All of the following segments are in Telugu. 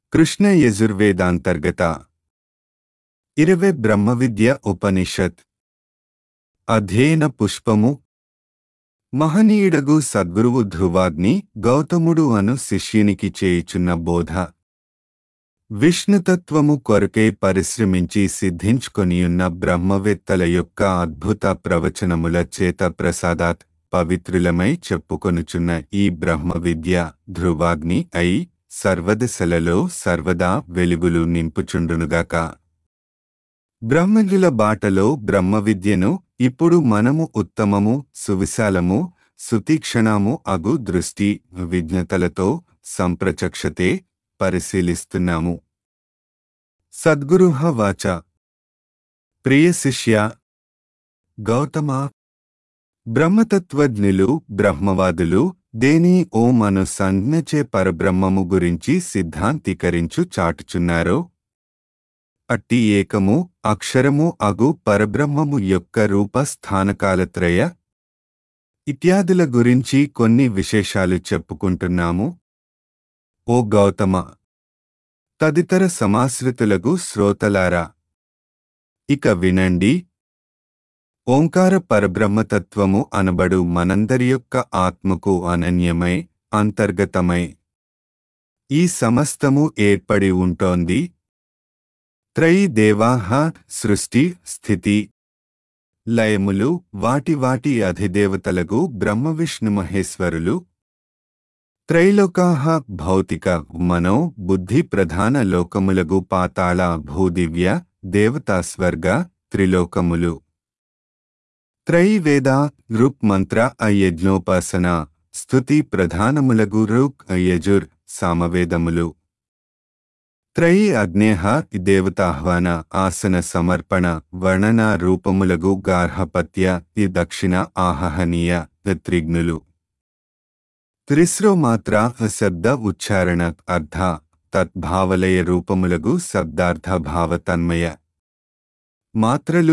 కృష్ణ యజుర్వేదాంతర్గత ఇరవై బ్రహ్మవిద్య ఉపనిషత్ అధ్యయన పుష్పము మహనీయుడగు సద్గురువు ధ్రువాగ్ని గౌతముడు అను శిష్యునికి చేయుచున్న బోధ విష్ణుతత్వము కొరకై పరిశ్రమించి సిద్ధించుకొనియున్న బ్రహ్మవేత్తల యొక్క అద్భుత ప్రవచనముల చేత ప్రసాదాత్ పవిత్రులమై చెప్పుకొనుచున్న ఈ బ్రహ్మ విద్య ధ్రువాగ్ని అయి సర్వదశలలో సర్వదా వెలుగులు నింపుచుండునుగాక బ్రహ్మజ్ఞుల బాటలో బ్రహ్మ విద్యను ఇప్పుడు మనము ఉత్తమము సువిశాలము సుతీక్షణము అగు దృష్టి విజ్ఞతలతో సంప్రచక్షతే పరిశీలిస్తున్నాము సద్గురుహ వాచ ప్రియ శిష్య గౌతమ బ్రహ్మతత్వజ్ఞులు బ్రహ్మవాదులు దేని ఓం అను సంజ్ఞచే పరబ్రహ్మము గురించి సిద్ధాంతీకరించు చాటుచున్నారో అట్టి ఏకము అక్షరము అగు పరబ్రహ్మము యొక్క రూప స్థానకాలత్రయ ఇత్యాదుల గురించి కొన్ని విశేషాలు చెప్పుకుంటున్నాము ఓ గౌతమ తదితర సమాశ్రితులగు శ్రోతలారా ఇక వినండి ఓంకార పరబ్రహ్మతత్వము అనబడు మనందరి యొక్క ఆత్మకు అనన్యమై అంతర్గతమై ఈ సమస్తము ఏర్పడి ఉంటోంది త్రయీ దేవాహ సృష్టి స్థితి లయములు వాటి వాటి అధిదేవతలగు బ్రహ్మవిష్ణు మహేశ్వరులు త్రైలోకాహ భౌతిక మనో బుద్ధి ప్రధాన లోకములగు పాతాళ భూదివ్య దేవతాస్వర్గ త్రిలోకములు త్రయీ వేద రుక్ మంత్ర అయజ్ఞోపాసన స్తుతి ప్రధానములగు రుక్ యజుర్ సామవేదములు త్రయీ అగ్నేహ దేవతాహ్వాన ఆసన సమర్పణ వర్ణన రూపములగు గార్హపత్య ఈ దక్షిణ ఆహహనీయ త్రిగ్నులు త్రిస్రో మాత్ర శబ్ద ఉచ్చారణ అర్థ తద్భావలయ రూపములగు శబ్దార్థ భావతన్మయ మాత్రలు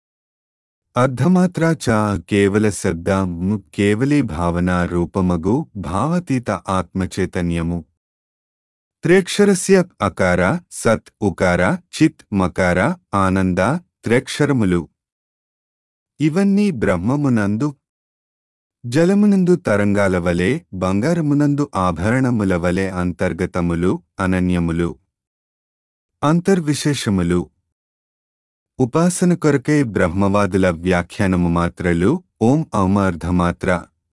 అర్ధమాత్ర చ కేవల శబ్ద కేవలీ భావన రూపమగు భావతీత ఆత్మచైతన్యము త్రేక్షరస్య అకార సత్ ఉకార చిత్ మకార ఆనంద త్రేక్షరములు ఇవన్నీ బ్రహ్మమునందు జలమునందు తరంగాల వలె బంగారమునందు ఆభరణముల వలె అంతర్గతములు అనన్యములు అంతర్విశేషములు ఉపాసన కొరకై బ్రహ్మవాదుల వ్యాఖ్యానము మాత్రలు ఓం ఔమార్ధమాత్ర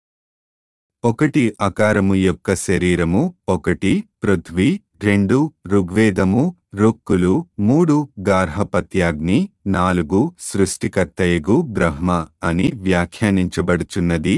ఒకటి అకారము యొక్క శరీరము ఒకటి పృథ్వీ రెండు ఋగ్వేదము రుక్కులు మూడు గార్హపత్యాగ్ని నాలుగు సృష్టికర్తయగు బ్రహ్మ అని వ్యాఖ్యానించబడుచున్నది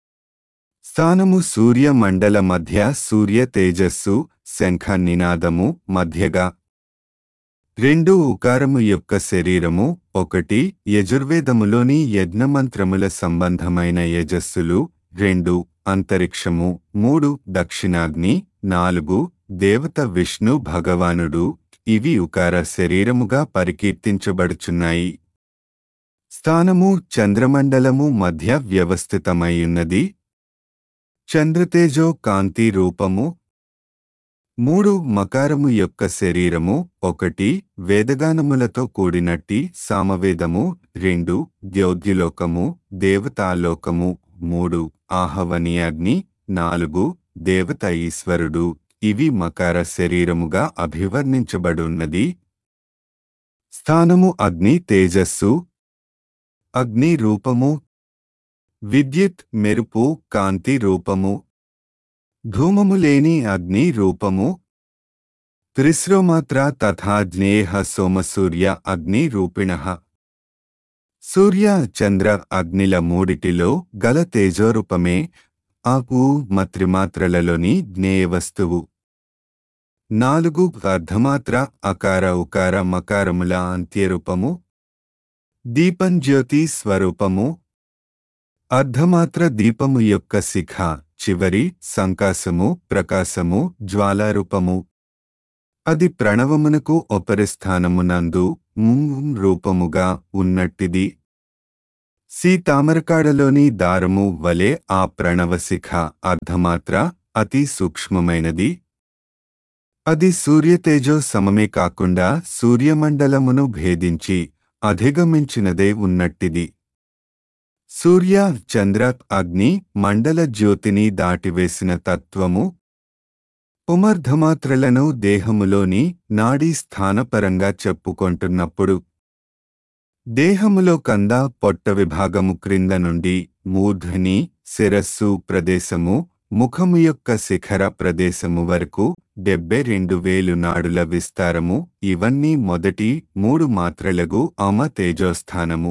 స్థానము సూర్య మండల మధ్య సూర్య తేజస్సు శంఖ నినాదము మధ్యగా రెండు ఉకారము యొక్క శరీరము ఒకటి యజుర్వేదములోని యజ్ఞమంత్రముల సంబంధమైన యజస్సులు రెండు అంతరిక్షము మూడు దక్షిణాగ్ని నాలుగు దేవత విష్ణు భగవానుడు ఇవి ఉకార శరీరముగా పరికీర్తించబడుచున్నాయి స్థానము చంద్రమండలము మధ్య వ్యవస్థితమైయున్నది చంద్రతేజో కాంతి రూపము మూడు మకారము యొక్క శరీరము ఒకటి వేదగానములతో కూడినట్టి సామవేదము రెండు ద్యోద్యులోకము దేవతాలోకము మూడు ఆహవనీయాగ్ని నాలుగు దేవత ఈశ్వరుడు ఇవి మకార శరీరముగా అభివర్ణించబడున్నది స్థానము అగ్ని తేజస్సు అగ్ని రూపము విద్యుత్ మెరుపు కాంతి రూపము ధూమము లేని అగ్ని రూపము త్రిస్రోమాత్ర తథా జ్ఞేయ సోమసూర్య అగ్ని రూపిణ సూర్య చంద్ర అగ్నిల మూడిటిలో గల తేజోరూపమే ఆకు మత్రిమాత్రలలోని జ్ఞేయ వస్తువు నాలుగు అర్ధమాత్ర అకార ఉకార మకారముల అంత్యరూపము దీపం జ్యోతి స్వరూపము అర్ధమాత్ర దీపము యొక్క శిఖ చివరి సంకాసము ప్రకాశము జ్వాలారూపము అది ప్రణవమునకు ఉపరిస్థానమునందు రూపముగా ఉన్నట్టిది సీతామరకాడలోని దారము వలె ఆ ప్రణవశిఖ అర్ధమాత్ర అతి సూక్ష్మమైనది అది సూర్యతేజో సమమే కాకుండా సూర్యమండలమును భేదించి అధిగమించినదే ఉన్నట్టిది సూర్య చంద్ర అగ్ని మండల జ్యోతిని దాటివేసిన తత్వము ఉమర్ధమాత్రలను దేహములోని నాడీ స్థానపరంగా చెప్పుకొంటున్నప్పుడు దేహములో కంద పొట్ట విభాగము క్రింద నుండి మూర్ధని శిరస్సు ప్రదేశము ముఖము యొక్క శిఖర ప్రదేశము వరకు డెబ్బై రెండు వేలు నాడుల విస్తారము ఇవన్నీ మొదటి మూడు మాత్రలకు అమ తేజోస్థానము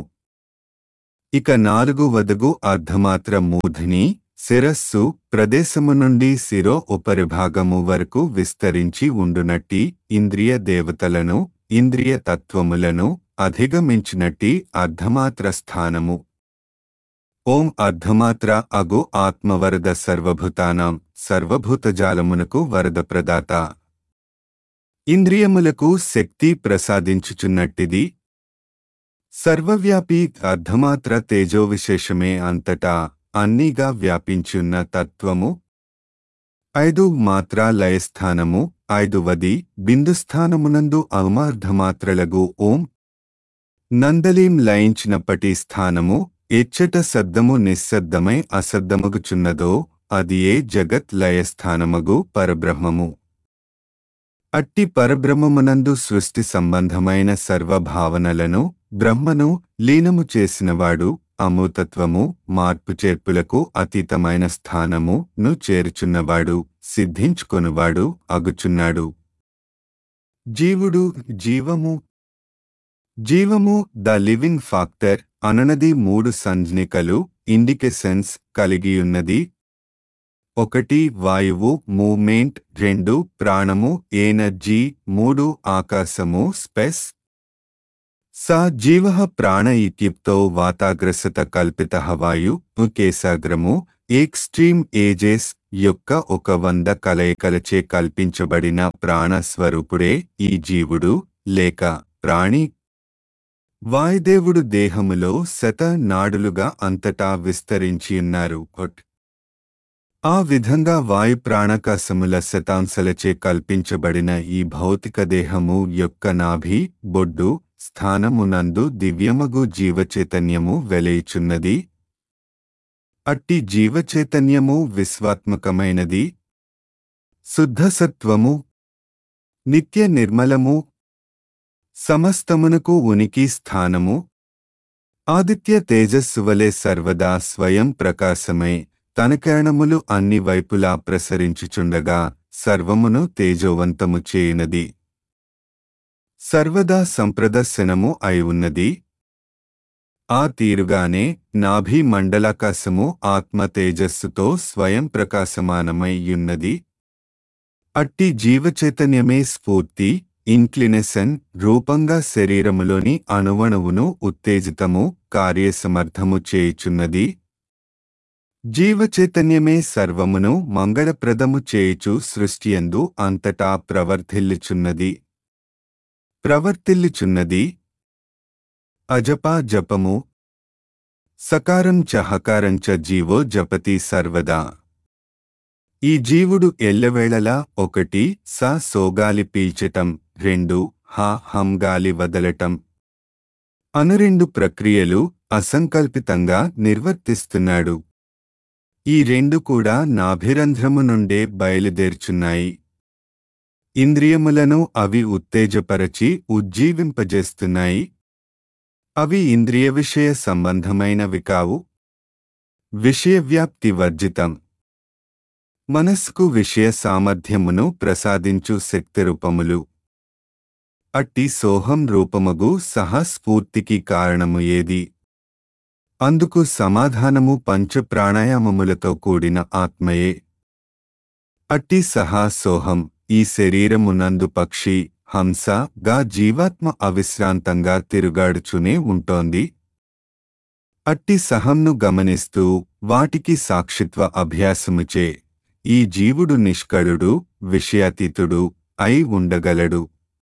ఇక నాలుగు వదగు అర్ధమాత్ర మూర్ధని శిరస్సు ప్రదేశము నుండి శిరో ఉపరిభాగము వరకు విస్తరించి ఉండునట్టి ఇంద్రియ దేవతలను ఇంద్రియ తత్వములను అధిగమించినట్టి అర్ధమాత్ర స్థానము ఓం అర్ధమాత్ర అగు ఆత్మవరద సర్వభూతానాం సర్వభూతజాలమునకు వరద ప్రదాత ఇంద్రియములకు శక్తి ప్రసాదించుచున్నట్టిది సర్వవ్యాపి అర్ధమాత్ర తేజో విశేషమే అంతటా అన్నీగా వ్యాపించున్న తత్వము ఐదు మాత్ర లయస్థానము ఐదువది బిందుస్థానమునందు అవమార్ధమాత్రలగు ఓం నందలీం లయించినప్పటి స్థానము ఎచ్చట శబ్దము నిశ్శబ్దమై అశబ్దమగుచున్నదో అది ఏ జగత్ లయస్థానమగు పరబ్రహ్మము అట్టి పరబ్రహ్మమునందు సృష్టి సంబంధమైన సర్వభావనలను బ్రహ్మను లీనము చేసినవాడు అమూతత్వము మార్పు చేర్పులకు అతీతమైన స్థానము ను చేర్చున్నవాడు సిద్ధించుకొనువాడు అగుచున్నాడు జీవుడు జీవము జీవము ద లివింగ్ ఫాక్టర్ అననది మూడు సంజ్ఞికలు ఇండికేషన్స్ కలిగియున్నది ఒకటి వాయువు మూమెంట్ రెండు ప్రాణము ఎనర్జీ మూడు ఆకాశము స్పెస్ సా జీవ ప్రాణ ఇత్యుక్తో వాతాగ్రసత కల్పిత వాయు కేసాగ్రము ఎక్స్ట్రీమ్ ఏజెస్ యొక్క ఒక వంద కలయికలచే కల్పించబడిన ప్రాణస్వరూపుడే ఈ జీవుడు లేక ప్రాణి వాయుదేవుడు దేహములో శత నాడులుగా అంతటా విస్తరించియున్నారు కొట్ ఆ విధంగా వాయు ప్రాణకాశముల శతాంశలచే కల్పించబడిన ఈ భౌతిక దేహము యొక్క నాభి బొడ్డు స్థానమునందు దివ్యమగు జీవచైతన్యము వెలయిచున్నది అట్టి జీవచైతన్యము విశ్వాత్మకమైనది శుద్ధసత్వము నిత్య నిర్మలము సమస్తమునకు ఉనికి స్థానము ఆదిత్య తేజస్సు వలె సర్వదా స్వయం ప్రకాశమై తన కిరణములు అన్ని వైపులా ప్రసరించుచుండగా సర్వమును తేజోవంతము చేయునది సర్వదా సంప్రదర్శనము అయి ఉన్నది ఆ తీరుగానే నాభి మండలాకాశము ఆత్మ తేజస్సుతో స్వయం ప్రకాశమానమై యున్నది అట్టి జీవచైతన్యమే స్ఫూర్తి ఇన్క్లినేషన్ రూపంగా శరీరములోని అణువణువును ఉత్తేజితము కార్యసమర్థము చేయుచున్నది జీవచైతన్యమే సర్వమును మంగళప్రదము చేయుచు సృష్టియందు అంతటా ప్రవర్ధిల్లుచున్నది ప్రవర్తిల్లుచున్నది అజపా జపము సకారం చ హకారం చ జీవో జపతి సర్వదా ఈ జీవుడు ఎల్లవేళలా ఒకటి స సోగాలి పీల్చటం రెండు హ హం గాలి వదలటం అను రెండు ప్రక్రియలు అసంకల్పితంగా నిర్వర్తిస్తున్నాడు ఈ రెండు కూడా నాభిరంధ్రము నుండే బయలుదేర్చున్నాయి ఇంద్రియములను అవి ఉత్తేజపరచి ఉజ్జీవింపజేస్తున్నాయి అవి ఇంద్రియ విషయ సంబంధమైనవి కావు విషయవ్యాప్తి వర్జితం మనస్సుకు విషయ సామర్థ్యమును ప్రసాదించు శక్తి రూపములు అట్టి సోహం రూపమగు సహస్ఫూర్తికి కారణము ఏది అందుకు సమాధానము పంచ ప్రాణాయామములతో కూడిన ఆత్మయే అట్టి సహా సోహం ఈ శరీరమునందు పక్షి హంస గా జీవాత్మ అవిశ్రాంతంగా తిరుగాడుచునే ఉంటోంది అట్టి సహంను గమనిస్తూ వాటికి సాక్షిత్వ అభ్యాసముచే ఈ జీవుడు నిష్కళుడు విషయాతీతుడు అయి ఉండగలడు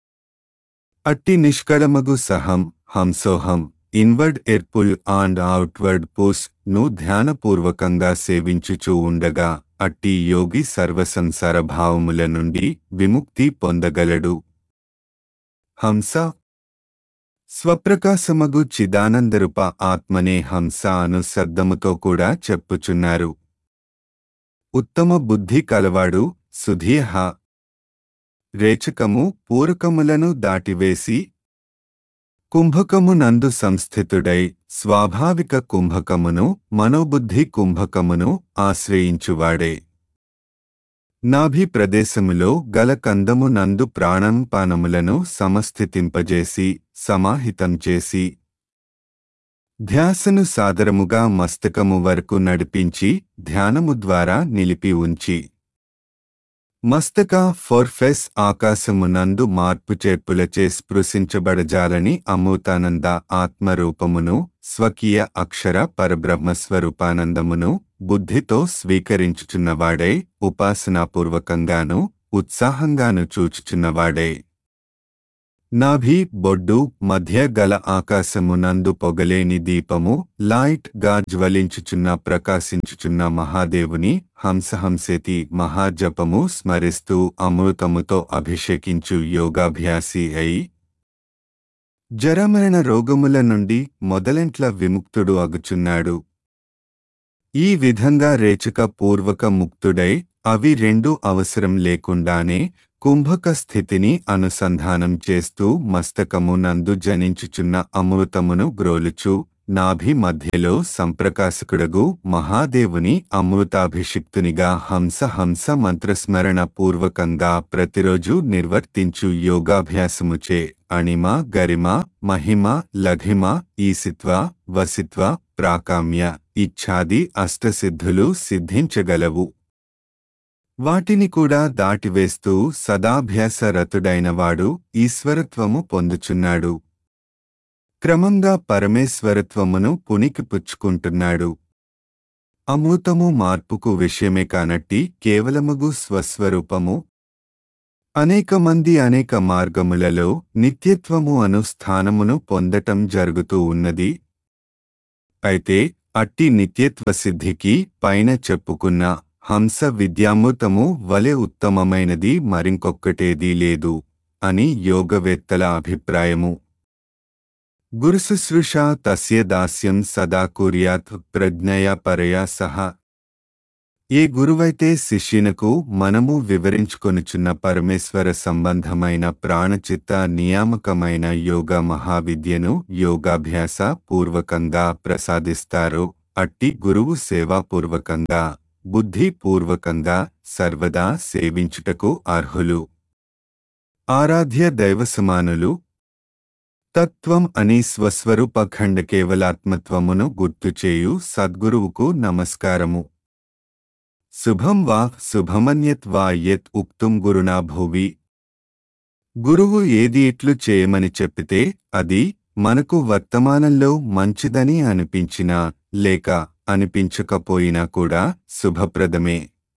అట్టి నిష్కళమగు సహం హంసోహం ఇన్వర్డ్ ఎర్పుల్ అండ్ అవుట్వర్డ్ పుస్ ను ధ్యానపూర్వకంగా సేవించుచూ ఉండగా అట్టి యోగి సర్వసంసార భావముల నుండి విముక్తి పొందగలడు హంస స్వప్రకాశమగు చిదానందరూప ఆత్మనే హంస అను శబ్దముతో కూడా చెప్పుచున్నారు ఉత్తమ బుద్ధి కలవాడు సుధీహ రేచకము పూరకములను దాటివేసి కుంభకము నందు సంస్థితుడై స్వాభావిక కుంభకమును మనోబుద్ధి కుంభకమును ఆశ్రయించువాడే నాభి ప్రదేశములో గల కందము నందు ప్రాణం పానములను సమస్థితింపజేసి సమాహితం చేసి ధ్యాసను సాదరముగా మస్తకము వరకు నడిపించి ధ్యానము ద్వారా నిలిపి ఉంచి మస్తక ఫోర్ఫెస్ ఆకాశమునందు మార్పు చేర్పులచే స్పృశించబడజాలని అమృతానంద ఆత్మరూపమును స్వకీయ అక్షర పరబ్రహ్మస్వరూపానందమును బుద్ధితో స్వీకరించుచున్నవాడై ఉపాసనాపూర్వకంగాను ఉత్సాహంగాను చూచుచున్నవాడే నాభి బొడ్డు మధ్య గల ఆకాశమునందు పొగలేని దీపము లైట్ గా జ్వలించుచున్న ప్రకాశించుచున్న మహాదేవుని హంసహంసేతి మహాజపము స్మరిస్తూ అమృతముతో అభిషేకించు యోగాభ్యాసి అయి జరమరణ రోగముల నుండి మొదలెంట్ల విముక్తుడు అగుచున్నాడు ఈ విధంగా రేచక పూర్వక ముక్తుడై అవి రెండు అవసరం లేకుండానే కుంభక స్థితిని అనుసంధానం చేస్తూ మస్తకము నందు జనించుచున్న అమృతమును గ్రోలుచు నాభి మధ్యలో సంప్రకాశకుడగు మహాదేవుని అమృతాభిషిక్తునిగా హంస హంస మంత్రస్మరణ పూర్వకంగా ప్రతిరోజు నిర్వర్తించు యోగాభ్యాసముచే అణిమ గరిమ మహిమ లఘిమ ఈసిత్వ వసిత్వ ప్రాకామ్య ఇచ్ఛాది అష్టసిద్ధులు సిద్ధించగలవు వాటిని కూడా దాటివేస్తూ సదాభ్యాసరతుడైనవాడు ఈశ్వరత్వము పొందుచున్నాడు క్రమంగా పరమేశ్వరత్వమును పుణికిపుచ్చుకుంటున్నాడు అమృతము మార్పుకు విషయమే కానట్టి కేవలముగు స్వస్వరూపము అనేక మంది అనేక మార్గములలో నిత్యత్వము అను స్థానమును పొందటం జరుగుతూ ఉన్నది అయితే అట్టి నిత్యత్వ సిద్ధికి పైన చెప్పుకున్న హంస విద్యామృతము వలె ఉత్తమమైనది మరింకొక్కటేదీ లేదు అని యోగవేత్తల అభిప్రాయము గురుశుశ్రూష తస్య దాస్యం సదా కుర్యాత్ ప్రజ్ఞయ పరయా సహా ఏ గురువైతే శిష్యునకు మనము వివరించుకొనుచున్న పరమేశ్వర సంబంధమైన ప్రాణచిత్త నియామకమైన యోగ మహావిద్యను యోగాభ్యాస పూర్వకంగా ప్రసాదిస్తారో అట్టి గురువు సేవాపూర్వకంగా బుద్ధిపూర్వకంగా సర్వదా సేవించుటకు అర్హులు ఆరాధ్య దైవసమానులు తత్వం అని స్వస్వరూప ఖండ కేవలాత్మత్వమును గుర్తుచేయు సద్గురువుకు నమస్కారము శుభం వా శుభమన్యత్ వా యత్ ఉక్తుం గురునా భువి గురువు ఏది ఇట్లు చేయమని చెప్పితే అది మనకు వర్తమానంలో మంచిదని అనిపించినా లేక అనిపించకపోయినా కూడా శుభప్రదమే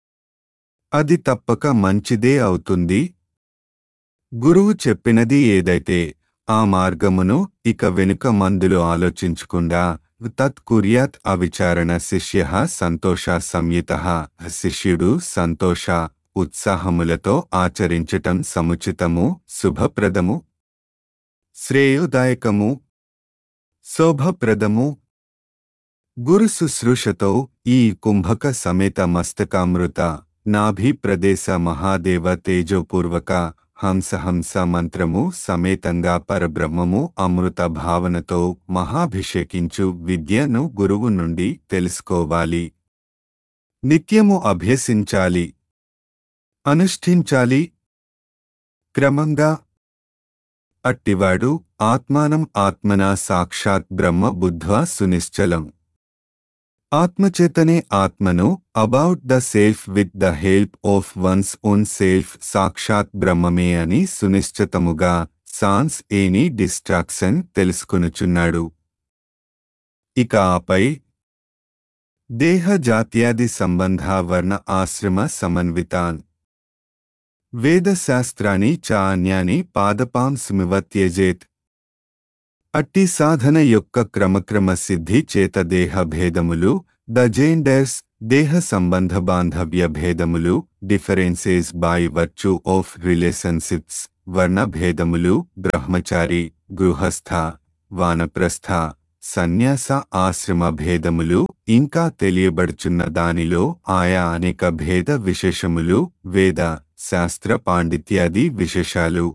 అది తప్పక మంచిదే అవుతుంది గురువు చెప్పినది ఏదైతే ఆ మార్గమును ఇక వెనుక మందులు ఆలోచించకుండా తత్ కుర్యాత్ అవిచారణ శిష్య సంతోష సంయుత శిష్యుడు సంతోష ఉత్సాహములతో ఆచరించటం సముచితము శుభప్రదము శ్రేయోదాయకము శోభప్రదము గురు శుశ్రూషతో ఈ కుంభక సమేత మస్తకామృత నాభి ప్రదేశ మహాదేవ తేజోపూర్వక హంస హంస మంత్రము సమేతంగా పరబ్రహ్మము అమృత భావనతో మహాభిషేకించు విద్యను గురువు నుండి తెలుసుకోవాలి నిత్యము అభ్యసించాలి అనుష్ఠించాలి క్రమంగా అట్టివాడు ఆత్మానం ఆత్మనా సాక్షాత్ బ్రహ్మ బుద్ధ్వా సునిశ్చలం ఆత్మచేతనే ఆత్మను about the self with the help of one's own self సాక్షాత్ బ్రహ్మమే అని సునిశ్చితముగా సాన్స్ ఏని డిస్ట్రాక్షన్ తెలుసుకొనుచున్నాడు ఇక ఆపై దేహ జాత్యాది సంబంధ వర్ణ ఆశ్రమ సమన్వితాన్ వేదశాస్త్రాన్ని చ అన్యాని పాదపాం స్మివ త్యజేత్ అట్టి సాధన యొక్క క్రమక్రమ సిద్ధి చేత దేహ భేదములు ద జెండర్స్ దేహ సంబంధ బాంధవ్య భేదములు differences by virtue of relationships వర్ణ భేదములు బ్రహ్మచారి గృహస్థ వానప్రస్థ సన్యాస ఆశ్రమ భేదములు ఇంకా తెలియబడుచున్న దానిలో ఆయా అనేక భేద విశేషములు వేద శాస్త్ర పాండిత్యాది విశేషాలు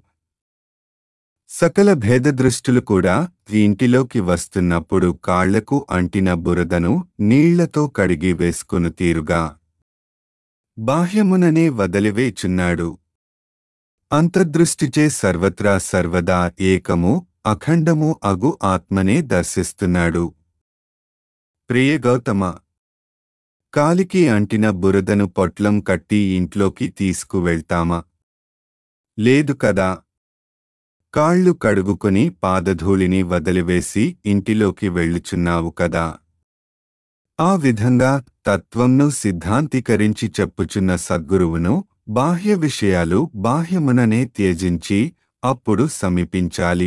సకల భేద దృష్టులు కూడా ఇంటిలోకి వస్తున్నప్పుడు కాళ్లకు అంటిన బురదను నీళ్లతో కడిగి వేసుకుని తీరుగా బాహ్యముననే వదిలివేచున్నాడు అంతర్దృష్టిచే సర్వత్రా సర్వదా ఏకము అఖండము అగు ఆత్మనే దర్శిస్తున్నాడు ప్రియ గౌతమ కాలికి అంటిన బురదను పొట్లం కట్టి ఇంట్లోకి తీసుకువెళ్తామా లేదు కదా కాళ్ళు కడుగుకొని పాదధూళిని వదిలివేసి ఇంటిలోకి వెళ్ళుచున్నావు కదా ఆ విధంగా తత్వంను సిద్ధాంతీకరించి చెప్పుచున్న సద్గురువును బాహ్య విషయాలు బాహ్యముననే త్యజించి అప్పుడు సమీపించాలి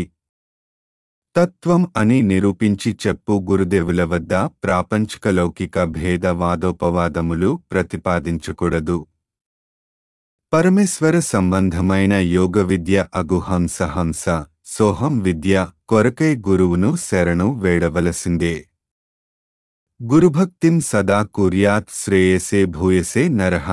తత్వం అని నిరూపించి చెప్పు గురుదేవుల వద్ద ప్రాపంచిక లౌకిక భేదవాదోపవాదములు ప్రతిపాదించకూడదు పరమేశ్వర సంబంధమైన యోగ విద్య అగు హంస హంస సోహం విద్య కొరకై గురువును శరణు వేడవలసిందే గురుభక్తిం సదా కుర్యాత్ శ్రేయసే భూయసే నరహ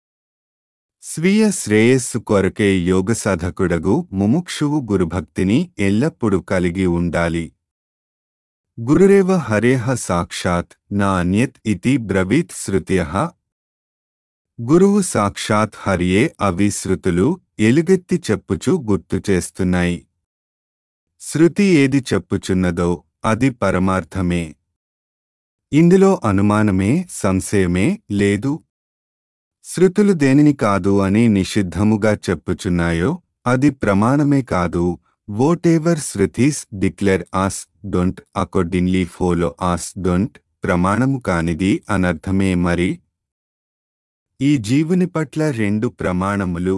స్వీయ శ్రేయస్సు కొరకే యోగ సాధకుడగు ముముక్షువు గురుభక్తిని ఎల్లప్పుడూ కలిగి ఉండాలి గురురేవ హరేహ సాక్షాత్ నా అన్యత్ ఇతి బ్రవీత్ శృత్యః గురువు సాక్షాత్ హరియే అవి శృతులు ఎలుగెత్తి చెప్పుచు గుర్తు చేస్తున్నాయి శృతి ఏది చెప్పుచున్నదో అది పరమార్థమే ఇందులో అనుమానమే సంశయమే లేదు శృతులు దేనిని కాదు అని నిషిద్ధముగా చెప్పుచున్నాయో అది ప్రమాణమే కాదు whatever Shruti's declare as don't accordingly follow as don't ప్రమాణము కానిది అనర్థమే మరి ఈ జీవుని పట్ల రెండు ప్రమాణములు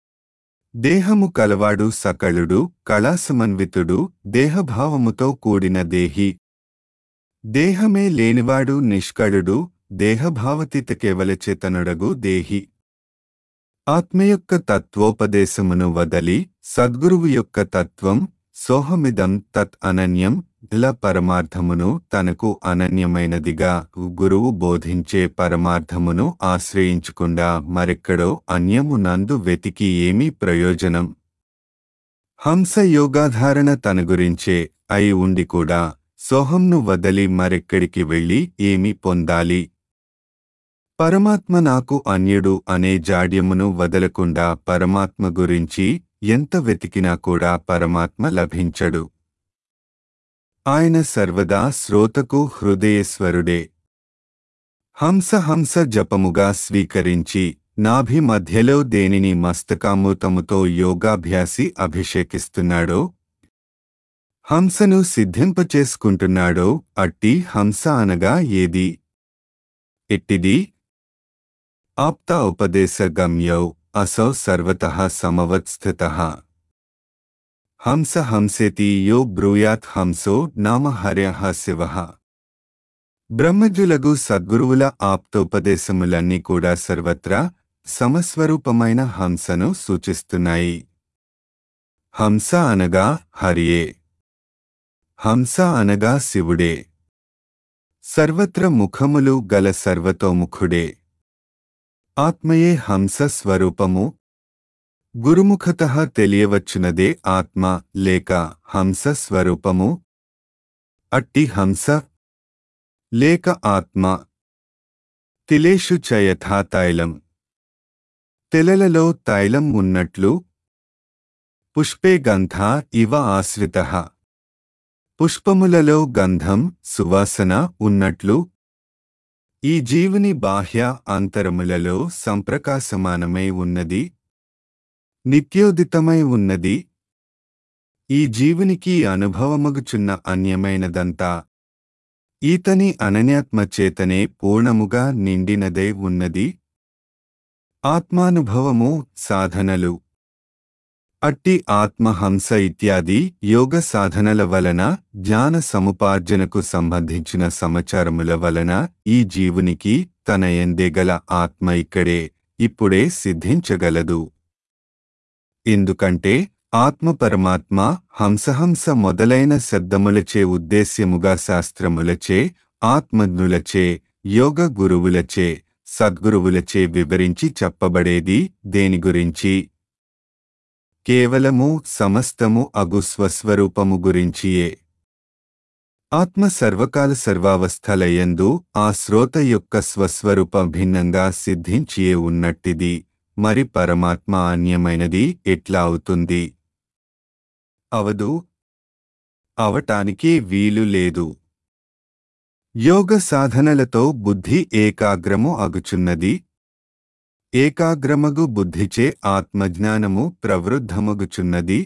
దేహము కలవాడు సకళుడు కళాసమన్వితుడు దేహభావముతో కూడిన దేహి దేహమే లేనివాడు నిష్కళుడు దేహభావతిత కేవలచేతనుడగు దేహి ఆత్మ యొక్క తత్వోపదేశమును వదలి సద్గురువు యొక్క తత్వం సోహమిదం తత్ అనన్యం ఇలా పరమార్థమును తనకు అనన్యమైనదిగా గురువు బోధించే పరమార్థమును ఆశ్రయించకుండా మరెక్కడో అన్యము నందు వెతికి ఏమీ ప్రయోజనం హంస యోగాధారణ తన గురించే అయి ఉండి కూడా సోహంను వదలి మరెక్కడికి వెళ్ళి ఏమి పొందాలి పరమాత్మ నాకు అన్యుడు అనే జాడ్యమును వదలకుండా పరమాత్మ గురించి ఎంత వెతికినా కూడా పరమాత్మ లభించడు ఆయన సర్వదా శ్రోతకు హృదయేశ్వరుడే హంస హంస జపముగా స్వీకరించి నాభి మధ్యలో దేనిని మస్తకామృతముతో యోగాభ్యాసి అభిషేకిస్తున్నాడో హంసను సిద్ధింపచేసుకుంటున్నాడో అట్టి హంస అనగా ఏది ఎట్టిది ఆప్త ఉపదేశ గమ్యౌ అసౌ సర్వతః సమవత్స్థితః హంస హంసేతి యో బ్రూయాత్ హంసో నామ హర్యః శివః బ్రహ్మజులగు సద్గురువుల ఆప్తోపదేశములన్నీ కూడా సర్వత్రా సమస్వరూపమైన హంసను సూచిస్తున్నాయి హంస అనగా హరియే హంస అనగా శివుడే సర్వత్ర ముఖములు గల సర్వతోముఖుడే ఆత్మయే హంస స్వరూపము గురుముఖత తెలియవచ్చునదే ఆత్మ లేక హంస స్వరూపము అట్టి హంస లేక ఆత్మ తిలేషు చ యథా తైలం తెలలలో తైలం ఉన్నట్లు పుష్పే గంధ ఇవ ఆశ్రిత పుష్పములలో గంధం సువాసన ఉన్నట్లు ఈ జీవుని బాహ్య అంతరములలో సంప్రకాశమానమై ఉన్నది నిత్యోదితమై ఉన్నది ఈ జీవునికి అనుభవమగుచున్న అన్యమైనదంతా ఈతని అనన్యాత్మచేతనే పూర్ణముగా నిండినదే ఉన్నది ఆత్మానుభవము సాధనలు అట్టి ఆత్మహంస ఇత్యాది యోగ సాధనల వలన జ్ఞాన సముపార్జనకు సంబంధించిన సమాచారముల వలన ఈ జీవునికి తన ఎందేగల ఆత్మ ఇక్కడే ఇప్పుడే సిద్ధించగలదు ఎందుకంటే ఆత్మ పరమాత్మ హంసహంస మొదలైన శబ్దములచే ఉద్దేశ్యముగా శాస్త్రములచే ఆత్మజ్ఞులచే యోగ గురువులచే సద్గురువులచే వివరించి చెప్పబడేది దేని గురించి కేవలము సమస్తము అగు స్వస్వరూపము గురించియే ఆత్మ సర్వకాల సర్వావస్థలయందు ఆ శ్రోత యొక్క స్వస్వరూపం భిన్నంగా సిద్ధించియే ఉన్నట్టిది మరి పరమాత్మ అన్యమైనది ఎట్లా అవుతుంది అవదు అవటానికి వీలు లేదు యోగ సాధనలతో బుద్ధి ఏకాగ్రము అగుచున్నది ఏకాగ్రమగు బుద్ధిచే ఆత్మజ్ఞానము ప్రవృద్ధమగుచున్నది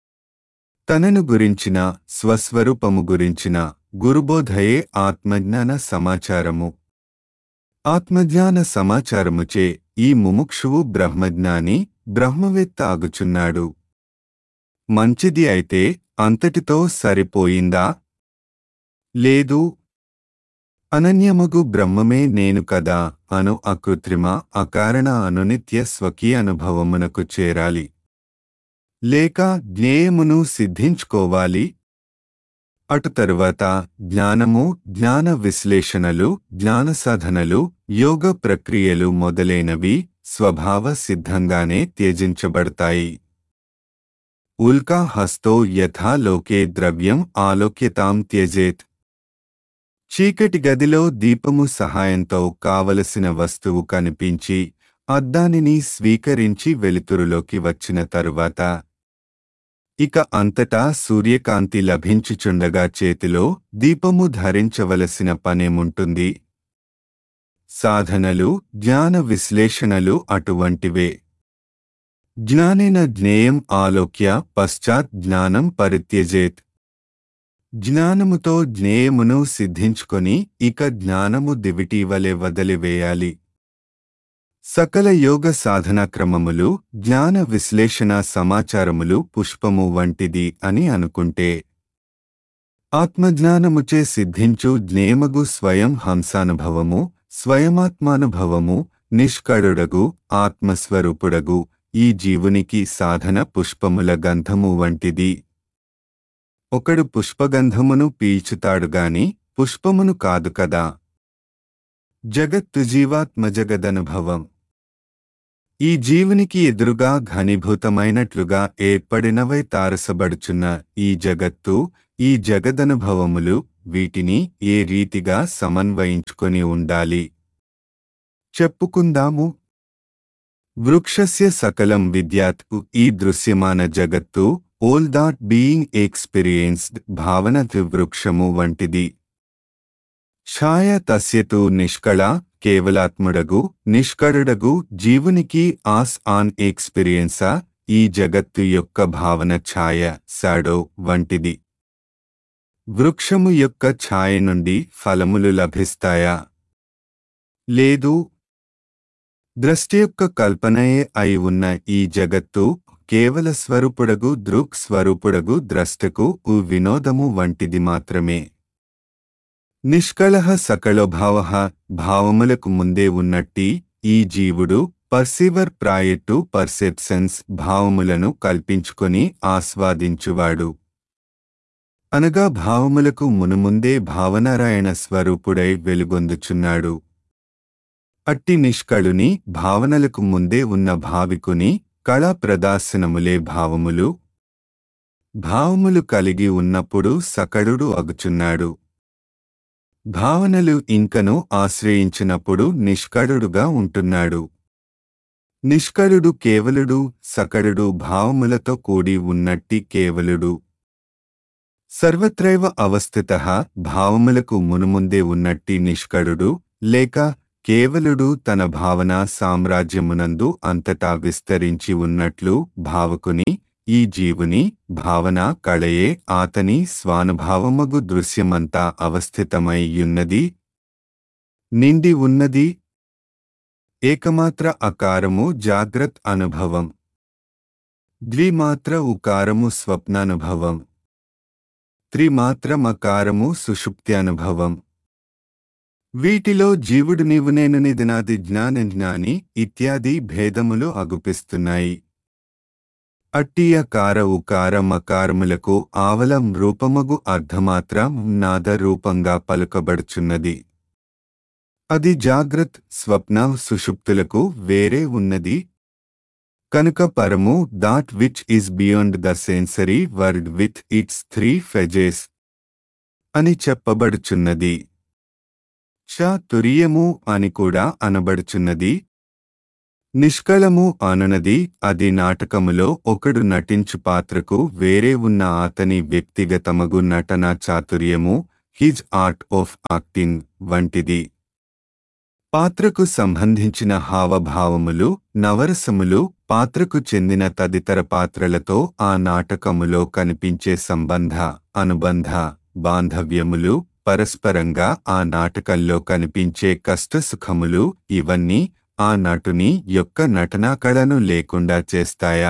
తనను గురించిన స్వస్వరూపము గురించిన గురుబోధయే ఆత్మజ్ఞాన సమాచారము ఆత్మజ్ఞాన సమాచారముచే ఈ ముముక్షువు బ్రహ్మజ్ఞాని బ్రహ్మవేత్త ఆగుచున్నాడు మంచిది అయితే అంతటితో సరిపోయిందా లేదు అనన్యమగు బ్రహ్మమే నేను కదా అను అకృత్రిమ అకారణ అనునిత్య స్వకీయ అనుభవమునకు చేరాలి లేక జ్ఞేయమును సిద్ధించుకోవాలి అటు తరువాత జ్ఞానము జ్ఞాన విశ్లేషణలు జ్ఞాన సాధనలు యోగ ప్రక్రియలు మొదలైనవి స్వభావ సిద్ధంగానే త్యజించబడతాయి ఉల్కా హస్తో యథా లోకే ద్రవ్యం ఆలోక్యతాం త్యజేత్ చీకటి గదిలో దీపము సహాయంతో కావలసిన వస్తువు కనిపించి అద్దానిని స్వీకరించి వెలుతురులోకి వచ్చిన తరువాత ఇక అంతటా సూర్యకాంతి లభించుచుండగా చేతిలో దీపము ధరించవలసిన పనేముంటుంది సాధనలు జ్ఞాన విశ్లేషణలు అటువంటివే జ్ఞానేన జ్ఞేయం ఆలోక్య పశ్చాత్ జ్ఞానం పరిత్యజేత్ జ్ఞానముతో జ్ఞేయమును సిద్ధించుకొని ఇక జ్ఞానము దివిటీవలే వదిలివేయాలి సకల యోగ సాధనా క్రమములు జ్ఞాన విశ్లేషణ సమాచారములు పుష్పము వంటిది అని అనుకుంటే ఆత్మజ్ఞానముచే సిద్ధించు జ్ఞేయమగు స్వయం హంసానుభవము స్వయమాత్మానుభవము నిష్కడుడగు ఆత్మస్వరూపుడగు ఈ జీవునికి సాధన పుష్పముల గంధము వంటిది ఒకడు పుష్పగంధమును పీల్చుతాడుగాని పుష్పమును కాదు కదా జగత్తు జీవాత్మ జగదనుభవం ఈ జీవునికి ఎదురుగా ఘనీభూతమైనట్లుగా ఏర్పడినవై తారసబడుచున్న ఈ జగత్తు ఈ జగదనుభవములు వీటిని ఏ రీతిగా సమన్వయించుకొని ఉండాలి చెప్పుకుందాము వృక్షస్య సకలం విద్యాత్ ఈ దృశ్యమాన జగత్తు ఓల్ దాట్ బీయింగ్ ఎక్స్పీరియన్స్డ్ భావన వృక్షము వంటిది ఛాయ తస్యతు నిష్కళ కేవలాత్ముడగు నిష్కరుడగు జీవునికి ఆస్ ఆన్ ఎక్స్పీరియన్సా ఈ జగత్తు యొక్క భావన ఛాయ శాడో వంటిది వృక్షము యొక్క ఛాయ నుండి ఫలములు లభిస్తాయా లేదు ద్రష్టి యొక్క కల్పనయే అయి ఉన్న ఈ జగత్తు కేవల స్వరూపుడగు దృక్ స్వరూపుడగు ద్రష్టకు ఉ వినోదము వంటిది మాత్రమే నిష్కళహ సకళభావ భావములకు ముందే ఉన్నట్టి ఈ జీవుడు పర్సీవర్ ప్రాయట్టు పర్సెప్షన్స్ భావములను కల్పించుకొని ఆస్వాదించువాడు అనగా భావములకు మునుముందే భావనారాయణ స్వరూపుడై వెలుగొందుచున్నాడు అట్టి నిష్కళుని భావనలకు ముందే ఉన్న భావికుని కళా ప్రదాసనములే భావములు భావములు కలిగి ఉన్నప్పుడు సకడుడు అగుచున్నాడు భావనలు ఇంకను ఆశ్రయించినప్పుడు నిష్కడుడుగా ఉంటున్నాడు నిష్కరుడు కేవలుడు సకడుడు భావములతో కూడి ఉన్నట్టి కేవలుడు సర్వత్రైవ అవస్థిత భావములకు మునుముందే ఉన్నట్టి నిష్కడుడు లేక కేవలుడు తన భావన సామ్రాజ్యమునందు అంతటా విస్తరించి ఉన్నట్లు భావకుని ఈ జీవుని భావన కళయే ఆతని స్వానుభావమగు దృశ్యమంతా అవస్థితమై యున్నది నిండి ఉన్నది ఏకమాత్ర అకారము జాగ్రత్ అనుభవం ద్విమాత్ర ఉకారము స్వప్నానుభవం త్రిమాత్ర మకారము సుషుప్త్యానుభవం వీటిలో జీవుడు నీవు నేను నిదినాది జ్ఞాన జ్ఞాని ఇత్యాది భేదములు అగుపిస్తున్నాయి అట్టియకార ఉకార మకారములకు ఆవలం రూపమగు అర్ధమాత్ర నాద రూపంగా పలుకబడుచున్నది అది జాగ్రత్ స్వప్న సుషుప్తులకు వేరే ఉన్నది కనుక పరము that which is beyond the sensory world with its three phases అని చెప్పబడుచున్నది చ తురియము అని కూడా అనబడుచున్నది నిష్కళము అనునది అది నాటకములో ఒకడు నటించు పాత్రకు వేరే ఉన్న అతని వ్యక్తిగతమగు నటన చాతుర్యము హిజ్ ఆర్ట్ ఆఫ్ యాక్టింగ్ వంటిది పాత్రకు సంబంధించిన హావభావములు నవరసములు పాత్రకు చెందిన తదితర పాత్రలతో ఆ నాటకములో కనిపించే సంబంధ అనుబంధ బాంధవ్యములు పరస్పరంగా ఆ నాటకంలో కనిపించే కష్టసుఖములు ఇవన్నీ ఆ నటుని యొక్క నటనా కళను లేకుండా చేస్తాయా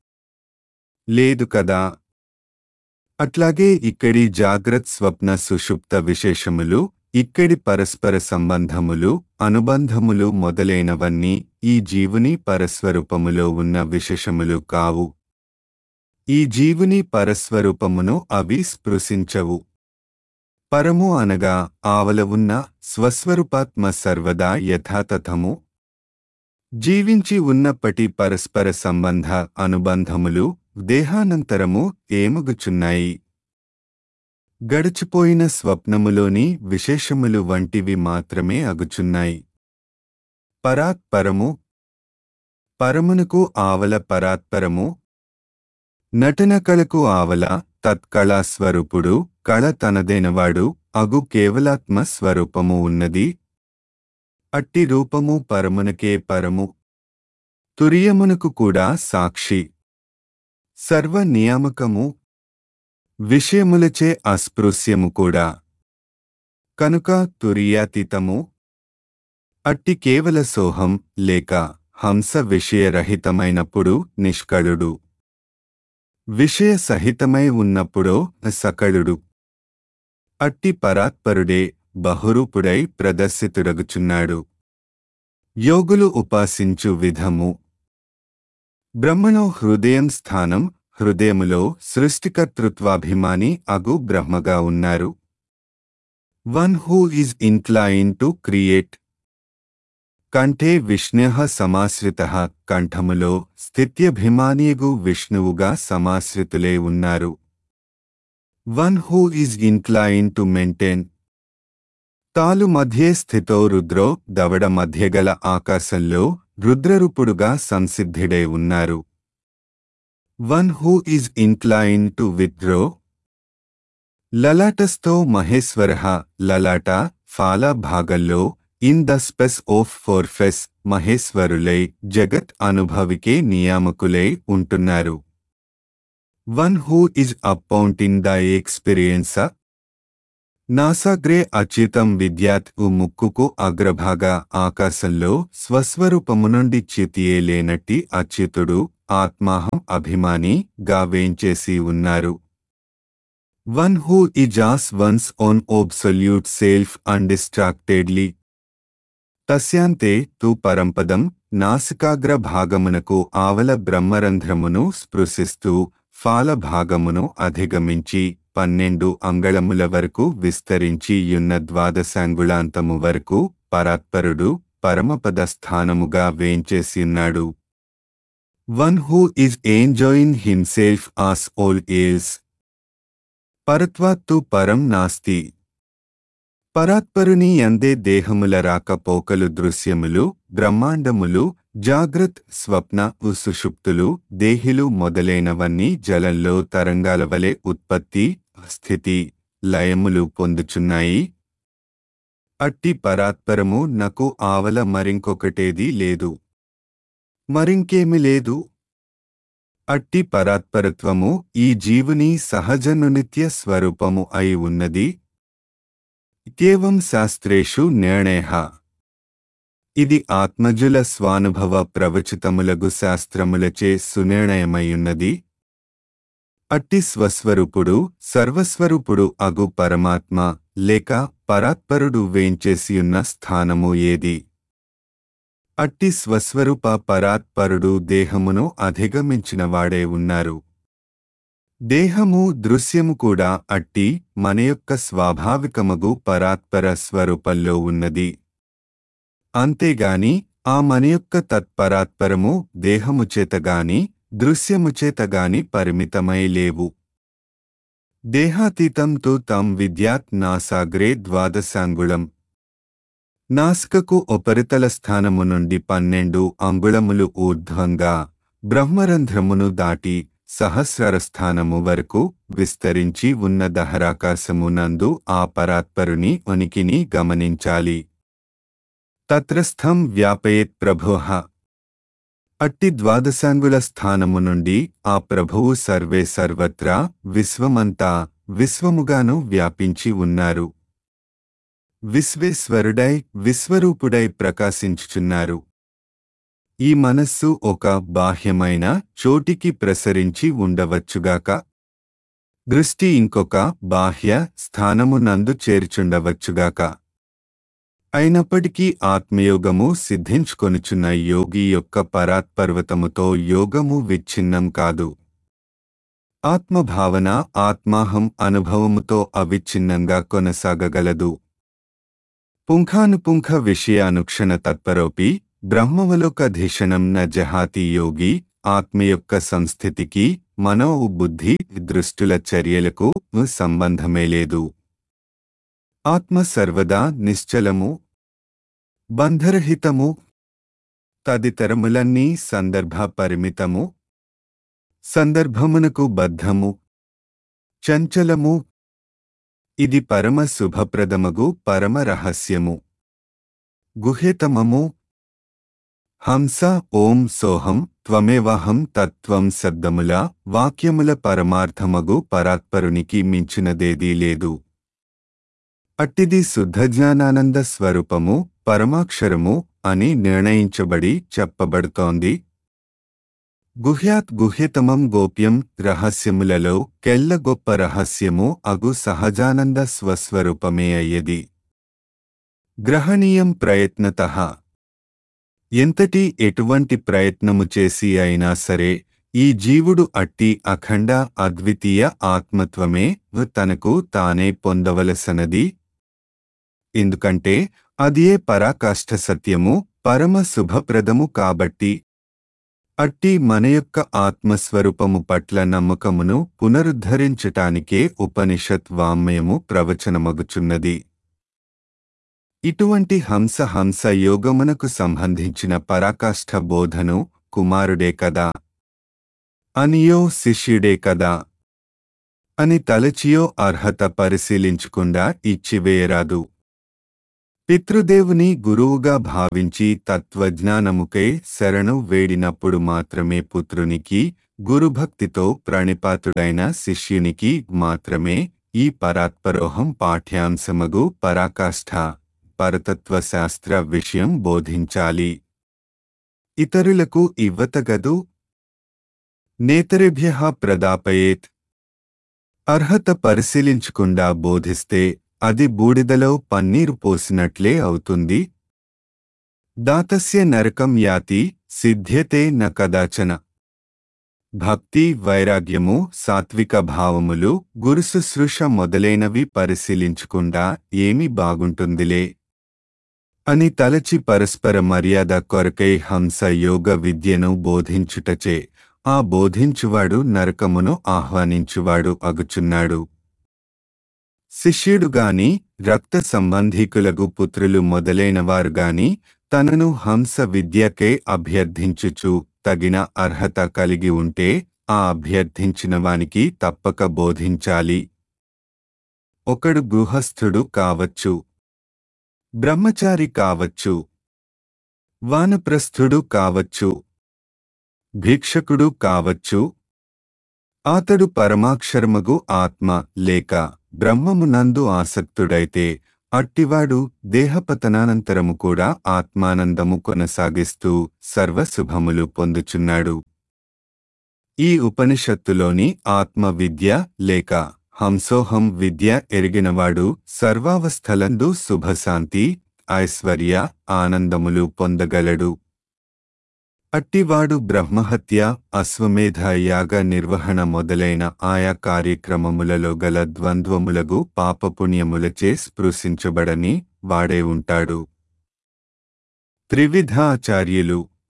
లేదు కదా అట్లాగే ఇక్కడి జాగ్రత్ స్వప్న సుషుప్త విశేషములు ఇక్కడి పరస్పర సంబంధములు అనుబంధములు మొదలైనవన్నీ ఈ జీవుని పరస్వరూపములో ఉన్న విశేషములు కావు ఈ జీవుని పరస్వరూపమును అవి స్పృశించవు పరము అనగా ఆవల ఉన్న స్వస్వరూపాత్మ సర్వదా యథాతథము జీవించి ఉన్నప్పటి పరస్పర సంబంధ అనుబంధములు దేహానంతరము ఏమగుచున్నాయి గడిచిపోయిన స్వప్నములోని విశేషములు వంటివి మాత్రమే అగుచున్నాయి పరాత్పరము పరమునకు ఆవల పరాత్పరము నటన కళకు ఆవల తత్కళా స్వరూపుడు కళ తనదైనవాడు అగు కేవలాత్మ స్వరూపము ఉన్నది అట్టి రూపము పరమునకే పరము తురియమునకు కూడా సాక్షి సర్వ నియామకము విషయములచే అస్పృశ్యము కూడా కనుక తురియాతీతము అట్టి కేవల సోహం లేక హంస విషయరహితమైనప్పుడు నిష్కళుడు విషయ సహితమై ఉన్నప్పుడో సకళుడు అట్టి పరాత్పరుడే బహురూపుడై ప్రదర్శితుడగుచున్నాడు యోగులు ఉపాసించు విధము బ్రహ్మణో హృదయం స్థానం హృదయములో సృష్టికర్తృత్వాభిమాని అగు బ్రహ్మగా ఉన్నారు one who is incline to create కంఠే విష్ణు సమాశ్రిత కంఠములో స్థిత్యభిమానియగు విష్ణువుగా సమాశ్రితులే ఉన్నారు one who is incline to maintain తాలు మధ్యే స్థితో రుద్రో దవడ మధ్యగల ఆకాశంలో రుద్రరూపుడుగా సంసిద్ధిడై ఉన్నారు one who is incline to withdraw లలాటస్థో మహేశ్వర లలాట ఫాల భాగంలో in the space of forehead మహేశ్వరులై జగత్ అనుభవికే నియామకులై ఉంటున్నారు one who is appoint in the experience నాసాగ్రే అచ్యుతం విద్యాత్ ఉ ముక్కుకు అగ్రభాగ ఆకాశంలో స్వస్వరూపము నుండి చ్యుతియే లేనట్టి అచ్యుతుడు ఆత్మాహం అభిమాని గా వేంచేసి ఉన్నారు one who is as one's own absolute self undistractedly తస్యాంతే తు పరంపదం నాసికాగ్ర భాగమునకు ఆవల బ్రహ్మరంధ్రమును స్పృశిస్తూ ఫాల భాగమును అధిగమించి పన్నెండు అంగళముల వరకు విస్తరించి యున్న ద్వాదశాంగుళాంతము వరకు పరాత్పరుడు పరమపద స్థానముగా వేంచేసిన్నాడు one who is enjoying himself as all else పరత్వాత్తు పరం నాస్తి పరాత్పరుని అందే దేహముల రాకపోకలు దృశ్యములు బ్రహ్మాండములు జాగ్రత్ స్వప్న సుషుప్తులు దేహిలు మొదలైనవన్నీ జలంలో తరంగాల వలె ఉత్పత్తి స్థితి లయములు పొందుచున్నాయి అట్టి పరాత్పరము నాకు ఆవల మరింకొకటేది లేదు మరింకేమి లేదు అట్టి పరాత్పరత్వము ఈ జీవుని సహజనునిత్య స్వరూపము అయి ఉన్నది ఇత్యేవం శాస్త్రేషు నిర్ణయ ఇది ఆత్మజుల స్వానుభవ ప్రవచితములగు శాస్త్రములచే సునిర్ణయమయ్యున్నది అట్టి స్వస్వరూపుడు సర్వస్వరూపుడు అగు పరమాత్మ లేక పరాత్పరుడు వేంచేసియున్న స్థానము ఏది అట్టి స్వస్వరూప పరాత్పరుడు దేహమును అధిగమించినవాడే ఉన్నారు దేహము దృశ్యము కూడా అట్టి మన యొక్క స్వాభావికమగు పరాత్పర స్వరూపంలో ఉన్నది అంతేగాని ఆ మన యొక్క తత్పరాత్పరము దేహము చేతగాని దృశ్యము చేతగాని పరిమితమై లేవు దేహాతీతం తు తం విద్యాత్ నాసాగ్రే ద్వాదశాంగుళం నాసికకు ఉపరితల స్థానము నుండి పన్నెండు అంగుళములు ఊర్ధ్వంగా బ్రహ్మరంధ్రమును దాటి సహస్రర స్థానము వరకు విస్తరించి ఉన్న దహరాకాశమునందు ఆ పరాత్పరుని ఉనికిని గమనించాలి తత్రస్థం వ్యాపయేత్ ప్రభుః అట్టి ద్వాదశాంగుల స్థానము నుండి ఆ ప్రభువు సర్వే సర్వత్రా విశ్వమంతా విశ్వముగాను వ్యాపించి ఉన్నారు విశ్వేశ్వరుడై విశ్వరూపుడై ప్రకాశించుచున్నారు ఈ మనస్సు ఒక బాహ్యమైన చోటికి ప్రసరించి ఉండవచ్చుగాక దృష్టి ఇంకొక బాహ్య స్థానమునందు చేర్చుండవచ్చుగాక అయినప్పటికీ ఆత్మయోగము సిద్ధించుకొనుచున్న యోగి యొక్క పరాత్పర్వతముతో యోగము విచ్ఛిన్నం కాదు ఆత్మభావన ఆత్మాహం అనుభవముతో అవిచ్ఛిన్నంగా కొనసాగగలదు పుంఖానుపుంఖ విషయానుక్షణ తత్పరోపి బ్రహ్మవలోకధీషణం న జహాతి యోగి ఆత్మ యొక్క సంస్థితికి మనో బుద్ధి దృష్టుల చర్యలకు సంబంధమే లేదు ఆత్మ సర్వదా నిశ్చలము బంధరహితము తదితరములన్నీ సందర్భ పరిమితము సందర్భమునకు బద్ధము చంచలము ఇది పరమ శుభప్రదమగు పరమ రహస్యము గుహ్యతమము హంస ఓం సోహం త్వమేవాహం తత్వం శబ్దముల వాక్యముల పరమార్థమగు పరాత్పరునికి మించినదేదీ లేదు అట్టిది శుద్ధజ్ఞానానంద స్వరూపము పరమాక్షరము అని నిర్ణయించబడి చెప్పబడుతోంది గుహ్యాత్ గుహ్యతమం గోప్యం రహస్యములలో కెల్ల గొప్ప రహస్యము అగు సహజానంద స్వస్వరూపమే అయ్యది గ్రహణీయం ప్రయత్నత ఎంతటి ఎటువంటి ప్రయత్నము చేసి అయినా సరే ఈ జీవుడు అట్టి అఖండ అద్వితీయ ఆత్మత్వమే తనకు తానే పొందవలసనది ఎందుకంటే అదియే పరాకాష్ఠ సత్యము పరమ శుభప్రదము కాబట్టి అట్టి మన యొక్క ఆత్మస్వరూపము పట్ల నమ్మకమును పునరుద్ధరించటానికే ఉపనిషత్ వామ్యము ప్రవచనమగుచున్నది ఇటువంటి హంస హంస యోగమునకు సంబంధించిన పరాకాష్ఠ బోధను కుమారుడే కదా అనియో శిష్యుడే కదా అని తలచియో అర్హత పరిశీలించకుండా ఇచ్చివేయరాదు పితృదేవుని గురువుగా భావించి తత్వజ్ఞానముకై శరణు వేడినప్పుడు మాత్రమే పుత్రునికి గురుభక్తితో ప్రణిపాతుడైన శిష్యునికి మాత్రమే ఈ పరాత్పరోహం పాఠ్యాంశమగు పరాకాష్ఠ పరతత్వ శాస్త్ర విషయం బోధించాలి ఇతరులకు ఇవ్వతగదు నేతరేభ్య ప్రదాపయేత్ అర్హత పరిశీలించకుండా బోధిస్తే అది బూడిదలో పన్నీరు పోసినట్లే అవుతుంది దాతస్య నరకం యాతి సిద్ధ్యతే న కదాచన భక్తి వైరాగ్యము సాత్విక భావములు గురుశుశ్రూష మొదలైనవి పరిశీలించకుండా ఏమి బాగుంటుందిలే అని తలచి పరస్పర మర్యాద కొరకై హంస యోగ విద్యను బోధించుటచే ఆ బోధించువాడు నరకమును ఆహ్వానించువాడు అగుచున్నాడు శిష్యుడుగాని రక్త సంబంధీకులగు పుత్రులు మొదలైనవారుగాని తనను హంస విద్యకై అభ్యర్థించుచు తగిన అర్హత కలిగి ఉంటే ఆ అభ్యర్థించిన వానికి తప్పక బోధించాలి ఒకడు గృహస్థుడు కావచ్చు బ్రహ్మచారి కావచ్చు వానప్రస్థుడు కావచ్చు భిక్షకుడు కావచ్చు అతడు పరమాక్షరమగు ఆత్మ లేక బ్రహ్మమునందు ఆసక్తుడైతే అట్టివాడు దేహపతనానంతరము కూడా ఆత్మానందము కొనసాగిస్తూ సర్వశుభములు పొందుచున్నాడు ఈ ఉపనిషత్తులోని ఆత్మ విద్య లేక హంసోహం విద్య ఎరిగినవాడు సర్వావస్థలందు శుభశాంతి ఐశ్వర్య ఆనందములు పొందగలడు అట్టివాడు బ్రహ్మహత్య అశ్వమేధ యాగ నిర్వహణ మొదలైన ఆయా కార్యక్రమములలో గల ద్వంద్వములగు పాపపుణ్యములచే స్పృశించబడని వాడే ఉంటాడు త్రివిధ ఆచార్యులు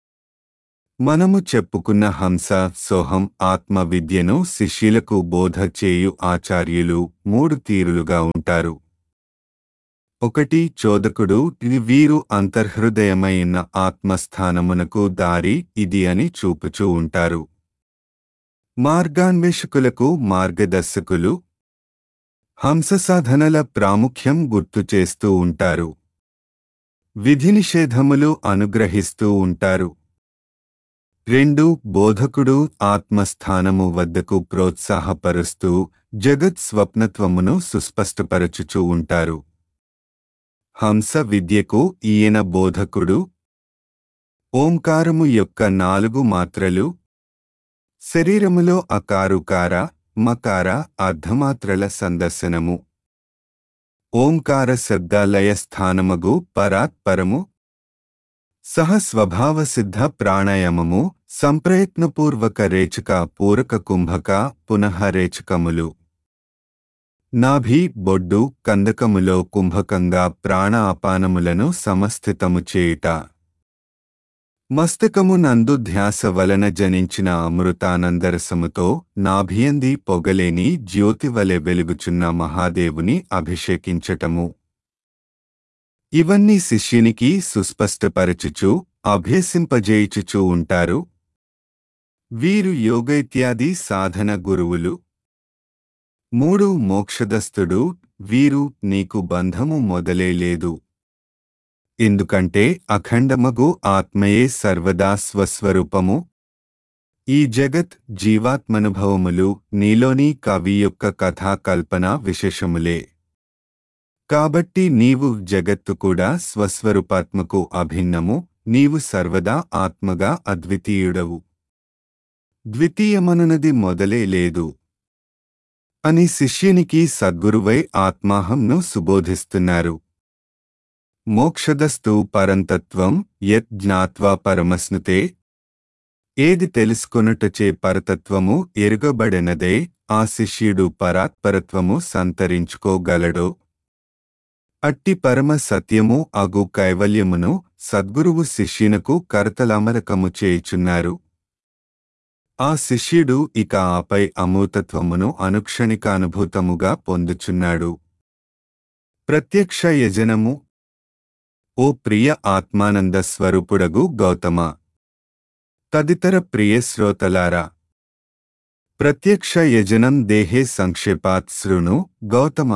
మనము చెప్పుకున్న హంస సోహం ఆత్మ విద్యను శిష్యులకు బోధ చేయు ఆచార్యులు మూడు తీరులుగా ఉంటారు ఒకటి చోదకుడు ఇది వీరు అంతర్హృదయమైన ఆత్మస్థానమునకు దారి ఇది అని చూపుచూ ఉంటారు మార్గాన్వేషకులకు మార్గదర్శకులు హంస సాధనల ప్రాముఖ్యం గుర్తు చేస్తూ ఉంటారు విధి నిషేధములు అనుగ్రహిస్తూ ఉంటారు రెండు బోధకుడు ఆత్మస్థానము వద్దకు ప్రోత్సాహపరుస్తూ జగత్ స్వప్నత్వమును సుస్పష్టపరచుచూ ఉంటారు హంస విద్యకు ఈయన బోధకుడు ఓంకారము యొక్క నాలుగు మాత్రలు శరీరములో అకారుకార మకార అర్ధమాత్రల సందర్శనము ఓంకార శబ్దాలయ స్థానమగు పరాత్పరము సహ స్వభావ సిద్ధ ప్రాణాయామము సంప్రయత్నపూర్వక రేచక పూరక కుంభక పునః రేచకములు నాభి బొడ్డు కందకములో కుంభకంగా ప్రాణ అపానములను సమస్థితము చేయుట మస్తకము నందు ధ్యాస వలన జనించిన అమృతానందరసముతో నాభియంది పొగలేని జ్యోతివలె వెలుగుచున్న మహాదేవుని అభిషేకించటము ఇవన్నీ శిష్యునికి సుస్పష్టపరచుచు అభ్యసింపజేయుచుచూ ఉంటారు వీరు యోగైత్యాది సాధన గురువులు మూడు మోక్షదస్తుడు వీరు నీకు బంధము మొదలే లేదు ఎందుకంటే అఖండమగు ఆత్మయే సర్వదా స్వస్వరూపము ఈ జగత్ జీవాత్మనుభవములు నీలోని కవి యొక్క కథా కల్పన విశేషములే కాబట్టి నీవు జగత్తు కూడా స్వస్వరూపాత్మకు అభిన్నము నీవు సర్వదా ఆత్మగా అద్వితీయుడవు ద్వితీయమనునది మొదలే లేదు అని శిష్యునికి సద్గురువై ఆత్మాహంను సుబోధిస్తున్నారు మోక్షదస్తు పరంతత్వం యత్ జ్ఞాత్వా పరమస్నుతే ఏది తెలుసుకొనుటచే పరతత్వము ఎరుగబడినదే ఆ శిష్యుడు పరాత్పరత్వము సంతరించుకోగలడో అట్టి పరమ సత్యము అగు కైవల్యమును సద్గురువు శిష్యునకు కరతలమరకము చేయుచున్నారు ఆ శిష్యుడు ఇక ఆపై అమూతత్వమును అనుక్షణికానుభూతముగా పొందుచున్నాడు ప్రత్యక్ష యజనము ఓ ప్రియ ఆత్మానంద స్వరూపుడగు గౌతమ తదితర ప్రియ శ్రోతలారా ప్రత్యక్ష యజనం దేహే సంక్షేపాత్ శృణు గౌతమ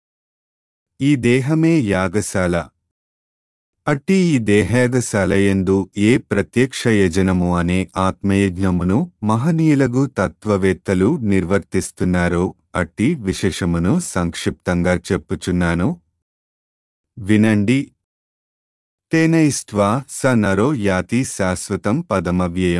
ఈ దేహమే యాగశాల అట్టి ఈ దేహాగశాలయందు ఏ ప్రత్యక్ష యజనము అనే ఆత్మయజ్ఞమును మహనీయులగు తత్వవేత్తలు నిర్వర్తిస్తున్నారో అట్టి విశేషమును సంక్షిప్తంగా చెప్పుచున్నాను వినండి తేనైష్ట్వా స నరో యాతి శాశ్వతం పదమవ్యయం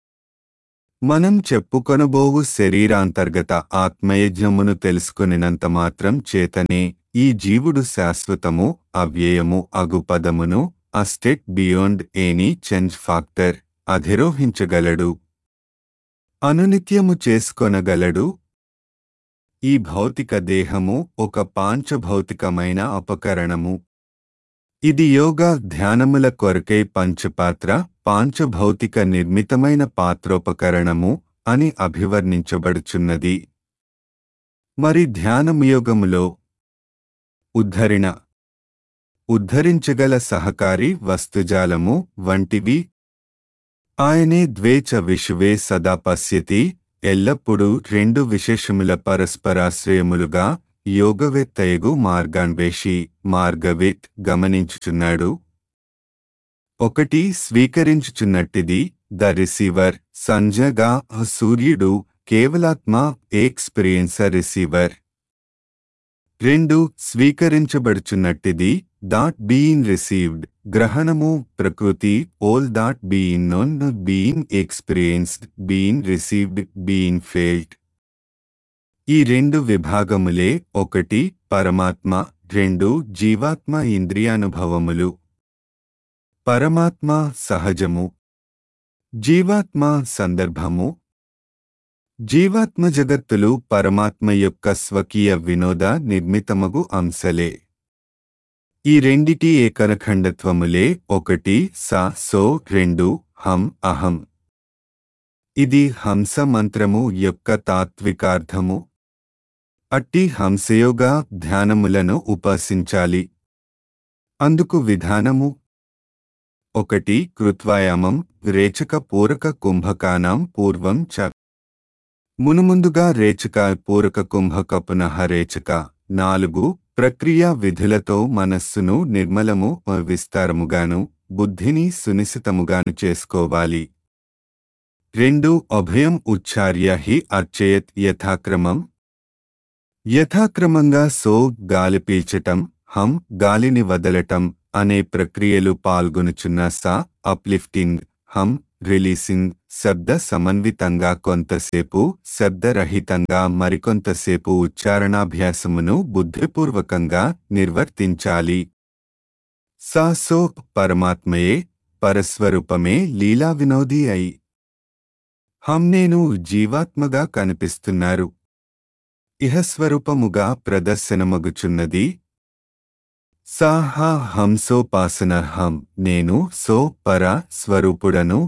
మనం చెప్పుకొనబోవు శరీరాంతర్గత ఆత్మయజ్ఞమును తెలుసుకునినంత మాత్రం చేతనే ఈ జీవుడు శాశ్వతము అవ్యయము అగు పదమును a state beyond any change factor అధిరోహించగలడు అనునిత్యము చేసుకొనగలడు ఈ భౌతిక దేహము ఒక పాంచభౌతికమైన అపకరణము ఇది యోగా ధ్యానముల కొరకై పంచపాత్ర పాంచభౌతిక నిర్మితమైన పాత్రోపకరణము అని అభివర్ణించబడుచున్నది మరి ధ్యానముయోగములో ఉద్ధరిణ ఉద్ధరించగల సహకారి వస్తుజాలము వంటివి ఆయనే ద్వేచ విషువే సదా పశ్యతి ఎల్లప్పుడూ రెండు విశేషముల పరస్పరాశ్రయములుగా యోగవేత్తయగు మార్గాన్వేషి మార్గవేత్ గమనించుచున్నాడు ఒకటి స్వీకరించుచున్నట్టిది ద రిసీవర్ సంజగా సూర్యుడు కేవలాత్మ ఎక్స్పీరియన్సర్ రిసీవర్ రెండు స్వీకరించబడుచున్నట్టిది దాట్ బీయింగ్ రిసీవ్డ్ గ్రహణము ప్రకృతి all that being known being experienced being received being failed ఈ రెండు విభాగములే ఒకటి పరమాత్మ రెండు జీవాత్మ ఇంద్రియానుభవములు పరమాత్మ సహజము జీవాత్మ సందర్భము జీవాత్మ జగత్తులు పరమాత్మ యొక్క స్వకీయ వినోద నిర్మితమగు అంశలే ఈ రెండిటి ఏకరఖండత్వములే ఒకటి స సో రెండు హం అహం ఇది హంస మంత్రము యొక్క తాత్వికార్థము అట్టి హంసయోగ ధ్యానములను ఉపాసించాలి అందుకు విధానము ఒకటి కృత్వాయామం రేచక పూరక కుంభకానాం పూర్వం చ మునుముందుగా రేచక పూరక కుంభక పునః రేచక నాలుగు ప్రక్రియా విధులతో మనస్సును నిర్మలము విస్తారముగాను బుద్ధిని సునిశితముగాను చేసుకోవాలి రెండు అభయం ఉచ్చార్య హి అర్చయత్ యథాక్రమం యథాక్రమంగా సో గాలి పీల్చటం హం గాలిని వదలటం అనే ప్రక్రియలు పాల్గొనుచున్న సా అప్లిఫ్టింగ్ హం రిలీసింగ్ శబ్ద సమన్వితంగా కొంతసేపు శబ్దరహితంగా మరికొంతసేపు ఉచ్చారణాభ్యాసమును బుద్ధిపూర్వకంగా నిర్వర్తించాలి సా సో పరమాత్మయే పరస్వరూపమే లీలా వినోదీ అయి హం నేను జీవాత్మగా కనిపిస్తున్నారు ఇహస్వరూపముగా ప్రదర్శనమగుచున్నది సాహా హంసోపాసనర్హం నేను సో పర స్వరూపుడను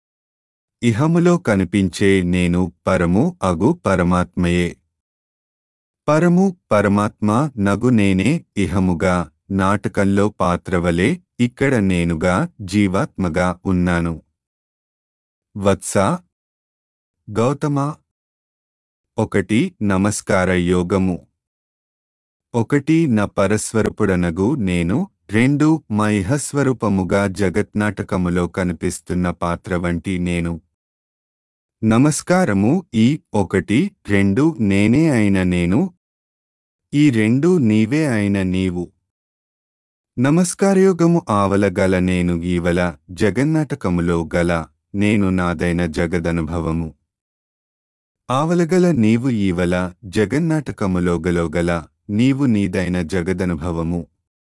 ఇహములో కనిపించే నేను పరము అగు పరమాత్మయే పరము పరమాత్మ నగు నేనే ఇహముగా నాటకంలో పాత్రవలే ఇక్కడ నేనుగా జీవాత్మగా ఉన్నాను వత్స గౌతమ ఒకటి నమస్కార యోగము ఒకటి న పరస్వరపుడనగు నేను రెండు మైహస్వరూపముగా జగత్నాటకములో కనిపిస్తున్న పాత్ర వంటి నేను నమస్కారము ఈ ఒకటి రెండు నేనే అయిన నేను ఈ రెండు నీవే అయిన నీవు నమస్కారయోగము ఆవల గల నేను ఈవల జగన్నాటకములో గల నేను నాదైన జగదనుభవము ఆవలగల నీవు ఈవల జగన్నాటకములో గలోగల నీవు నీదైన జగదనుభవము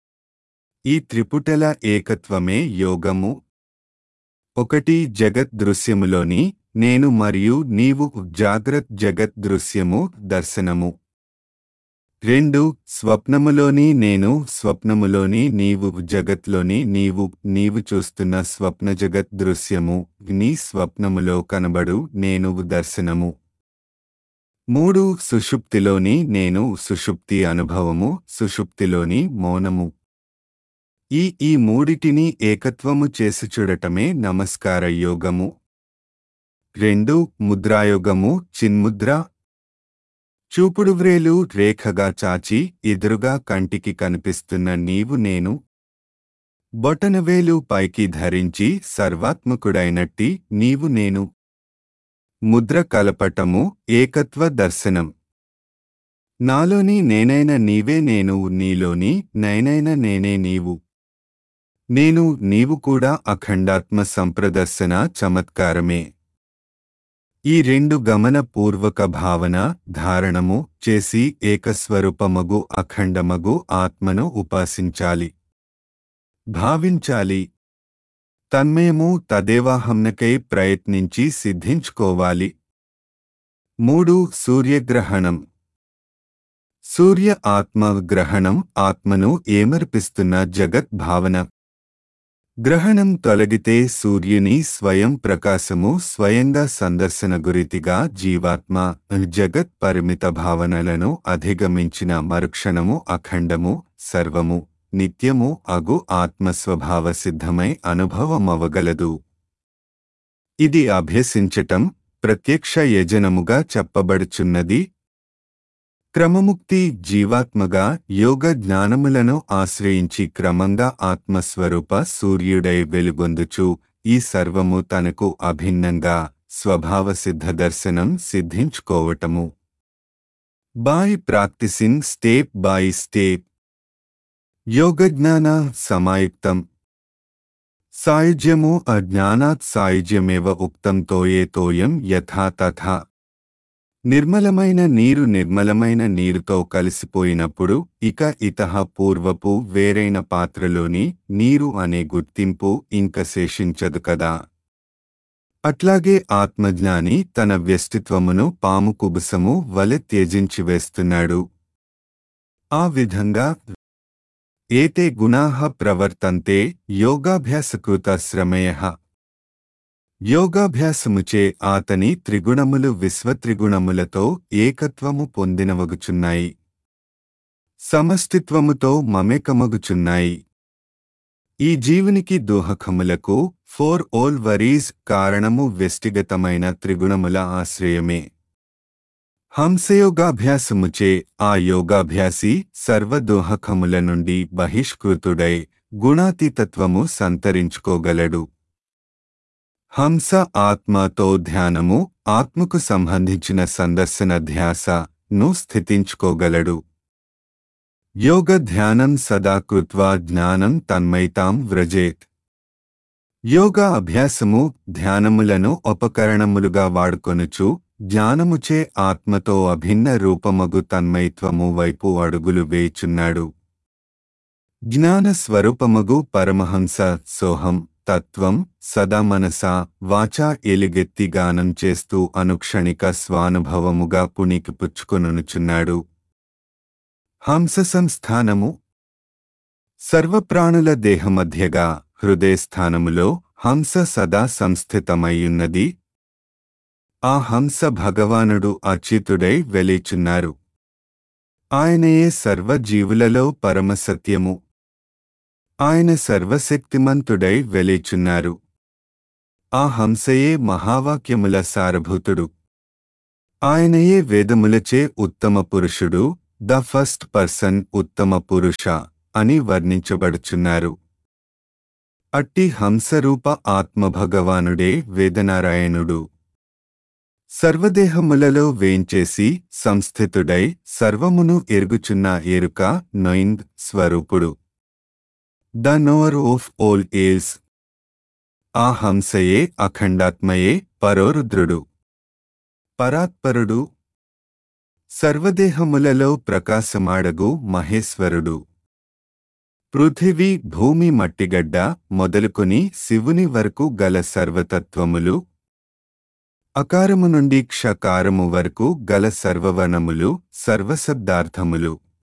ఈ త్రిపుటల ఏకత్వమే యోగము ఒకటి జగత్ దృశ్యములోని నేను మరియు నీవు జాగ్రత్ జగత్ దృశ్యము దర్శనము రెండు స్వప్నములోని నేను స్వప్నములోని నీవు జగత్లోని నీవు నీవు చూస్తున్న స్వప్న జగత్ దృశ్యము నీ స్వప్నములో కనబడు నేను దర్శనము మూడు సుషుప్తిలోని నేను సుషుప్తి అనుభవము సుషుప్తిలోని మౌనము ఈ ఈ మూడిటిని ఏకత్వము చేసి చూడటమే నమస్కార యోగము రెండు ముద్రాయోగము చిన్ముద్ర చూపుడు వ్రేలు రేఖగా చాచి ఎదురుగా కంటికి కనిపిస్తున్న నీవు నేను బొటనవేలు పైకి ధరించి సర్వాత్మకుడైనట్టి నీవు నేను ముద్ర కలపటము ఏకత్వ దర్శనం నాలోని నేనైన నీవే నేను నీలోని నైనైన నేనే నీవు నేను నీవు కూడా అఖండాత్మ సంప్రదర్శన చమత్కారమే ఈ రెండు గమన పూర్వక భావన ధారణము చేసి ఏకస్వరూపమగు అఖండమగు ఆత్మను ఉపాసించాలి భావించాలి తన్మయము తదేవాహంనకై ప్రయత్నించి సిద్ధించుకోవాలి మూడు సూర్యగ్రహణం సూర్య ఆత్మ గ్రహణం ఆత్మను ఏమర్పిస్తున్న జగత్ భావన గ్రహణం తొలగితే సూర్యుని స్వయం ప్రకాశము స్వయంగా సందర్శన గురితిగా జీవాత్మ జగత్ పరిమిత భావనలను అధిగమించిన మరుక్షణము అఖండము సర్వము నిత్యము అగు ఆత్మస్వభావ సిద్ధమై అనుభవమవగలదు ఇది అభ్యసించటం ప్రత్యక్ష యజనముగా చెప్పబడుచున్నది క్రమముక్తి జీవాత్మగా యోగ జ్ఞానములను ఆశ్రయించి క్రమంగా ఆత్మస్వరూప సూర్యుడై వెలుగొందుచు ఈ సర్వము తనకు అభిన్నంగా స్వభావ సిద్ధ దర్శనం సిద్ధించుకోవటము by practising step by step యోగజ్ఞాన సమాయుక్తం సాయుజ్యము అజ్ఞానాత్ సాయుజ్యమేవ ఉక్తం తోయే తోయం యథా తథా నిర్మలమైన నీరు నిర్మలమైన నీరుతో కలిసిపోయినప్పుడు ఇక ఇతహ పూర్వపు వేరైన పాత్రలోని నీరు అనే గుర్తింపు ఇంక శేషించదు కదా అట్లాగే ఆత్మజ్ఞాని తన వ్యస్తిత్వమును పాము కుబుసము వలె త్యజించి వేస్తున్నాడు ఆ విధంగా ఏతే గుణాః ప్రవర్తంతే యోగాభ్యాసకృత శ్రమయ యోగాభ్యాసముచే ఆతని త్రిగుణములు విశ్వత్రిగుణములతో ఏకత్వము పొందినవగుచున్నాయి సమష్టిత్వముతో మమేకమగుచున్నాయి ఈ జీవునికి దోహకములకు ఫోర్ ఓల్ వరీస్ కారణము వ్యక్తిగతమైన త్రిగుణముల ఆశ్రయమే హంసయోగాభ్యాసముచే ఆ యోగాభ్యాసి సర్వదోహకముల నుండి బహిష్కృతుడై గుణాతీతత్వము సంతరించుకోగలడు హంస ఆత్మతో ధ్యానము ఆత్మకు సంబంధించిన సందర్శన ధ్యాస ను స్థితించుకోగలడు యోగ ధ్యానం సదా కృత్వా జ్ఞానం తన్మైతాం వ్రజేత్ యోగా అభ్యాసము ధ్యానములను ఉపకరణములుగా వాడుకొనుచు జ్ఞానముచే ఆత్మతో అభిన్న రూపమగు తన్మయత్వము వైపు అడుగులు వేచున్నాడు జ్ఞాన స్వరూపమగు పరమహంస సోహం తత్వం సదా మనసా వాచా ఎలుగెత్తి గానం చేస్తూ అనుక్షణిక స్వానుభవముగా పుణికి పుచ్చుకొనుచున్నాడు హంస సంస్థానము సర్వప్రాణుల దేహమధ్యగా హృదయస్థానములో హంస సదా సంస్థితమయ్యున్నది ఆ హంస భగవానుడు అచ్యుతుడై వెలిచున్నారు ఆయనయే సర్వజీవులలో పరమసత్యము ఆయన సర్వశక్తిమంతుడై వెలిచున్నారు ఆ హంసయే మహావాక్యముల సారభూతుడు ఆయనయే వేదములచే ఉత్తమ పురుషుడు ద ఫస్ట్ పర్సన్ ఉత్తమ పురుష అని వర్ణించబడుచున్నారు అట్టి హంసరూప ఆత్మభగవానుడే వేదనారాయణుడు సర్వదేహములలో వేంచేసి సంస్థితుడై సర్వమును ఎరుగుచున్న ఎరుక నొయింద్ స్వరూపుడు the knower of all else ఆ హంసయే అఖండాత్మయే పరోరుద్రుడు పరాత్పరుడు సర్వదేహములలో ప్రకాశమాడగు మహేశ్వరుడు పృథివీ భూమి మట్టిగడ్డ మొదలుకొని శివుని వరకు గల సర్వతత్వములు అకారము నుండి క్షకారము వరకు గల సర్వవర్ణములు సర్వశబ్దార్థములు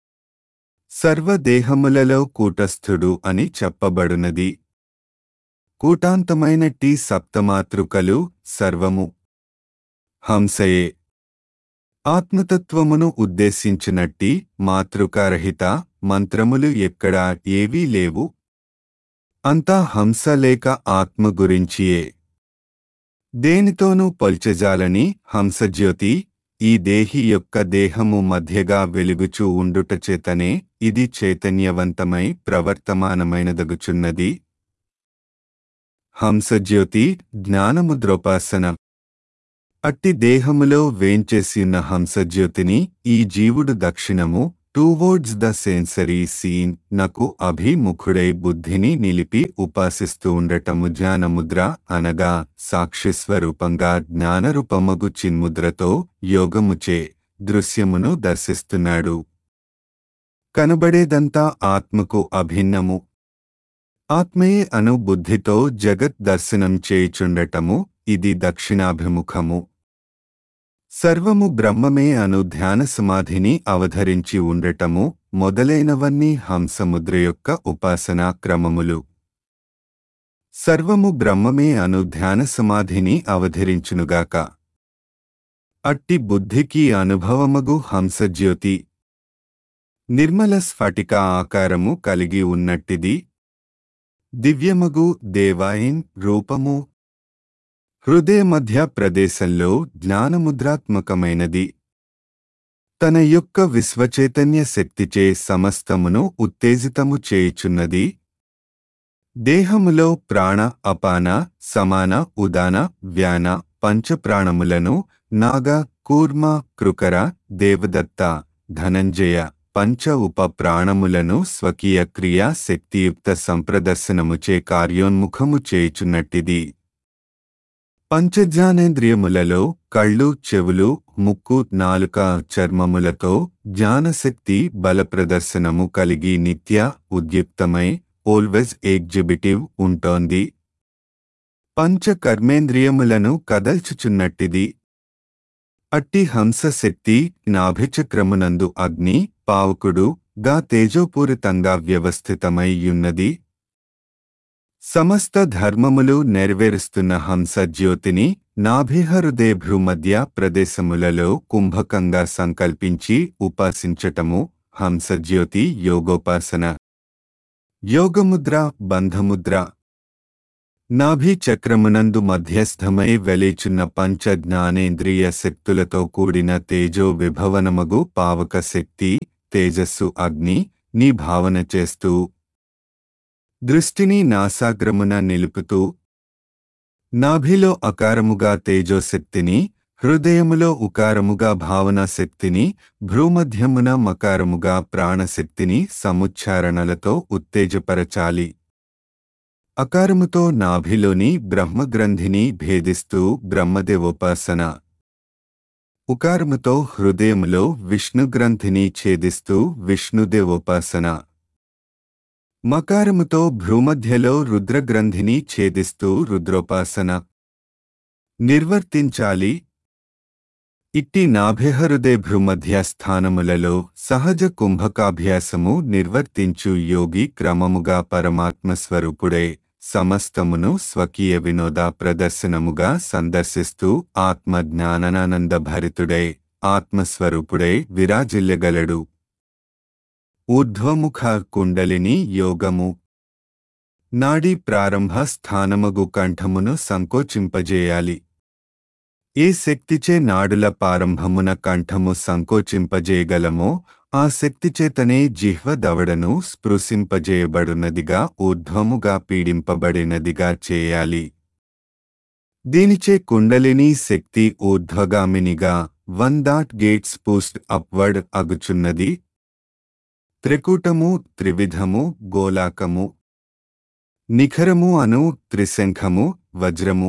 సర్వదేహములలో కూటస్థుడు అని చెప్పబడునది కూటాంతమైన టీ సప్తమాతృకలు సర్వము హంసయే ఆత్మతత్వమును ఉద్దేశించినట్టి మాతృకారహిత మంత్రములు ఎక్కడా ఏవీ లేవు అంతా హంస లేక ఆత్మ గురించియే దేనితోనూ పొల్చజాలని హంసజ్యోతి ఈ దేహి యొక్క దేహము మధ్యగా వెలుగుచూ ఉండుటచేతనే ఇది చైతన్యవంతమై ప్రవర్తమానమైనదగుచున్నది హంసజ్యోతి జ్ఞానముద్రోపాసన అట్టి దేహములో వేంచేసిన హంసజ్యోతిని ఈ జీవుడు దక్షిణము టువర్డ్స్ ద సెన్సరీ సీన్ నకు అభిముఖుడై బుద్ధిని నిలిపి ఉపాసిస్తూ ఉండటము జ్ఞానముద్ర అనగా సాక్షిస్వరూపంగా జ్ఞానరూపమగు చిన్ముద్రతో యోగముచే దృశ్యమును దర్శిస్తున్నాడు కనబడేదంతా ఆత్మకు అభిన్నము ఆత్మయే అను బుద్ధితో జగత్ దర్శనం చేయుచుండటము ఇది దక్షిణాభిముఖము సర్వము బ్రహ్మమే అను ధ్యాన సమాధిని అవధరించి ఉండటము మొదలైనవన్నీ హంసముద్ర యొక్క ఉపాసనా క్రమములు సర్వము బ్రహ్మమే అను ధ్యాన సమాధిని అవధరించునుగాక అట్టి బుద్ధికి అనుభవమగు హంసజ్యోతి నిర్మల స్ఫటిక ఆకారము కలిగి ఉన్నట్టిది దివ్యమగు దేవాయిన్ రూపము హృదయ మధ్య ప్రదేశంలో జ్ఞానముద్రాత్మకమైనది తన యొక్క విశ్వచైతన్య శక్తిచే సమస్తమును ఉత్తేజితము చేయుచున్నది దేహములో ప్రాణ అపాన సమాన ఉదాన వ్యాన పంచప్రాణములను నాగ కూర్మ కృకర దేవదత్త ధనంజయ పంచ ఉప ప్రాణములను స్వకీయ క్రియా శక్తియుక్త సంప్రదర్శనముచే కార్యోన్ముఖము చేయుచున్నట్టిది పంచజ్ఞానేంద్రియములలో కళ్ళు చెవులు ముక్కు నాలుక చర్మములతో జ్ఞానశక్తి బలప్రదర్శనము కలిగి నిత్య ఉద్యుక్తమై ఓల్వేజ్ ఎగ్జిబిటివ్ ఉంటోంది పంచ కర్మేంద్రియములను కదల్చుచున్నట్టిది అట్టి హంసశక్తి నాభిచక్రమునందు అగ్ని పావకుడు గా తేజోపూరితంగా వ్యవస్థితమై యున్నది సమస్త ధర్మములు నెరవేరుస్తున్న హంస జ్యోతిని నాభిహృదే భ్రూమధ్య ప్రదేశములలో కుంభకంగా సంకల్పించి ఉపాసించటము హంసజ్యోతి యోగోపాసన యోగముద్ర బంధముద్ర నాభి చక్రమునందు మధ్యస్థమై వెలేచున్న పంచ జ్ఞానేంద్రియ శక్తులతో కూడిన తేజో విభవనమగు పావక శక్తి తేజస్సు అగ్ని నీ భావన చేస్తూ దృష్టిని నాసాగ్రమున నిలుపుతూ నాభిలో అకారముగా తేజోశక్తిని హృదయములో ఉకారముగా భావనా శక్తిని భ్రూమధ్యమున మకారముగా ప్రాణశక్తిని సముచ్చారణలతో ఉత్తేజపరచాలి అకారముతో నాభిలోని బ్రహ్మగ్రంథిని భేదిస్తూ బ్రహ్మదేవోపాసన ఉకారముతో హృదయములో విష్ణుగ్రంథిని ఛేదిస్తూ విష్ణుదేవోపాసన మకారముతో భ్రూమధ్యలో రుద్రగ్రంథిని ఛేదిస్తూ రుద్రోపాసన నిర్వర్తించాలి ఇట్టి నాభిహృదే భ్రూమధ్య స్థానములలో సహజ కుంభకాభ్యాసము నిర్వర్తించు యోగి క్రమముగా పరమాత్మ స్వరూపుడే సమస్తమును స్వకీయ వినోద ప్రదర్శనముగా సందర్శిస్తూ ఆత్మ జ్ఞానానంద భరితుడై ఆత్మస్వరూపుడై విరాజిల్లగలడు ఊర్ధ్వముఖ కుండలిని యోగము నాడీ ప్రారంభ స్థానమగు కంఠమును సంకోచింపజేయాలి ఏ శక్తిచే నాడుల ప్రారంభమున కంఠము సంకోచింపజేయగలమో ఆ శక్తిచేతనే జిహ్వ దవడను స్పృశింపజేయబడునదిగా ఊర్ధ్వముగా పీడింపబడినదిగా చేయాలి దీనిచే కుండలిని శక్తి ఊర్ధ్వగామినిగా one that gets pushed upward అగుచున్నది త్రికూటము త్రివిధము గోలాకము నిఖరము అను త్రిశంఖము వజ్రము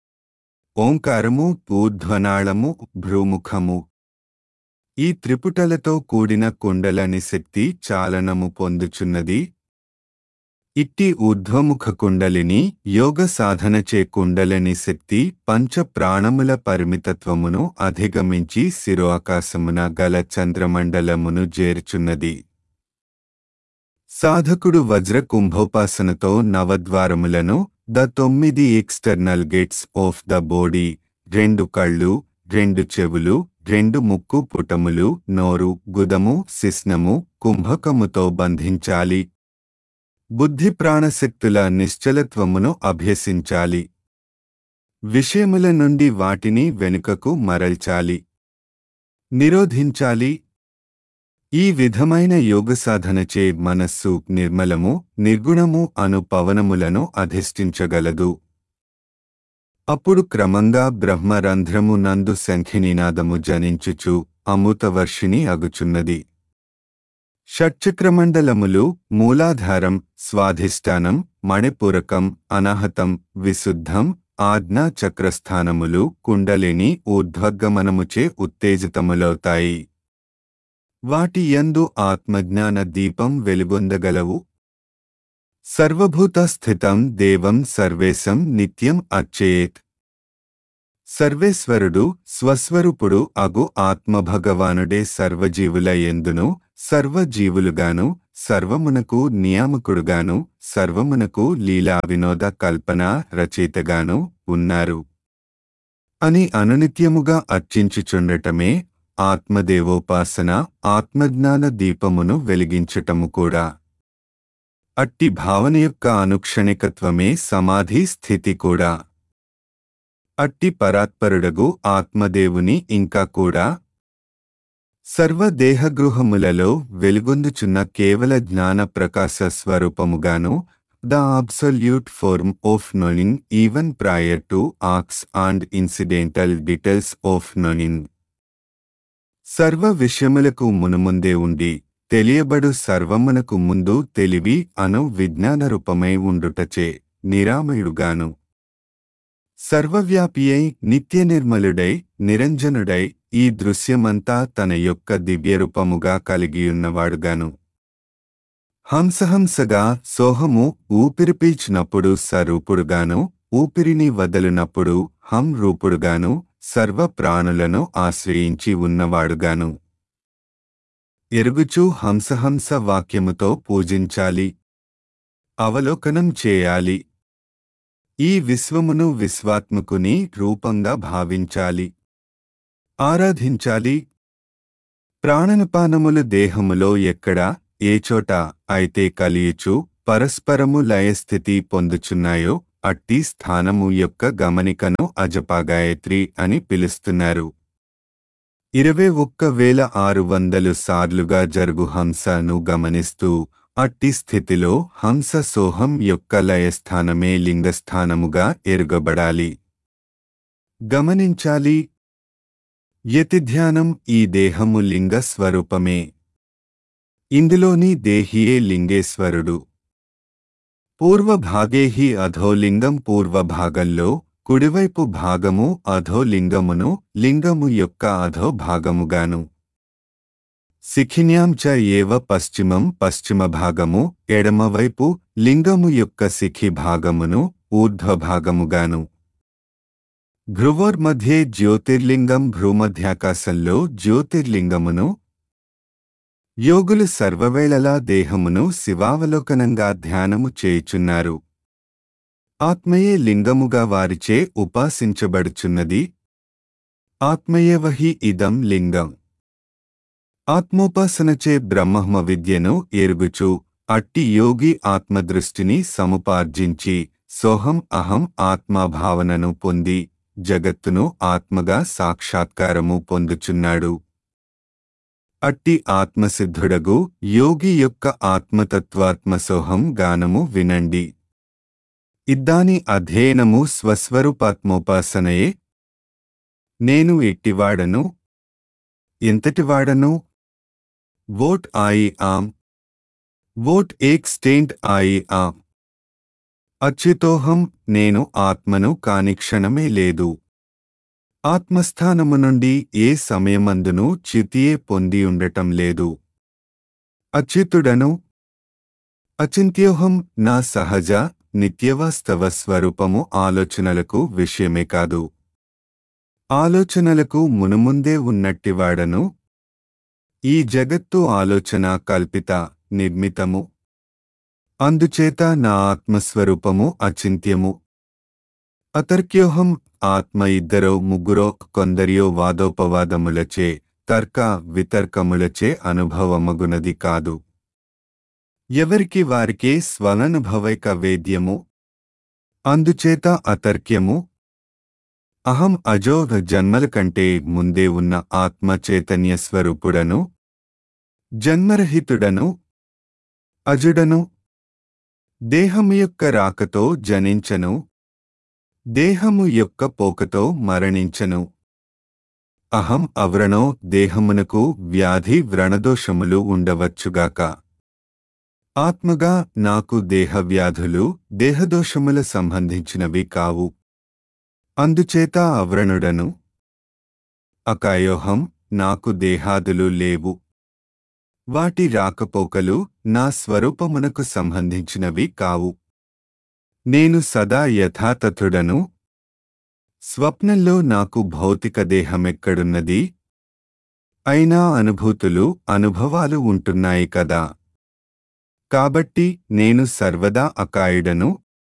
ఓంకారము ఊర్ధ్వనాళము భ్రూముఖము ఈ త్రిపుటలతో కూడిన కుండలని శక్తి చాలనము పొందుచున్నది ఇట్టి ఊర్ధ్వముఖ కుండలిని యోగ సాధనచే కుండలిని శక్తి పంచ ప్రాణముల పరిమితత్వమును అధిగమించి శిరోఆకాశమున గల చంద్రమండలమును చేర్చున్నది సాధకుడు వజ్ర కుంభోపాసనతో నవద్వారములను ద తొమ్మిది external gates of the body రెండు కళ్ళు రెండు చెవులు రెండు ముక్కు పుటములు నోరు గుదము శిస్నము కుంభకముతో బంధించాలి బుద్ధి ప్రాణశక్తుల నిశ్చలత్వమును అభ్యసించాలి విషయముల నుండి వాటిని వెనుకకు మరల్చాలి నిరోధించాలి ఈ విధమైన యోగ సాధనచే మనస్సు నిర్మలము నిర్గుణము అను పవనములను అధిష్ఠించగలదు అప్పుడు క్రమంగా బ్రహ్మరంధ్రము నందు శంఖినినాదము జనించుచు అమృతవర్షిణి అగుచున్నది షట్చక్రమండలములు మూలాధారం స్వాధిష్టానం మణిపూరకం అనాహతం విశుద్ధం ఆజ్ఞా చక్రస్థానములు కుండలిని ఊర్ధ్వగమనముచే ఉత్తేజితములవుతాయి వాటి యందు ఆత్మజ్ఞాన దీపం వెలుగొందగలవు సర్వభూత స్థితం దేవం సర్వేశం నిత్యం అర్చేత్ సర్వేశ్వరుడు స్వస్వరూపుడు అగు ఆత్మభగవానుడే సర్వజీవుల ఎందును సర్వజీవులుగాను సర్వమునకు నియామకుడుగాను సర్వమునకు లీలా వినోద కల్పన రచయితగాను ఉన్నారు అని అనునిత్యముగా అర్చించుచుండటమే ఆత్మదేవోపాసన ఆత్మజ్ఞాన దీపమును వెలిగించటము కూడా అట్టి భావన యొక్క అనుక్షణికత్వమే సమాధి స్థితి కూడా అట్టి పరాత్పరుడగు ఆత్మదేవుని ఇంకా కూడా సర్వదేహగృహములలో వెలుగొందుచున్న కేవల జ్ఞాన ప్రకాశ స్వరూపముగాను the absolute form of knowing even prior to acts and incidental details of knowing సర్వ విషయములకు మునుముందే ఉండి తెలియబడు సర్వమునకు ముందు తెలివి అను విజ్ఞాన రూపమై ఉండుటచే నిరామయుడుగాను సర్వవ్యాపియై నిత్యనిర్మలుడై నిరంజనుడై ఈ దృశ్యమంతా తన యొక్క దివ్యరూపముగా కలిగియున్నవాడుగాను హంసహంసగా సోహము ఊపిరి పీల్చినప్పుడు సరూపుడుగాను ఊపిరిని వదలినప్పుడు హం రూపుడుగాను సర్వ ప్రాణులను ఆశ్రయించి ఉన్నవాడుగాను ఎరుగుచూ హంసహంస వాక్యముతో పూజించాలి అవలోకనం చేయాలి ఈ విశ్వమును విశ్వాత్మకుని రూపంగా భావించాలి ఆరాధించాలి ప్రాణనపానములు దేహములో ఎక్కడ ఏ చోట అయితే కలియుచు పరస్పరము లయస్థితి పొందుచున్నాయో అట్టి స్థానము యొక్క గమనికను అజపాగాయత్రి అని పిలుస్తున్నారు ఇరవై ఒక్క వేల ఆరు వందలు సార్లుగా జరుగు హంసను గమనిస్తూ అట్టి స్థితిలో హంస సోహం యొక్క లయస్థానమే లింగస్థానముగా ఎరుగబడాలి గమనించాలి యతిధ్యానం ఈ దేహము లింగ స్వరూపమే ఇందులోని దేహియే లింగేశ్వరుడు పూర్వభాగే హి అధోలింగం పూర్వభాగంలో కుడివైపు భాగము అధోలింగమును లింగము యొక్క అధోభాగముగాను శిఖిన్యాం చ ఏవ పశ్చిమం పశ్చిమ భాగము ఎడమవైపు లింగము యొక్క శిఖి భాగమును ఊర్ధ్వభాగముగాను భ్రువోర్మధ్యే జ్యోతిర్లింగం భ్రూమధ్యాకాశంలో జ్యోతిర్లింగమును యోగులు సర్వవేళలా దేహమును శివావలోకనంగా ధ్యానము చేయుచున్నారు ఆత్మయే లింగముగా వారిచే ఉపాసించబడుచున్నది ఆత్మయేవహి ఇదం లింగం ఆత్మోపాసనచే బ్రహ్మ విద్యను ఎరుగుచు అట్టి యోగి ఆత్మదృష్టిని సముపార్జించి సోహం అహం ఆత్మాభావనను పొంది జగత్తును ఆత్మగా సాక్షాత్కారము పొందుచున్నాడు అట్టి ఆత్మసిద్ధుడగు యోగి యొక్క ఆత్మతత్వాత్మసోహం గానము వినండి ఇద్దాని అధ్యయనము స్వస్వరూపాత్మోపాసనయే నేను ఎట్టివాడను ఎంతటివాడను వోట్ ఆయి ఆం వోట్ ఏక్ స్టేంట్ ఆయి ఆం అచ్యుతోహం నేను ఆత్మను కాని క్షణమే లేదు ఆత్మస్థానము నుండి ఏ సమయమందును చితియే పొంది ఉండటం లేదు అచ్యుతుడను అచింత్యోహం నా సహజ నిత్యవాస్తవ స్వరూపము ఆలోచనలకు విషయమే కాదు ఆలోచనలకు మునుముందే ఉన్నట్టివాడను ఈ జగత్తు ఆలోచన కల్పిత నిర్మితము అందుచేత నా ఆత్మస్వరూపము అచింత్యము అతర్క్యోహం ఆత్మ ఇద్దరో ముగ్గురో కొందరియో వాదోపవాదములచే తర్క వితర్కములచే అనుభవమగునది కాదు ఎవరికి వారికే స్వలనుభవైక వేద్యము అందుచేత అతర్క్యము అహం అజో జన్మల కంటే ముందే ఉన్న ఆత్మ చైతన్య స్వరూపుడను జన్మరహితుడను అజుడను దేహము యొక్క రాకతో జనించను దేహము యొక్క పోకతో మరణించను అహం అవ్రణో దేహమునకు వ్యాధి వ్రణదోషములు ఉండవచ్చుగాక ఆత్మగా నాకు దేహవ్యాధులు దేహదోషముల సంబంధించినవి కావు అందుచేత అవ్రణుడను అకాయోహం నాకు దేహాదులు లేవు వాటి రాకపోకలు నా స్వరూపమునకు సంబంధించినవి కావు నేను సదా యథాతథుడను స్వప్నంలో నాకు భౌతిక దేహమెక్కడున్నది అయినా అనుభూతులు అనుభవాలు ఉంటున్నాయి కదా కాబట్టి నేను సర్వదా అకాయుడను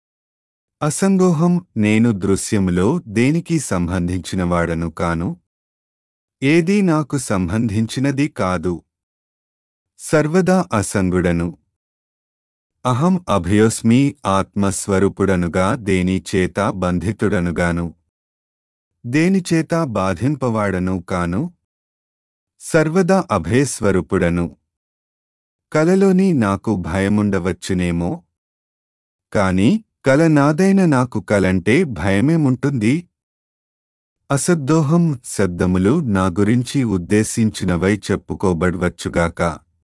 అసంగోహం నేను దృశ్యములో దేనికి సంబంధించినవాడను కాను ఏదీ నాకు సంబంధించినది కాదు సర్వదా అసంగుడను అహం అభయోస్మి ఆత్మస్వరూపుడనుగా దేనిచేత బంధితుడనుగాను దేనిచేత బాధింపవాడను కాను సర్వదా అభయస్వరూపుడను కలలోని నాకు భయముండవచ్చునేమో కాని కల నాదైన నాకు కలంటే భయమేముంటుంది అసద్దోహం శబ్దములు నా గురించి ఉద్దేశించినవై చెప్పుకోబడవచ్చుగాక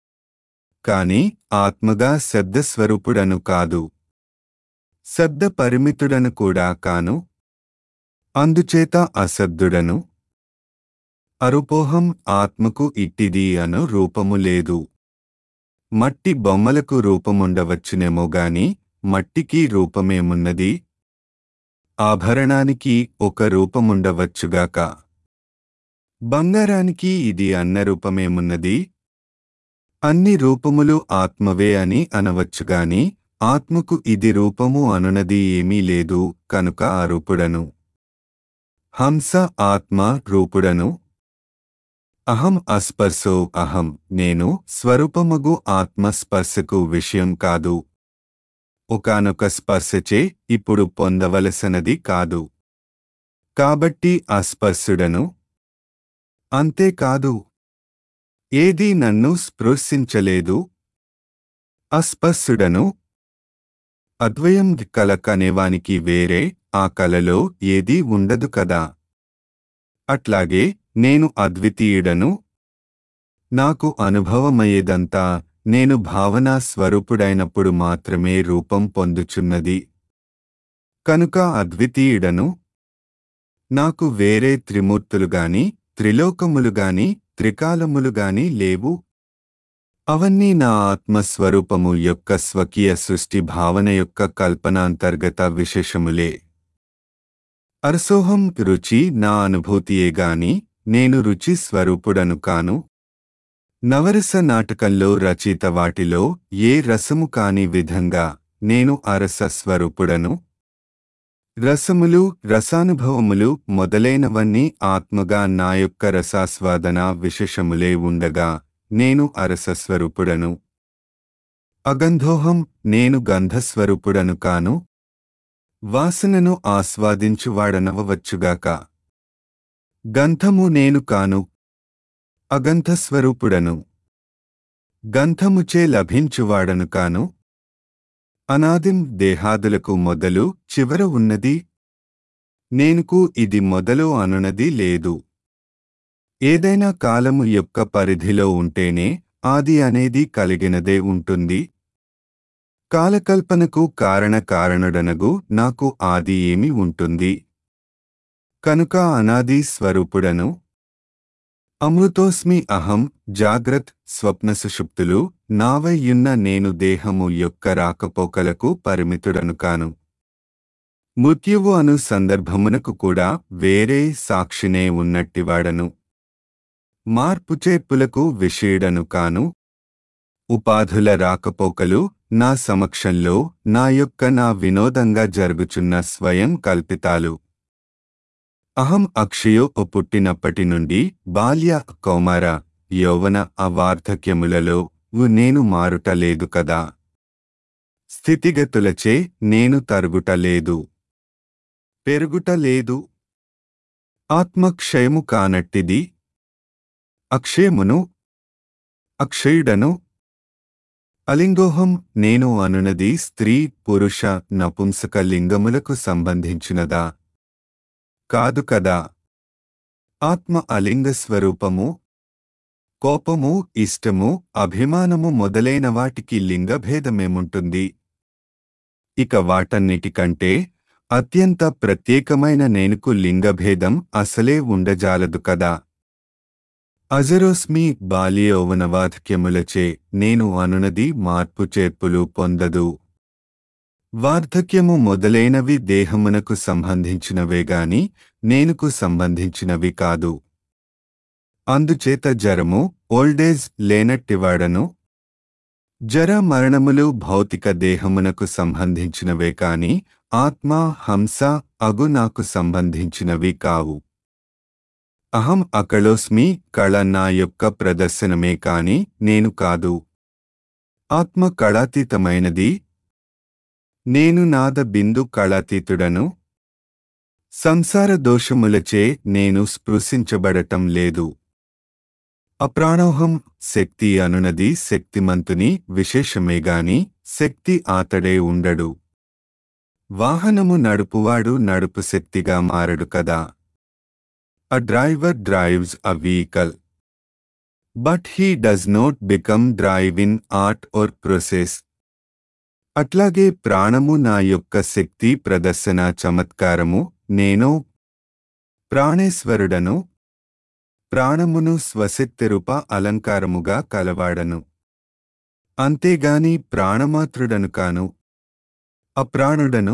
కాని ఆత్మగా శబ్దస్వరూపుడను కాదు శబ్ద పరిమితుడను కూడా కాను అందుచేత అసద్దుడను అరుపోహం ఆత్మకు ఇట్టిది అను రూపము లేదు మట్టి బొమ్మలకు రూపముండవచ్చునేమో గాని మట్టికి రూపమేమున్నది ఆభరణానికి ఒక రూపముండవచ్చుగాక బంగారానికి ఇది అన్న రూపమేమున్నది అన్ని రూపములు ఆత్మవే అని అనవచ్చుగాని ఆత్మకు ఇది రూపము అనునది ఏమీ లేదు కనుక ఆ రూపుడను హంస ఆత్మ రూపుడను అహం అస్పర్శో అహం నేను స్వరూపమగు ఆత్మస్పర్శకు విషయం కాదు ఒకనొక స్పర్శచే ఇప్పుడు పొందవలసినది కాదు కాబట్టి అస్పర్శుడను అంతేకాదు ఏదీ నన్ను స్పృశించలేదు అస్పర్శుడను అద్వయం కల కనేవానికి వేరే ఆ కలలో ఏదీ ఉండదు కదా అట్లాగే నేను అద్వితీయుడను నాకు అనుభవమయ్యేదంతా నేను భావనా స్వరూపుడైనప్పుడు మాత్రమే రూపం పొందుచున్నది కనుక అద్వితీయుడను నాకు వేరే త్రిమూర్తులుగాని త్రిలోకములుగాని త్రికాలములుగాని లేవు అవన్నీ నా ఆత్మస్వరూపము యొక్క స్వకీయ సృష్టి భావన యొక్క కల్పనాంతర్గత విశేషములే అరసోహం రుచి నా అనుభూతియే గాని నేను రుచి స్వరూపుడను కాను నవరస నాటకంలో రచయిత వాటిలో ఏ రసము కాని విధంగా నేను అరస స్వరూపుడను రసములు రసానుభవములు మొదలైనవన్నీ ఆత్మగా నా యొక్క రసాస్వాదన విశేషములే ఉండగా నేను అరసస్వరూపుడను అగంధోహం నేను గంధస్వరూపుడను కాను వాసనను ఆస్వాదించువాడనవవచ్చుగాక గంధము నేను కాను అగంధస్వరూపుడను గంధముచే లభించువాడను కాను అనాదిం దేహాదులకు మొదలు చివర ఉన్నది నేనుకు ఇది మొదలు అనునది లేదు ఏదైనా కాలము యొక్క పరిధిలో ఉంటేనే ఆది అనేది కలిగినదే ఉంటుంది కాలకల్పనకు కారణ కారణుడనగు నాకు ఆది ఏమి ఉంటుంది కనుక అనాది స్వరూపుడను అమృతోస్మి అహం జాగ్రత్ స్వప్న సుషుప్తులు నావయ్యున్న నేను దేహము యొక్క రాకపోకలకు పరిమితుడను కాను మృత్యువు అను సందర్భమునకు కూడా వేరే సాక్షినే ఉన్నట్టివాడను మార్పుచేర్పులకు విషయుడను కాను ఉపాధుల రాకపోకలు నా సమక్షంలో నా యొక్క నా వినోదంగా జరుగుచున్న స్వయం కల్పితాలు అహం అక్షయో పుట్టినప్పటి నుండి బాల్య కౌమార యౌవన అవార్ధక్యములలో నేను మారుట లేదు కదా స్థితిగతులచే నేను తరుగుట లేదు పెరుగుట లేదు ఆత్మక్షయము కానట్టిది అక్షయమును అక్షయుడను అలింగోహం నేను అనునది స్త్రీ పురుష నపుంసక లింగములకు సంబంధించినదా కాదు కదా ఆత్మ అలింగ స్వరూపము కోపము ఇష్టము అభిమానము మొదలైన వాటికి లింగభేదమేముంటుంది ఇక వాటన్నిటికంటే అత్యంత ప్రత్యేకమైన నేనుకు లింగభేదం అసలే ఉండజాలదు కదా అజరోస్మి బాల్యౌవనవాధక్యములచే నేను అనునది మార్పు చేర్పులు పొందదు వార్ధక్యము మొదలైనవి దేహమునకు సంబంధించినవే గాని నేనుకు సంబంధించినవి కాదు అందుచేత జరము ఓల్డేజ్ లేనట్టివాడను జర మరణములు భౌతిక దేహమునకు సంబంధించినవే కాని ఆత్మ హంస అగు నాకు సంబంధించినవి కావు అహం అకళోస్మి కళ నా యొక్క ప్రదర్శనమే కాని నేను కాదు ఆత్మ కళాతీతమైనది నేను నాద బిందు కళాతీతుడను సంసార దోషములచే నేను స్పృశించబడటం లేదు అప్రాణోహం శక్తి అనునది శక్తిమంతుని విశేషమేగాని శక్తి ఆతడే ఉండడు వాహనము నడుపువాడు నడుపు శక్తిగా మారడు కదా A driver drives a vehicle. But he does not become drive in art or process. అట్లాగే ప్రాణము నా యొక్క శక్తి ప్రదర్శన చమత్కారము నేను ప్రాణేశ్వరుడను ప్రాణమును స్వశక్తిరూప అలంకారముగా కలవాడను అంతేగాని ప్రాణమాత్రుడను కాను అప్రాణుడను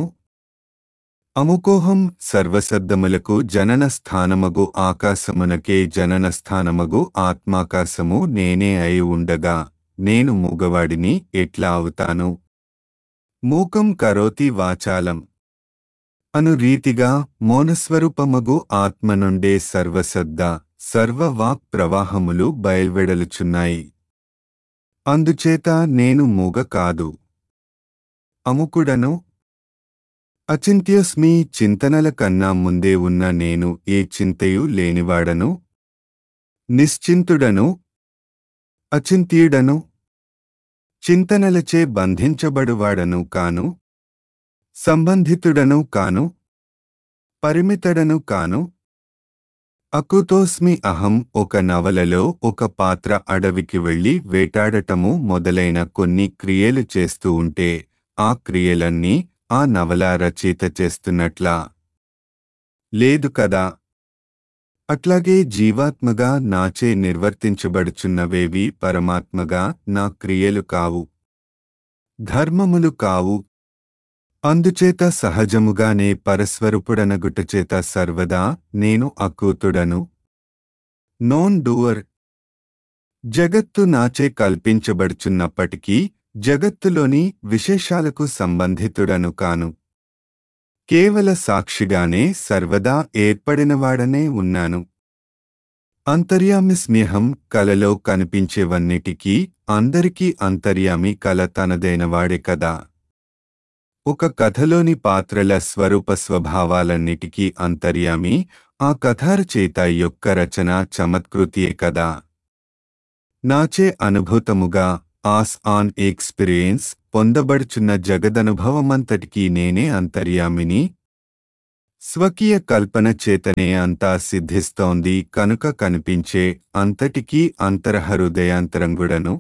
అముకోహం సర్వశబ్దములకు జనన స్థానమగు ఆకాశమునకే జనన స్థానమగు ఆత్మాకాశము నేనే అయి ఉండగా నేను మూగవాడిని ఎట్లా అవుతాను మూకం కరోతి వాచాలం అను రీతిగా మౌనస్వరూపమగు ఆత్మ నుండే సర్వశబ్ద సర్వవాక్ ప్రవాహములు బయల్వెడలుచున్నాయి అందుచేత నేను మూగ కాదు అముకుడను అచింత్యస్మి చింతనల కన్నా ముందే ఉన్న నేను ఏ చింతయు లేనివాడను నిశ్చింతుడను అచింత్యుడను చింతనలచే బంధించబడువాడను కాను సంబంధితుడను కాను పరిమితడను కాను అకుతోస్మి అహం ఒక నవలలో ఒక పాత్ర అడవికి వెళ్లి వేటాడటము మొదలైన కొన్ని క్రియలు చేస్తూ ఉంటే ఆ క్రియలన్నీ ఆ నవల రచయిత చేస్తున్నట్లా లేదు కదా అట్లాగే జీవాత్మగా నాచే నిర్వర్తించబడుచున్నవేవి పరమాత్మగా నా క్రియలు కావు ధర్మములు కావు అందుచేత సహజముగానే పరస్వరూపుడనగుటచేత సర్వదా నేను అకూతుడను నోన్ డూవర్ జగత్తు నాచే కల్పించబడుచున్నప్పటికీ జగత్తులోని విశేషాలకు సంబంధితుడను కాను కేవల సాక్షిగానే సర్వదా ఏర్పడినవాడనే ఉన్నాను అంతర్యామి స్నేహం కలలో కనిపించేవన్నిటికీ అందరికీ అంతర్యామి కల తనదైనవాడే కదా ఒక కథలోని పాత్రల స్వరూప స్వభావాలన్నిటికీ అంతర్యామి ఆ కథారచయిత యొక్క రచన చమత్కృతియే కదా నాచే అనుభూతముగా ఆస్ ఆన్ ఎక్స్పీరియన్స్ పొందబడుచున్న జగదనుభవమంతటికీ నేనే అంతర్యామిని స్వకీయ కల్పన చేతనే అంతా సిద్ధిస్తోంది కనుక కనిపించే అంతటికీ అంతరహృదయాంతరంగుడను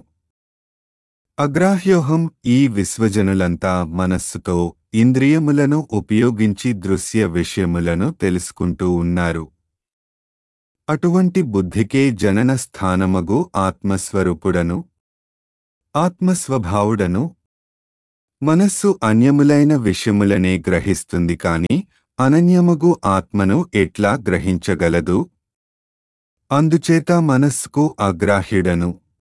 అగ్రాహ్యోహం ఈ విశ్వజనులంతా మనస్సుతో ఇంద్రియములను ఉపయోగించి దృశ్య విషయములను తెలుసుకుంటూ ఉన్నారు అటువంటి బుద్ధికే జనన స్థానమగు ఆత్మస్వరూపుడను ఆత్మస్వభావుడను మనస్సు అన్యములైన విషయములనే గ్రహిస్తుంది కాని అనన్యమగు ఆత్మను ఎట్లా గ్రహించగలదు అందుచేత మనస్సుకు అగ్రాహ్యుడను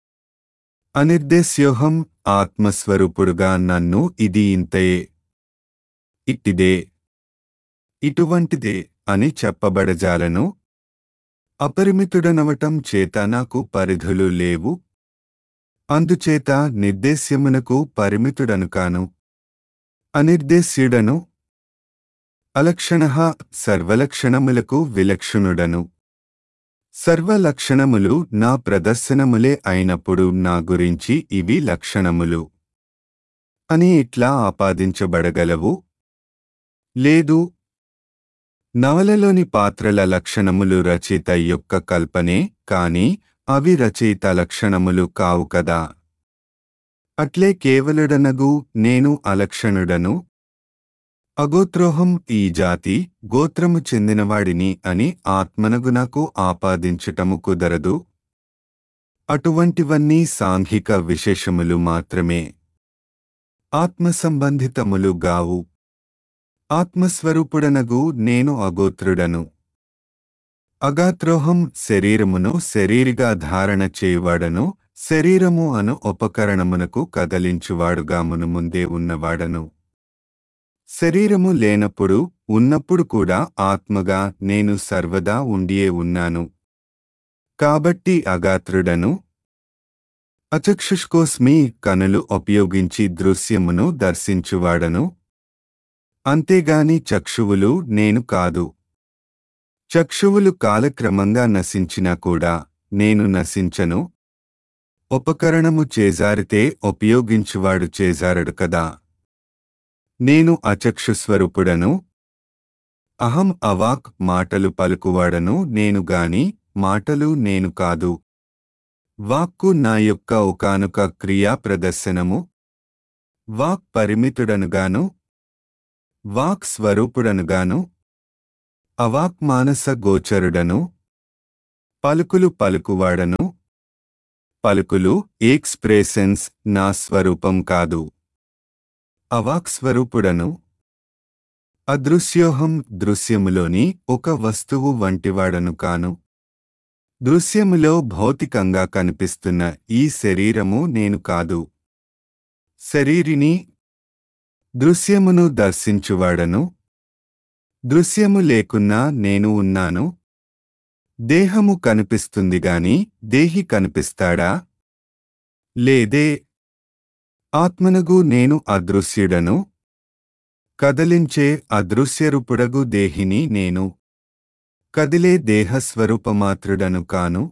అనిర్దేశ్యోహం ఆత్మస్వరూపుడుగా నన్ను ఇది ఇంతయే ఇట్టిదే ఇటువంటిదే అని చెప్పబడజాలను అపరిమితుడనవటం చేత నాకు పరిధులు లేవు అందుచేత నిర్దేశ్యమునకు పరిమితుడను కాను అనిర్దేశ్యుడను అలక్షణ సర్వలక్షణములకు విలక్షణుడను సర్వలక్షణములు నా ప్రదర్శనములే అయినప్పుడు నా గురించి ఇవి లక్షణములు అని ఇట్లా ఆపాదించబడగలవు లేదు నవలలోని పాత్రల లక్షణములు రచయిత యొక్క కల్పనే కాని అవి రచయిత లక్షణములు కావు కదా అట్లే కేవలుడనగు నేను అలక్షణుడను అగోత్రోహం ఈ జాతి గోత్రము చెందినవాడిని అని ఆత్మనగు నాకు ఆపాదించటము కుదరదు అటువంటివన్నీ సాంఘిక విశేషములు మాత్రమే ఆత్మసంబంధితములు గావు ఆత్మస్వరూపుడనగు నేను అగోత్రుడను అగాత్రోహం శరీరమును శరీరిగా ధారణ చేయువాడను శరీరము అను ఉపకరణమునకు కదలించువాడుగా మునుముందే ఉన్నవాడను శరీరము లేనప్పుడు ఉన్నప్పుడు కూడా ఆత్మగా నేను సర్వదా ఉండియే ఉన్నాను కాబట్టి అగాత్రుడను అచక్షుష్కోస్మి కనులు ఉపయోగించి దృశ్యమును దర్శించువాడను అంతేగాని చక్షువులు నేను కాదు చక్షువులు కాలక్రమంగా నశించినా కూడా నేను నశించను ఉపకరణము చేజారితే ఉపయోగించువాడు చేజారడు కదా నేను అచక్షుస్వరూపుడను అహం అవాక్ మాటలు పలుకువాడను నేను గాని మాటలు నేను కాదు వాక్కు నా యొక్క ఒకానొక క్రియా ప్రదర్శనము వాక్ పరిమితుడనుగాను వాక్ స్వరూపుడనుగాను అవాక్ మానస గోచరుడను పలుకులు పలుకువాడను పలుకులు ఎక్స్ప్రెషన్స్ నా స్వరూపం కాదు అవాక్ స్వరూపుడను అదృశ్యోహం దృశ్యములోని ఒక వస్తువు వంటివాడను కాను దృశ్యములో భౌతికంగా కనిపిస్తున్న ఈ శరీరము నేను కాదు శరీరిని దృశ్యమును దర్శించువాడను దృశ్యము లేకున్నా నేను ఉన్నాను దేహము కనిపిస్తుంది గాని దేహి కనిపిస్తాడా లేదే ఆత్మనగు నేను అదృశ్యుడను కదలించే అదృశ్యరూపుడగు దేహిని నేను కదిలే దేహస్వరూపమాత్రుడను కాను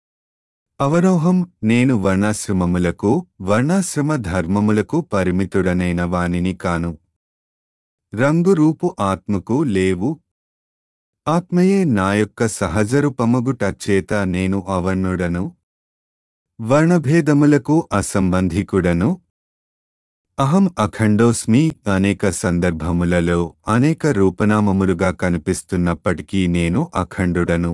అవరోహం నేను వర్ణాశ్రమములకు వర్ణాశ్రమ ధర్మములకు పరిమితుడనైన వానిని కాను రంగు రూపు ఆత్మకు లేవు ఆత్మయే నా యొక్క సహజరూపమగుట చేత నేను అవర్ణుడను వర్ణభేదములకు అసంబంధికుడను అహం అఖండోస్మి అనేక సందర్భములలో అనేక రూపనామములుగా కనిపిస్తున్నప్పటికీ నేను అఖండుడను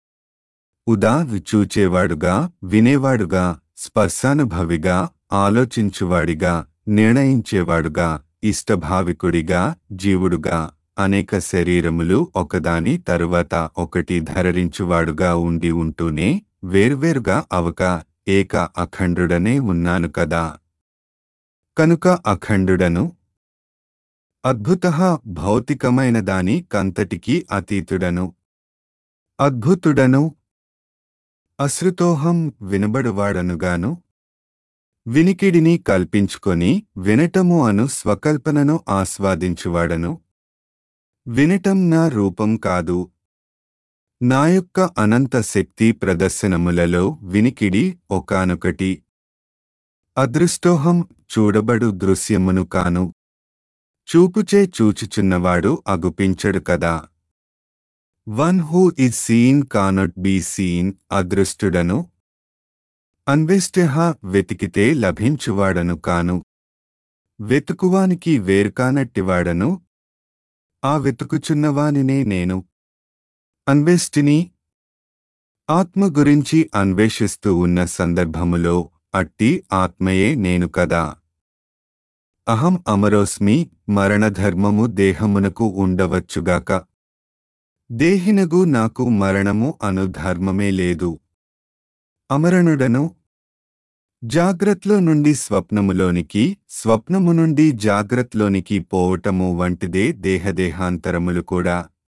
ఉదా చూచేవాడుగా వినేవాడుగా స్పర్శానుభవిగా ఆలోచించువాడిగా నిర్ణయించేవాడుగా ఇష్టభావికుడిగా జీవుడుగా అనేక శరీరములు ఒకదాని తరువాత ఒకటి ధరించువాడుగా ఉండి ఉంటూనే వేర్వేరుగా అవక ఏక అఖండుడనే ఉన్నాను కదా కనుక అఖండుడను అద్భుత భౌతికమైన దాని కంతటికి అతీతుడను అద్భుతుడను అశ్రుతోహం వినబడువాడనుగాను వినికిడిని కల్పించుకొని వినటము అను స్వకల్పనను ఆస్వాదించువాడను వినటం నా రూపం కాదు నా యొక్క అనంత శక్తి ప్రదర్శనములలో వినికిడి ఒకానొకటి అదృష్టోహం చూడబడు దృశ్యమును కాను చూపుచే చూచుచున్నవాడు అగుపించడు కదా one who is seen cannot be seen అదృష్టుడను అన్వేష్టహ వెతికితే లభించువాడను కాను వెతుకువానికి వేరుకానట్టివాడను ఆ వెతుకుచున్నవానినే నేను అన్వేష్టిని ఆత్మ గురించి అన్వేషిస్తూ ఉన్న సందర్భములో అట్టి ఆత్మయే నేను కదా అహం అమరోస్మి మరణధర్మము దేహమునకు ఉండవచ్చుగాక దేహినగు నాకు మరణము అను ధర్మమే లేదు అమరణుడను జాగ్రత్లో నుండి స్వప్నములోనికి స్వప్నము నుండి జాగ్రత్తలోనికి పోవటము వంటిదే దేహదేహాంతరములు కూడా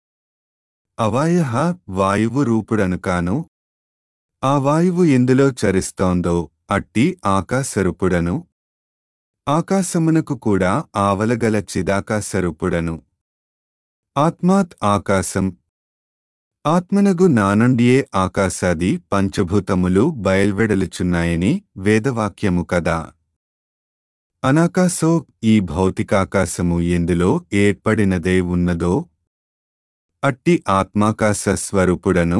అవాయ వాయువు రూపుడను కాను ఆ వాయువు ఎందులో చరిస్తోందో అట్టి ఆకాశరూపుడను ఆకాశమునకు కూడా ఆవలగల చిదాకాశరూపుడను ఆత్మాత్ ఆకాశం ఆత్మనగు నానుండియే ఆకాశాది పంచభూతములు బయల్వెడలుచున్నాయని వేదవాక్యము కదా అనాకాశో ఈ భౌతికాకాశము ఎందులో ఏర్పడినదే ఉన్నదో అట్టి ఆత్మాకాశ స్వరూపుడను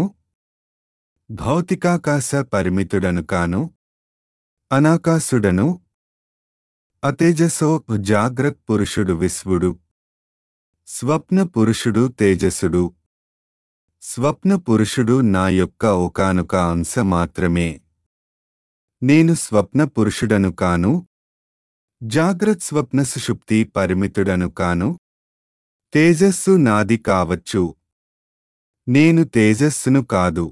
భౌతికాకాశ పరిమితుడను కాను అనాకాశుడను అతేజసో జాగ్రత్ పురుషుడు విశ్వుడు స్వప్న పురుషుడు తేజసుడు స్వప్న పురుషుడు నా యొక్క ఒకానొక అంశ మాత్రమే నేను స్వప్న పురుషుడను కాను జాగ్రత్ స్వప్న సుషుప్తి పరిమితుడను కాను తేజస్సు నాది కావచ్చు నేను తేజస్సును కాదు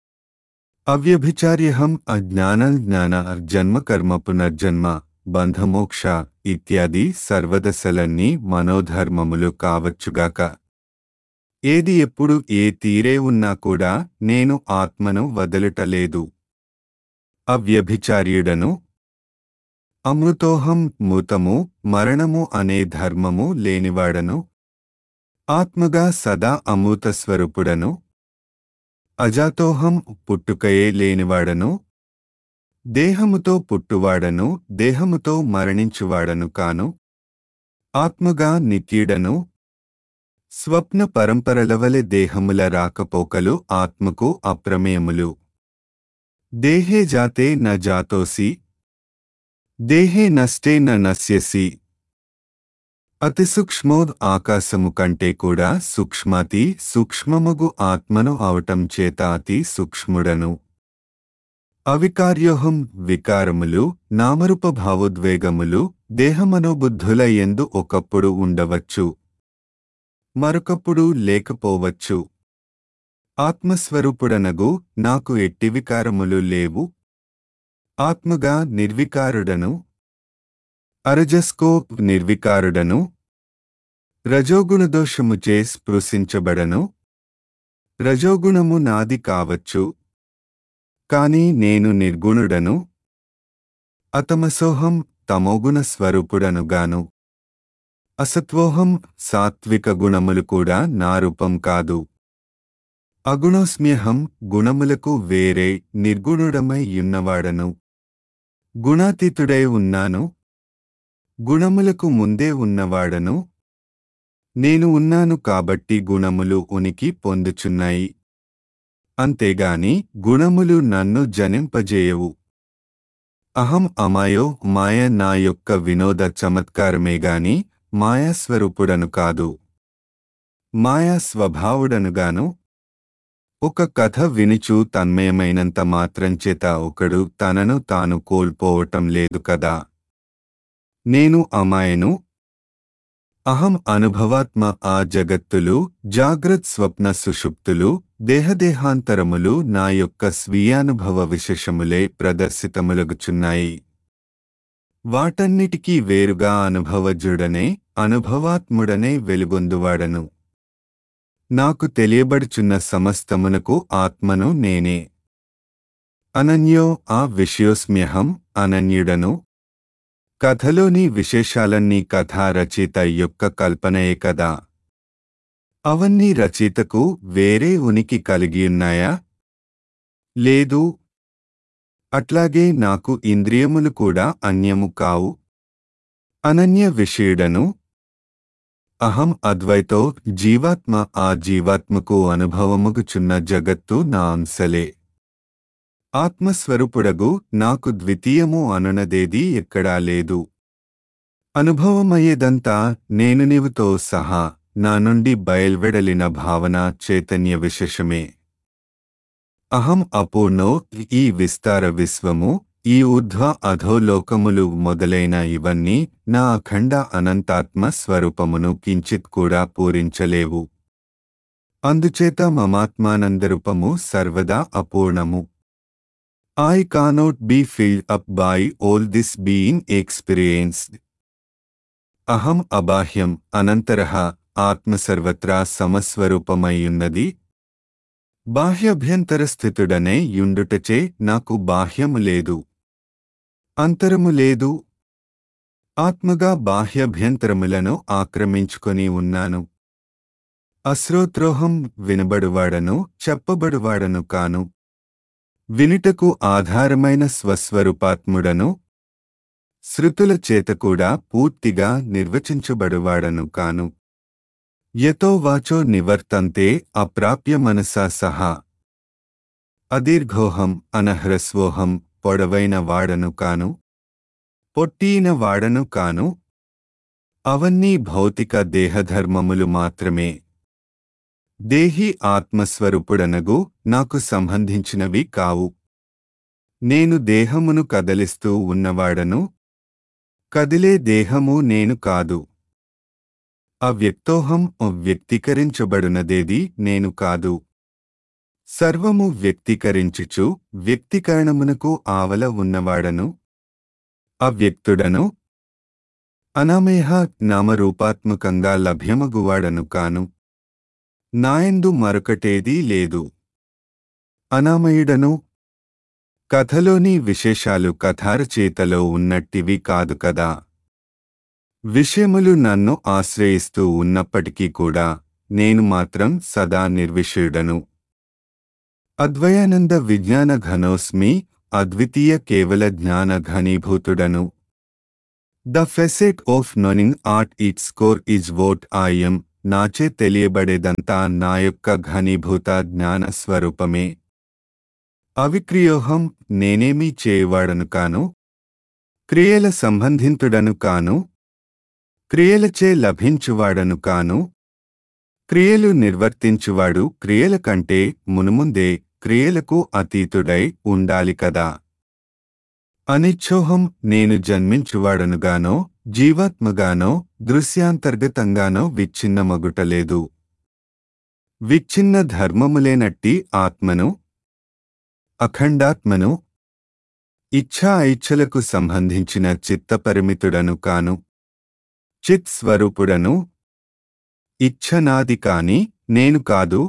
అవ్యభిచార్యహం అజ్ఞాన జ్ఞాన జన్మ కర్మ పునర్జన్మ బంధమోక్ష ఇత్యాది సర్వదశలన్నీ మనోధర్మములు కావచ్చుగాక ఏది ఎప్పుడు ఏ తీరే ఉన్నా కూడా నేను ఆత్మను వదలుటలేదు అవ్యభిచార్యుడను అమృతోహం మూతము మరణము అనే ధర్మము లేనివాడను ఆత్మగా సదా అమూత స్వరూపుడను అజాతోహం పుట్టుకయే లేనివాడను దేహముతో పుట్టువాడను దేహముతో మరణించువాడను కాను ఆత్మగా నిత్యుడను స్వప్న పరంపరలవలె దేహముల రాకపోకలు ఆత్మకు అప్రమేయములు దేహే జాతే న జాతోసి దేహే నష్టే న నశ్యసి అతి సూక్ష్మోద్ ఆకాశము కంటే కూడా సూక్ష్మాతి సూక్ష్మముగు ఆత్మను అవటం చేత అతి సూక్ష్ముడను అవికార్యోహం వికారములు నామరూప భావోద్వేగములు దేహమనోబుద్ధుల ఎందు ఒకప్పుడు ఉండవచ్చు మరొకప్పుడు లేకపోవచ్చు ఆత్మస్వరూపుడనగు నాకు ఎట్టి వికారములు లేవు ఆత్మగా నిర్వికారుడను అరజస్కో నిర్వికారుడను రజోగుణదోషముచే స్పృశించబడను రజోగుణము నాది కావచ్చు కాని నేను నిర్గుణుడను అతమసోహం తమోగుణ స్వరూపుడనుగాను అసత్వోహం సాత్విక గుణములు కూడా నా రూపం కాదు అగుణోస్మ్యహం గుణములకు వేరే నిర్గుణుడమై యున్నవాడను గుణాతీతుడై ఉన్నాను గుణములకు ముందే ఉన్నవాడను నేను ఉన్నాను కాబట్టి గుణములు ఉనికి పొందుచున్నాయి అంతేగాని గుణములు నన్ను జనింపజేయవు అహం అమాయో మాయ నా యొక్క వినోద చమత్కారమే గాని మాయాస్వరూపుడను కాదు మాయా స్వభావుడనుగాను ఒక కథ వినిచూ తన్మయమైనంత మాత్రం చేత ఒకడు తనను తాను కోల్పోవటం లేదు కదా నేను అమాయను అహం అనుభవాత్మ ఆ జగత్తులు జాగ్రత్ స్వప్న సుషుప్తులు దేహదేహాంతరములు నా యొక్క స్వీయానుభవ విశేషములే ప్రదర్శితములగుచున్నాయి వాటన్నిటికీ వేరుగా అనుభవజుడనే అనుభవాత్ముడనే వెలుగొందువాడను నాకు తెలియబడుచున్న సమస్తమునకు ఆత్మను నేనే అనన్యో ఆ విషయోస్మ్యహం అనన్యుడను కథలోని విశేషాలన్నీ కథా రచయిత యొక్క కల్పనయే కదా అవన్నీ రచయితకు వేరే ఉనికి కలిగియున్నాయా లేదు అట్లాగే నాకు ఇంద్రియములు కూడా అన్యము కావు అనన్య విషయుడను అహం అద్వైతో జీవాత్మ ఆ జీవాత్మకు అనుభవముగుచున్న జగత్తు నా అంశలే ఆత్మస్వరూపుడగు నాకు ద్వితీయము అనునదేది ఎక్కడా లేదు అనుభవమయ్యేదంతా నేను నీవుతో సహా నా నుండి బయల్వెడలిన భావన చైతన్య విశేషమే అహం అపూర్ణో ఈ విస్తార విశ్వము ఈ ఊర్ధ్వ అధోలోకములు మొదలైన ఇవన్నీ నా అఖండ అనంతాత్మ స్వరూపమును కించిత్ కూడా పూరించలేవు అందుచేత మమాత్మానందరూపము సర్వదా అపూర్ణము I cannot be filled up by all this being experienced అహం అబాహ్యం అనంతరః ఆత్మ సర్వత్రా సమస్వరూపమయ్యున్నది బాహ్యభ్యంతరస్థితుడనే యుండుటచే నాకు బాహ్యము లేదు అంతరము లేదు ఆత్మగా బాహ్యభ్యంతరములను ఆక్రమించుకొని ఉన్నాను అశ్రోత్రోహం వినబడువాడను చెప్పబడువాడను కాను వినుటకు ఆధారమైన స్వస్వరూపాత్ముడను శృతుల చేత కూడా పూర్తిగా నిర్వచించబడువాడను కాను యతో వాచో నివర్తంతే అప్రాప్య మనసా సహా అదీర్ఘోహం అనహ్రస్వోహం పొడవైన వాడను కాను పొట్టీన వాడను కాను అవన్నీ భౌతిక దేహధర్మములు మాత్రమే దేహి ఆత్మస్వరూపుడనగు నాకు సంబంధించినవి కావు నేను దేహమును కదలిస్తూ ఉన్నవాడను కదిలే దేహము నేను కాదు అవ్యక్తోహం వ్యక్తీకరించబడునదేది నేను కాదు సర్వము వ్యక్తీకరించుచు వ్యక్తీకరణమునకు ఆవల ఉన్నవాడను అవ్యక్తుడను అనామేహ నామరూపాత్మకంగా లభ్యమగువాడను కాను నాయందు మరొకటేదీ లేదు అనామయుడను కథలోని విశేషాలు కథారచేతలో ఉన్నట్టివి కాదు కదా విషయములు నన్ను ఆశ్రయిస్తూ ఉన్నప్పటికీ కూడా నేను మాత్రం సదా నిర్విషయుడను అద్వయానంద విజ్ఞాన ఘనోస్మి అద్వితీయ కేవల జ్ఞాన ఘనీభూతుడను the facet of knowing at its core is what I'm నాచే తెలియబడేదంతా నా యొక్క ఘనీభూత జ్ఞాన స్వరూపమే అవిక్రియోహం నేనేమీ చేయవాడను కాను క్రియల సంబంధితుడను కాను క్రియలచే లభించువాడను కాను క్రియలు నిర్వర్తించువాడు క్రియల కంటే మునుముందే క్రియలకు అతీతుడై ఉండాలి కదా అనిచ్చోహం నేను జన్మించువాడనుగానో జీవాత్మగానో దృశ్యాంతర్గతంగానో విచ్ఛిన్నమగుటలేదు విచ్ఛిన్న ధర్మములేనట్టి ఆత్మను అఖండాత్మను ఇచ్ఛా ఐచ్ఛలకు సంబంధించిన చిత్తపరిమితుడను కాను చిత్ స్వరూపుడను ఇచ్ఛనాది కాని నేను కాదు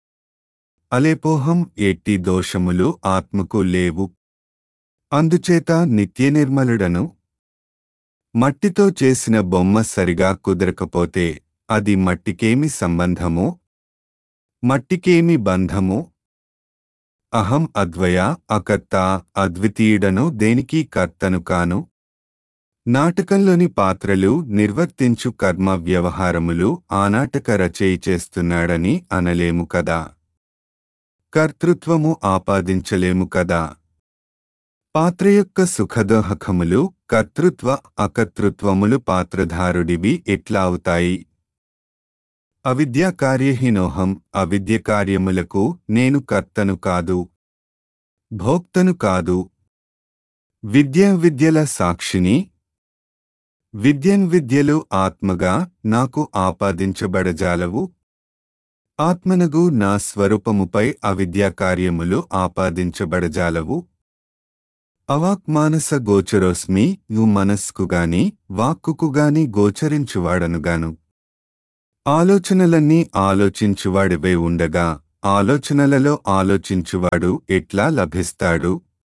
అలేపోహం ఎట్టి దోషములు ఆత్మకు లేవు అందుచేత నిత్యనిర్మలుడను మట్టితో చేసిన బొమ్మ సరిగా కుదరకపోతే అది మట్టికేమి సంబంధము మట్టికేమి బంధము అహం అద్వయ అకర్త అద్వితీయుడను దేనికి కర్తను కాను నాటకంలోని పాత్రలు నిర్వర్తించు కర్మ వ్యవహారములు ఆనాటక రచయి చేస్తున్నాడని అనలేము కదా కర్తృత్వము ఆపాదించలేము కదా పాత్ర యొక్క సుఖదోహకములు కర్తృత్వ అకర్తృత్వములు పాత్రధారుడివి ఎట్లా అవుతాయి అవిద్యా కార్యహీనోహం అవిద్య కార్యములకు నేను కర్తను కాదు భోక్తను కాదు విద్యా విద్యల సాక్షిని విద్యన్ విద్యలు ఆత్మగా నాకు ఆపాదించబడజాలవు ఆత్మనగు నా స్వరూపముపై అవిద్యా కార్యములు ఆపాదించబడజాలవు అవాక్మానస గోచరోస్మి యు మనస్కుగాని వాక్కుకుగాని గోచరించువాడనుగాను ఆలోచనలన్నీ ఆలోచించువాడివై ఉండగా ఆలోచనలలో ఆలోచించువాడు ఎట్లా లభిస్తాడు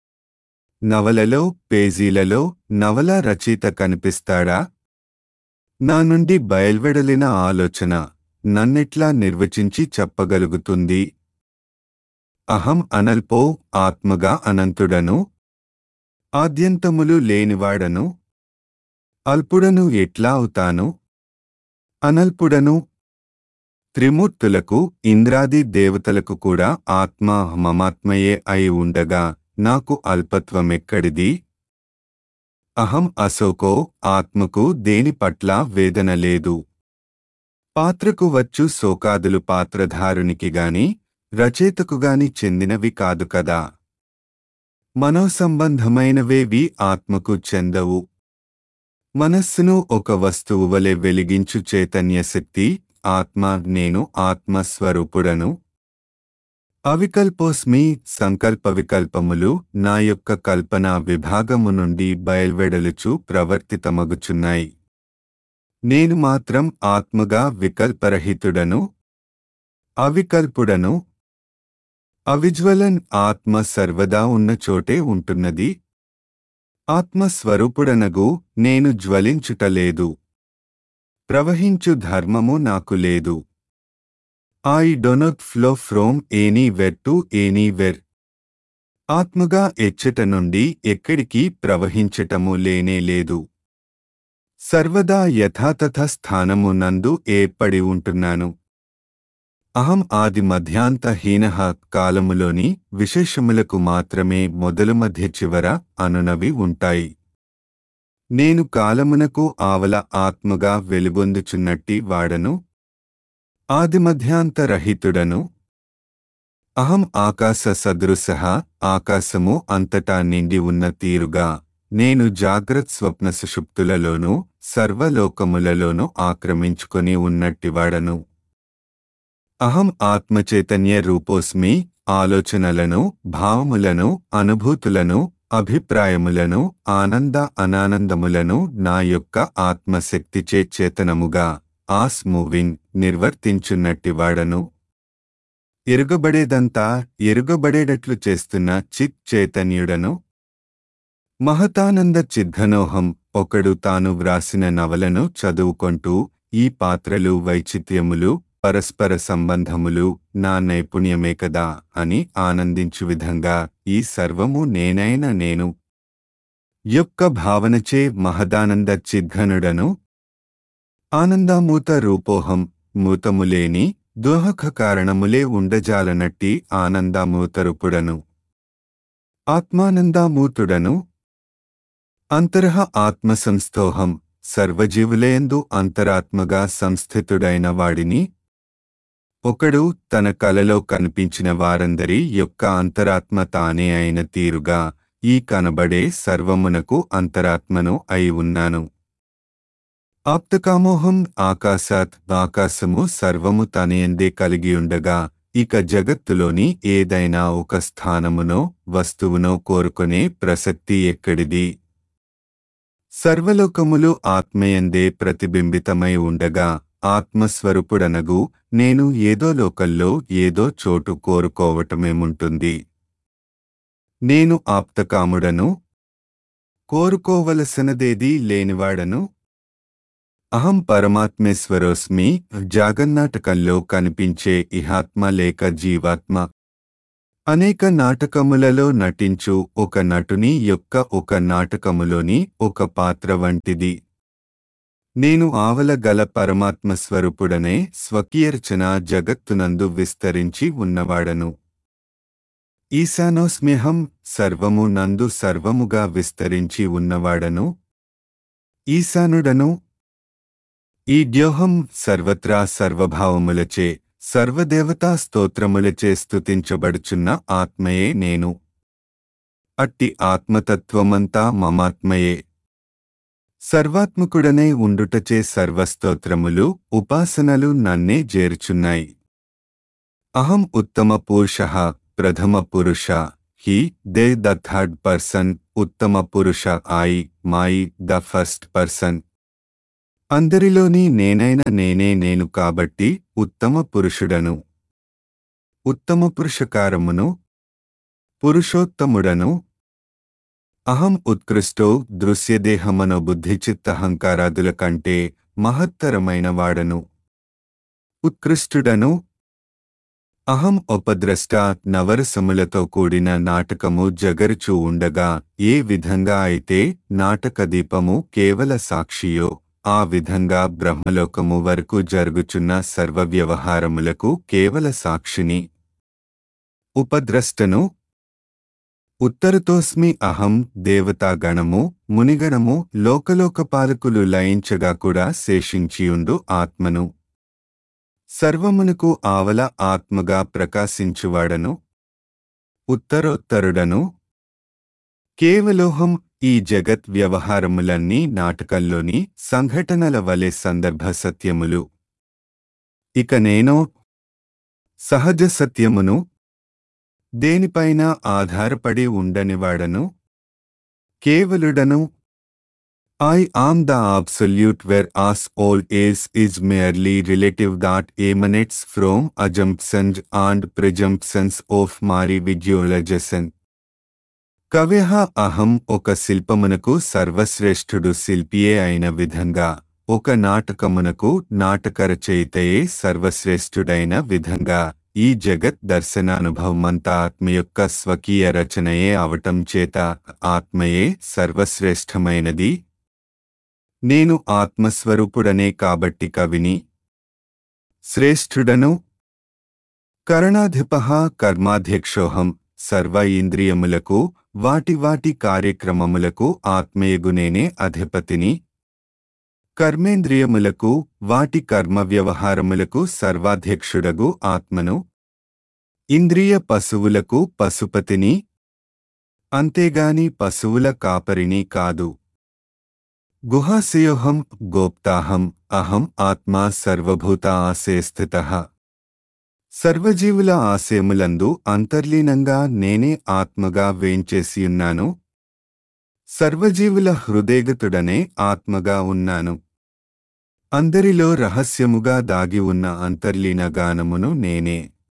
నవలలో పేజీలలో నవల రచయిత కనిపిస్తాడా నా నుండి బయల్వెడలిన ఆలోచన నన్నెట్లా నిర్వచించి చెప్పగలుగుతుంది అహం అనల్పో ఆత్మగా అనంతుడను ఆద్యంతములు లేనివాడను అల్పుడను ఎట్లా అవుతాను అనల్పుడను త్రిమూర్తులకు ఇంద్రాది దేవతలకు కూడా ఆత్మ మమాత్మయే అయి ఉండగా నాకు అల్పత్వమెక్కడిది అహం అశోకో ఆత్మకు దేని పట్ల వేదన లేదు పాత్రకు వచ్చు శోకాదులు పాత్రధారునికి గాని రచయితకు గాని చెందినవి కాదు కదా మనోసంబంధమైనవేవి ఆత్మకు చెందవు మనస్సును ఒక వస్తువు వలె వెలిగించు చైతన్య శక్తి ఆత్మ నేను ఆత్మస్వరూపుడను అవికల్పోస్మి సంకల్ప వికల్పములు నా యొక్క కల్పనా విభాగము నుండి బయల్వెడలుచు ప్రవర్తితమగుచున్నాయి నేను మాత్రం ఆత్మగా వికల్పరహితుడను అవికల్పుడను అవిజ్వలన్ ఆత్మ సర్వదా ఉన్న చోటే ఉంటున్నది ఆత్మస్వరూపుడనగు నేను జ్వలించుటలేదు ప్రవహించు ధర్మము నాకు లేదు I don't flow from anywhere to anywhere ఆత్మగా ఎచ్చట నుండి ఎక్కడికి ప్రవహించటము లేనే లేదు సర్వదా యథాతథ స్థానము నందు ఏర్పడి ఉంటున్నాను అహం ఆది మధ్యాంతహీన కాలములోని విశేషములకు మాత్రమే మొదలు మధ్య చివర అనునవి ఉంటాయి నేను కాలమునకు ఆవల ఆత్మగా వెలుగొందుచున్నట్టి వాడను ఆదిమధ్యాంతరహితుడను అహం ఆకాశ సదృశ ఆకాశము అంతటా నిండి ఉన్న తీరుగా నేను జాగ్రత్ స్వప్న సుషుప్తులలోనూ సర్వలోకములలోనూ ఆక్రమించుకొని ఉన్నట్టివాడను అహం ఆత్మచైతన్య రూపోస్మి ఆలోచనలను భావములను అనుభూతులను అభిప్రాయములను ఆనంద అనానందములను నా యొక్క ఆత్మశక్తిచే చేతనముగా ఆస్ మూవింగ్ నిర్వర్తించున్నట్టివాడను ఎరుగబడేదంతా ఎరుగబడేటట్లు చేస్తున్న చిత్ చైతన్యుడను మహతానంద చిద్ధనోహం ఒకడు తాను వ్రాసిన నవలను చదువుకొంటూ ఈ పాత్రలు వైచిత్యములు పరస్పర సంబంధములు నా నైపుణ్యమే కదా అని ఆనందించు విధంగా ఈ సర్వము నేనైన నేను యొక్క భావనచే మహదానంద చిద్ఘనుడను ఆనందామూత రూపోహం మూతములేని దోహక కారణములే ఉండజాలనట్టి ఆనందమూతరుపుడను ఆత్మానందామూతుడను అంతరహ ఆత్మసంస్థోహం సర్వజీవులేందు అంతరాత్మగా సంస్థితుడైన వాడిని ఒకడు తన కలలో కనిపించిన వారందరి యొక్క అంతరాత్మ తానే అయిన తీరుగా ఈ కనబడే సర్వమునకు అంతరాత్మను అయి ఉన్నాను ఆప్తకామోహం ఆకాశాత్ ఆకాశము సర్వము తనయందే కలిగియుండగా ఇక జగత్తులోని ఏదైనా ఒక స్థానమునో వస్తువునో కోరుకునే ప్రసక్తి ఎక్కడిది సర్వలోకములు ఆత్మయందే ప్రతిబింబితమై ఉండగా ఆత్మస్వరూపుడనగు నేను ఏదో లోకల్లో ఏదో చోటు కోరుకోవటమేముంటుంది నేను ఆప్తకాముడను కోరుకోవలసినదేదీ లేనివాడను అహం పరమాత్మేశ్వరోస్మి జాగన్నాటకంలో కనిపించే ఇహాత్మ లేక జీవాత్మ అనేక నాటకములలో నటించు ఒక నటుని యొక్క ఒక నాటకములోని ఒక పాత్ర వంటిది నేను ఆవల గల పరమాత్మ స్వరూపుడనే స్వకీయర్చన జగత్తునందు విస్తరించి ఉన్నవాడను ఈశానోస్మ్యహం సర్వము నందు సర్వముగా విస్తరించి ఉన్నవాడను ఈశానుడను ఈ ద్యోహం సర్వత్రా సర్వభావములచే సర్వదేవతా స్తోత్రములచే స్తుతించబడుచున్న ఆత్మయే నేను అట్టి ఆత్మతత్వమంతా మమాత్మయే సర్వాత్మకుడనే ఉండుటచే సర్వస్తోత్రములు ఉపాసనలు నన్నే చేర్చున్నాయి అహం ఉత్తమ పురుష ప్రథమ పురుష he they the third person ఉత్తమ పురుష I my the first person అందరిలోని నేనైన నేనే నేను కాబట్టి ఉత్తమ పురుషుడను ఉత్తమ పురుషకారమును పురుషోత్తముడను అహం ఉత్కృష్టో దృశ్యదేహమనో బుద్ధిచిత్తహంకారాదుల కంటే మహత్తరమైన వాడను ఉత్కృష్టుడను అహం ఉపద్రష్ట నవరసములతో కూడిన నాటకము జగరుచూ ఉండగా ఏ విధంగా అయితే నాటక దీపము కేవల సాక్షియో ఆ విధంగా బ్రహ్మలోకము వరకు జరుగుచున్న సర్వ వ్యవహారములకు కేవల సాక్షిని ఉపద్రష్టను ఉత్తరతోస్మి అహం దేవతాగణము మునిగణము లోకలోకపాలకులు లయించగా కూడా శేషించియుండు ఆత్మను సర్వమునకు ఆవల ఆత్మగా ప్రకాశించువాడను ఉత్తరోత్తరుడను కేవలోహం ఈ జగత్ వ్యవహారములన్నీ నాటకంలోని సంఘటనల వలె సందర్భ సత్యములు ఇక నేనో సహజ సత్యమును దేనిపైన ఆధారపడి ఉండనివాడను కేవలుడను I am the absolute whereas all else is merely relative that emanates from assumptions and presumptions of my visualization. కవ్యః అహం ఒక శిల్పమునకు సర్వశ్రేష్ఠుడు శిల్పియే అయిన విధంగా ఒక నాటకమునకు నాటకరచయితయే సర్వశ్రేష్ఠుడైన విధంగా ఈ జగత్ దర్శనానుభవమంతా ఆత్మ యొక్క స్వకీయ రచనయే అవటం చేత ఆత్మయే సర్వశ్రేష్టమైనది నేను ఆత్మస్వరూపుడనే కాబట్టి కవిని శ్రేష్ఠుడను కరణాధిప కర్మాధ్యక్షోహం సర్వ ఇంద్రియములకు వాటి వాటి కార్యక్రమములకు ఆత్మయగునేనే అధిపతిని కర్మేంద్రియములకు వాటి కర్మ వ్యవహారములకు సర్వాధ్యక్షుడగు ఆత్మను ఇంద్రియ పశువులకు పశుపతిని అంతేగాని పశువుల కాపరిని కాదు గుహాశయోహం గోప్తాహం అహం ఆత్మా సర్వభూత ఆశే స్థిత సర్వజీవుల ఆశయములందు అంతర్లీనంగా నేనే ఆత్మగా వేంచేసియున్నాను సర్వజీవుల హృదయగతుడనే ఆత్మగా ఉన్నాను అందరిలో రహస్యముగా దాగి ఉన్న అంతర్లీన గానమును నేనే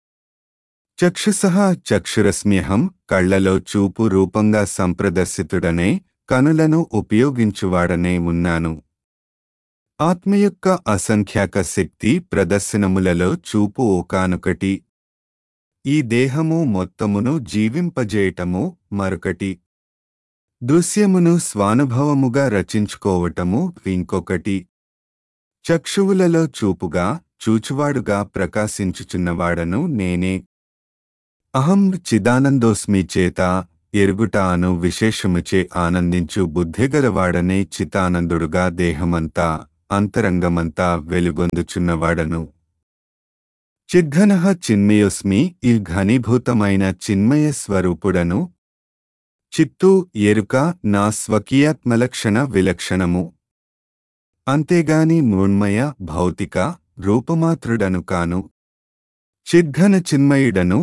చక్షుసహ చక్షురస్మ్యహం కళ్లలో చూపు రూపంగా సంప్రదర్శితుడనే కనులను ఉపయోగించువాడనే ఉన్నాను ఆత్మ యొక్క అసంఖ్యాక శక్తి ప్రదర్శనములలో చూపు ఒకానొకటి ఈ దేహము మొత్తమును జీవింపజేయటము మరొకటి దృశ్యమును స్వానుభవముగా రచించుకోవటము ఇంకొకటి చక్షువులలో చూపుగా చూచువాడుగా ప్రకాశించుచున్నవాడను నేనే అహం చిదానందోస్మి చేత ఎరుగుట అను విశేషముచే ఆనందించు బుద్ధిగలవాడనే చితానందుడుగా దేహమంతా అంతరంగమంతా వెలుగొందుచున్నవాడను చిద్ఘన చిన్మయోస్మి ఈ ఘనీభూతమైన చిన్మయ స్వరూపుడను చిత్తు ఎరుక నా స్వకీయాత్మలక్షణ విలక్షణము అంతేగాని మృణ్మయ భౌతిక రూపమాత్రుడను కాను చిద్ఘన చిన్మయుడను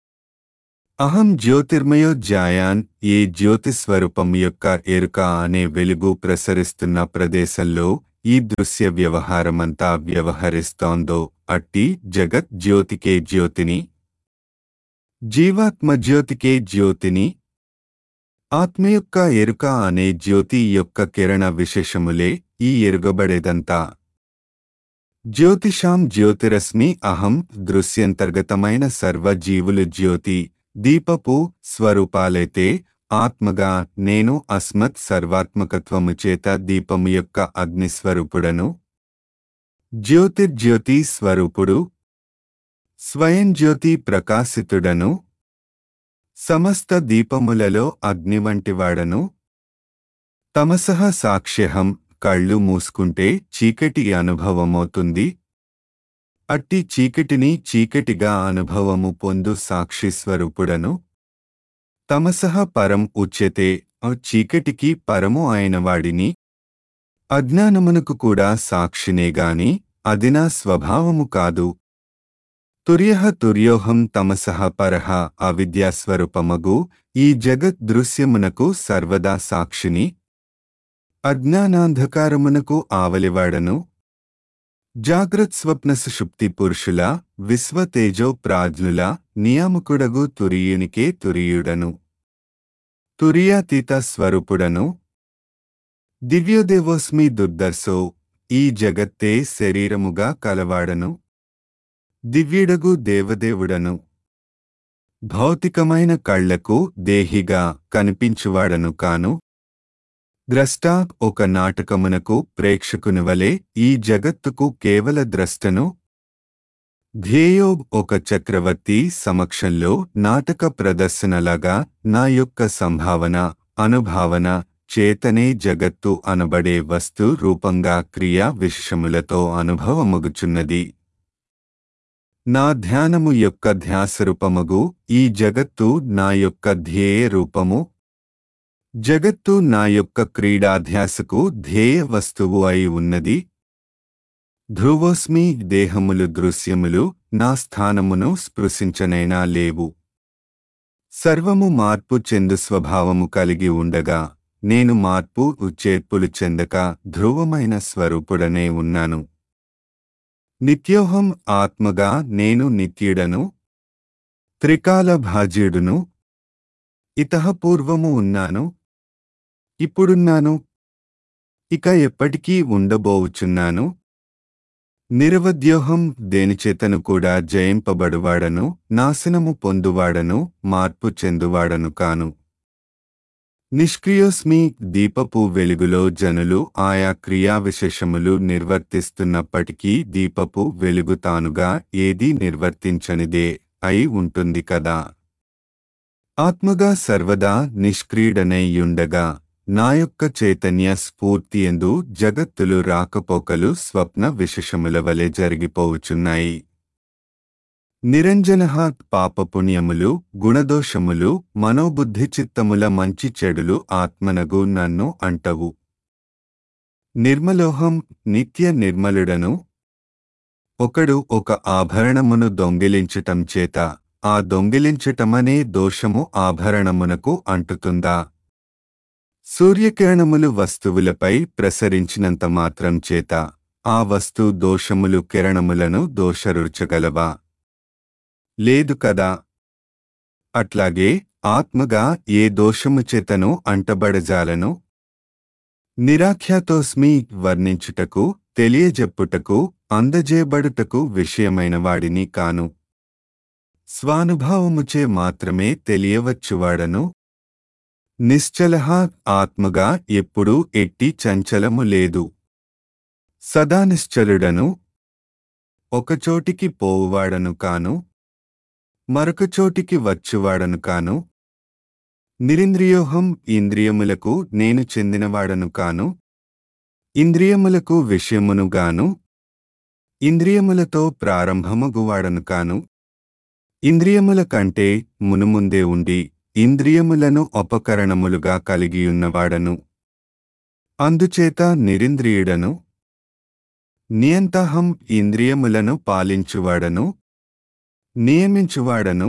అహం జ్యోతిర్మయో జాయాన్ ఏ జ్యోతిస్వరూపం యొక్క ఎరుక అనే వెలుగు ప్రసరిస్తున్న ప్రదేశంలో ఈ దృశ్య వ్యవహారమంతా వ్యవహరిస్తోందో అట్టి జగత్ జ్యోతికే జ్యోతిని జీవాత్మ జ్యోతికే జ్యోతిని ఆత్మ యొక్క ఎరుక అనే జ్యోతి యొక్క కిరణ విశేషములే ఈ ఎరుగబడేదంతా జ్యోతిషాం జ్యోతిరశ్మి అహం దృశ్యంతర్గతమైన సర్వజీవులు జ్యోతి దీపపు స్వరూపాలైతే ఆత్మగా నేను అస్మత్ సర్వాత్మకత్వము చేత దీపము యొక్క అగ్నిస్వరూపుడను జ్యోతిర్జ్యోతి స్వరూపుడు స్వయం జ్యోతి ప్రకాశితుడను సమస్త దీపములలో అగ్ని వంటివాడను తమసహ సాక్ష్యహం కళ్ళు మూసుకుంటే చీకటి అనుభవమవుతుంది అట్టి చీకటిని చీకటిగా అనుభవము పొందు సాక్షి స్వరూపుడను తమసహ పరం ఉచ్యతే ఆ చీకటికి పరము అయినవాడిని అజ్ఞానమునకు కూడా సాక్షినేగాని అది నా స్వభావము కాదు తుర్యః తుర్యోహం తమసః పరః అవిద్యాస్వరూపమగు ఈ జగత్ దృశ్యమునకు సర్వదా సాక్షిని అజ్ఞానాంధకారమునకు ఆవలివాడను జాగ్రత్ స్వప్న సుషుప్తి పురుషుల విశ్వతేజో ప్రాజ్ఞుల నియామకుడగు తురియునికే తురియుడను తురియాతీత స్వరూపుడను దివ్యోదేవోస్మి దుర్దర్శో ఈ జగత్తే శరీరముగా కలవాడను దివ్యుడగు దేవదేవుడను భౌతికమైన కళ్లకు దేహిగా కనిపించువాడను కాను ద్రష్టా ఒక నాటకమునకు ప్రేక్షకుని వలె ఈ జగత్తుకు కేవల ద్రష్టను ధ్యేయో ఒక చక్రవర్తి సమక్షంలో నాటక ప్రదర్శనలాగా నా యొక్క సంభావన అనుభావన చేతనే జగత్తు అనబడే వస్తు రూపంగా క్రియా విశేషములతో అనుభవమగుచున్నది నా ధ్యానము యొక్క ధ్యాసరూపమగు ఈ జగత్తు నా యొక్క ధ్యేయ రూపము జగత్తు నా యొక్క క్రీడాధ్యాసకు ధ్యేయ వస్తువు అయి ఉన్నది ధ్రువోస్మి దేహములు దృశ్యములు నా స్థానమును స్పృశించనైనా లేవు సర్వము మార్పు చెందు స్వభావము కలిగి ఉండగా నేను మార్పు చేర్పులు చెందక ధ్రువమైన స్వరూపుడనే ఉన్నాను నిత్యోహం ఆత్మగా నేను నిత్యుడను త్రికాల భాజ్యుడును ఇతః పూర్వము ఉన్నాను ఇప్పుడున్నాను ఇక ఎప్పటికీ ఉండబోవుచున్నాను నిరవద్యోహం దేనిచేతను కూడా జయింపబడువాడను నాశనము పొందువాడను మార్పు చెందువాడను కాను నిష్క్రియోస్మి దీపపు వెలుగులో జనులు ఆయా క్రియా విశేషములు నిర్వర్తిస్తున్నప్పటికీ దీపపు వెలుగు తానుగా ఏదీ నిర్వర్తించనిదే అయి ఉంటుంది కదా ఆత్మగా సర్వదా నిష్క్రీడనైయుండగా నా యొక్క చైతన్య స్ఫూర్తి ఎందు జగత్తులు రాకపోకలు స్వప్న విశేషముల వలె జరిగిపోవుచున్నాయి నిరంజన పాపపుణ్యములు గుణదోషములు మనోబుద్ధి చిత్తముల మంచి చెడులు ఆత్మనగు నన్ను అంటవు నిర్మలోహం నిత్య నిర్మలుడను ఒకడు ఒక ఆభరణమును దొంగిలించటం చేత ఆ దొంగిలించటమనే దోషము ఆభరణమునకు అంటుతుందా సూర్యకిరణములు వస్తువులపై ప్రసరించినంత మాత్రం చేత ఆ వస్తు దోషములు కిరణములను దోషరుచగలవా లేదు కదా అట్లాగే ఆత్మగా ఏ దోషము చేతను అంటబడజాలను నిరాఖ్యాతోస్మి వర్ణించుటకు తెలియజెప్పుటకు అందజేయబడుటకు విషయమైన వాడిని కాను స్వానుభావముచే మాత్రమే తెలియవచ్చువాడను నిశ్చలహ ఆత్మగా ఎప్పుడూ ఎట్టి చంచలము లేదు సదా నిశ్చలుడను ఒకచోటికి పోవువాడను కాను మరొక చోటికి వచ్చువాడను కాను నిరింద్రియోహం ఇంద్రియములకు నేను చెందినవాడను కాను ఇంద్రియములకు విషయమునుగాను ఇంద్రియములతో ప్రారంభమగువాడను కాను ఇంద్రియముల కంటే మునుముందే ఉండి ఇంద్రియములను ఉపకరణములుగా కలిగియున్నవాడను అందుచేత నిరింద్రియుడను నియంతహం ఇంద్రియములను పాలించువాడను నియమించువాడను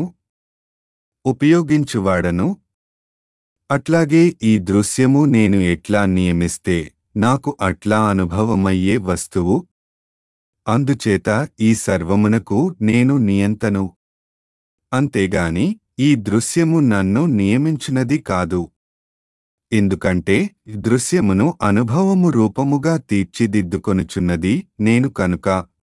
ఉపయోగించువాడను అట్లాగే ఈ దృశ్యము నేను ఎట్లా నియమిస్తే నాకు అట్లా అనుభవమయ్యే వస్తువు అందుచేత ఈ సర్వమునకు నేను నియంతను అంతేగాని ఈ దృశ్యము నన్ను నియమించునది కాదు ఎందుకంటే దృశ్యమును అనుభవము రూపముగా తీర్చిదిద్దుకొనుచున్నది నేను కనుక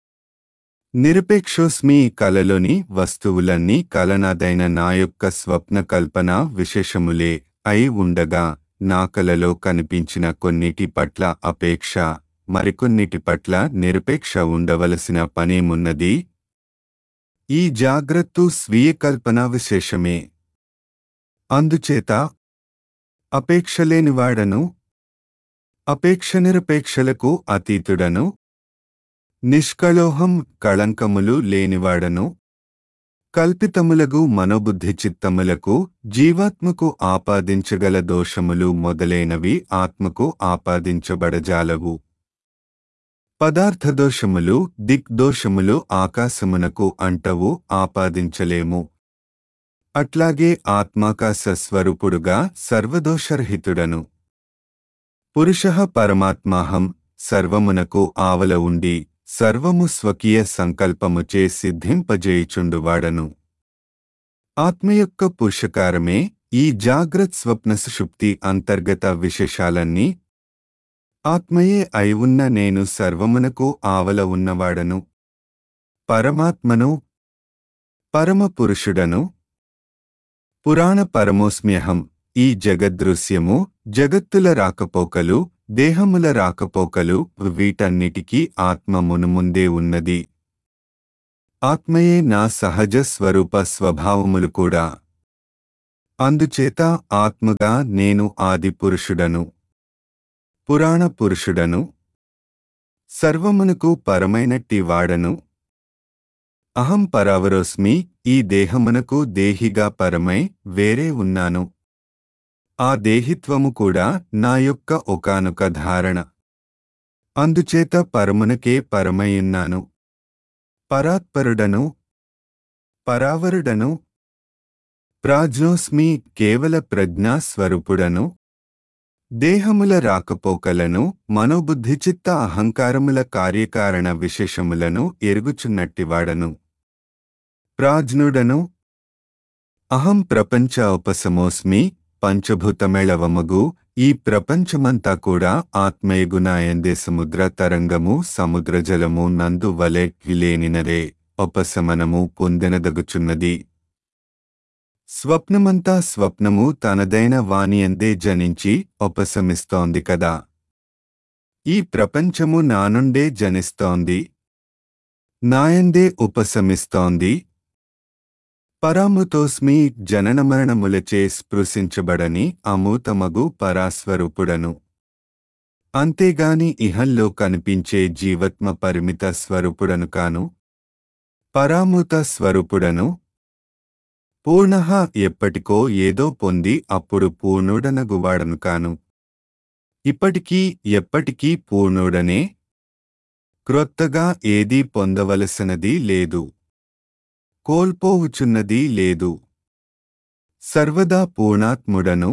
నిరపేక్షోస్మి కలలోని వస్తువులన్నీ కలనాదైన నా యొక్క స్వప్న కల్పన విశేషములే అయి ఉండగా నా కలలో కనిపించిన కొన్నిటి పట్ల అపేక్ష మరికొన్నిటి పట్ల నిరపేక్ష ఉండవలసిన పనేమున్నది ఈ జాగ్రత్త స్వీయ కల్పన విశేషమే అందుచేత అపేక్షలేనివాడను అపేక్ష నిరపేక్షలకు అతీతుడను నిష్కళోహం కళంకములు లేనివాడను కల్పితములగు మనోబుద్ధి చిత్తములకు జీవాత్మకు ఆపాదించగల దోషములు మొదలైనవి ఆత్మకు ఆపాదించబడజాలవు పదార్థదోషములు దిగ్దోషములు ఆకాశమునకు అంటవు ఆపాదించలేము అట్లాగే ఆత్మాకాశ స్వరూపుడుగా సర్వదోషరహితుడను పురుష పరమాత్మాహం సర్వమునకు ఆవల ఉండి సర్వము స్వకీయ సంకల్పముచే సిద్ధింపజేయుచుండువాడను ఆత్మ యొక్క పురుషకారమే ఈ జాగ్రత్ స్వప్న సుషుప్తి అంతర్గత విశేషాలన్నీ ఆత్మయే అయి ఉన్న నేను సర్వమునకు ఆవల ఉన్నవాడను పరమాత్మను పరమపురుషుడను పురాణ పరమోస్మ్యహం ఈ జగదృశ్యము జగత్తుల రాకపోకలు దేహముల రాకపోకలు వీటన్నిటికీ ఆత్మ మునుముందే ఉన్నది ఆత్మయే నా సహజ స్వరూప స్వభావములు కూడా అందుచేత ఆత్మగా నేను ఆది పురుషుడను పురాణ పురుషుడను సర్వమునకు పరమైనట్టి వాడను అహం పరావరోస్మి ఈ దేహమునకు దేహిగా పరమై వేరే ఉన్నాను ఆ దేహిత్వము కూడా నా యొక్క ఒకానొక ధారణ అందుచేత పరమునకే పరమయున్నాను పరాత్పరుడను పరావరుడను ప్రాజ్ఞోస్మి కేవల ప్రజ్ఞాస్వరూపుడను దేహముల రాకపోకలను మనోబుద్ధిచిత్త అహంకారముల కార్యకారణ విశేషములను ఎరుగుచున్నట్టివాడను ప్రాజ్ఞుడను అహం ప్రపంచ ఉపశమోస్మి పంచభూతమేళవమగు ఈ ప్రపంచమంతా కూడా ఆత్మయగునాయందే సముద్ర తరంగము సముద్రజలము నందు వలె విలేనినరే ఉపశమనము పొందెనదగుచున్నది స్వప్నమంతా స్వప్నము తనదైన వానియందే జనించి ఉపశమిస్తోంది కదా ఈ ప్రపంచము నానుండే జనిస్తోంది నాయందే ఉపశమిస్తోంది పరాముతోస్మి జననమరణములచే స్పృశించబడని అమూతమగు పరాస్వరూపుడను అంతేగాని ఇహంలో కనిపించే జీవత్మ పరిమిత స్వరూపుడను కాను పరామూత స్వరూపుడను పూర్ణ ఎప్పటికో ఏదో పొంది అప్పుడు పూర్ణుడనగువాడను కాను ఇప్పటికీ ఎప్పటికీ పూర్ణుడనే క్రొత్తగా ఏదీ పొందవలసినది లేదు కోల్పోవుచున్నది లేదు సర్వదా పూర్ణాత్ముడను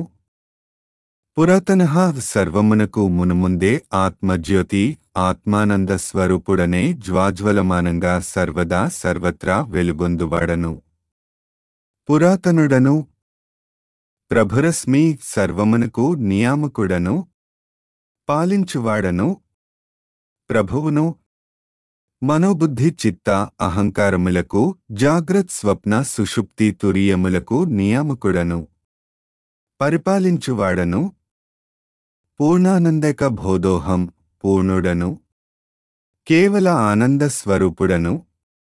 పురాతన సర్వమునకు మునుముందే ఆత్మజ్యోతి ఆత్మానంద స్వరూపుడనే జ్వాజ్వలమానంగా సర్వదా సర్వత్రా వెలుగొందువాడను పురాతనుడను ప్రభురస్మి సర్వమునకు నియామకుడను పాలించువాడను ప్రభువును మనోబుద్ధి చిత్త అహంకారములకు జాగ్రత్ స్వప్న సుషుప్తి తురియములకు నియామకుడను పరిపాలించువాడను పూర్ణానందక బోధోహం పూర్ణుడను కేవల ఆనంద స్వరూపుడను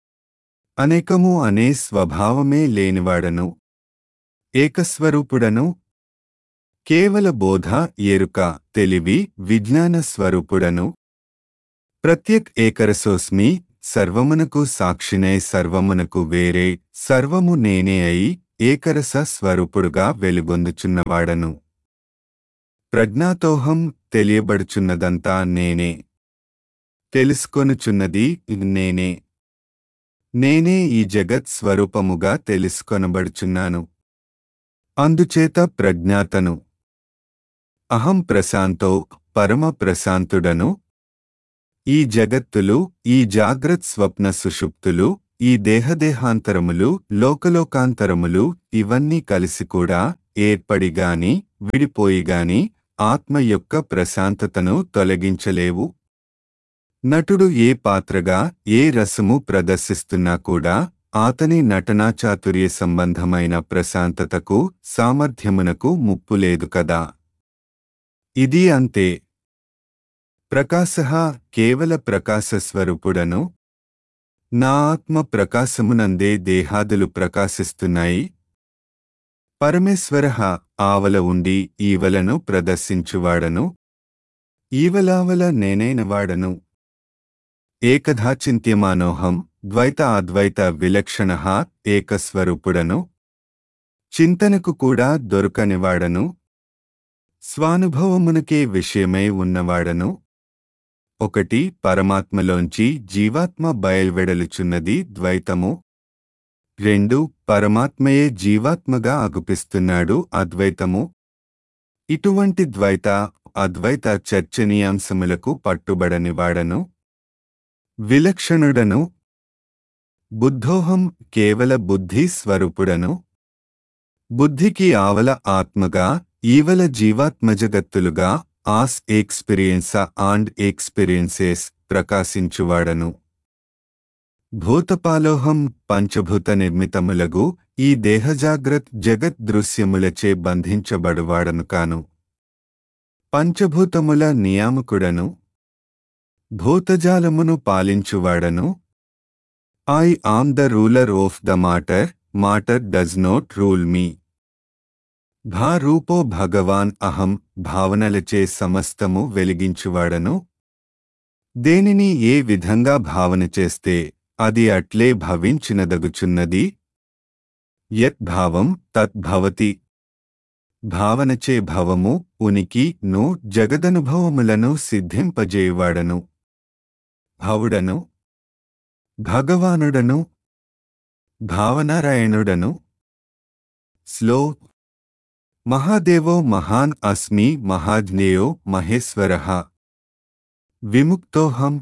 అనేకము అనే స్వభావమే లేనివాడను ఏకస్వరూపుడను కేవల బోధ ఎరుక తెలివి విజ్ఞాన స్వరూపుడను ప్రత్యక్ ఏకరసోస్మి సర్వమునకు సాక్షినై సర్వమునకు వేరే సర్వము నేనే అయి ఏకరస స్వరూపుడుగా వెలుగొందుచున్నవాడను ప్రజ్ఞాతోహం తెలియబడుచున్నదంతా నేనే తెలుసుకొనుచున్నది నేనే నేనే ఈ జగత్ స్వరూపముగా తెలుసుకొనబడుచున్నాను అందుచేత ప్రజ్ఞాతను అహం ప్రశాంతో పరమ ప్రశాంతుడను ఈ జగత్తులు ఈ జాగ్రత్ స్వప్న సుషుప్తులు ఈ దేహదేహాంతరములు లోకలోకాంతరములు ఇవన్నీ కలిసి కూడా ఏర్పడిగాని విడిపోయిగాని ఆత్మ యొక్క ప్రశాంతతను తొలగించలేవు నటుడు ఏ పాత్రగా ఏ రసము ప్రదర్శిస్తున్నా కూడా ఆతని నటనాచాతుర్య సంబంధమైన ప్రశాంతతకు సామర్థ్యమునకు ముప్పు లేదు కదా ఇది అంతే ప్రకాశ కేవల ప్రకాశస్వరూపుడను నా ఆత్మ ప్రకాశమునందే దేహాదులు ప్రకాశిస్తున్నాయి పరమేశ్వర ఆవల ఉండి ఈవలను ప్రదర్శించువాడను ఈవలావల నేనైనవాడను ఏకధాచింత్యమానోహం ద్వైత అద్వైత విలక్షణ ఏకస్వరూపుడను చింతనకు కూడా దొరకనివాడను స్వానుభవమునకే విషయమై ఉన్నవాడను ఒకటి పరమాత్మలోంచి జీవాత్మ బయల్వెడలుచున్నది ద్వైతము రెండు పరమాత్మయే జీవాత్మగా అగుపిస్తున్నాడు అద్వైతము ఇటువంటి ద్వైత అద్వైత చర్చనీయాంశములకు పట్టుబడనివాడను విలక్షణుడను బుద్ధోహం కేవల బుద్ధి స్వరూపుడను బుద్ధికి ఆవల ఆత్మగా ఈవల జీవాత్మజగత్తులుగా ఆస్ ఎక్స్పీరియన్స్ అండ్ ఎక్స్పీరియన్సెస్ ప్రకాశించువాడను భూతపాలోహం పంచభూత నిర్మితములగు ఈ దేహజాగ్రత్ జగత్ దృశ్యములచే బంధించబడువాడను కాను పంచభూతముల నియామకుడను భూతజాలమును పాలించువాడను I am the ruler of the matter matter does not rule me భా రూపో భగవాన్ అహం భావనలచే సమస్తము వెలిగించువాడను దేనిని ఏ విధంగా భావన చేస్తే అది అట్లే భవించినదగుచున్నది యద్భావం తద్భవతి భావనచే భవము ఉనికి ను జగదనుభవములను సిద్ధింపజేయువాడను భవుడను భగవానుడను భావనారాయణుడను స్లో మహాదేవో మహాన్ అస్మి మహాజ్ఞేయో మహేశ్వర విముక్తోహం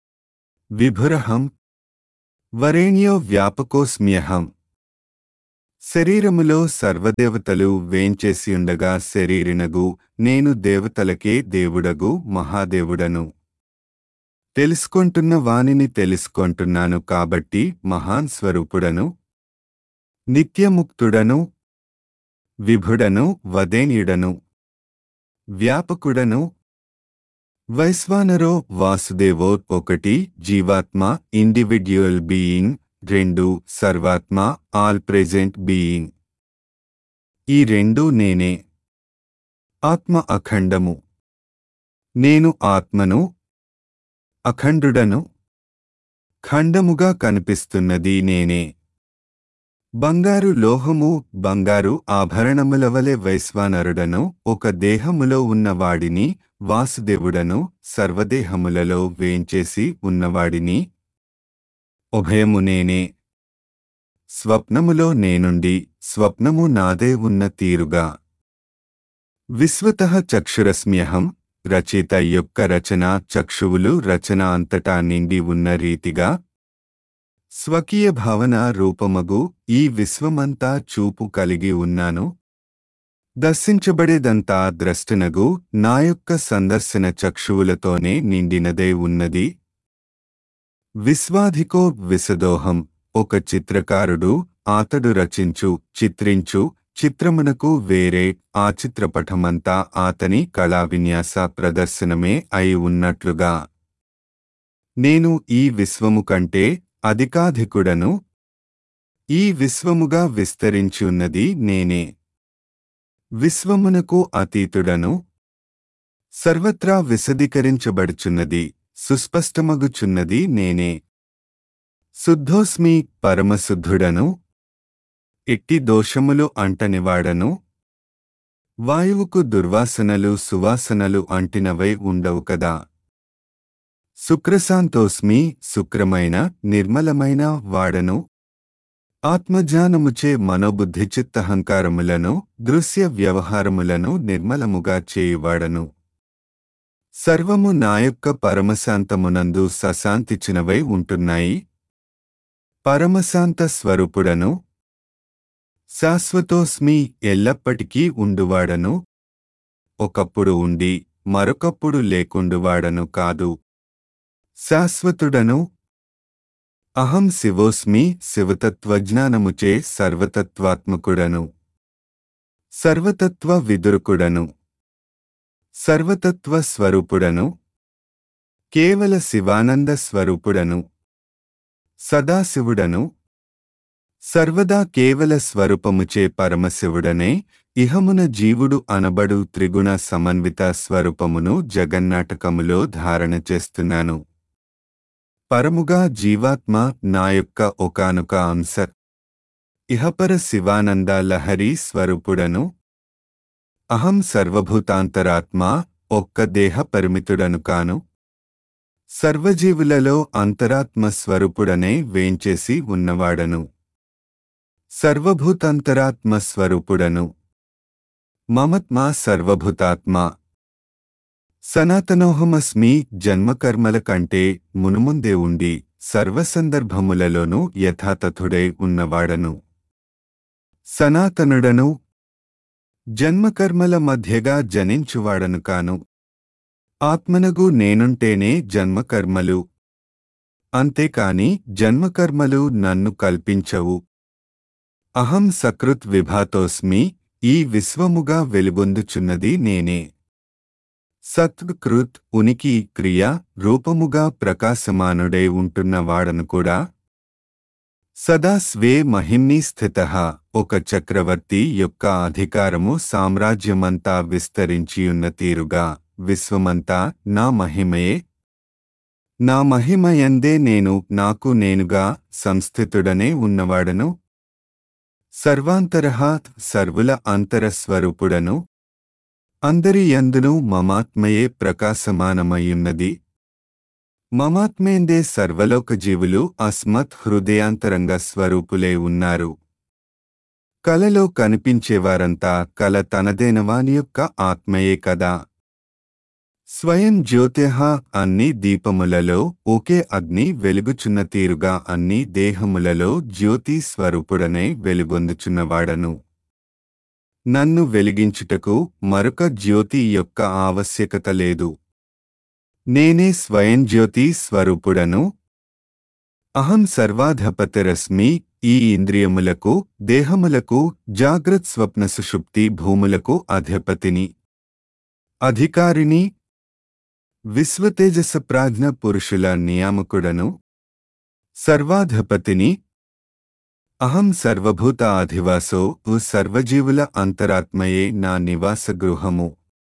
విభురహం వరేణ్యో వ్యాపకోస్మ్యహం శరీరములో సర్వదేవతలు వేంచేసియుండగా శరీరినగు నేను దేవతలకే దేవుడగు మహాదేవుడను తెలుసుకొంటున్న వానిని తెలుసుకొంటున్నాను కాబట్టి మహాన్ స్వరూపుడను నిత్యముక్తుడను విభుడను వదేనీయుడను వ్యాపకుడను వైశ్వానరో వాసుదేవో ఒకటి జీవాత్మ ఇండివిడ్యువల్ బీయింగ్ రెండు సర్వాత్మ ఆల్ ప్రెజెంట్ బీయింగ్ ఈ రెండు నేనే ఆత్మ అఖండము నేను ఆత్మను అఖండుడను ఖండముగా కనిపిస్తున్నది నేనే బంగారు లోహము బంగారు ఆభరణముల వలె వైశ్వానరుడను ఒక దేహములో ఉన్నవాడిని వాసుదేవుడను సర్వదేహములలో వేంచేసి ఉన్నవాడిని ఉభయము నేనే స్వప్నములో నేనుండి స్వప్నము నాదే ఉన్న తీరుగా విశ్వత చక్షురస్మ్యహం రచయిత యొక్క రచన చక్షువులు రచన అంతటా నిండి ఉన్న రీతిగా స్వకీయ భావన రూపమగు ఈ విశ్వమంతా చూపు కలిగి ఉన్నాను దర్శించబడేదంతా ద్రష్టనగు నా యొక్క సందర్శన చక్షువులతోనే నిండినదే ఉన్నది విశ్వాధికో విసదోహం ఒక చిత్రకారుడు ఆతడు రచించు చిత్రించు చిత్రమునకు వేరే ఆ చిత్రపటమంతా ఆతని కళా విన్యాస ప్రదర్శనమే అయి ఉన్నట్లుగా నేను ఈ విశ్వము కంటే అధికాధికుడను ఈ విశ్వముగా విస్తరించున్నది నేనే విశ్వమునకు అతీతుడను సర్వత్రా విశదీకరించబడుచున్నది సుస్పష్టమగుచున్నది నేనే శుద్ధోస్మి పరమశుద్ధుడను ఎట్టి దోషములు అంటనివాడను వాయువుకు దుర్వాసనలు సువాసనలు అంటినవై ఉండవు కదా శుక్రశాంతోస్మి శుక్రమైన నిర్మలమైన వాడను ఆత్మజ్ఞానముచే మనోబుద్ధి చిత్తహంకారములను దృశ్య వ్యవహారములను నిర్మలముగా చేయువాడను సర్వము నా యొక్క పరమశాంతమునందు సశాంతిచినవై ఉంటున్నాయి పరమశాంత స్వరూపుడను శాశ్వతోస్మి ఎల్లప్పటికీ ఉండువాడను ఒకప్పుడు ఉండి మరొకప్పుడు లేకుండువాడను కాదు శాశ్వతుడను అహం శివోస్మి శివతత్వజ్ఞానముచే సర్వతత్వాత్మకుడను సర్వతత్వ విదురుకుడను సర్వతత్వ స్వరూపుడను కేవల శివానంద స్వరూపుడను సదాశివుడను సర్వదా కేవల స్వరూపముచే పరమశివుడనే ఇహమున జీవుడు అనబడు త్రిగుణ సమన్విత స్వరూపమును జగన్నాటకములో ధారణ చేస్తున్నాను పరముగా జీవాత్మ నా యొక్క ఒకానొక అంశ ఇహపర శివానంద లహరి స్వరూపుడను అహం సర్వభూతాంతరాత్మ ఒక్క దేహ పరిమితుడను కాను సర్వజీవులలో అంతరాత్మ స్వరూపుడనే వేంచేసి ఉన్నవాడను సర్వభూతాంతరాత్మ స్వరూపుడను మమత్మా సర్వభూతాత్మ సనాతనోహమస్మి జన్మకర్మల కంటే మునుముందే ఉండి సర్వసందర్భములలోనూ యథాతథుడై ఉన్నవాడను సనాతనుడను జన్మకర్మల మధ్యగా జనించువాడను కాను ఆత్మనగు నేనుంటేనే జన్మకర్మలు అంతేకాని జన్మకర్మలు నన్ను కల్పించవు అహం సకృత్ విభాతోస్మి ఈ విశ్వముగా వెలుగొందుచున్నది నేనే సత్ కృత్ ఉనికి క్రియ రూపముగా ప్రకాశమానుడై ఉంటున్న వాడను కూడా సదా స్వే మహిమ్ని స్థిత ఒక చక్రవర్తి యొక్క అధికారము సామ్రాజ్యమంతా విస్తరించియున్న తీరుగా విశ్వమంతా నా మహిమయే నా మహిమయందే నేను నాకు నేనుగా సంస్థితుడనే ఉన్నవాడను సర్వాంతరహ సర్వుల అంతరస్వరూపుడను అందరి యందును మమాత్మయే ప్రకాశమానమయ్యున్నది మమాత్మేందే సర్వలోక జీవులు అస్మత్ హృదయాంతరంగ స్వరూపులే ఉన్నారు కలలో కనిపించేవారంతా కల తనదేనవాని యొక్క ఆత్మయే కదా స్వయం జ్యోతిహ అన్ని దీపములలో ఒకే అగ్ని వెలుగుచున్న తీరుగా అన్ని దేహములలో జ్యోతి స్వరూపుడనే వెలుగొందుచున్నవాడను నన్ను వెలిగించుటకు మరొక జ్యోతి యొక్క ఆవశ్యకత లేదు నేనే స్వయం జ్యోతి స్వరూపుడను అహం సర్వాధపతిరస్మి ఈ ఇంద్రియములకు దేహములకు జాగ్రత్ స్వప్న సుషుప్తి భూములకు అధిపతిని అధికారిని విశ్వతేజస ప్రాజ్ఞ పురుషుల నియామకుడను సర్వాధిపతిని అహం సర్వభూత అధివాసో సర్వజీవుల అంతరాత్మయే నా నివాస గృహము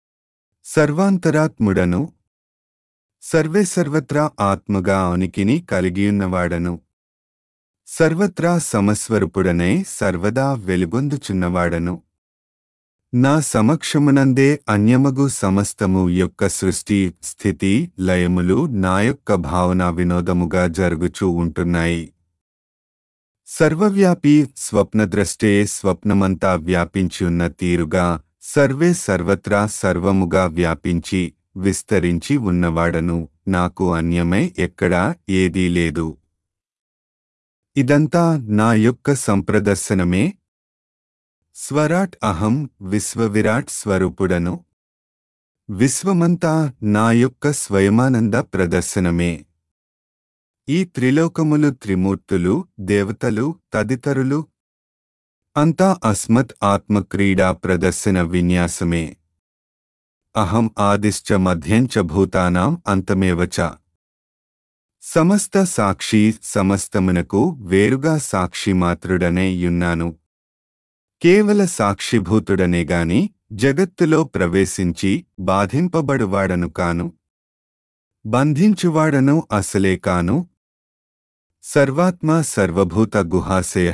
సర్వాంతరాత్ముడను సర్వే సర్వత్రా ఆత్మగా ఉనికిని కలిగియున్నవాడను సర్వత్రా సమస్వరూపుడనే సర్వదా వెలుగొందుచున్నవాడను నా సమక్షమునందే అన్యమగు సమస్తము యొక్క సృష్టి స్థితి లయములు నా యొక్క భావన వినోదముగా జరుగుచూ ఉంటున్నాయి సర్వవ్యాపి స్వప్నద్రష్టే స్వప్నమంతా వ్యాపించి తీరుగా సర్వే సర్వత్రా సర్వముగా వ్యాపించి విస్తరించి ఉన్నవాడను నాకు అన్యమై ఎక్కడా ఏదీ లేదు ఇదంతా నా యొక్క సంప్రదర్శనమే స్వరాట్ అహం విశ్వవిరాట్ స్వరూపుడను విశ్వమంతా నా యొక్క స్వయమానంద ప్రదర్శనమే ఈ త్రిలోకములు త్రిమూర్తులు దేవతలు తదితరులు అంతా అస్మత్ ఆత్మక్రీడా ప్రదర్శన విన్యాసమే అహం ఆదిశ్చ మధ్యంచ భూతానాం అంతమేవ చ సమస్త సాక్షి సమస్తమునకు వేరుగా సాక్షి మాత్రుడనే యున్నాను కేవల సాక్షిభూతుడనే గాని జగత్తులో ప్రవేశించి బాధింపబడువాడను కాను బంధించువాడను అసలే కాను సర్వాత్మ సర్వభూత గుహాశయ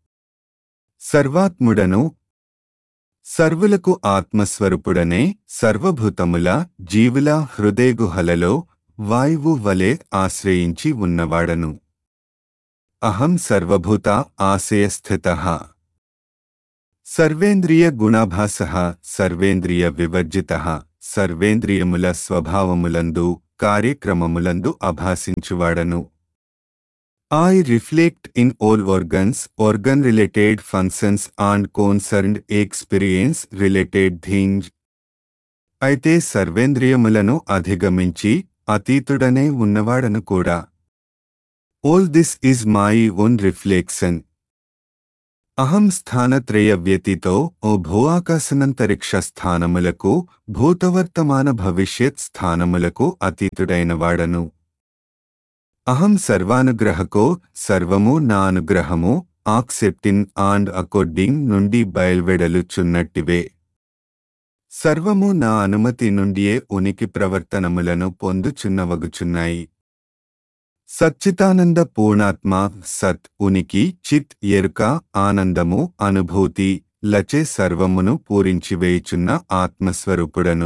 సర్వాత్ముడను సర్వులకు ఆత్మస్వరూపుడనే సర్వభూతముల జీవుల హృదయగుహలలో వాయువు వలె ఆశ్రయించి ఉన్నవాడను అహం సర్వభూత ఆశయస్థిత సర్వేంద్రియ గుణాభాస సర్వేంద్రియ వివర్జిత సర్వేంద్రియముల స్వభావములందు కార్యక్రమములందు అభాసించువాడను I reflect in all organs, organ-related functions and concerned experience-related things. అయితే సర్వేంద్రియములను అధిగమించి అతీతుడనే ఉన్నవాడను కూడా all this is my own reflection అహం స్థానత్రయ వ్యతితో ఓ భూఆకాశనంతరిక్ష స్థానములకు భూతవర్తమాన భవిష్యత్ స్థానములకు అతీతుడైన వాడను అహం సర్వానుగ్రహకో సర్వము నా అనుగ్రహము ఆక్సెప్టిన్ అండ్ అకోర్డింగ్ నుండి బయల్వెడలుచున్నట్టివే సర్వము నా అనుమతి నుండియే ఉనికి ప్రవర్తనములను పొందుచున్నవగుచున్నాయి సచ్చితానంద పూర్ణాత్మ సత్ ఉనికి చిత్ ఎరుక ఆనందము అనుభూతి లచే సర్వమును పూరించివేయుచున్న ఆత్మస్వరూపుడను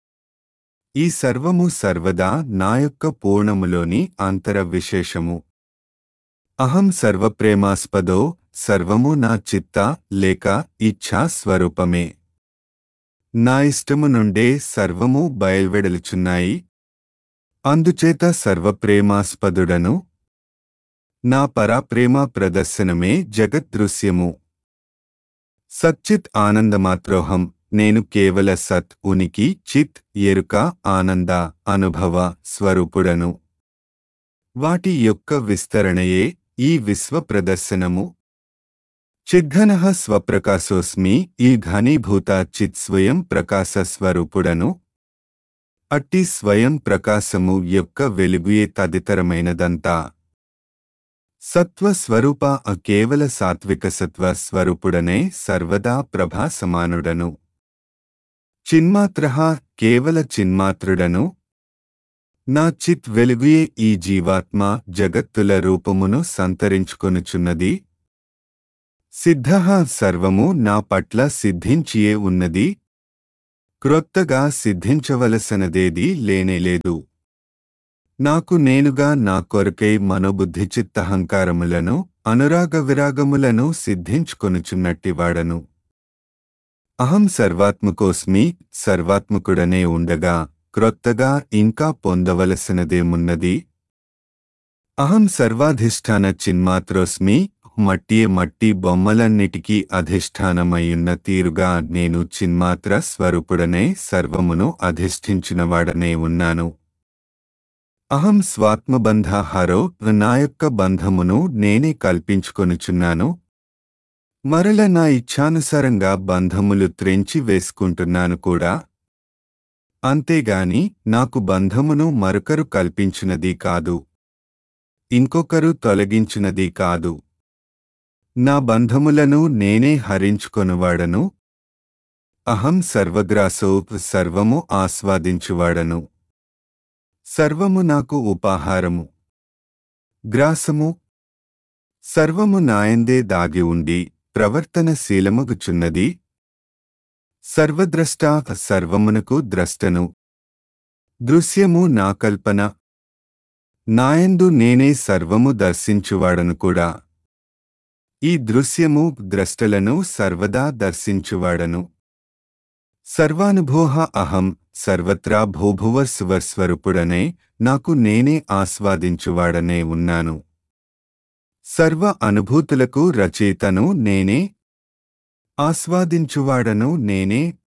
ఈ సర్వము సర్వదా నా యొక్క పూర్ణములోని అంతర విశేషము అహం సర్వప్రేమాస్పదో సర్వము నా చిత్త లేక ఇచ్ఛా స్వరూపమే నా ఇష్టము నుండే సర్వము బయల్వెడలుచున్నాయి అందుచేత సర్వప్రేమాస్పదుడను నా పరాప్రేమ ప్రదర్శనమే జగద్దృశ్యము సచ్చిత్ ఆనందమాత్రోహం నేను కేవల సత్ ఉనికి చిత్ ఎరుక ఆనంద అనుభవ స్వరూపుడను వాటి యొక్క విస్తరణయే ఈ విశ్వ ప్రదర్శనము చిద్ఘన స్వప్రకాశోస్మి ఈ ఘనీభూత చిత్ స్వయం ప్రకాశ స్వరూపుడను అట్టి స్వయం ప్రకాశము యొక్క వెలుగుయే తదితరమైనదంతా సత్వ స్వరూప కేవల సాత్విక సత్వ స్వరూపుడనే సర్వదా ప్రభా సమానుడను చిన్మాత్ర కేవల చిన్మాత్రుడను నా చిత్ వెలుగుయే ఈ జీవాత్మ జగత్తుల రూపమును సంతరించుకొనుచున్నది సిద్ధ సర్వము నా పట్ల సిద్ధించియే ఉన్నది క్రొత్తగా సిద్ధించవలసినదేది లేనేలేదు నాకు నేనుగా నా కొరకై మనోబుద్ధి చిత్తహంకారములను అనురాగ విరాగములను సిద్ధించుకొనుచున్నట్టివాడను అహం సర్వాత్మకోస్మి సర్వాత్మకుడనే ఉండగా క్రొత్తగా ఇంకా పొందవలసినదేమున్నది అహం సర్వాధిష్టాన చిన్మాత్రోస్మి మట్టియే మట్టి బొమ్మలన్నిటికీ అధిష్టానమయ్యున్న తీరుగా నేను చిన్మాత్ర స్వరూపుడనే సర్వమును అధిష్ఠించినవాడనే ఉన్నాను అహం స్వాత్మబంధ హరో నా యొక్క బంధమును నేనే కల్పించుకొనుచున్నాను మరల నా ఇచ్ఛానుసారంగా బంధములు త్రెంచి వేసుకుంటున్నాను కూడా అంతేగాని నాకు బంధమును మరొకరు కల్పించినది కాదు ఇంకొకరు తొలగించినది కాదు నా బంధములను నేనే హరించుకొనువాడను అహం సర్వగ్రాసో సర్వము ఆస్వాదించువాడను సర్వము నాకు ఉపాహారము గ్రాసము సర్వము నాయందే దాగి ఉండి ప్రవర్తనశీలమగుచున్నది సర్వద్రష్టా సర్వమునకు ద్రష్టను దృశ్యము నా కల్పన నాయందు నేనే సర్వము దర్శించువాడను కూడా ఈ దృశ్యము ద్రష్టలను సర్వదా దర్శించువాడను సర్వానుభోహ అహం సర్వత్రా భూభువస్వస్వరూపుడనే నాకు నేనే ఆస్వాదించువాడనే ఉన్నాను సర్వ అనుభూతులకు రచయితను నేనే ఆస్వాదించువాడను నేనే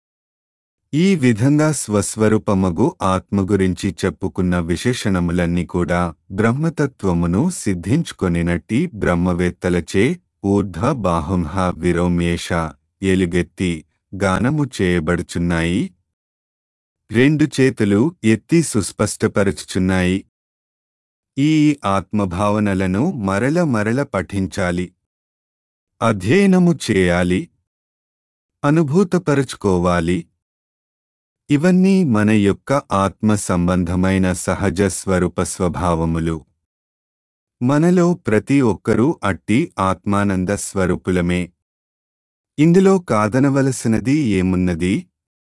ఈ విధంగా స్వస్వరూపమగు ఆత్మ గురించి చెప్పుకున్న విశేషణములన్నీ కూడా బ్రహ్మతత్వమును సిద్ధించుకొనినట్టి బ్రహ్మవేత్తలచే ఊర్ధ బాహుంహ విరోమేష ఎలుగెత్తి గానము చేయబడుచున్నాయి రెండు చేతులు ఎత్తి సుస్పష్టపరచుచున్నాయి ఈ ఆత్మభావనలను మరల మరల పఠించాలి అధ్యయనము చేయాలి అనుభూతపరుచుకోవాలి ఇవన్నీ మన యొక్క ఆత్మ సంబంధమైన సహజ స్వరూప స్వభావములు మనలో ప్రతి ఒక్కరూ అట్టి ఆత్మానంద స్వరూపులమే ఇందులో కాదనవలసినది ఏమున్నది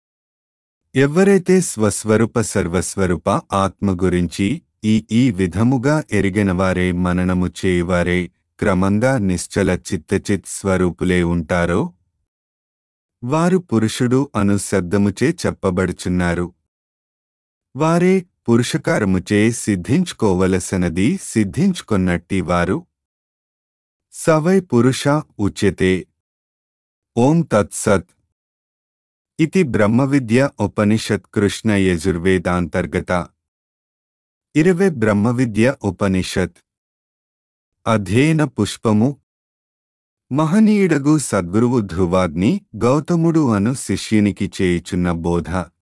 ఎవరైతే స్వస్వరూప సర్వస్వరూప ఆత్మ గురించి ఈ ఈ విధముగా ఎరిగినవారే మననము చేయువారే క్రమంగా నిశ్చల చిత్తచిత్ స్వరూపులే ఉంటారో వారు పురుషుడు అను శబ్దముచే చెప్పబడుచున్నారు వారే పురుషకారముచే సిద్ధించుకోవలసినది సిద్ధించుకొన్నట్టి వారు సవై పురుష ఉచ్యతే ఓం తత్సత్ ఇతి బ్రహ్మవిద్య ఉపనిషత్ కృష్ణ యజుర్వేదాంతర్గత ఇరవై బ్రహ్మవిద్య ఉపనిషత్ అధ్యయన పుష్పము మహనీయుడగు సద్గురువు ధ్రువాగ్ని గౌతముడు అను శిష్యునికి చేయుచున్న బోధ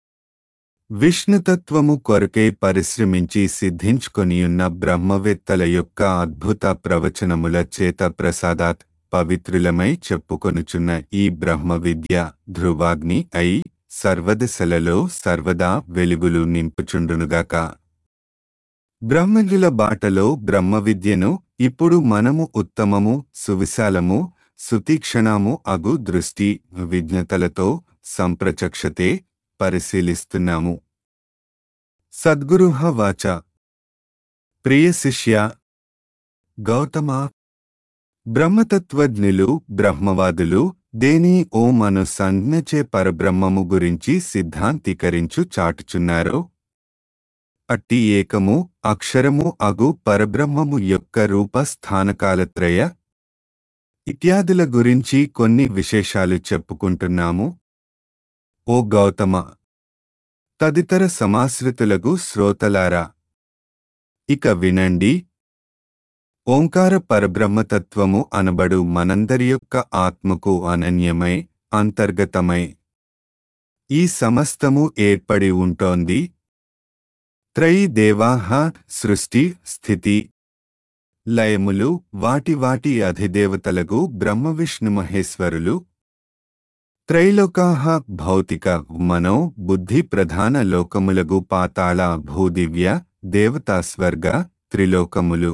విష్ణుతత్వము కొరకై పరిశ్రమించి సిద్ధించుకొనియున్న బ్రహ్మవేత్తల యొక్క అద్భుత ప్రవచనముల చేత ప్రసాదాత్ పవిత్రులమై చెప్పుకొనుచున్న ఈ బ్రహ్మ విద్య ధ్రువాగ్ని అయి సర్వదశలలో సర్వదా వెలుగులు నింపుచుండునుగాక బ్రహ్మజుల బాటలో బ్రహ్మ విద్యను ఇప్పుడు మనము ఉత్తమము సువిశాలము సుతీక్షణము అగు దృష్టి విజ్ఞతలతో సంప్రచక్షతే పరిశీలిస్తున్నాము సద్గురుహ వాచ ప్రియ శిష్య గౌతమ బ్రహ్మతత్వజ్ఞులు బ్రహ్మవాదులు దేని ఓం అను సంజ్ఞచే పరబ్రహ్మము గురించి సిద్ధాంతీకరించు చాటుచున్నారో అట్టి ఏకము అక్షరము అగు పరబ్రహ్మము యొక్క రూప స్థానకాలత్రయ ఇత్యాదుల గురించి కొన్ని విశేషాలు చెప్పుకుంటున్నాము ఓ గౌతమ తదితర సమాశ్రితులకు శ్రోతలారా ఇక వినండి ఓంకార పరబ్రహ్మతత్వము అనబడు మనందరి యొక్క ఆత్మకు అనన్యమై అంతర్గతమై ఈ సమస్తము ఏర్పడి ఉంటోంది త్రయీ దేవాహ సృష్టి స్థితి లయములు వాటి వాటి అధిదేవతలకు బ్రహ్మ విష్ణు మహేశ్వరులు త్రైలోకాహ భౌతిక మనో బుద్ధి ప్రధాన లోకములగు పాతాళ భూదివ్య దేవతా స్వర్గ త్రిలోకములు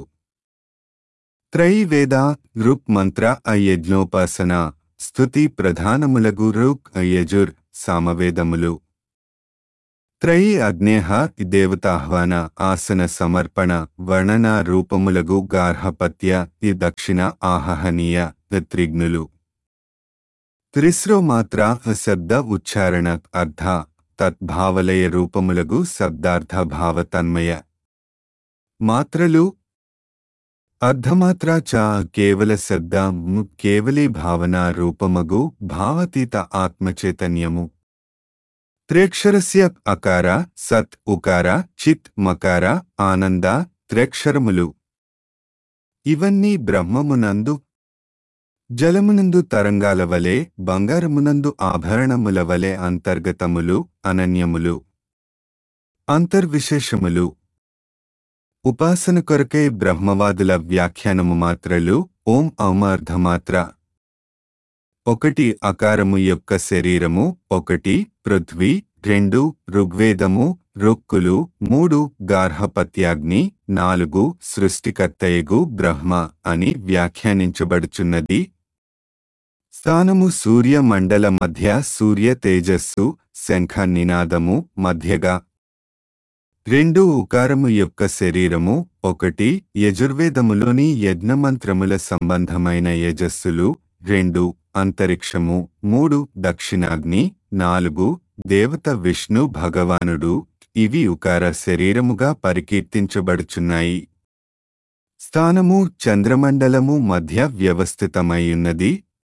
త్రైవేద రుక్ మంత్ర అయజ్ఞోపాసన స్తుతి ప్రధానములగు రుక్ యజుర్ సామవేదములు త్రయీ అగ్నేహ దేవతాహ్వాన ఆసన సమర్పణ వర్ణన రూపములగు గార్హపత్య ఈ దక్షిణ ఆహహనీయ త్రిగ్నులు త్రిస్రో మాత్ర శబ్ద ఉచ్చారణ అర్థ తద్భావలయ రూపములగు శబ్దార్థ భావతన్మయ మాత్రలు అర్ధమాత్ర చ కేవల శబ్ద కేవలీ భావన రూపమగు భావతీత ఆత్మచైతన్యము త్రేక్షరస్య అకార సత్ ఉకార చిత్ మకార ఆనంద త్రేక్షరములు ఇవన్నీ బ్రహ్మమునందు జలమునందు తరంగాల వలె బంగారమునందు ఆభరణముల వలె అంతర్గతములు అనన్యములు అంతర్విశేషములు ఉపాసన కొరకై బ్రహ్మవాదుల వ్యాఖ్యానము మాత్రలు ఓం అవమార్ధమాత్ర ఒకటి అకారము యొక్క శరీరము ఒకటి పృథ్వీ రెండు ఋగ్వేదము రుక్కులు మూడు గార్హపత్యాగ్ని నాలుగు సృష్టికర్తయగు బ్రహ్మ అని వ్యాఖ్యానించబడుచున్నది స్థానము సూర్య మండల మధ్య సూర్య తేజస్సు శంఖ నినాదము మధ్యగా రెండు ఉకారము యొక్క శరీరము ఒకటి యజుర్వేదములోని యజ్ఞమంత్రముల సంబంధమైన యజస్సులు రెండు అంతరిక్షము మూడు దక్షిణాగ్ని నాలుగు దేవత విష్ణు భగవానుడు ఇవి ఉకార శరీరముగా పరికీర్తించబడుచున్నాయి స్థానము చంద్రమండలము మధ్య వ్యవస్థితమైయున్నది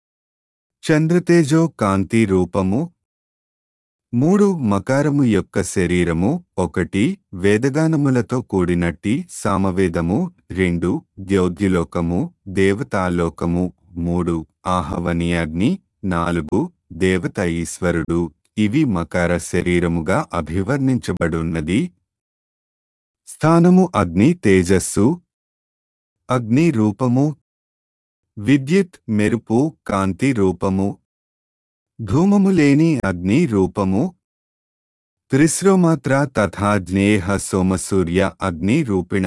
చంద్రతేజో కాంతి రూపము మూడు మకారము యొక్క శరీరము ఒకటి వేదగానములతో కూడినట్టి సామవేదము రెండు ద్యోద్యులోకము దేవతాలోకము మూడు ఆహవనీయాగ్ని నాలుగు దేవత ఈశ్వరుడు ఇవి మకార శరీరముగా అభివర్ణించబడున్నది స్థానము అగ్ని తేజస్సు అగ్ని రూపము విద్యుత్ మెరుపు కాంతి రూపము ధూమము లేని అగ్ని రూపము త్రిశ్రోమాత్ర తథా జ్ఞేయ సోమసూర్య అగ్ని రూపిణ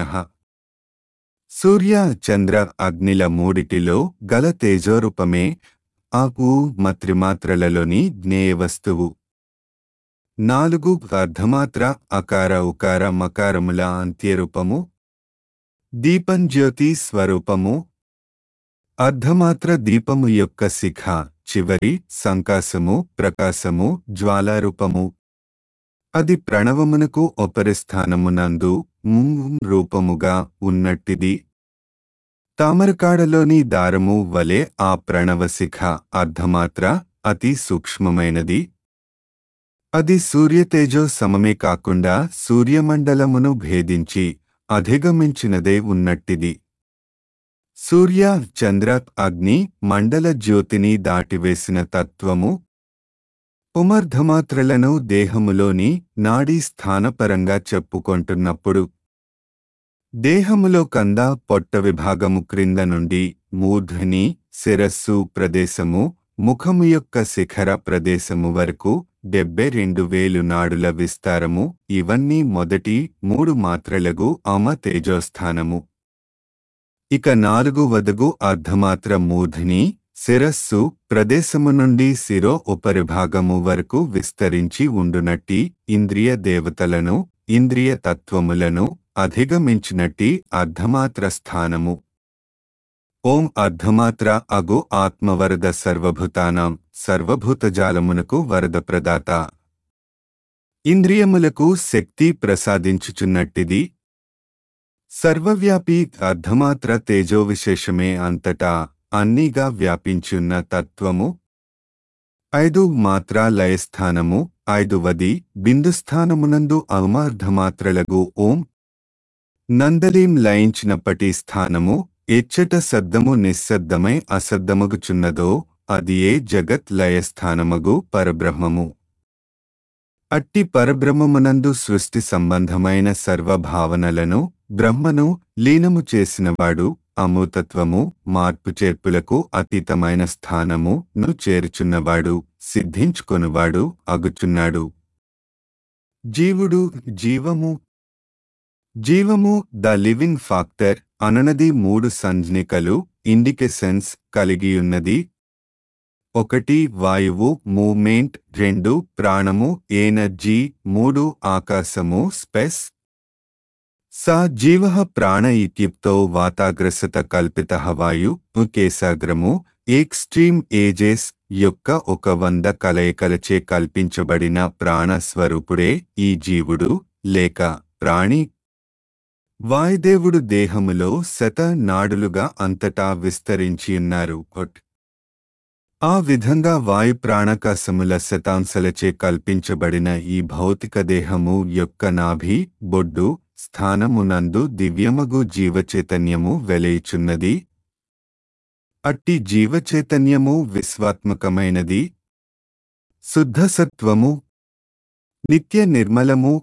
సూర్య చంద్ర అగ్నిల మూడిటిలో గల తేజోరూపమే ఆకు మత్రిమాత్రలలోని జ్ఞేయ వస్తువు నాలుగు అర్ధమాత్ర అకార ఉకార మకారముల అంత్యరూపము దీపం జ్యోతి స్వరూపము అర్ధమాత్ర దీపము యొక్క శిఖ చివరి సంకాసము ప్రకాశము జ్వాలారూపము అది ప్రణవమునకు ఉపరిస్థానమునందు ముం రూపముగా ఉన్నట్టిది తామరకాడలోని దారము వలె ఆ ప్రణవశిఖ అర్ధమాత్ర అతి సూక్ష్మమైనది అది సూర్యతేజో సమమే కాకుండా సూర్యమండలమును భేదించి అధిగమించినదే ఉన్నట్టిది సూర్య చంద్ర అగ్ని మండల జ్యోతిని దాటివేసిన తత్వము ఉమర్ధమాత్రలను దేహములోని నాడీ స్థానపరంగా చెప్పుకొంటున్నప్పుడు దేహములో కంద పొట్ట విభాగము క్రింద నుండి మూర్ధని శిరస్సు ప్రదేశము ముఖము యొక్క శిఖర ప్రదేశము వరకు డెబ్బై రెండు వేలు నాడుల విస్తారము ఇవన్నీ మొదటి మూడు మాత్రలగు అమ తేజోస్థానము ఇక నాలుగు వదగు అర్ధమాత్ర మూర్ధిని శిరస్సు ప్రదేశము నుండి శిరో ఉపరిభాగము వరకు విస్తరించి ఉండునట్టి ఇంద్రియ దేవతలను ఇంద్రియ తత్వములను అధిగమించినట్టి అర్ధమాత్ర స్థానము ఓం అర్ధమాత్ర అగు ఆత్మవరద సర్వభూతానాం సర్వభూతజాలమునకు వరద ప్రదాత ఇంద్రియములకు శక్తి ప్రసాదించుచున్నట్టిది సర్వవ్యాపి అర్ధమాత్ర తేజోవిశేషమే అంతటా అన్నీగా వ్యాపించున్న తత్వము ఐదు మాత్ర లయస్థానము ఐదువది బిందుస్థానమునందు అవమార్ధమాత్రలగు ఓం నందలీం లయించినప్పటి స్థానము ఎచ్చట శబ్దము నిశ్శబ్దమై అశబ్దమగుచున్నదో అది ఏ జగత్ లయస్థానమగు పరబ్రహ్మము అట్టి పరబ్రహ్మమునందు సృష్టి సంబంధమైన సర్వభావనలను బ్రహ్మను లీనము చేసినవాడు అమూతత్వము మార్పు చేర్పులకు అతీతమైన స్థానము ను చేరుచున్నవాడు సిద్ధించుకొనువాడు అగుచున్నాడు జీవుడు జీవము జీవము ద లివింగ్ ఫాక్టర్ అననది మూడు సంజ్ఞికలు ఇండికేషన్స్ కలిగియున్నది ఒకటి వాయువు మూమెంట్ రెండు ప్రాణము ఎనర్జీ మూడు ఆకాశము స్పెస్ సా జీవ ప్రాణ ఇత్యుక్తో వాతాగ్రసత కల్పిత వాయు కేశాగ్రము ఎక్స్ట్రీమ్ ఏజెస్ యొక్క ఒక వంద కలయికలచే కల్పించబడిన ప్రాణస్వరూపుడే ఈ జీవుడు లేక ప్రాణి వాయుదేవుడు దేహములో శత నాడులుగా అంతటా విస్తరించియున్నారు ఆ విధంగా వాయు ప్రాణకాశముల శతాంశలచే కల్పించబడిన ఈ భౌతిక దేహము యొక్క నాభి బొడ్డు స్థానమునందు దివ్యమగు జీవచైతన్యము వెలయిచున్నది అట్టి జీవచైతన్యము విశ్వాత్మకమైనది శుద్ధసత్వము నిత్య నిర్మలము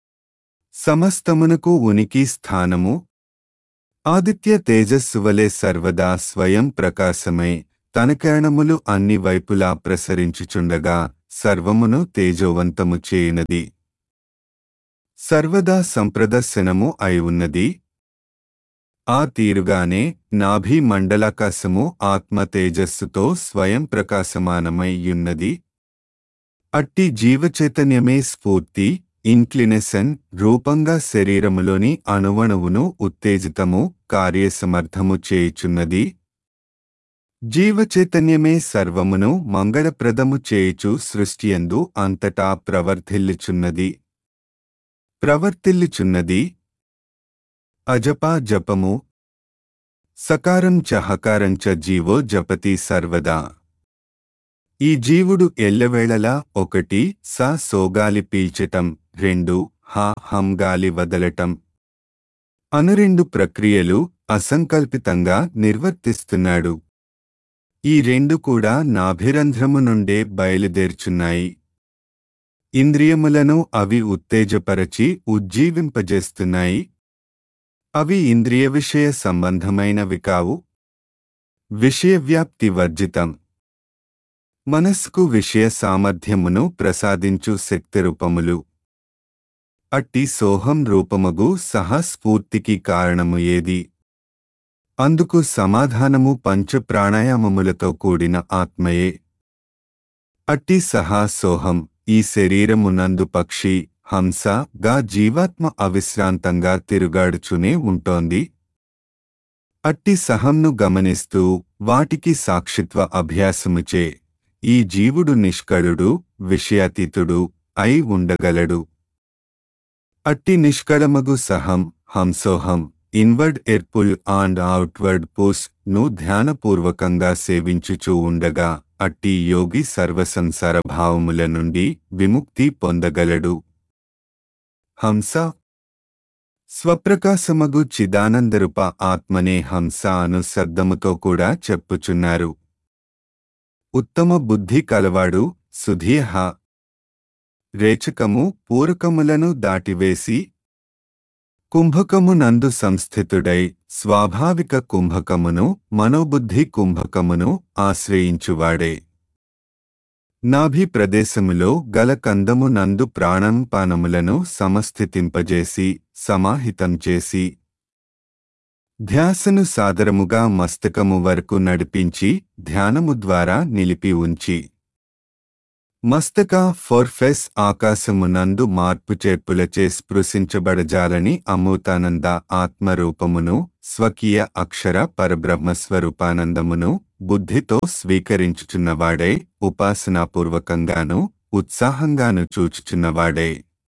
సమస్తమునకు ఉనికి స్థానము ఆదిత్య తేజస్సు వలె సర్వదా స్వయం ప్రకాశమై తన కిరణములు అన్ని వైపులా ప్రసరించుచుండగా సర్వమును తేజోవంతము చేయునది సర్వదా సంప్రదర్శనము అయి ఉన్నది ఆ తీరుగానే నాభి మండలాకాశము ఆత్మ తేజస్సుతో స్వయం ప్రకాశమానమై యున్నది అట్టి జీవచైతన్యమే స్ఫూర్తి ఇన్క్లినేషన్ రూపంగా శరీరములోని అణువణువును ఉత్తేజితము కార్యసమర్థము చేయుచున్నది జీవచైతన్యమే సర్వమును మంగళప్రదము చేయుచు సృష్టియందు అంతటా ప్రవర్ధిల్లుచున్నది ప్రవర్తిల్లుచున్నది అజపా జపము సకారం చ హకారం చ జీవో జపతి సర్వదా ఈ జీవుడు ఎల్లవేళలా ఒకటి స సోగాలి పీల్చటం రెండు హ హం గాలి వదలటం అను రెండు ప్రక్రియలు అసంకల్పితంగా నిర్వర్తిస్తున్నాడు ఈ రెండు కూడా నాభిరంధ్రము నుండే బయలుదేర్చున్నాయి ఇంద్రియములను అవి ఉత్తేజపరచి ఉజ్జీవింపజేస్తున్నాయి అవి ఇంద్రియ విషయ సంబంధమైనవి కావు విషయవ్యాప్తి వర్జితం మనస్సుకు విషయ సామర్థ్యమును ప్రసాదించు శక్తి రూపములు అట్టి సోహం రూపమగు సహ స్ఫూర్తికి కారణము ఏది అందుకు సమాధానము పంచ ప్రాణాయామములతో కూడిన ఆత్మయే అట్టి సహా సోహం ఈ శరీరమునందు పక్షి హంస గా జీవాత్మ అవిశ్రాంతంగా తిరుగాడుచునే ఉంటోంది అట్టి సహంను గమనిస్తూ వాటికి సాక్షిత్వ అభ్యాసముచే ఈ జీవుడు నిష్కళుడు విషయాతీతుడు అయి ఉండగలడు అట్టి నిష్కళమగు సహం హంసోహం ఇన్వర్డ్ ఎర్పుల్ అండ్ అవుట్వర్డ్ పుస్ ను ధ్యానపూర్వకంగా సేవించుచూ ఉండగా అట్టి యోగి సర్వసంసార భావముల నుండి విముక్తి పొందగలడు హంస స్వప్రకాశమగు చిదానందరూప ఆత్మనే హంస అను శబ్దముతో కూడా చెప్పుచున్నారు ఉత్తమ బుద్ధి కలవాడు సుధీహ రేచకము పూరకములను దాటివేసి కుంభకము నందు సంస్థితుడై స్వాభావిక కుంభకమును మనోబుద్ధి కుంభకమును ఆశ్రయించువాడే నాభి ప్రదేశములో గల కందము నందు ప్రాణం పానములను సమస్థితింపజేసి సమాహితం చేసి ధ్యాసను సాదరముగా మస్తకము వరకు నడిపించి ధ్యానము ద్వారా నిలిపి ఉంచి మస్తక ఫోర్ఫెస్ ఆకాశమునందు మార్పు చేర్పులచే స్పృశించబడజాలని అమూతానంద ఆత్మరూపమును స్వకీయ అక్షర పరబ్రహ్మస్వరూపానందమును బుద్ధితో స్వీకరించుచున్నవాడై ఉపాసనాపూర్వకంగాను ఉత్సాహంగాను చూచుచున్నవాడే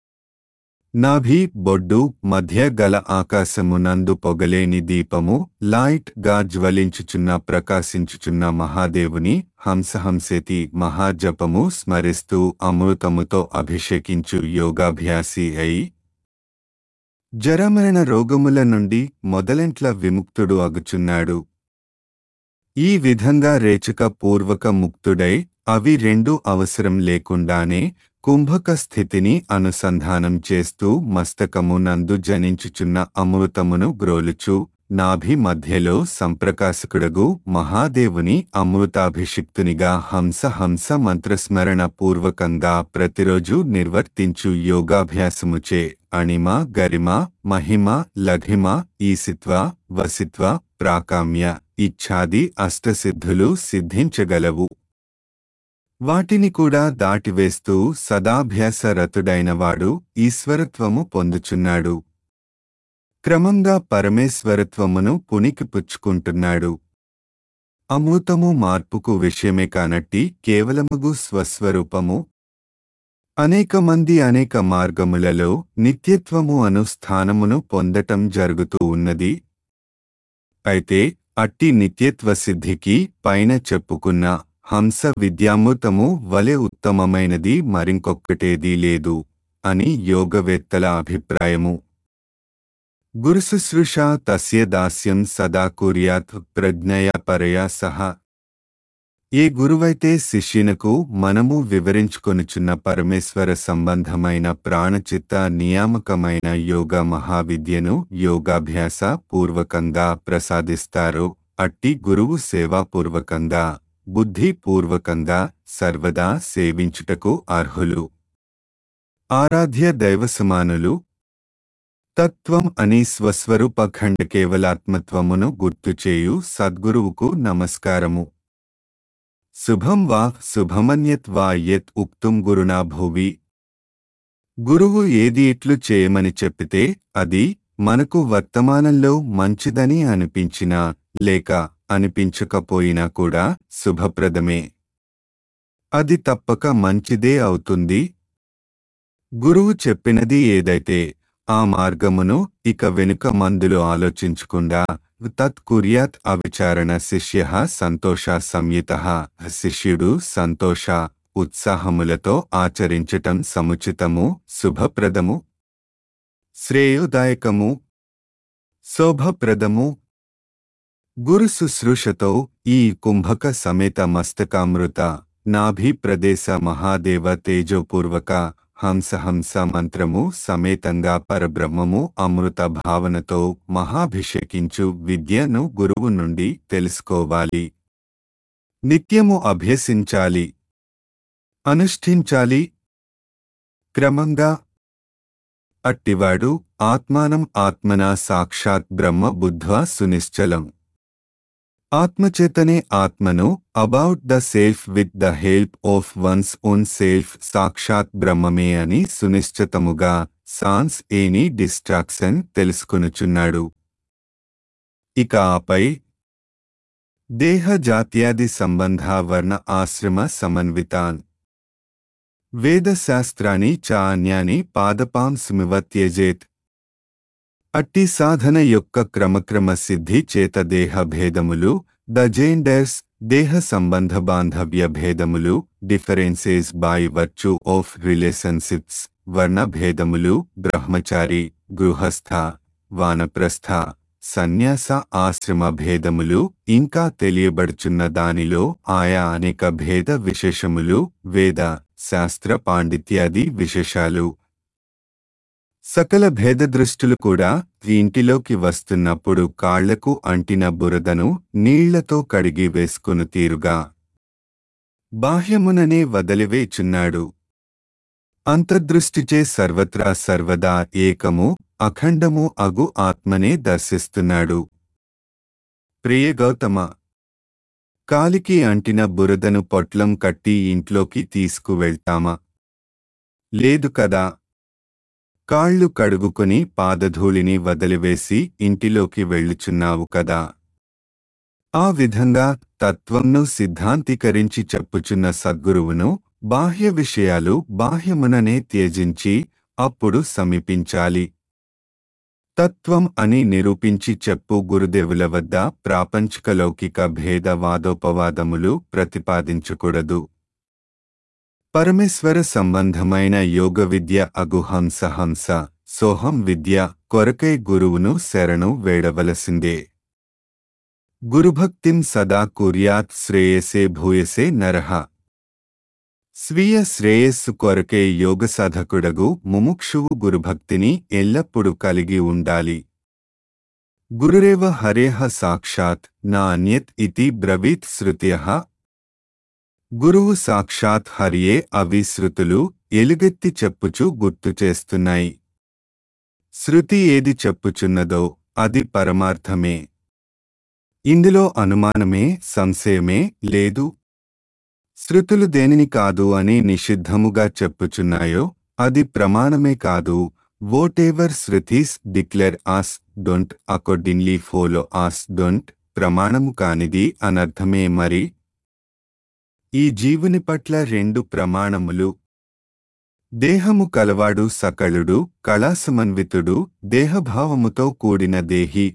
నాభి బొడ్డు మధ్య గల ఆకాశమునందు పొగలేని దీపము లైట్ గా జ్వలించుచున్న ప్రకాశించుచున్న మహాదేవుని హంసహంసేతి మహాజపము స్మరిస్తూ అమృతముతో అభిషేకించు యోగాభ్యాసి అయి జరమరణ రోగముల నుండి మొదలెంట్ల విముక్తుడు అగుచున్నాడు ఈ విధంగా రేచక పూర్వక ముక్తుడై అవి రెండు అవసరం లేకుండానే కుంభక స్థితిని అనుసంధానం చేస్తూ మస్తకము నందు జనించుచున్న అమృతమును గ్రోలుచు నాభి మధ్యలో సంప్రకాశకుడగు మహాదేవుని అమృతాభిషిక్తునిగా హంస హంస మంత్రస్మరణ పూర్వకంగా ప్రతిరోజు నిర్వర్తించు యోగాభ్యాసముచే అణిమ గరిమ మహిమ లఘిమ ఈసిత్వ వసిత్వ ప్రాకామ్య ఇచ్ఛాది అష్టసిద్ధులు సిద్ధించగలవు వాటిని కూడా దాటివేస్తూ సదాభ్యాసరతుడైనవాడు ఈశ్వరత్వము పొందుచున్నాడు క్రమంగా పరమేశ్వరత్వమును పుణికిపుచ్చుకుంటున్నాడు అమృతము మార్పుకు విషయమే కానట్టి కేవలముగు స్వస్వరూపము అనేక మంది అనేక మార్గములలో నిత్యత్వము అను స్థానమును పొందటం జరుగుతూ ఉన్నది అయితే అట్టి నిత్యత్వ సిద్ధికి పైన చెప్పుకున్న హంస విద్యామృతము వలె ఉత్తమమైనది మరింకొక్కటేదీ లేదు అని యోగవేత్తల అభిప్రాయము గురుశుశ్రూష తస్య దాస్యం సదా కుర్యాత్ ప్రజ్ఞయ పరయా సహా ఏ గురువైతే శిష్యునకు మనము వివరించుకొనుచున్న పరమేశ్వర సంబంధమైన ప్రాణచిత్త నియామకమైన యోగ మహావిద్యను యోగాభ్యాస పూర్వకంగా ప్రసాదిస్తారో అట్టి గురువు సేవాపూర్వకంగా బుద్ధిపూర్వకంగా సర్వదా సేవించుటకు అర్హులు ఆరాధ్య దైవసమానులు తత్వం అని స్వస్వరూప ఖండ కేవలాత్మత్వమును గుర్తుచేయు సద్గురువుకు నమస్కారము శుభం వా శుభమన్యత్ వా యత్ ఉక్తుం గురునా భువి గురువు ఏది ఇట్లు చేయమని చెప్పితే అది మనకు వర్తమానంలో మంచిదని అనిపించినా లేక అనిపించకపోయినా కూడా శుభప్రదమే అది తప్పక మంచిదే అవుతుంది గురువు చెప్పినది ఏదైతే ఆ మార్గమును ఇక వెనుక మందులు ఆలోచించకుండా తత్ కుర్యాత్ అవిచారణ శిష్య సంతోష సంయుత శిష్యుడు సంతోష ఉత్సాహములతో ఆచరించటం సముచితము శుభప్రదము శ్రేయోదాయకము శోభప్రదము గురు శుశ్రూషతో ఈ కుంభక సమేత మస్తకామృత నాభి ప్రదేశ మహాదేవ తేజోపూర్వక హంసహంస మంత్రము సమేతంగా పరబ్రహ్మము అమృత భావనతో మహాభిషేకించు విద్యను గురువు నుండి తెలుసుకోవాలి నిత్యము అభ్యసించాలి అనుష్ఠించాలి క్రమంగా అట్టివాడు ఆత్మానం ఆత్మనా సాక్షాత్ బ్రహ్మ బుద్ధ్వా సునిశ్చలం ఆత్మచేతనే ఆత్మను about the self with the help of one's own self సాక్షాత్ బ్రహ్మమే అని సునిశ్చితముగా సాన్స్ ఏని డిస్ట్రాక్షన్ తెలుసుకొనుచున్నాడు ఇక ఆపై దేహ జాత్యాది సంబంధ వర్ణ ఆశ్రమ సమన్వితాన్ వేదశాస్త్రాన్ని చ అన్యాని పాదపాం స్మివ త్యజేత్ అట్టి సాధన యొక్క క్రమక్రమ సిద్ధి చేత దేహ భేదములు ద జెండర్స్ దేహ సంబంధ బాంధవ్య భేదములు differences by virtue of relationships వర్ణ భేదములు బ్రహ్మచారి గృహస్థ వానప్రస్థ సన్యాస ఆశ్రమ భేదములు ఇంకా తెలియబడుచున్న దానిలో ఆయా అనేక భేద విశేషములు వేద శాస్త్ర పాండిత్యాది విశేషాలు సకల భేద దృష్టులు కూడా ఇంటిలోకి వస్తున్నప్పుడు కాళ్లకు అంటిన బురదను నీళ్లతో కడిగి వేసుకుని తీరుగా బాహ్యముననే వదిలివేచున్నాడు అంతర్దృష్టిచే సర్వత్రా సర్వదా ఏకము అఖండము అగు ఆత్మనే దర్శిస్తున్నాడు ప్రియ గౌతమ కాలికి అంటిన బురదను పొట్లం కట్టి ఇంట్లోకి తీసుకువెళ్తామా లేదు కదా కాళ్ళు కడుగుకొని పాదధూళిని వదిలివేసి ఇంటిలోకి వెళ్ళుచున్నావు కదా ఆ విధంగా తత్వంను సిద్ధాంతీకరించి చెప్పుచున్న సద్గురువును బాహ్య విషయాలు బాహ్యముననే త్యజించి అప్పుడు సమీపించాలి తత్వం అని నిరూపించి చెప్పు గురుదేవుల వద్ద ప్రాపంచిక లౌకిక భేద వాదోపవాదములు ప్రతిపాదించకూడదు పరమేశ్వర సంబంధమైన యోగ విద్య అగు హంస హంస సోహం విద్య కొరకై గురువును శరణు వేడవలసిందే గురుభక్తిం సదా కుర్యాత్ శ్రేయసే భూయసే నరహ స్వీయ శ్రేయస్సు కొరకే యోగ సాధకుడగు ముముక్షువు గురుభక్తిని ఎల్లప్పుడూ కలిగి ఉండాలి గురురేవ హరేహ సాక్షాత్ నా అన్యత్ ఇతి బ్రవీత్ శృత్యః గురువు సాక్షాత్ హరియే అవి శృతులు ఎలుగెత్తి చెప్పుచు గుర్తు చేస్తున్నాయి శృతి ఏది చెప్పుచున్నదో అది పరమార్థమే ఇందులో అనుమానమే సంశయమే లేదు శృతులు దేనిని కాదు అని నిషిద్ధముగా చెప్పుచున్నాయో అది ప్రమాణమే కాదు whatever Shruti's declare as don't accordingly follow as don't ప్రమాణము కానిది అనర్థమే మరి ఈ జీవుని పట్ల రెండు ప్రమాణములు దేహము కలవాడు సకళుడు కళాసమన్వితుడు దేహభావముతో కూడిన దేహి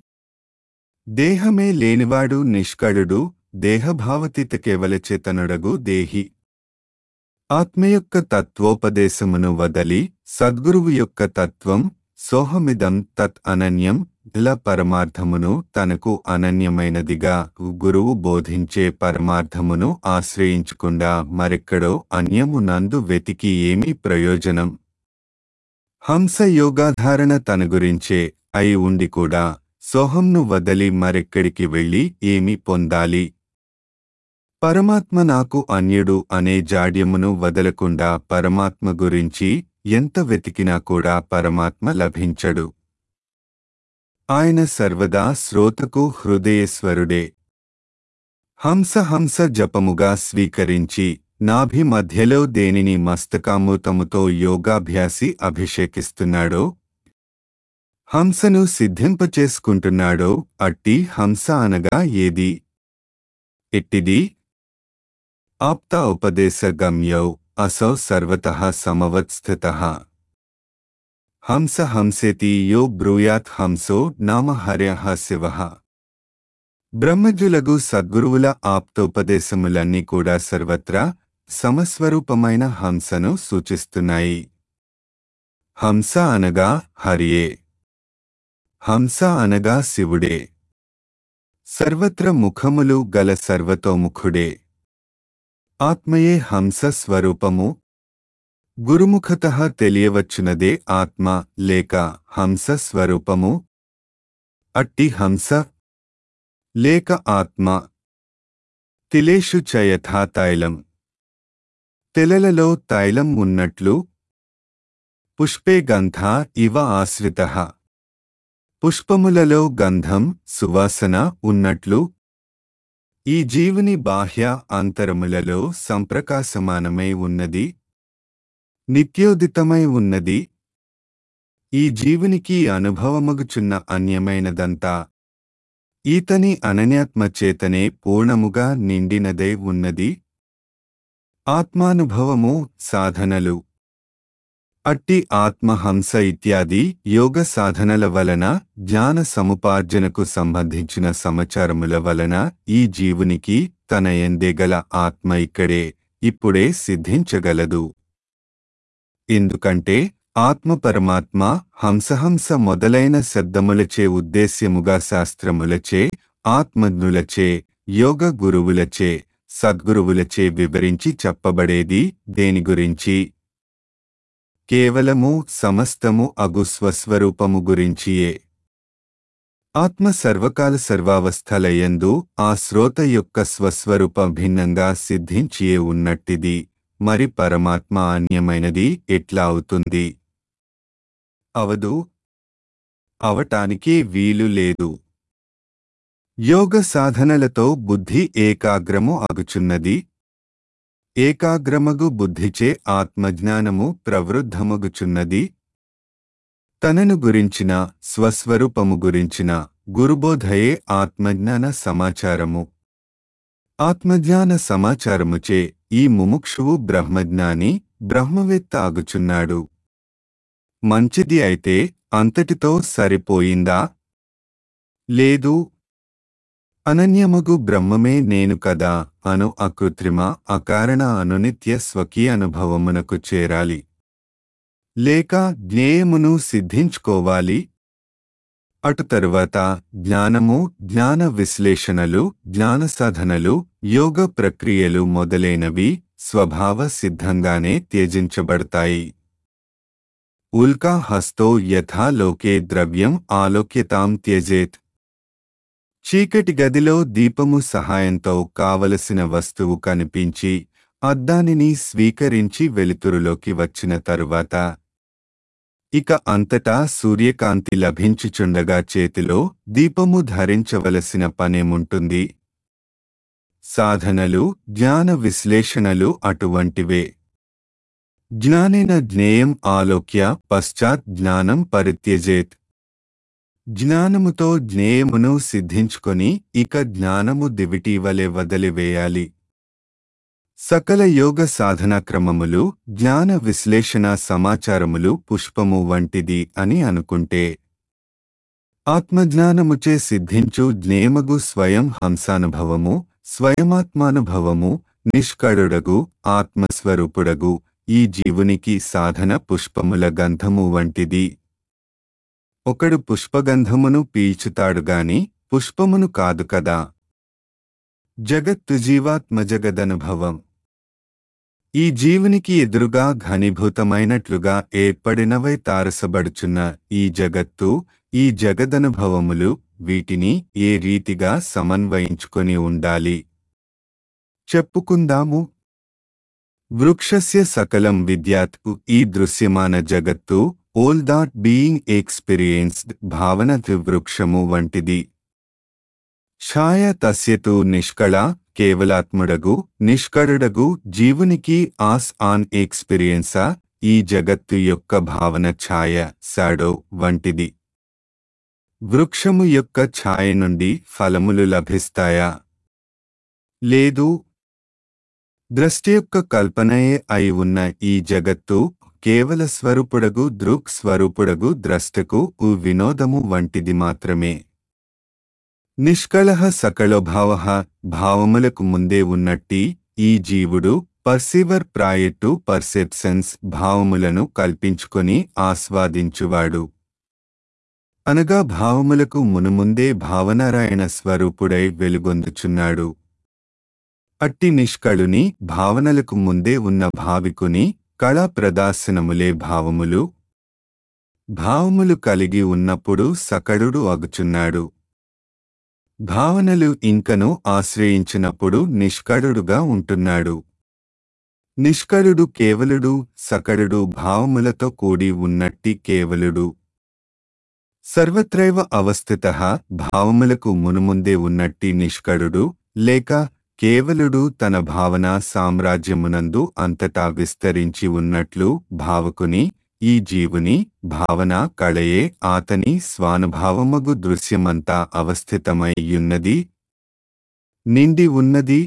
దేహమే లేనివాడు నిష్కళుడు దేహభావతిత కేవల చేతనుడగు దేహి ఆత్మ యొక్క తత్వోపదేశమును వదలి సద్గురువు యొక్క తత్వం సోహమిదం తత్ అనన్యం ఇలా పరమార్థమును తనకు అనన్యమైనదిగా గురువు బోధించే పరమార్థమును ఆశ్రయించకుండా మరెక్కడో అన్యము నందు వెతికి ఏమీ ప్రయోజనం హంస యోగాధారణ తన గురించే అయి ఉండి కూడా సోహంను వదలి మరెక్కడికి వెళ్ళి ఏమి పొందాలి పరమాత్మ నాకు అన్యుడు అనే జాడ్యమును వదలకుండా పరమాత్మ గురించి ఎంత వెతికినా కూడా పరమాత్మ లభించడు ఆయన సర్వదా శ్రోతకు హృదయేశ్వరుడే హంస హంస జపముగా స్వీకరించి నాభి మధ్యలో దేనిని మస్తకామూతముతో యోగాభ్యాసి అభిషేకిస్తున్నాడో హంసను సిద్ధింపచేసుకుంటున్నాడో అట్టి హంస అనగా ఏది ఎట్టిది ఆప్త ఉపదేశ గమ్యౌ అసౌ సర్వతః సమవత్స్థితః హంస హంసేతి యో బ్రూయాత్ హంసో నామ హర్యః శివః బ్రహ్మజులగు సద్గురువుల ఆప్తోపదేశములన్నీ కూడా సర్వత్రా సమస్వరూపమైన హంసను సూచిస్తున్నాయి హంస అనగా హరియే హంస అనగా శివుడే సర్వత్ర ముఖములు గల సర్వతోముఖుడే ఆత్మయే హంస స్వరూపము గురుముఖత తెలియవచ్చునదే ఆత్మ లేక హంస స్వరూపము అట్టి హంస లేక ఆత్మ తిలేషు చ యథా తైలం తెలలలో తైలం ఉన్నట్లు పుష్పే గంధ ఇవ ఆశ్రిత పుష్పములలో గంధం సువాసన ఉన్నట్లు ఈ జీవుని బాహ్య అంతరములలో సంప్రకాశమానమై ఉన్నది నిత్యోదితమై ఉన్నది ఈ జీవునికి అనుభవమగుచున్న అన్యమైనదంతా ఈతని అనన్యాత్మ చేతనే పూర్ణముగా నిండినదే ఉన్నది ఆత్మానుభవము సాధనలు అట్టి ఆత్మహంస ఇత్యాది యోగ సాధనల వలన జ్ఞాన సముపార్జనకు సంబంధించిన సమాచారముల వలన ఈ జీవునికి తన ఎందేగల ఆత్మ ఇక్కడే ఇప్పుడే సిద్ధించగలదు ఎందుకంటే ఆత్మ పరమాత్మ హంసహంస మొదలైన శబ్దములచే ఉద్దేశ్యముగా శాస్త్రములచే ఆత్మజ్ఞులచే యోగ గురువులచే సద్గురువులచే వివరించి చెప్పబడేది దేని గురించి కేవలము సమస్తము అగు స్వస్వరూపము గురించియే ఆత్మ సర్వకాల సర్వావస్థలయందు ఆ శ్రోత యొక్క స్వస్వరూప భిన్నంగా సిద్ధించియే ఉన్నట్టిది మరి పరమాత్మ అన్యమైనది ఎట్లా అవుతుంది అవదు అవటానికి వీలు లేదు యోగ సాధనలతో బుద్ధి ఏకాగ్రము అగుచున్నది ఏకాగ్రమగు బుద్ధిచే ఆత్మజ్ఞానము ప్రవృద్ధమగుచున్నది తనను గురించిన స్వస్వరూపము గురించిన గురుబోధయే ఆత్మజ్ఞాన సమాచారము ఆత్మజ్ఞాన సమాచారముచే ఈ ముముక్షువు బ్రహ్మజ్ఞాని బ్రహ్మవేత్త ఆగుచున్నాడు మంచిది అయితే అంతటితో సరిపోయిందా లేదు అనన్యమగు బ్రహ్మమే నేను కదా అను అకృత్రిమ అకారణ అనునిత్య స్వకీయ అనుభవమునకు చేరాలి లేక జ్ఞేయమును సిద్ధించుకోవాలి అటు తరువాత జ్ఞానము జ్ఞాన విశ్లేషణలు జ్ఞాన సాధనలు యోగ ప్రక్రియలు మొదలైనవి స్వభావ సిద్ధంగానే త్యజించబడతాయి ఉల్కా హస్తో యథా లోకే ద్రవ్యం ఆలోక్యతాం త్యజేత్ చీకటి గదిలో దీపము సహాయంతో కావలసిన వస్తువు కనిపించి అద్దానిని స్వీకరించి వెలుతురులోకి వచ్చిన తరువాత ఇక అంతటా సూర్యకాంతి లభించుచుండగా చేతిలో దీపము ధరించవలసిన పనేముంటుంది సాధనలు జ్ఞాన విశ్లేషణలు అటువంటివే జ్ఞానేన జ్ఞేయం ఆలోక్య పశ్చాత్ జ్ఞానం పరిత్యజేత్ జ్ఞానముతో జ్ఞేయమును సిద్ధించుకొని ఇక జ్ఞానము దివిటీవలె వదిలివేయాలి సకల యోగ సాధనా క్రమములు జ్ఞాన విశ్లేషణ సమాచారములు పుష్పము వంటిది అని అనుకుంటే ఆత్మజ్ఞానముచే సిద్ధించు జ్ఞేమగు స్వయం హంసానుభవము స్వయమాత్మానుభవము నిష్కడుడగు ఆత్మస్వరూపుడగు ఈ జీవునికి సాధన పుష్పముల గంధము వంటిది ఒకడు పుష్పగంధమును పీల్చుతాడుగాని పుష్పమును కాదు కదా జగత్తు జీవాత్మజగదనుభవం ఈ జీవునికి ఎదురుగా ఘనీభూతమైనట్లుగా ఏర్పడినవై తారసబడుచున్న ఈ జగత్తు ఈ జగదనుభవములు వీటిని ఏ రీతిగా సమన్వయించుకొని ఉండాలి చెప్పుకుందాము వృక్షస్య సకలం విద్యాత్ ఈ దృశ్యమాన జగత్తు ఓల్ దాట్ బీయింగ్ ఎక్స్పీరియన్స్డ్ భావన వృక్షము వంటిది ఛాయ తస్యతు నిష్కళ కేవలాత్ముడగు నిష్కరుడగు జీవునికి ఆస్ ఆన్ ఎక్స్పీరియన్సా ఈ జగత్తు యొక్క భావన ఛాయ శాడో వంటిది వృక్షము యొక్క ఛాయ నుండి ఫలములు లభిస్తాయా లేదు ద్రష్టి యొక్క కల్పనయే అయి ఉన్న ఈ జగత్తు కేవల స్వరూపుడగు దృక్ స్వరూపుడగు ద్రష్టకు ఉ వినోదము వంటిది మాత్రమే నిష్కళ సకళోభావ భావములకు ముందే ఉన్నట్టి ఈ జీవుడు పర్సీవర్ ప్రాయట్టు పర్సెప్షన్స్ భావములను కల్పించుకొని ఆస్వాదించువాడు అనగా భావములకు మునుముందే భావనారాయణ స్వరూపుడై వెలుగొందుచున్నాడు అట్టి నిష్కళుని భావనలకు ముందే ఉన్న భావికుని కళా ప్రదాసనములే భావములు భావములు కలిగి ఉన్నప్పుడు సకడుడు అగుచున్నాడు భావనలు ఇంకను ఆశ్రయించినప్పుడు నిష్కడుడుగా ఉంటున్నాడు నిష్కరుడు కేవలుడు సకడుడు భావములతో కూడి ఉన్నట్టి కేవలుడు సర్వత్రైవ అవస్థిత భావములకు మునుముందే ఉన్నట్టి నిష్కడుడు లేక కేవలుడు తన భావన సామ్రాజ్యమునందు అంతటా విస్తరించి ఉన్నట్లు భావకుని ఈ జీవుని భావన కళయే ఆతని స్వానుభావమగు దృశ్యమంతా అవస్థితమయ్యున్నది నిండి ఉన్నది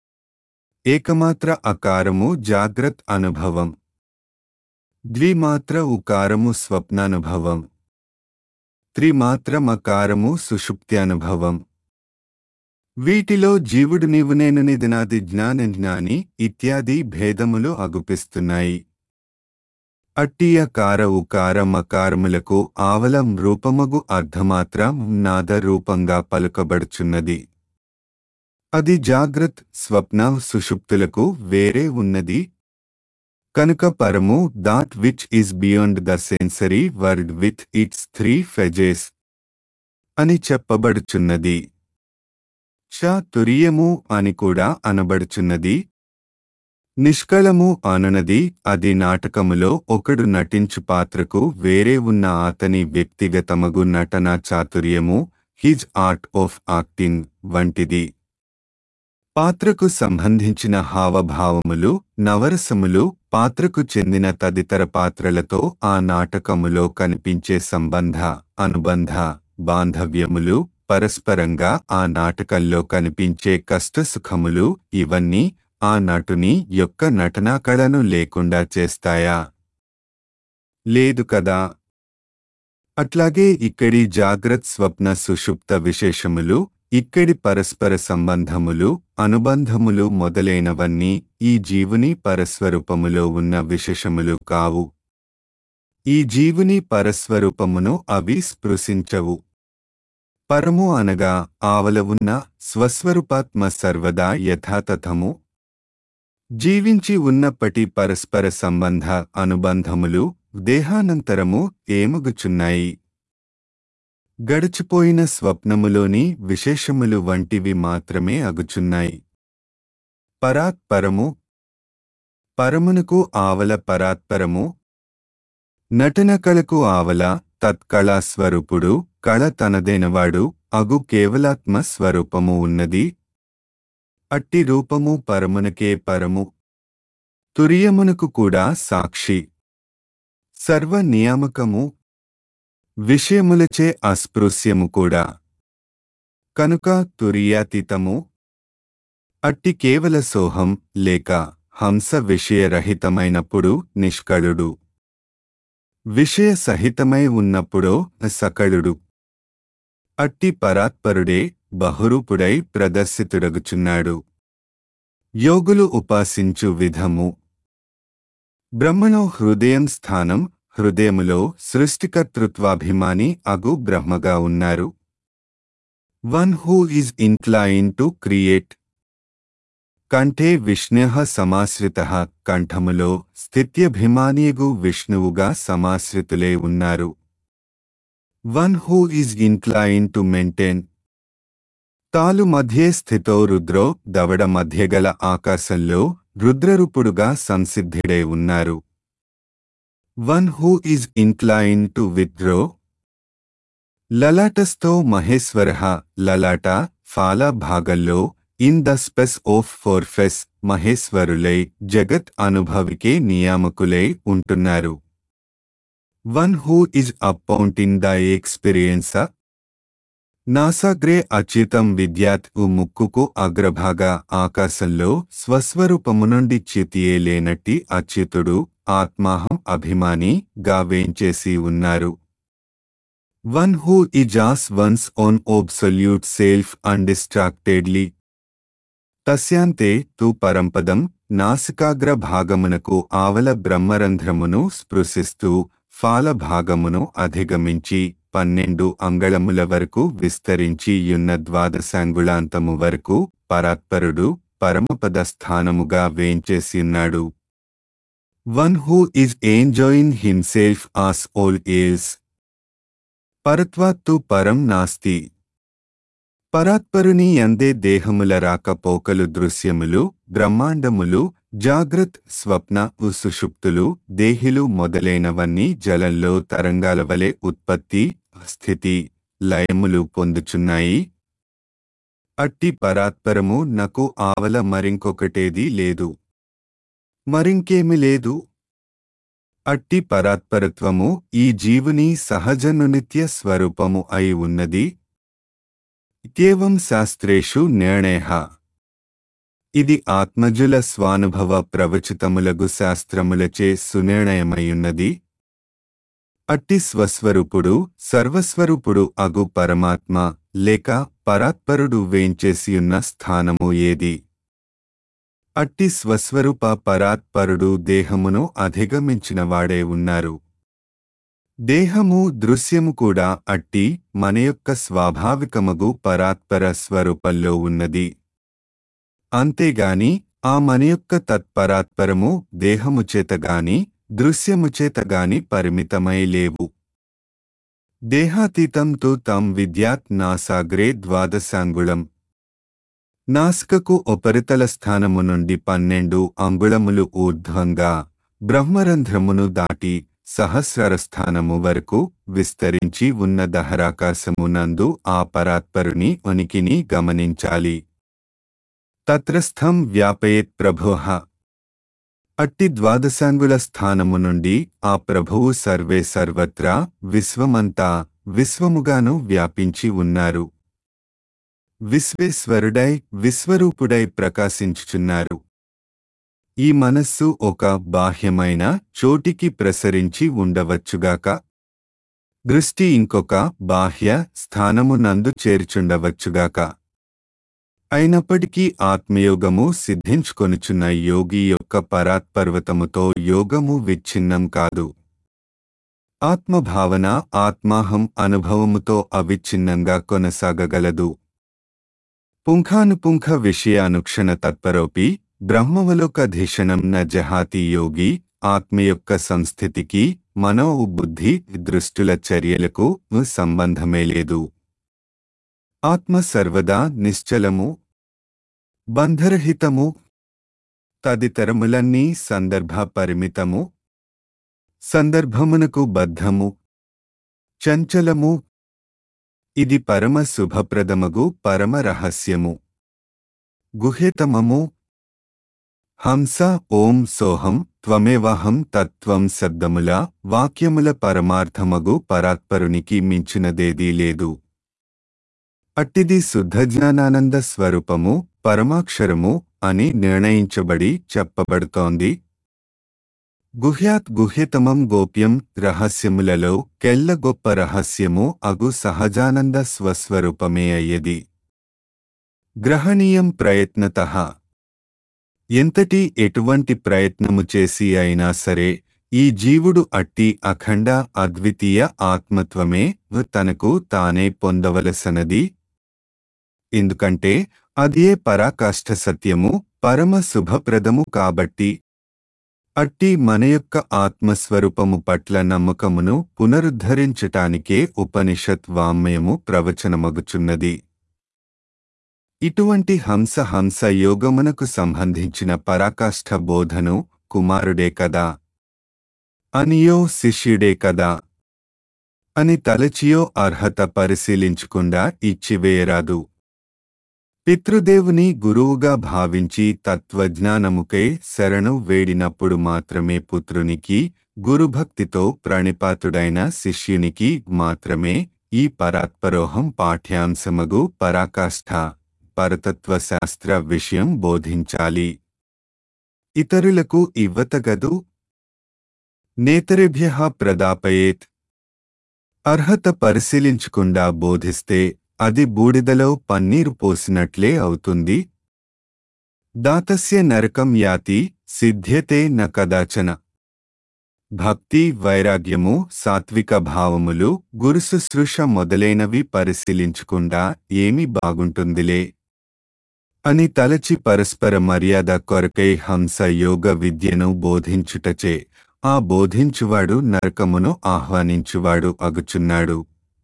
ఏకమాత్ర అకారము జాగ్రత్ అనుభవం ద్విమాత్ర ఉకారము స్వప్నానుభవం త్రిమాత్ర మకారము సుషుప్త్యానుభవం వీటిలో జీవుడు నీవు నేను నిదినాది జ్ఞాన జ్ఞాని ఇత్యాది భేదములు అగుపిస్తున్నాయి అట్టియ కార ఉకార మకారములకు ఆవలం రూపమగు అర్ధమాత్ర నాద రూపంగా పలుకబడుచున్నది అది జాగ్రత్ స్వప్న సుషుప్తులకు వేరే ఉన్నది కనుక పరము that which is beyond the sensory world with its three phases అని చెప్పబడుచున్నది చాతుర్యము అని కూడా అనబడుచున్నది నిష్కళము అనునది అది నాటకములో ఒకడు నటించు పాత్రకు వేరే ఉన్న అతని వ్యక్తిగతమగు నటన చాతుర్యము హిజ్ ఆర్ట్ ఆఫ్ యాక్టింగ్ వంటిది పాత్రకు సంబంధించిన హావభావములు నవరసములు పాత్రకు చెందిన తదితర పాత్రలతో ఆ నాటకములో కనిపించే సంబంధ అనుబంధ బాంధవ్యములు పరస్పరంగా ఆ నాటకంలో కనిపించే కష్టసుఖములు ఇవన్నీ ఆ నటుని యొక్క నటనా కళను లేకుండా చేస్తాయా లేదు కదా అట్లాగే ఇక్కడి జాగ్రత్ స్వప్న సుషుప్త విశేషములు ఇక్కడి పరస్పర సంబంధములు అనుబంధములు మొదలైనవన్నీ ఈ జీవుని పరస్వరూపములో ఉన్న విశేషములు కావు ఈ జీవుని పరస్వరూపమును అవి స్పృశించవు పరము అనగా ఆవల ఉన్న స్వస్వరూపాత్మ సర్వదా యథాతథము జీవించి ఉన్నప్పటి పరస్పర సంబంధ అనుబంధములు దేహానంతరము ఏమగుచున్నాయి గడిచిపోయిన స్వప్నములోని విశేషములు వంటివి మాత్రమే అగుచున్నాయి పరాత్పరము పరమునకు ఆవల పరాత్పరము నటన కళకు ఆవల తత్కళా స్వరూపుడు కళ తనదైనవాడు అగు కేవలాత్మ స్వరూపము ఉన్నది అట్టి రూపము పరమునకే పరము తురియమునకు కూడా సాక్షి సర్వ నియామకము విషయములచే అస్పృశ్యము కూడా కనుక తురియాతీతము అట్టి కేవల సోహం లేక హంస విషయరహితమైనప్పుడు నిష్కళుడు విషయ సహితమై ఉన్నప్పుడో సకళుడు అట్టి పరాత్పరుడే బహురూపుడై ప్రదర్శితుడగుచున్నాడు యోగులు ఉపాసించు విధము బ్రహ్మణో హృదయం స్థానం హృదయములో సృష్టికర్తృత్వాభిమాని అగు బ్రహ్మగా ఉన్నారు one who is incline to create కంఠే విష్ణు సమాశ్రిత కంఠములో స్థిత్యభిమానియగు విష్ణువుగా సమాశ్రితులే ఉన్నారు one who is incline to maintain తాలు మధ్యే స్థితో రుద్రో దవడ మధ్యగల ఆకాశంలో రుద్రరూపుడుగా సంసిద్ధిడై ఉన్నారు one who is incline to withdraw లలాటస్థో మహేశ్వర లలాట ఫాల భాగంలో in the space of forehead మహేశ్వరులై జగత్ అనుభవికే నియామకులై ఉంటున్నారు one who is appoint in the experience నాసాగ్రే అచ్యుతం విద్యాత్ ఉ ముక్కుకు అగ్రభాగ ఆకాశంలో స్వస్వరూపము నుండి చ్యుతియే లేనట్టి అచ్యుతుడు ఆత్మాహం అభిమాని గా వేంచేసి ఉన్నారు one who is as one's own absolute self undistractedly తస్యాంతే తు పరంపదం నాసికాగ్ర భాగమునకు ఆవల బ్రహ్మరంధ్రమును స్పృశిస్తూ ఫాల భాగమును అధిగమించి పన్నెండు అంగళముల వరకు విస్తరించి యున్న ద్వాదశాంగుళాంతము వరకు పరాత్పరుడు పరమపద స్థానముగా వేంచేసియున్నాడు one who is enjoying himself as all is పరత్వాత్తు పరం నాస్తి పరాత్పరుని అందే దేహముల రాకపోకలు దృశ్యములు బ్రహ్మాండములు జాగ్రత్ స్వప్న సుషుప్తులు దేహిలు మొదలైనవన్నీ జలంలో తరంగాల వలె ఉత్పత్తి స్థితి లయములు పొందుచున్నాయి అట్టి పరాత్పరము నాకు ఆవల మరింకొకటేది లేదు మరింకేమి లేదు అట్టి పరాత్పరత్వము ఈ జీవుని సహజనునిత్య స్వరూపము అయి ఉన్నది ఇత్యేవం శాస్త్రేషు నిర్ణయ ఇది ఆత్మజుల స్వానుభవ ప్రవచితములగు శాస్త్రములచే సునిర్ణయమయున్నది అట్టి స్వస్వరూపుడు సర్వస్వరూపుడు అగు పరమాత్మ లేక పరాత్పరుడు వేంచేసియున్న స్థానము ఏది అట్టి స్వస్వరూప పరాత్పరుడు దేహమును అధిగమించినవాడే ఉన్నారు దేహము దృశ్యము కూడా అట్టి మన యొక్క స్వాభావికమగు పరాత్పర స్వరూపంలో ఉన్నది అంతేగాని ఆ మన యొక్క తత్పరాత్పరము దేహము చేతగాని దృశ్యము చేతగాని పరిమితమై లేవు దేహాతీతం తు తం విద్యాత్ నాసాగ్రే ద్వాదశాంగుళం నాసికకు ఉపరితల స్థానము నుండి పన్నెండు అంగుళములు ఊర్ధ్వంగా బ్రహ్మరంధ్రమును దాటి సహస్రర స్థానము వరకు విస్తరించి ఉన్న దహరాకాశమునందు ఆ పరాత్పరుని ఉనికిని గమనించాలి తత్రస్థం వ్యాపయేత్ ప్రభోః అట్టి ద్వాదశాంగుల స్థానము నుండి ఆ ప్రభువు సర్వే సర్వత్రా విశ్వమంతా విశ్వముగాను వ్యాపించి ఉన్నారు విశ్వేశ్వరుడై విశ్వరూపుడై ప్రకాశించుచున్నారు ఈ మనస్సు ఒక బాహ్యమైన చోటికి ప్రసరించి ఉండవచ్చుగాక దృష్టి ఇంకొక బాహ్య స్థానమునందు చేర్చుండవచ్చుగాక అయినప్పటికీ ఆత్మయోగము సిద్ధించుకొనుచున్న యోగి యొక్క పరాత్పర్వతముతో యోగము విచ్ఛిన్నం కాదు ఆత్మభావన ఆత్మాహం అనుభవముతో అవిచ్ఛిన్నంగా కొనసాగగలదు పుంఖానుపుంఖ విషయానుక్షణ తత్పరోపి బ్రహ్మవలోకధీషణం న జహాతి యోగి ఆత్మ యొక్క సంస్థితికి మనో బుద్ధి దృష్టుల చర్యలకు సంబంధమే లేదు ఆత్మ సర్వదా నిశ్చలము బంధరహితము తదితరములన్నీ సందర్భ పరిమితము సందర్భమునకు బద్ధము చంచలము ఇది పరమ శుభప్రదమగు పరమ రహస్యము గుహ్యతమము హంస ఓం సోహం త్వమేవాహం తత్వం శబ్దముల వాక్యముల పరమార్థమగు పరాత్పరునికి మించినదేదీ లేదు అట్టిది శుద్ధ జ్ఞానానంద స్వరూపము పరమాక్షరము అని నిర్ణయించబడి చెప్పబడుతోంది గుహ్యాత్ గుహ్యతమం గోప్యం రహస్యములలో కెల్ల గొప్ప రహస్యము అగు సహజానంద స్వస్వరూపమే అయ్యది గ్రహణీయం ప్రయత్నత ఎంతటి ఎటువంటి ప్రయత్నము చేసి అయినా సరే ఈ జీవుడు అట్టి అఖండ అద్వితీయ ఆత్మత్వమే తనకు తానే పొందవలసనది ఎందుకంటే అదే పరాకాష్ఠ సత్యము పరమ శుభప్రదము కాబట్టి అట్టి మన యొక్క ఆత్మస్వరూపము పట్ల నమ్మకమును పునరుద్ధరించటానికే ఉపనిషత్ వామ్యము ప్రవచనమగుచున్నది ఇటువంటి హంస హంస యోగమునకు సంబంధించిన పరాకాష్ఠ బోధను కుమారుడే కదా అనియో శిష్యుడే కదా అని తలచియో అర్హత పరిశీలించకుండా ఇచ్చివేయరాదు పితృదేవుని గురువుగా భావించి తత్వజ్ఞానముకై శరణు వేడినప్పుడు మాత్రమే పుత్రునికి గురుభక్తితో ప్రణిపాతుడైన శిష్యునికి మాత్రమే ఈ పరాత్పరోహం పాఠ్యాంశమగు పరాకాష్ఠ పరతత్వ శాస్త్ర విషయం బోధించాలి ఇతరులకు ఇవ్వతగదు నేతరేభ్య ప్రదాపయేత్ అర్హత పరిశీలించకుండా బోధిస్తే అది బూడిదలో పన్నీరు పోసినట్లే అవుతుంది దాతస్య నరకం యాతి సిద్ధ్యతే న కదాచన భక్తి వైరాగ్యము సాత్విక భావములు గురుశుశ్రూష మొదలైనవి పరిశీలించకుండా ఏమి బాగుంటుందిలే అని తలచి పరస్పర మర్యాద కొరకై హంస యోగ విద్యను బోధించుటచే ఆ బోధించువాడు నరకమును ఆహ్వానించువాడు అగుచున్నాడు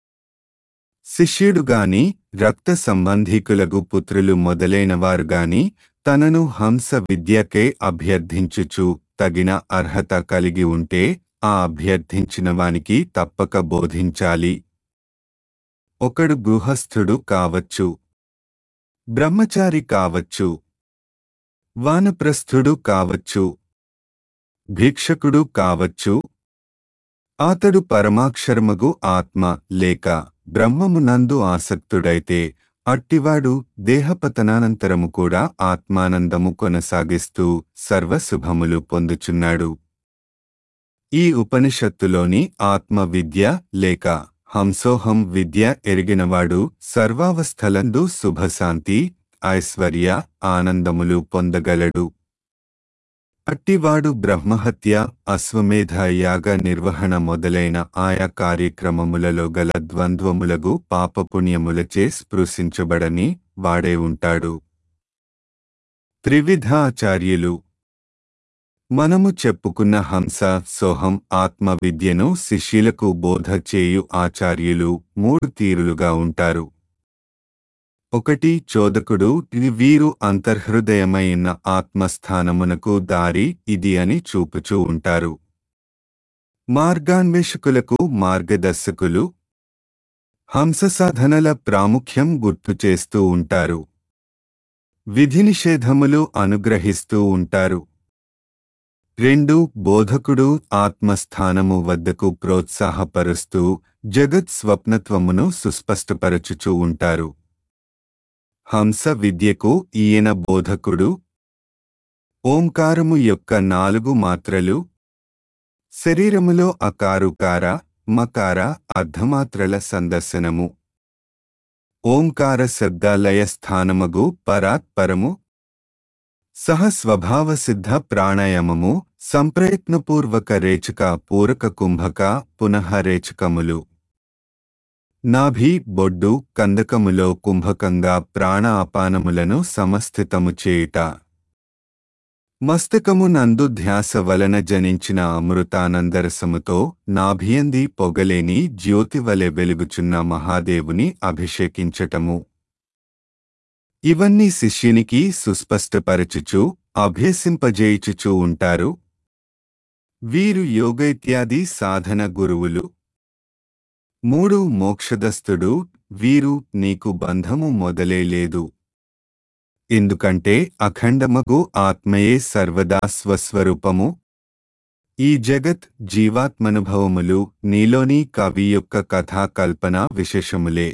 శిష్యుడు గాని రక్త సంబంధీకులగు పుత్రులు మొదలైనవారు గాని తనను హంస విద్యకే అభ్యర్థించుచు తగిన అర్హత కలిగి ఉంటే ఆ అభ్యర్థించిన వానికి తప్పక బోధించాలి ఒకడు గృహస్థుడు కావచ్చు బ్రహ్మచారి కావచ్చు వానప్రస్థుడు కావచ్చు భిక్షకుడు కావచ్చు అతడు పరమాక్షరమగు ఆత్మ లేక బ్రహ్మమునందు ఆసక్తుడైతే అట్టివాడు దేహపతనానంతరము కూడా ఆత్మానందము కొనసాగిస్తూ సర్వశుభములు పొందుచున్నాడు ఈ ఉపనిషత్తులోని ఆత్మ విద్య లేక హంసోహం విద్య ఎరిగినవాడు సర్వావస్థలందు శుభశాంతి ఐశ్వర్య ఆనందములు పొందగలడు అట్టివాడు బ్రహ్మహత్య అశ్వమేధ యాగ నిర్వహణ మొదలైన ఆయా కార్యక్రమములలో గల ద్వంద్వములగు పాపపుణ్యములచే స్పృశించబడని వాడే ఉంటాడు త్రివిధ ఆచార్యులు మనము చెప్పుకున్న హంస సోహం ఆత్మ విద్యను శిష్యులకు బోధ చేయు ఆచార్యులు మూడు తీరులుగా ఉంటారు ఒకటి చోదకుడు ఇది వీరు అంతర్హృదయమైన ఆత్మస్థానమునకు దారి ఇది అని చూపుచూ ఉంటారు మార్గాన్వేషకులకు మార్గదర్శకులు హంస సాధనల ప్రాముఖ్యం గుర్తు చేస్తూ ఉంటారు విధి నిషేధములు అనుగ్రహిస్తూ ఉంటారు రెండు బోధకుడు ఆత్మస్థానము వద్దకు ప్రోత్సాహపరుస్తూ జగత్ స్వప్నత్వమును సుస్పష్టపరచుచూ ఉంటారు హంస విద్యకు ఈయన బోధకుడు ఓంకారము యొక్క నాలుగు మాత్రలు శరీరములో అకారుకార మకార అర్ధమాత్రల సందర్శనము ఓంకార శబ్దాలయ స్థానమగు పరాత్పరము సహస్వభావ సిద్ధ ప్రాణాయామము సంప్రయత్నపూర్వక రేచక పూరక కుంభక పునః రేచకములు నాభి బొడ్డు కందకములో కుంభకంగా ప్రాణ అపానములను సమస్థితము చేయుట మస్తకము నందు ధ్యాస వలన జనించిన అమృతానందరసముతో నాభియంది పొగలేని జ్యోతివలె వెలుగుచున్న మహాదేవుని అభిషేకించటము ఇవన్నీ శిష్యునికి సుస్పష్టపరచుచు అభ్యసింపజేయుచుచూ ఉంటారు వీరు యోగైత్యాది సాధన గురువులు మూడు మోక్షదస్తుడు వీరు నీకు బంధము మొదలే లేదు ఎందుకంటే అఖండమగు ఆత్మయే సర్వదా స్వస్వరూపము ఈ జగత్ జీవాత్మనుభవములు నీలోని కవి యొక్క కథా కల్పన విశేషములే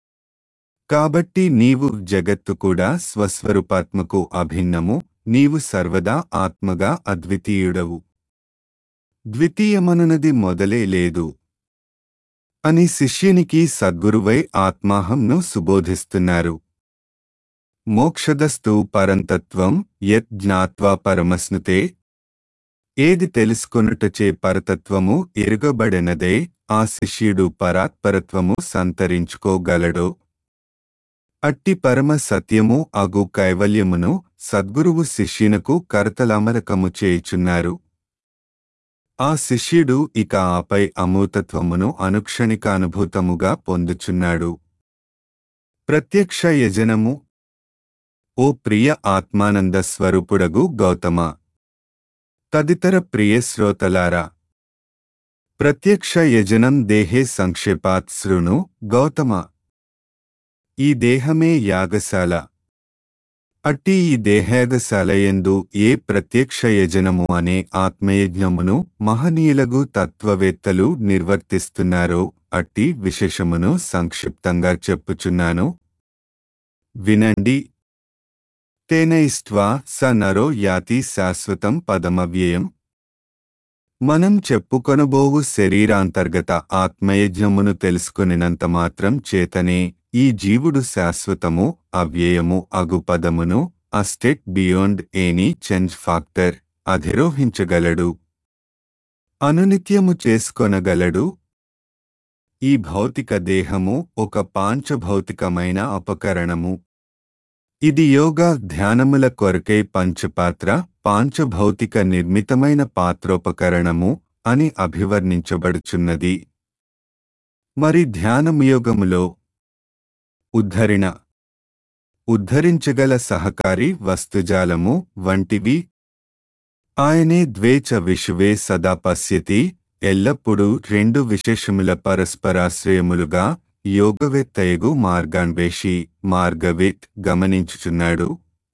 కాబట్టి నీవు జగత్తు కూడా స్వస్వరూపాత్మకు అభిన్నము నీవు సర్వదా ఆత్మగా అద్వితీయుడవు ద్వితీయమనునది మొదలే లేదు అని శిష్యునికి సద్గురువై ఆత్మాహంను సుబోధిస్తున్నారు మోక్షదస్తు పరంతత్వం యత్ జ్ఞాత్వా పరమస్నుతే ఏది తెలుసుకొనుటచే పరతత్వము ఎరుగబడినదే ఆ శిష్యుడు పరాత్పరత్వము సంతరించుకోగలడో అట్టి పరమ సత్యము అగు కైవల్యమును సద్గురువు శిష్యునకు కరతలామరకము చేయుచున్నారు ఆ శిష్యుడు ఇక ఆపై అమూతత్వమును అనుక్షణికానుభూతముగా పొందుచున్నాడు ప్రత్యక్ష యజనము ఓ ప్రియ ఆత్మానంద స్వరూపుడగు గౌతమ తదితర ప్రియ శ్రోతలారా ప్రత్యక్ష యజనం దేహే సంక్షేపాత్ శృణు గౌతమ ఈ దేహమే యాగశాల అట్టి ఈ దేహయాగశాలయందు ఏ ప్రత్యక్ష యజనము అనే ఆత్మయజ్ఞమును మహనీయులగు తత్వవేత్తలు నిర్వర్తిస్తున్నారో అట్టి విశేషమును సంక్షిప్తంగా చెప్పుచున్నాను వినండి తేన ఇష్ట్వా స నరో యాతి శాశ్వతం పదమవ్యయం మనం చెప్పుకొనబోవు శరీరాంతర్గత ఆత్మయజ్ఞమును తెలుసుకునినంత మాత్రం చేతనే ఈ జీవుడు శాశ్వతము అవ్యయము అగు పదమును a state beyond any change factor అధిరోహించగలడు అనునిత్యము చేసుకొనగలడు ఈ భౌతిక దేహము ఒక పాంచభౌతికమైన అపకరణము ఇది యోగా ధ్యానముల కొరకై పంచపాత్ర పాంచభౌతిక నిర్మితమైన పాత్రోపకరణము అని అభివర్ణించబడుచున్నది మరి ధ్యానముయోగములో ఉద్ధరణ ఉద్ధరించగల సహకారి వస్తుజాలము వంటివి ఆయనే ద్వేచ విషువే సదా పశ్యతి ఎల్లప్పుడూ రెండు విశేషముల పరస్పరాశ్రయములుగా యోగవేత్తయగు మార్గాన్వేషి మార్గవేత్ గమనించుచున్నాడు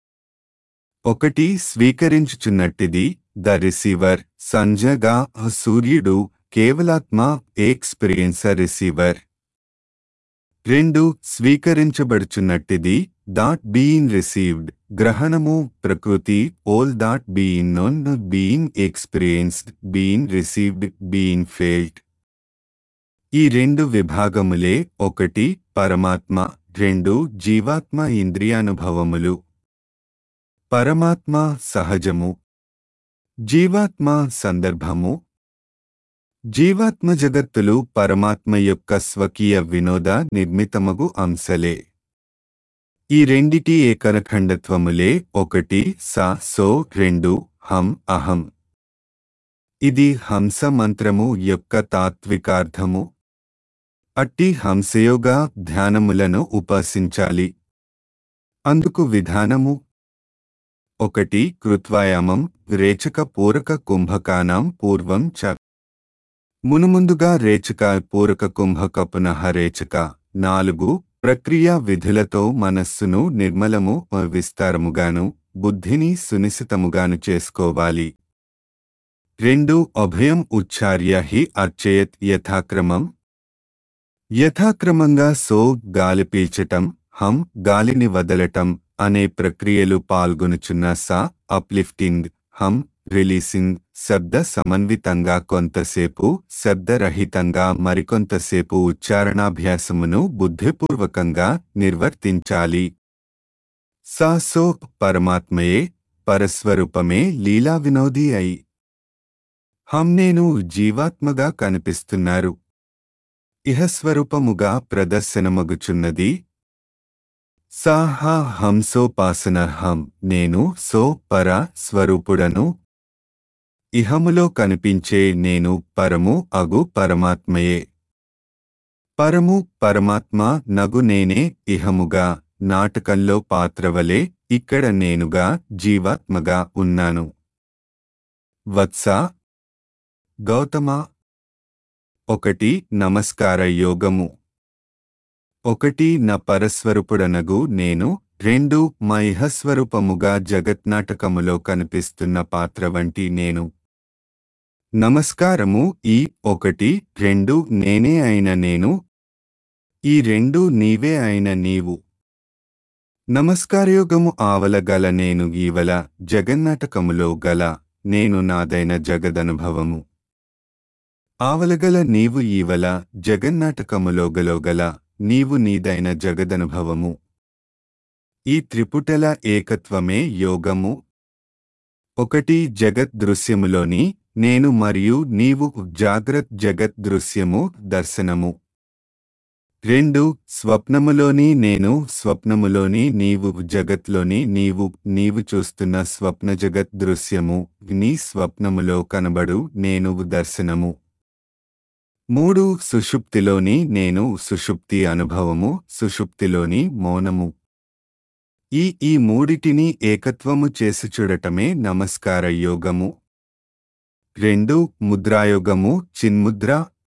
ఒకటి స్వీకరించుచున్నట్టిది ద రిసీవర్ సంజగా సూర్యుడు కేవలాత్మ ఎక్స్పీరియన్స్ రిసీవర్ రెండు స్వీకరించబడుచున్నట్టిది దాట్ బీయింగ్ రిసీవ్డ్ గ్రహణము ప్రకృతి all that being known being experienced being received being failed ఈ రెండు విభాగములే ఒకటి పరమాత్మ రెండు జీవాత్మ ఇంద్రియానుభవములు పరమాత్మ సహజము జీవాత్మ సందర్భము జీవాత్మ జగత్తులు పరమాత్మ యొక్క స్వకీయ వినోద నిర్మితమగు అంశలే ఈ రెండిటి ఏకరఖండత్వములే ఒకటి స సో రెండు హం అహం ఇది హంస మంత్రము యొక్క తాత్వికార్థము అట్టి హంసయోగా ధ్యానములను ఉపాసించాలి అందుకు విధానము ఒకటి కృత్వాయామం రేచక పూరక కుంభకానాం పూర్వం చ మునుముందుగా రేచక పూరక కుంభక పునః రేచక నాలుగు ప్రక్రియా విధులతో మనస్సును నిర్మలము విస్తారముగాను బుద్ధిని సునిశితముగాను చేసుకోవాలి రెండు అభయం ఉచ్చార్య హి అర్చయత్ యథాక్రమం యథాక్రమంగా సో గాలి పీల్చటం హం గాలిని వదలటం అనే ప్రక్రియలు పాల్గొనుచున్న సా అప్లిఫ్టింగ్ హం రిలీసింగ్ శబ్ద సమన్వితంగా కొంతసేపు శబ్దరహితంగా మరికొంతసేపు ఉచ్చారణాభ్యాసమును బుద్ధిపూర్వకంగా నిర్వర్తించాలి సా సో పరమాత్మయే పరస్వరూపమే లీలా వినోదీ అయి హం నేను జీవాత్మగా కనిపిస్తున్నారు ఇహస్వరూపముగా ప్రదర్శనమగుచున్నది సాహా హంసోపాసనర్హం నేను సో పర స్వరూపుడను ఇహములో కనిపించే నేను పరము అగు పరమాత్మయే పరము పరమాత్మ నగు నేనే ఇహముగా నాటకంలో పాత్రవలే ఇక్కడ నేనుగా జీవాత్మగా ఉన్నాను వత్స గౌతమ ఒకటి నమస్కార యోగము ఒకటి నా పరస్వరూపుడనగు నేను రెండు మా ఇహస్వరూపముగా జగత్నాటకములో కనిపిస్తున్న పాత్ర వంటి నేను నమస్కారము ఈ ఒకటి రెండు నేనే అయిన నేను ఈ రెండు నీవే అయిన నీవు నమస్కారయోగము ఆవల గల నేను ఈవల జగన్నాటకములో గల నేను నాదైన జగదనుభవము ఆవలగల నీవు ఈవల జగన్నాటకములో గలోగల నీవు నీదైన జగదనుభవము ఈ త్రిపుటల ఏకత్వమే యోగము ఒకటి జగత్ దృశ్యములోని నేను మరియు నీవు జాగ్రత్ జగత్ దృశ్యము దర్శనము రెండు స్వప్నములోని నేను స్వప్నములోని నీవు జగత్లోని నీవు నీవు చూస్తున్న స్వప్న జగత్ దృశ్యము నీ స్వప్నములో కనబడు నేను దర్శనము మూడు సుషుప్తిలోని నేను సుషుప్తి అనుభవము సుషుప్తిలోని మౌనము ఈ ఈ మూడిటిని ఏకత్వము చేసి చూడటమే నమస్కార యోగము రెండు ముద్రాయోగము చిన్ముద్ర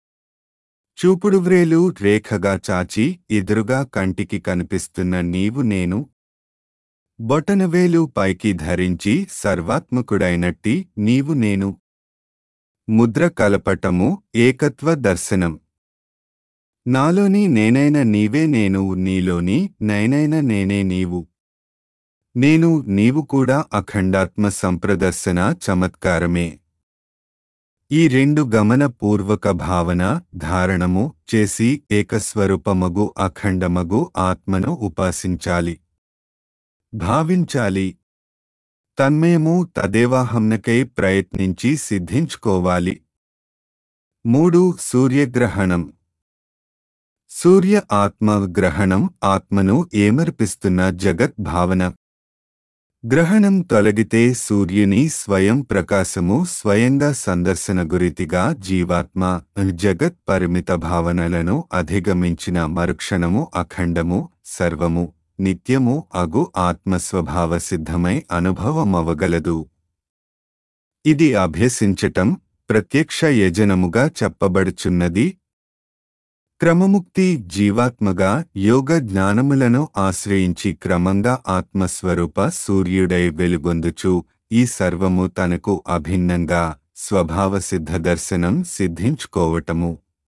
చూపుడు వ్రేలు రేఖగా చాచి ఎదురుగా కంటికి కనిపిస్తున్న నీవు నేను బొటనవేలు పైకి ధరించి సర్వాత్మకుడైనట్టి నీవు నేను ముద్ర కలపటము ఏకత్వ దర్శనం నాలోని నేనైన నీవే నేను నీలోని నైనైన నేనే నీవు నేను నీవు కూడా అఖండాత్మ సంప్రదర్శన చమత్కారమే ఈ రెండు గమన పూర్వక భావన ధారణము చేసి ఏకస్వరూపమగు అఖండమగు ఆత్మను ఉపాసించాలి భావించాలి తన్మయము తదేవాహంనకై ప్రయత్నించి సిద్ధించుకోవాలి మూడు సూర్యగ్రహణం సూర్య ఆత్మ గ్రహణం ఆత్మను ఏమర్పిస్తున్న జగత్ భావన గ్రహణం తొలగితే సూర్యుని స్వయం ప్రకాశము స్వయంగా సందర్శన గురితిగా జీవాత్మ జగత్ పరిమిత భావనలను అధిగమించిన మరుక్షణము అఖండము సర్వము నిత్యము అగు ఆత్మస్వభావ సిద్ధమై అనుభవమవగలదు ఇది అభ్యసించటం ప్రత్యక్ష యజనముగా చెప్పబడుచున్నది క్రమముక్తి జీవాత్మగా యోగ జ్ఞానములను ఆశ్రయించి క్రమంగా ఆత్మస్వరూప సూర్యుడై వెలుగొందుచు ఈ సర్వము తనకు అభిన్నంగా స్వభావ సిద్ధ దర్శనం సిద్ధించుకోవటము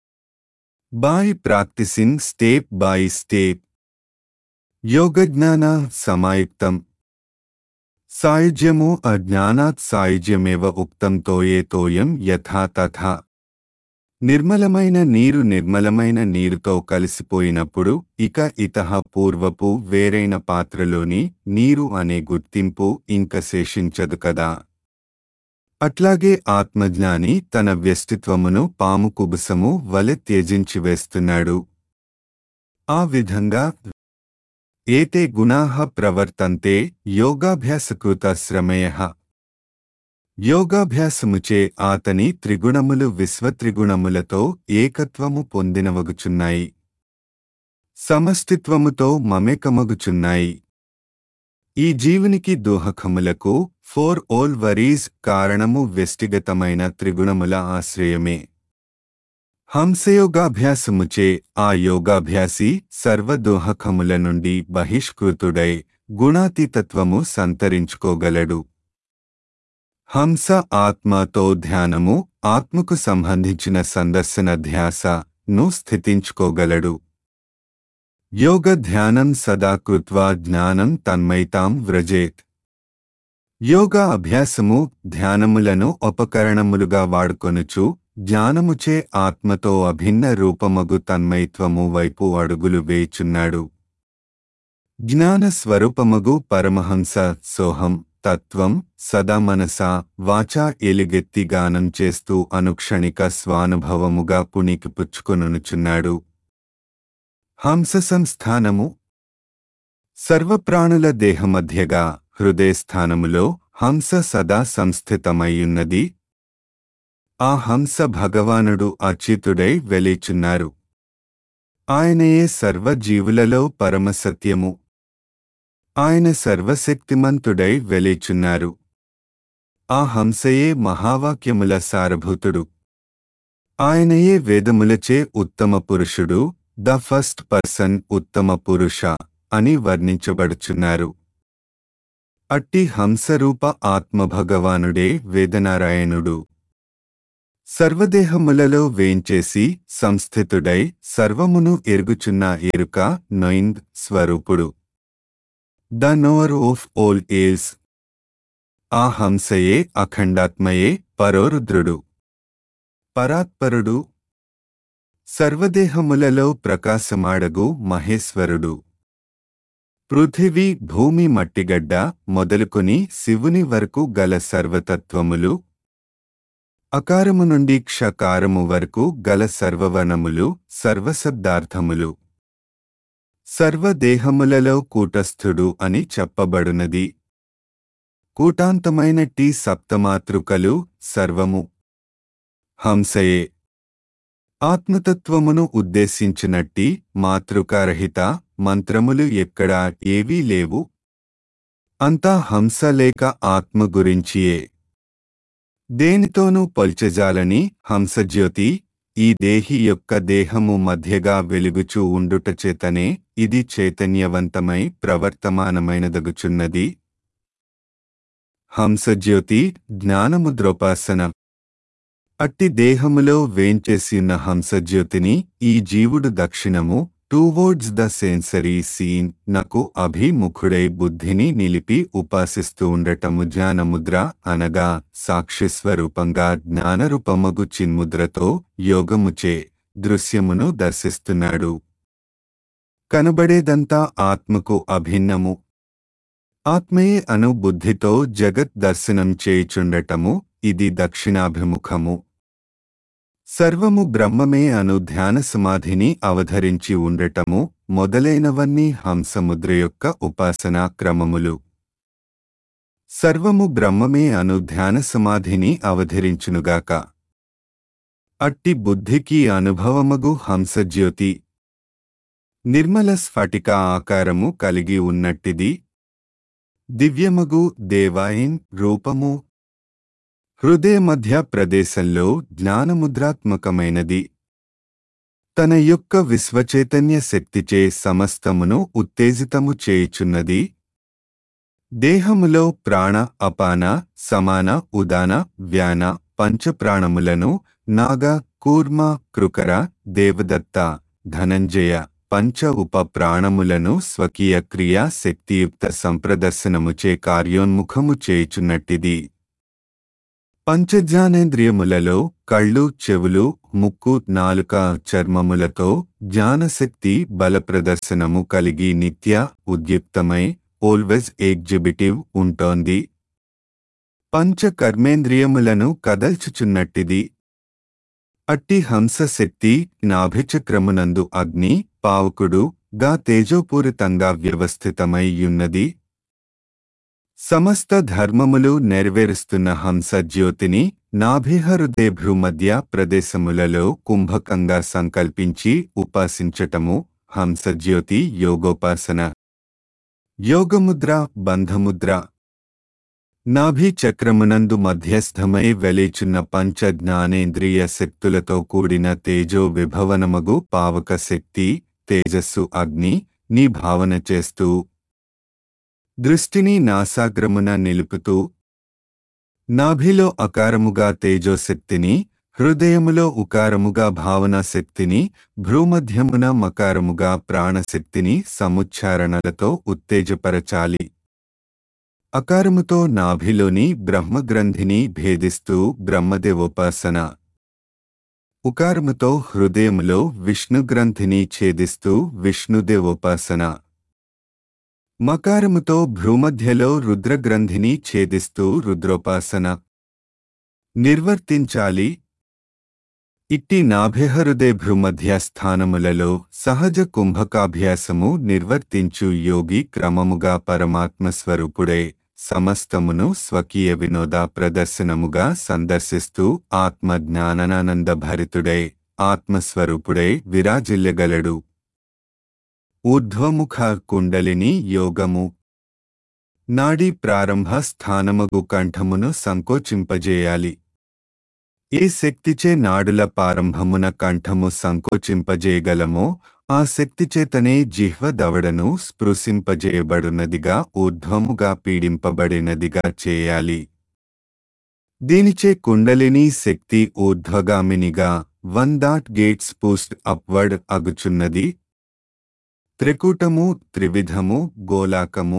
by practising step by step యోగజ్ఞాన సమాయుక్తం సాయుజ్యము అజ్ఞానాత్ సాయుజ్యమేవ ఉక్తం తోయే తోయం యథా తథా నిర్మలమైన నీరు నిర్మలమైన నీరుతో కలిసిపోయినప్పుడు ఇక ఇతహ పూర్వపు వేరైన పాత్రలోని నీరు అనే గుర్తింపు ఇంక శేషించదు కదా అట్లాగే ఆత్మజ్ఞాని తన వ్యస్తిత్వమును పాము కుబుసము వలె త్యజించి వేస్తున్నాడు ఆ విధంగా ఏతే గుణాః ప్రవర్తంతే యోగాభ్యాసకృత శ్రమయ యోగాభ్యాసముచే ఆతని త్రిగుణములు విశ్వత్రిగుణములతో ఏకత్వము పొందినవగుచున్నాయి సమష్టిత్వముతో మమేకమగుచున్నాయి ఈ జీవునికి దోహకములకు ఫోర్ ఓల్ వరీస్ కారణము వ్యష్టిగతమైన త్రిగుణముల ఆశ్రయమే హంసయోగాభ్యాసముచే ఆ యోగాభ్యాసి సర్వదోహకముల నుండి బహిష్కృతుడై గుణాతీతత్వము సంతరించుకోగలడు హంస ఆత్మతో ధ్యానము ఆత్మకు సంబంధించిన సందర్శన ధ్యాస ను స్థితించుకోగలడు యోగ ధ్యానం సదా కృత్వా జ్ఞానం తన్మైతాం వ్రజేత్ యోగా అభ్యాసము ధ్యానములను ఉపకరణములుగా వాడుకొనుచు జ్ఞానముచే ఆత్మతో అభిన్న రూపమగు తన్మైత్వము వైపు అడుగులు వేచున్నాడు జ్ఞాన స్వరూపమగు పరమహంస సోహం తత్వం సదా మనసా వాచా ఎలుగెత్తి గానం చేస్తూ అనుక్షణిక స్వానుభవముగా పుణికి పుచ్చుకొనుచున్నాడు హంస సంస్థానము సర్వప్రాణుల దేహమధ్యగా హృదయస్థానములో హంస సదా సంస్థితమయ్యున్నది ఆ హంస భగవానుడు అచ్యుతుడై వెలిచున్నారు ఆయనయే సర్వజీవులలో పరమసత్యము ఆయన సర్వశక్తిమంతుడై వెలిచున్నారు ఆ హంసయే మహావాక్యముల సారభూతుడు ఆయనయే వేదములచే ఉత్తమ పురుషుడు ద ఫస్ట్ పర్సన్ ఉత్తమ పురుష అని వర్ణించబడుచున్నారు అట్టి హంసరూప ఆత్మభగవానుడే వేదనారాయణుడు సర్వదేహములలో వేంచేసి సంస్థితుడై సర్వమును ఎరుగుచున్న ఎరుక నొయింద్ స్వరూపుడు the knower of all else ఆ హంసయే అఖండాత్మయే పరోరుద్రుడు పరాత్పరుడు సర్వదేహములలో ప్రకాశమాడగు మహేశ్వరుడు పృథివీ భూమి మట్టిగడ్డ మొదలుకొని శివుని వరకు గల సర్వతత్వములు అకారము నుండి క్షకారము వరకు గల సర్వవనములు సర్వశబ్దార్థములు సర్వదేహములలో కూటస్థుడు అని చెప్పబడునది కూటాంతమైన టీ సప్తమాతృకలు సర్వము హంసయే ఆత్మతత్వమును ఉద్దేశించినట్టి మాతృకారహిత మంత్రములు ఎక్కడా ఏవీ లేవు అంతా హంస లేక ఆత్మ గురించియే దేనితోనూ పొల్చజాలని హంసజ్యోతి ఈ దేహి యొక్క దేహము మధ్యగా వెలుగుచూ ఉండుటచేతనే ఇది చైతన్యవంతమై ప్రవర్తమానమైనదగుచున్నది హంసజ్యోతి జ్ఞానముద్రోపాసన అట్టి దేహములో వేంచేసిన హంసజ్యోతిని ఈ జీవుడు దక్షిణము టూవర్డ్స్ ద సెన్సరీ సీన్ నకు అభిముఖుడై బుద్ధిని నిలిపి ఉపాసిస్తూ ఉండటము జ్ఞానముద్ర అనగా సాక్షిస్వరూపంగా జ్ఞానరూపమగు చిన్ముద్రతో యోగముచే దృశ్యమును దర్శిస్తున్నాడు కనబడేదంతా ఆత్మకు అభిన్నము ఆత్మయే అను బుద్ధితో జగత్ దర్శనం చేయుచుండటము ఇది దక్షిణాభిముఖము సర్వము బ్రహ్మమే అను ధ్యాన సమాధిని అవధరించి ఉండటము మొదలైనవన్నీ హంసముద్ర యొక్క ఉపాసనా క్రమములు సర్వము బ్రహ్మమే అను ధ్యాన సమాధిని అవధరించునుగాక అట్టి బుద్ధికి అనుభవమగు హంసజ్యోతి నిర్మల స్ఫటిక ఆకారము కలిగి ఉన్నట్టిది దివ్యమగు దేవాయిన్ రూపము హృదయ మధ్య ప్రదేశంలో జ్ఞానముద్రాత్మకమైనది తన యొక్క విశ్వచైతన్య శక్తిచే సమస్తమును ఉత్తేజితము చేయుచున్నది దేహములో ప్రాణ అపాన సమాన ఉదాన వ్యాన పంచప్రాణములను నాగ కూర్మ కృకర దేవదత్త ధనంజయ పంచ ఉప ప్రాణములను స్వకీయ క్రియా శక్తియుక్త సంప్రదర్శనముచే కార్యోన్ముఖము చేయుచున్నట్టిది పంచజ్ఞానేంద్రియములలో కళ్ళు చెవులు ముక్కు నాలుక చర్మములతో జ్ఞానశక్తి బలప్రదర్శనము కలిగి నిత్య ఉద్యుక్తమై ఆల్వేజ్ ఎగ్జిబిటివ్ ఉంటోంది పంచ కర్మేంద్రియములను కదల్చుచున్నట్టిది అట్టి హంసశక్తి నాభిచక్రమునందు అగ్ని పావకుడు గా తేజోపూరితంగా వ్యవస్థితమై యున్నది సమస్త ధర్మములు నెరవేరుస్తున్న హంస జ్యోతిని నాభిహృదే భ్రూమధ్య ప్రదేశములలో కుంభకంగా సంకల్పించి ఉపాసించటము హంసజ్యోతి యోగోపాసన యోగముద్ర బంధముద్ర నాభి చక్రమునందు మధ్యస్థమై వెలేచున్న పంచ జ్ఞానేంద్రియ శక్తులతో కూడిన తేజో విభవనమగు పావక శక్తి తేజస్సు అగ్ని నీ భావన చేస్తూ దృష్టిని నాసాగ్రమున నిలుపుతూ నాభిలో అకారముగా తేజోశక్తిని హృదయములో ఉకారముగా భావనా శక్తిని భ్రూమధ్యమున మకారముగా ప్రాణశక్తిని సముచ్చారణలతో ఉత్తేజపరచాలి అకారముతో నాభిలోని బ్రహ్మగ్రంథిని భేదిస్తూ బ్రహ్మదేవోపాసన ఉకారముతో హృదయములో విష్ణుగ్రంథిని ఛేదిస్తూ విష్ణుదేవోపాసన మకారముతో భ్రూమధ్యలో రుద్రగ్రంథిని ఛేదిస్తూ రుద్రోపాసన నిర్వర్తించాలి ఇట్టి నాభిహృదే భ్రూమధ్య స్థానములలో సహజ కుంభకాభ్యాసము నిర్వర్తించు యోగి క్రమముగా పరమాత్మ స్వరూపుడే సమస్తమును స్వకీయ వినోద ప్రదర్శనముగా సందర్శిస్తూ ఆత్మ జ్ఞానానంద భరితుడై ఆత్మస్వరూపుడై విరాజిల్లగలడు ఊర్ధ్వముఖ కుండలిని యోగము నాడీ ప్రారంభ స్థానమగు కంఠమును సంకోచింపజేయాలి ఏ శక్తిచే నాడుల ప్రారంభమున కంఠము సంకోచింపజేయగలమో ఆ శక్తిచేతనే జిహ్వ దవడను స్పృశింపజేయబడునదిగా ఊర్ధ్వముగా పీడింపబడినదిగా చేయాలి దీనిచే కుండలిని శక్తి ఊర్ధ్వగామినిగా one that gets pushed upward అగుచున్నది త్రికూటము త్రివిధము గోలాకము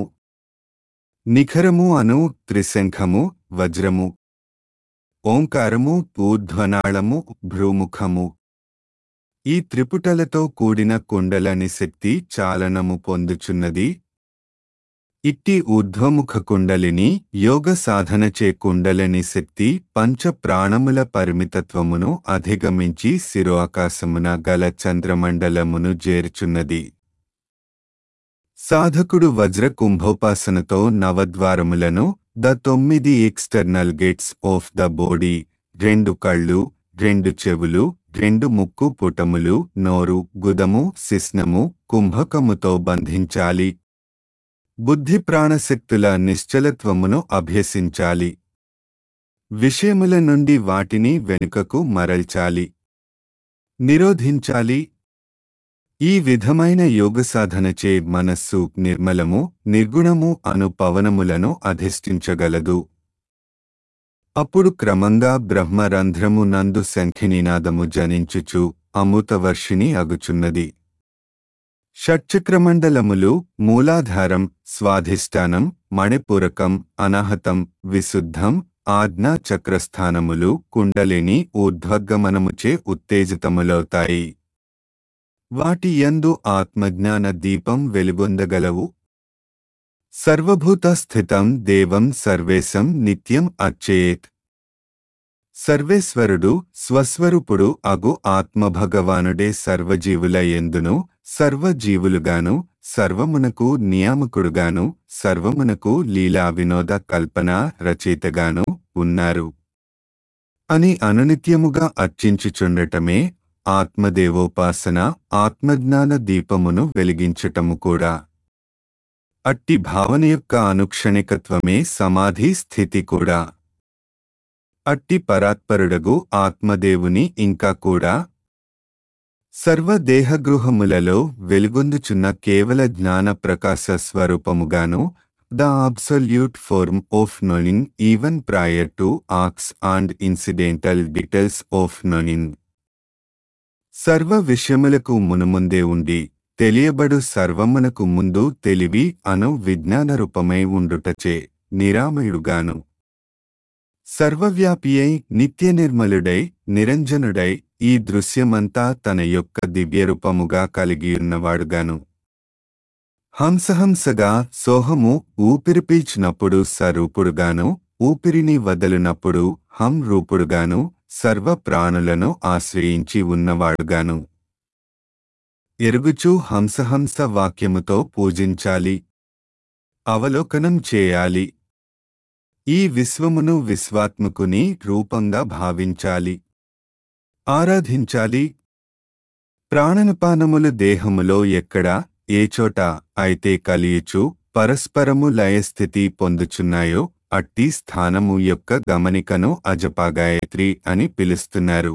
నిఖరము అను త్రిశంఖము వజ్రము ఓంకారము ఊర్ధ్వనాళము భ్రూముఖము ఈ త్రిపుటలతో కూడిన కుండలని శక్తి చాలనము పొందుచున్నది ఇట్టి ఊర్ధ్వముఖ కుండలిని యోగ సాధనచే కుండలని శక్తి పంచ ప్రాణముల పరిమితత్వమును అధిగమించి శిరోఆకాశమున గల చంద్రమండలమును చేర్చున్నది సాధకుడు వజ్ర కుంభోపాసనతో నవద్వారములను ద తొమ్మిది external gates of the body రెండు కళ్ళు రెండు చెవులు రెండు ముక్కు పుటములు నోరు గుదము శిస్నము కుంభకముతో బంధించాలి బుద్ధి ప్రాణశక్తుల నిశ్చలత్వమును అభ్యసించాలి విషయముల నుండి వాటిని వెనుకకు మరల్చాలి నిరోధించాలి ఈ విధమైన యోగ సాధనచే మనస్సు నిర్మలము నిర్గుణము అను పవనములను అధిష్ఠించగలదు అప్పుడు క్రమంగా బ్రహ్మరంధ్రము నందు శంఖినినాదము జనించుచు అమృతవర్షిణి అగుచున్నది షట్చక్రమండలములు మూలాధారం స్వాధిష్టానం మణిపూరకం అనాహతం విశుద్ధం ఆజ్ఞా చక్రస్థానములు కుండలిని ఊర్ధ్వగమనముచే ఉత్తేజితములవుతాయి వాటి యందు ఆత్మజ్ఞాన దీపం వెలుగొందగలవు సర్వభూత స్థితం దేవం సర్వేశం నిత్యం అర్చేత్ సర్వేశ్వరుడు స్వస్వరూపుడు అగు ఆత్మభగవానుడే సర్వజీవుల ఎందును సర్వజీవులుగాను సర్వమునకు నియామకుడుగాను సర్వమునకు లీలా వినోద కల్పన రచయితగాను ఉన్నారు అని అనునిత్యముగా అర్చించుచుండటమే ఆత్మదేవోపాసన ఆత్మజ్ఞాన దీపమును వెలిగించటము కూడా అట్టి భావన యొక్క అనుక్షణికత్వమే సమాధి స్థితి కూడా అట్టి పరాత్పరుడగు ఆత్మదేవుని ఇంకా కూడా సర్వదేహగృహములలో వెలుగొందుచున్న కేవల జ్ఞాన ప్రకాశ స్వరూపముగాను the absolute form of knowing even prior to acts and incidental details of knowing సర్వ విషయములకు మునుముందే ఉండి తెలియబడు సర్వమునకు ముందు తెలివి అను విజ్ఞాన రూపమై ఉండుటచే నిరామయుడుగాను సర్వవ్యాపియై నిత్య నిర్మలుడై నిరంజనుడై ఈ దృశ్యమంతా తన యొక్క దివ్యరూపముగా కలిగియున్నవాడుగాను హంసహంసగా సోహము ఊపిరి పీల్చినప్పుడు సరూపుడుగాను ఊపిరిని వదలినప్పుడు హం రూపుడుగాను సర్వ ప్రాణులను ఆశ్రయించి ఉన్నవాడుగాను ఎరుగుచూ హంసహంస వాక్యముతో పూజించాలి అవలోకనం చేయాలి ఈ విశ్వమును విశ్వాత్మకుని రూపంగా భావించాలి ఆరాధించాలి ప్రాణనపానములు దేహములో ఎక్కడ ఏచోట అయితే కలియుచు పరస్పరము లయస్థితి పొందుచున్నాయో అట్టి స్థానము యొక్క గమనికను అజపాగాయత్రి అని పిలుస్తున్నారు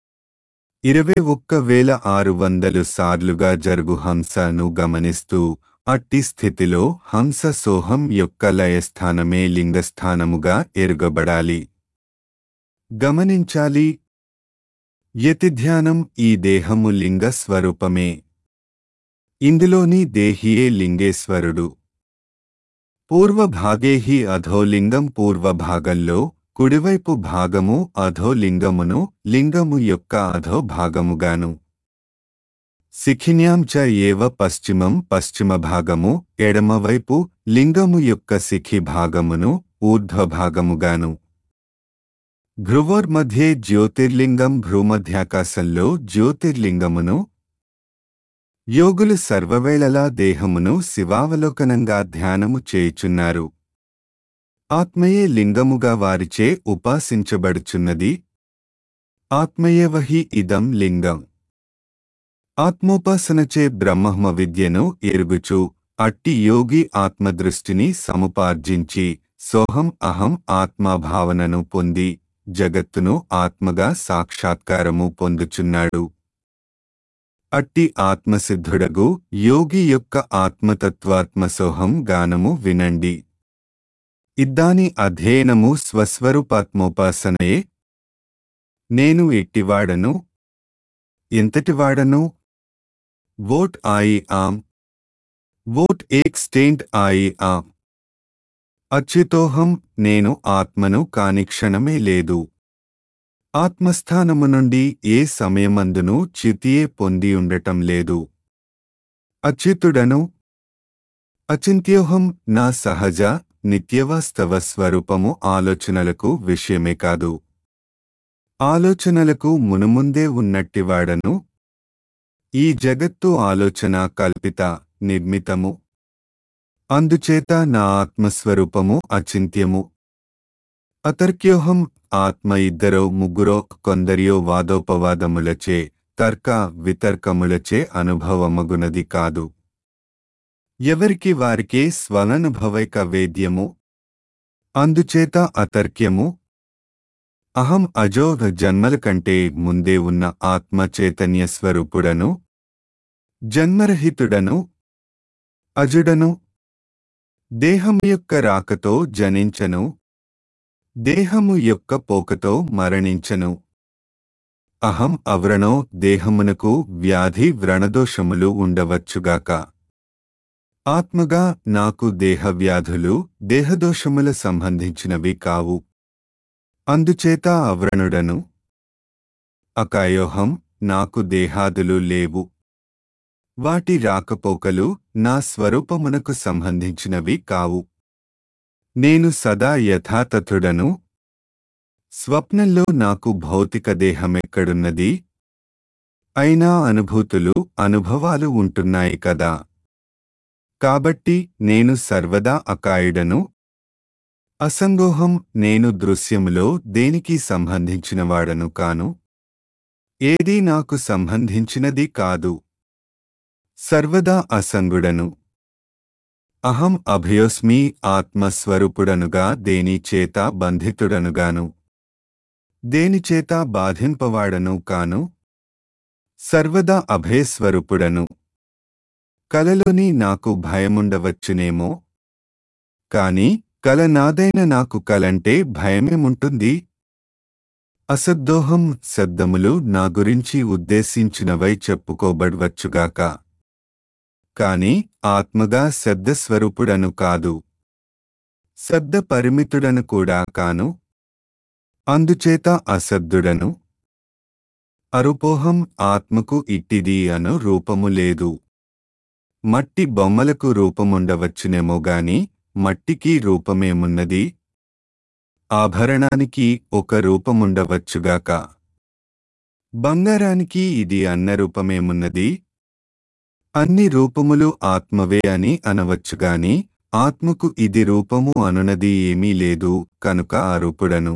ఇరవై ఒక్క వేల ఆరు వందలు సార్లుగా జరుగు హంసను గమనిస్తూ అట్టి స్థితిలో హంస సోహం యొక్క లయస్థానమే లింగస్థానముగా ఎరుగబడాలి గమనించాలి యతిధ్యానం ఈ దేహము లింగ స్వరూపమే ఇందులోని దేహియే లింగేశ్వరుడు పూర్వభాగే హి అధోలింగం పూర్వభాగంలో కుడివైపు భాగము అధోలింగమును లింగము యొక్క అధోభాగముగాను శిఖిన్యాం చ ఏవ పశ్చిమం పశ్చిమ భాగము ఎడమవైపు లింగము యొక్క శిఖి భాగమును ఊర్ధ్వభాగముగాను భ్రువోర్మధ్యే జ్యోతిర్లింగం భ్రూమధ్యాకాశంలో జ్యోతిర్లింగమును యోగులు సర్వవేళలా దేహమును శివావలోకనంగా ధ్యానము చేయుచున్నారు ఆత్మయే లింగముగా వారిచే ఉపాసించబడుచున్నది ఆత్మయేవహి ఇదం లింగం ఆత్మోపాసనచే బ్రహ్మ విద్యను ఎరుగుచు అట్టి యోగి ఆత్మదృష్టిని సముపార్జించి సోహం అహం ఆత్మభావనను పొంది జగత్తును ఆత్మగా సాక్షాత్కారము పొందుచున్నాడు అట్టి ఆత్మసిద్ధుడగు యోగి యొక్క ఆత్మతత్వాత్మసోహం గానము వినండి ఇద్దాని అధ్యయనము స్వస్వరూపాత్మోపాసనయే నేను ఎట్టివాడను ఎంతటివాడను వోట్ ఆయి ఆమ్ వోట్ ఏక్స్టెంట్ ఆయి ఆమ్ అచ్యుతోహం నేను ఆత్మను కాని క్షణమే లేదు ఆత్మస్థానము నుండి ఏ సమయమందును చ్యుతియే పొంది ఉండటం లేదు అచ్యుతుడను అచింత్యోహం నా సహజ నిత్యవాస్తవ స్వరూపము ఆలోచనలకు విషయమే కాదు ఆలోచనలకు మునుముందే ఉన్నట్టివాడను ఈ జగత్తు ఆలోచన కల్పిత నిర్మితము అందుచేత నా ఆత్మస్వరూపము అచింత్యము అతర్క్యోహం ఆత్మ ఇద్దరో ముగ్గురో కొందరియో వాదోపవాదములచే తర్క వితర్కములచే అనుభవమగునది కాదు ఎవరికి వారికే స్వలనుభవైక వేద్యము అందుచేత అతర్క్యము అహం అజో జన్మల కంటే ముందే ఉన్న ఆత్మ చైతన్య స్వరూపుడను జన్మరహితుడను అజుడను దేహము యొక్క రాకతో జనించను దేహము యొక్క పోకతో మరణించను అహం అవ్రణో దేహమునకు వ్యాధి వ్రణదోషములు ఉండవచ్చుగాక ఆత్మగా నాకు దేహవ్యాధులు దేహదోషముల సంబంధించినవి కావు అందుచేత అవ్రణుడను అకాయోహం నాకు దేహాదులు లేవు వాటి రాకపోకలు నా స్వరూపమునకు సంబంధించినవి కావు నేను సదా యథాతథుడను స్వప్నంలో నాకు భౌతిక దేహమెక్కడున్నది అయినా అనుభూతులు అనుభవాలు ఉంటున్నాయి కదా కాబట్టి నేను సర్వదా అకాయుడను అసంగోహం నేను దృశ్యములో దేనికి సంబంధించినవాడను కాను ఏదీ నాకు సంబంధించినది కాదు సర్వదా అసంగుడను అహం అభయోస్మి ఆత్మస్వరూపుడనుగా దేనిచేత బంధితుడనుగాను దేనిచేత బాధింపవాడను కాను సర్వదా అభయస్వరూపుడను కలలోని నాకు భయముండవచ్చునేమో కాని కల నాదైన నాకు కలంటే భయమేముంటుంది అసద్దోహం శబ్దములు నా గురించి ఉద్దేశించినవై చెప్పుకోబడవచ్చుగాక కాని ఆత్మగా శబ్దస్వరూపుడను కాదు శబ్ద పరిమితుడను కూడా కాను అందుచేత అసద్దుడను అరుపోహం ఆత్మకు ఇట్టిది అను రూపము లేదు మట్టి బొమ్మలకు రూపముండవచ్చునేమో గాని మట్టికి రూపమేమున్నది ఆభరణానికి ఒక రూపముండవచ్చుగాక బంగారానికి ఇది అన్న రూపమేమున్నది అన్ని రూపములు ఆత్మవే అని అనవచ్చుగాని ఆత్మకు ఇది రూపము అనునది ఏమీ లేదు కనుక ఆ రూపుడను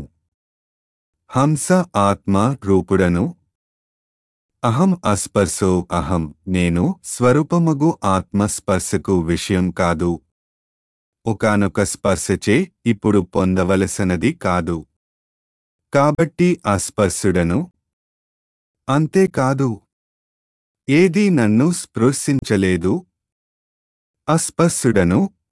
హంస ఆత్మ రూపుడను అహం అస్పర్శో అహం నేను స్వరూపమగు ఆత్మస్పర్శకు విషయం కాదు ఒకనొక స్పర్శచే ఇప్పుడు పొందవలసినది కాదు కాబట్టి అస్పర్శుడను అంతేకాదు ఏదీ నన్ను స్పృశించలేదు అస్పర్శుడను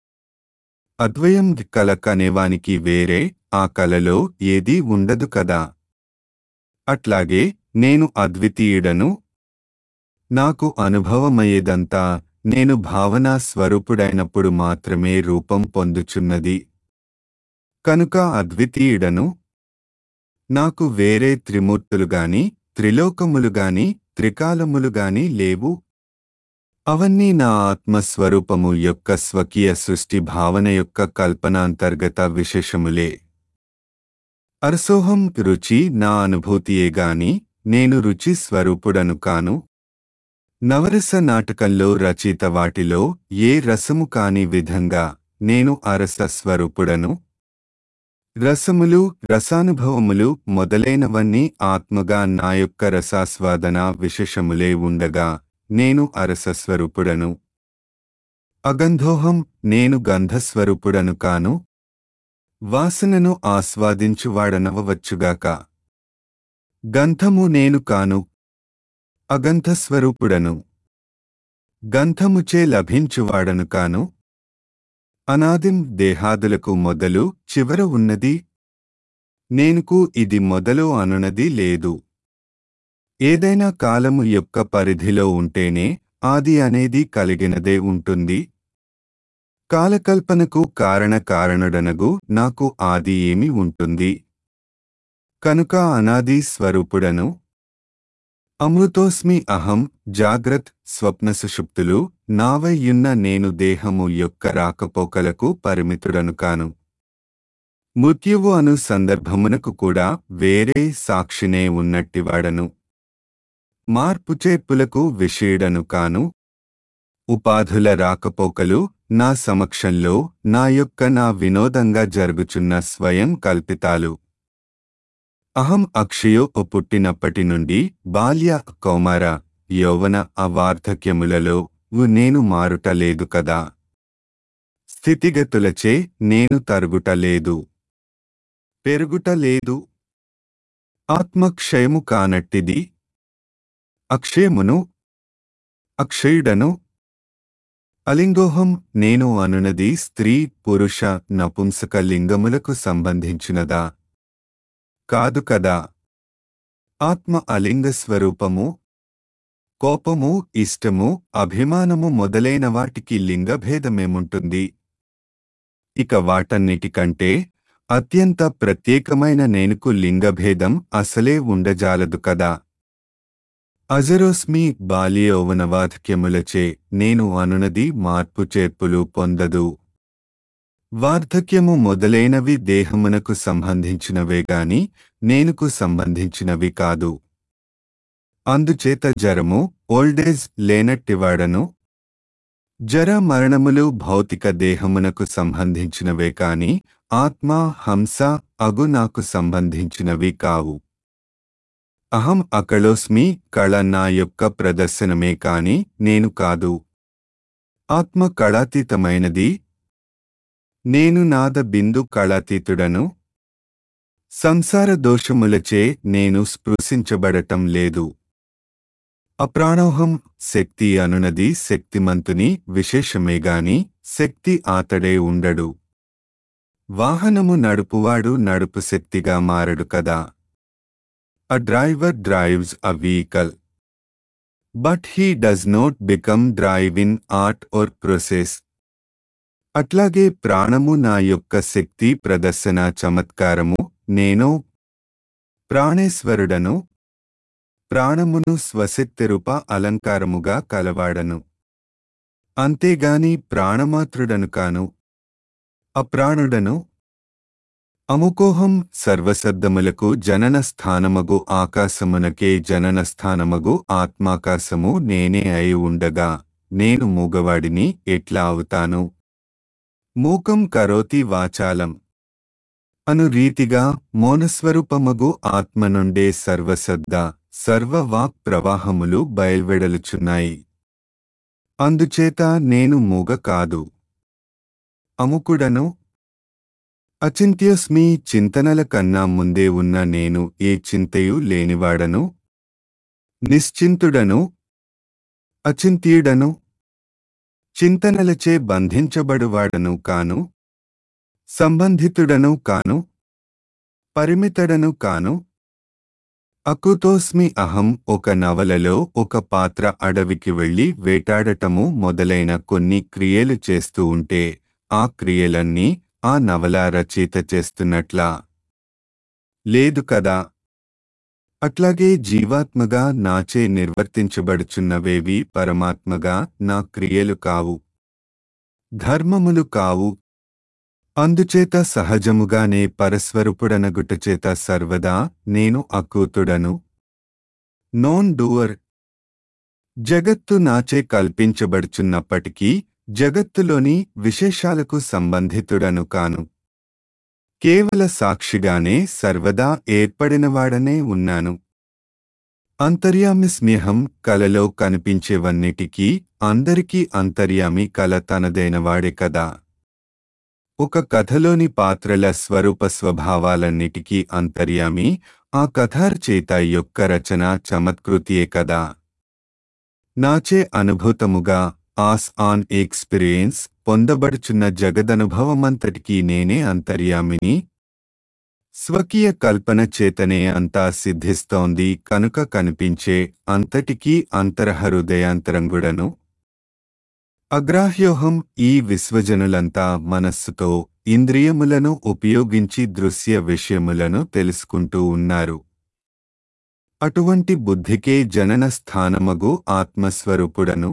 అద్వయం కల కనేవానికి వేరే ఆ కలలో ఏదీ ఉండదు కదా అట్లాగే నేను అద్వితీయుడను నాకు అనుభవమయ్యేదంతా నేను భావనా స్వరూపుడైనప్పుడు మాత్రమే రూపం పొందుచున్నది కనుక అద్వితీయుడను నాకు వేరే త్రిమూర్తులుగాని త్రిలోకములుగాని త్రికాలములుగాని లేవు అవన్నీ నా ఆత్మస్వరూపము యొక్క స్వకీయ సృష్టి భావన యొక్క కల్పనాంతర్గత విశేషములే అరసోహం రుచి నా అనుభూతియే గాని నేను రుచి స్వరూపుడను కాను నవరస నాటకంలో రచయిత వాటిలో ఏ రసము కాని విధంగా నేను అరస స్వరూపుడను రసములు రసానుభవములు మొదలైనవన్నీ ఆత్మగా నా యొక్క రసాస్వాదన విశేషములే ఉండగా నేను అరసస్వరూపుడను అగంధోహం నేను గంధస్వరూపుడను కాను వాసనను ఆస్వాదించువాడనవచ్చుగాక గంధము నేను కాను అగంధస్వరూపుడను గంధముచే లభించువాడను కాను అనాదిం దేహాదులకు మొదలు చివర ఉన్నది నేనుకు ఇది మొదలు అనునది లేదు ఏదైనా కాలము యొక్క పరిధిలో ఉంటేనే ఆది అనేది కలిగినదే ఉంటుంది కాలకల్పనకు కారణ కారణుడనగు నాకు ఆది ఏమి ఉంటుంది కనుక అనాది స్వరూపుడను అమృతోస్మి అహం జాగ్రత్ స్వప్న సుషుప్తులు నావయ్యున్న నేను దేహము యొక్క రాకపోకలకు పరిమితుడను కాను మృత్యువు అను సందర్భమునకు కూడా వేరే సాక్షినే ఉన్నట్టివాడను మార్పు చేర్పులకు విషయుడను కాను ఉపాధుల రాకపోకలు నా సమక్షంలో నా యొక్క నా వినోదంగా జరుగుచున్న స్వయం కల్పితాలు అహం అక్షయో పుట్టినప్పటి నుండి బాల్య కౌమార యౌవన అవార్ధక్యములలో నేను మారుట లేదు కదా స్థితిగతులచే నేను తరుగుట లేదు పెరుగుట లేదు ఆత్మక్షయము కానట్టిది అక్షయమును అక్షయుడను అలింగోహం నేను అనునది స్త్రీ పురుష నపుంసక లింగములకు సంబంధించినదా కాదు కదా ఆత్మ అలింగ స్వరూపము కోపము ఇష్టము అభిమానము మొదలైన వాటికి లింగభేదమేముంటుంది ఇక వాటన్నిటికంటే అత్యంత ప్రత్యేకమైన నేనుకు లింగభేదం అసలే ఉండజాలదు కదా అజరోస్మి బాల్యౌవనవాధక్యములచే నేను అనునది మార్పు చేర్పులు పొందదు వార్ధక్యము మొదలైనవి దేహమునకు సంబంధించినవే గాని నేనుకు సంబంధించినవి కాదు అందుచేత జరము ఓల్డేజ్ లేనట్టివాడను జర మరణములు భౌతిక దేహమునకు సంబంధించినవే కాని ఆత్మ హంస అగు నాకు సంబంధించినవి కావు అహం అకళోస్మి కళ నా యొక్క ప్రదర్శనమే కాని నేను కాదు ఆత్మ కళాతీతమైనది నేను నాద బిందు కళాతీతుడను సంసార దోషములచే నేను స్పృశించబడటం లేదు అప్రాణోహం శక్తి అనునది శక్తిమంతుని విశేషమేగాని శక్తి ఆతడే ఉండడు వాహనము నడుపువాడు నడుపు శక్తిగా మారడు కదా a driver drives a vehicle but he does not become drive in art or process అట్లాగే ప్రాణము నా యొక్క శక్తి ప్రదర్శన చమత్కారము నేను ప్రాణేశ్వరుడను ప్రాణమును స్వశక్తిరూప అలంకారముగా కలవాడను అంతేగాని ప్రాణమాత్రుడను కాను అప్రాణుడను అముకోహం సర్వశబ్దములకు జనన స్థానమగు ఆకాశమునకే జనన స్థానమగు ఆత్మాకాశము నేనే అయి ఉండగా నేను మూగవాడిని ఎట్లా అవుతాను మూకం కరోతి వాచాలం అను రీతిగా మౌనస్వరూపమగు ఆత్మ నుండే సర్వశబ్ద సర్వవాక్ ప్రవాహములు బయల్వెడలుచున్నాయి అందుచేత నేను మూగ కాదు అముకుడను అచింత్యస్మి చింతనల కన్నా ముందే ఉన్న నేను ఏ చింతయు లేనివాడను నిశ్చింతుడను అచింత్యుడను చింతనలచే బంధించబడువాడను కాను సంబంధితుడను కాను పరిమితడను కాను అకుతోస్మి అహం ఒక నవలలో ఒక పాత్ర అడవికి వెళ్లి వేటాడటము మొదలైన కొన్ని క్రియలు చేస్తూ ఉంటే ఆ క్రియలన్నీ ఆ నవల రచయిత చేస్తున్నట్లా లేదు కదా అట్లాగే జీవాత్మగా నాచే నిర్వర్తించబడుచున్నవేవి పరమాత్మగా నా క్రియలు కావు ధర్మములు కావు అందుచేత సహజముగానే పరస్వరూపుడనగుటచేత సర్వదా నేను అకూతుడను నోన్ డూవర్ జగత్తు నాచే కల్పించబడుచున్నప్పటికీ జగత్తులోని విశేషాలకు సంబంధితుడను కాను కేవల సాక్షిగానే సర్వదా ఏర్పడినవాడనే ఉన్నాను అంతర్యామి స్నేహం కలలో కనిపించేవన్నిటికీ అందరికీ అంతర్యామి కల తనదైనవాడే కదా ఒక కథలోని పాత్రల స్వరూప స్వభావాలన్నిటికీ అంతర్యామి ఆ కథార్చేత యొక్క రచన చమత్కృతియే కదా నాచే అనుభూతముగా ఆస్ ఆన్ ఎక్స్పీరియన్స్ పొందబడుచున్న జగదనుభవమంతటికీ నేనే అంతర్యామిని స్వకీయ కల్పన చేతనే అంతా సిద్ధిస్తోంది కనుక కనిపించే అంతటికీ అంతరహృదయాంతరంగుడను అగ్రాహ్యోహం ఈ విశ్వజనులంతా మనస్సుతో ఇంద్రియములను ఉపయోగించి దృశ్య విషయములను తెలుసుకుంటూ ఉన్నారు అటువంటి బుద్ధికే జనన స్థానమగు ఆత్మస్వరూపుడను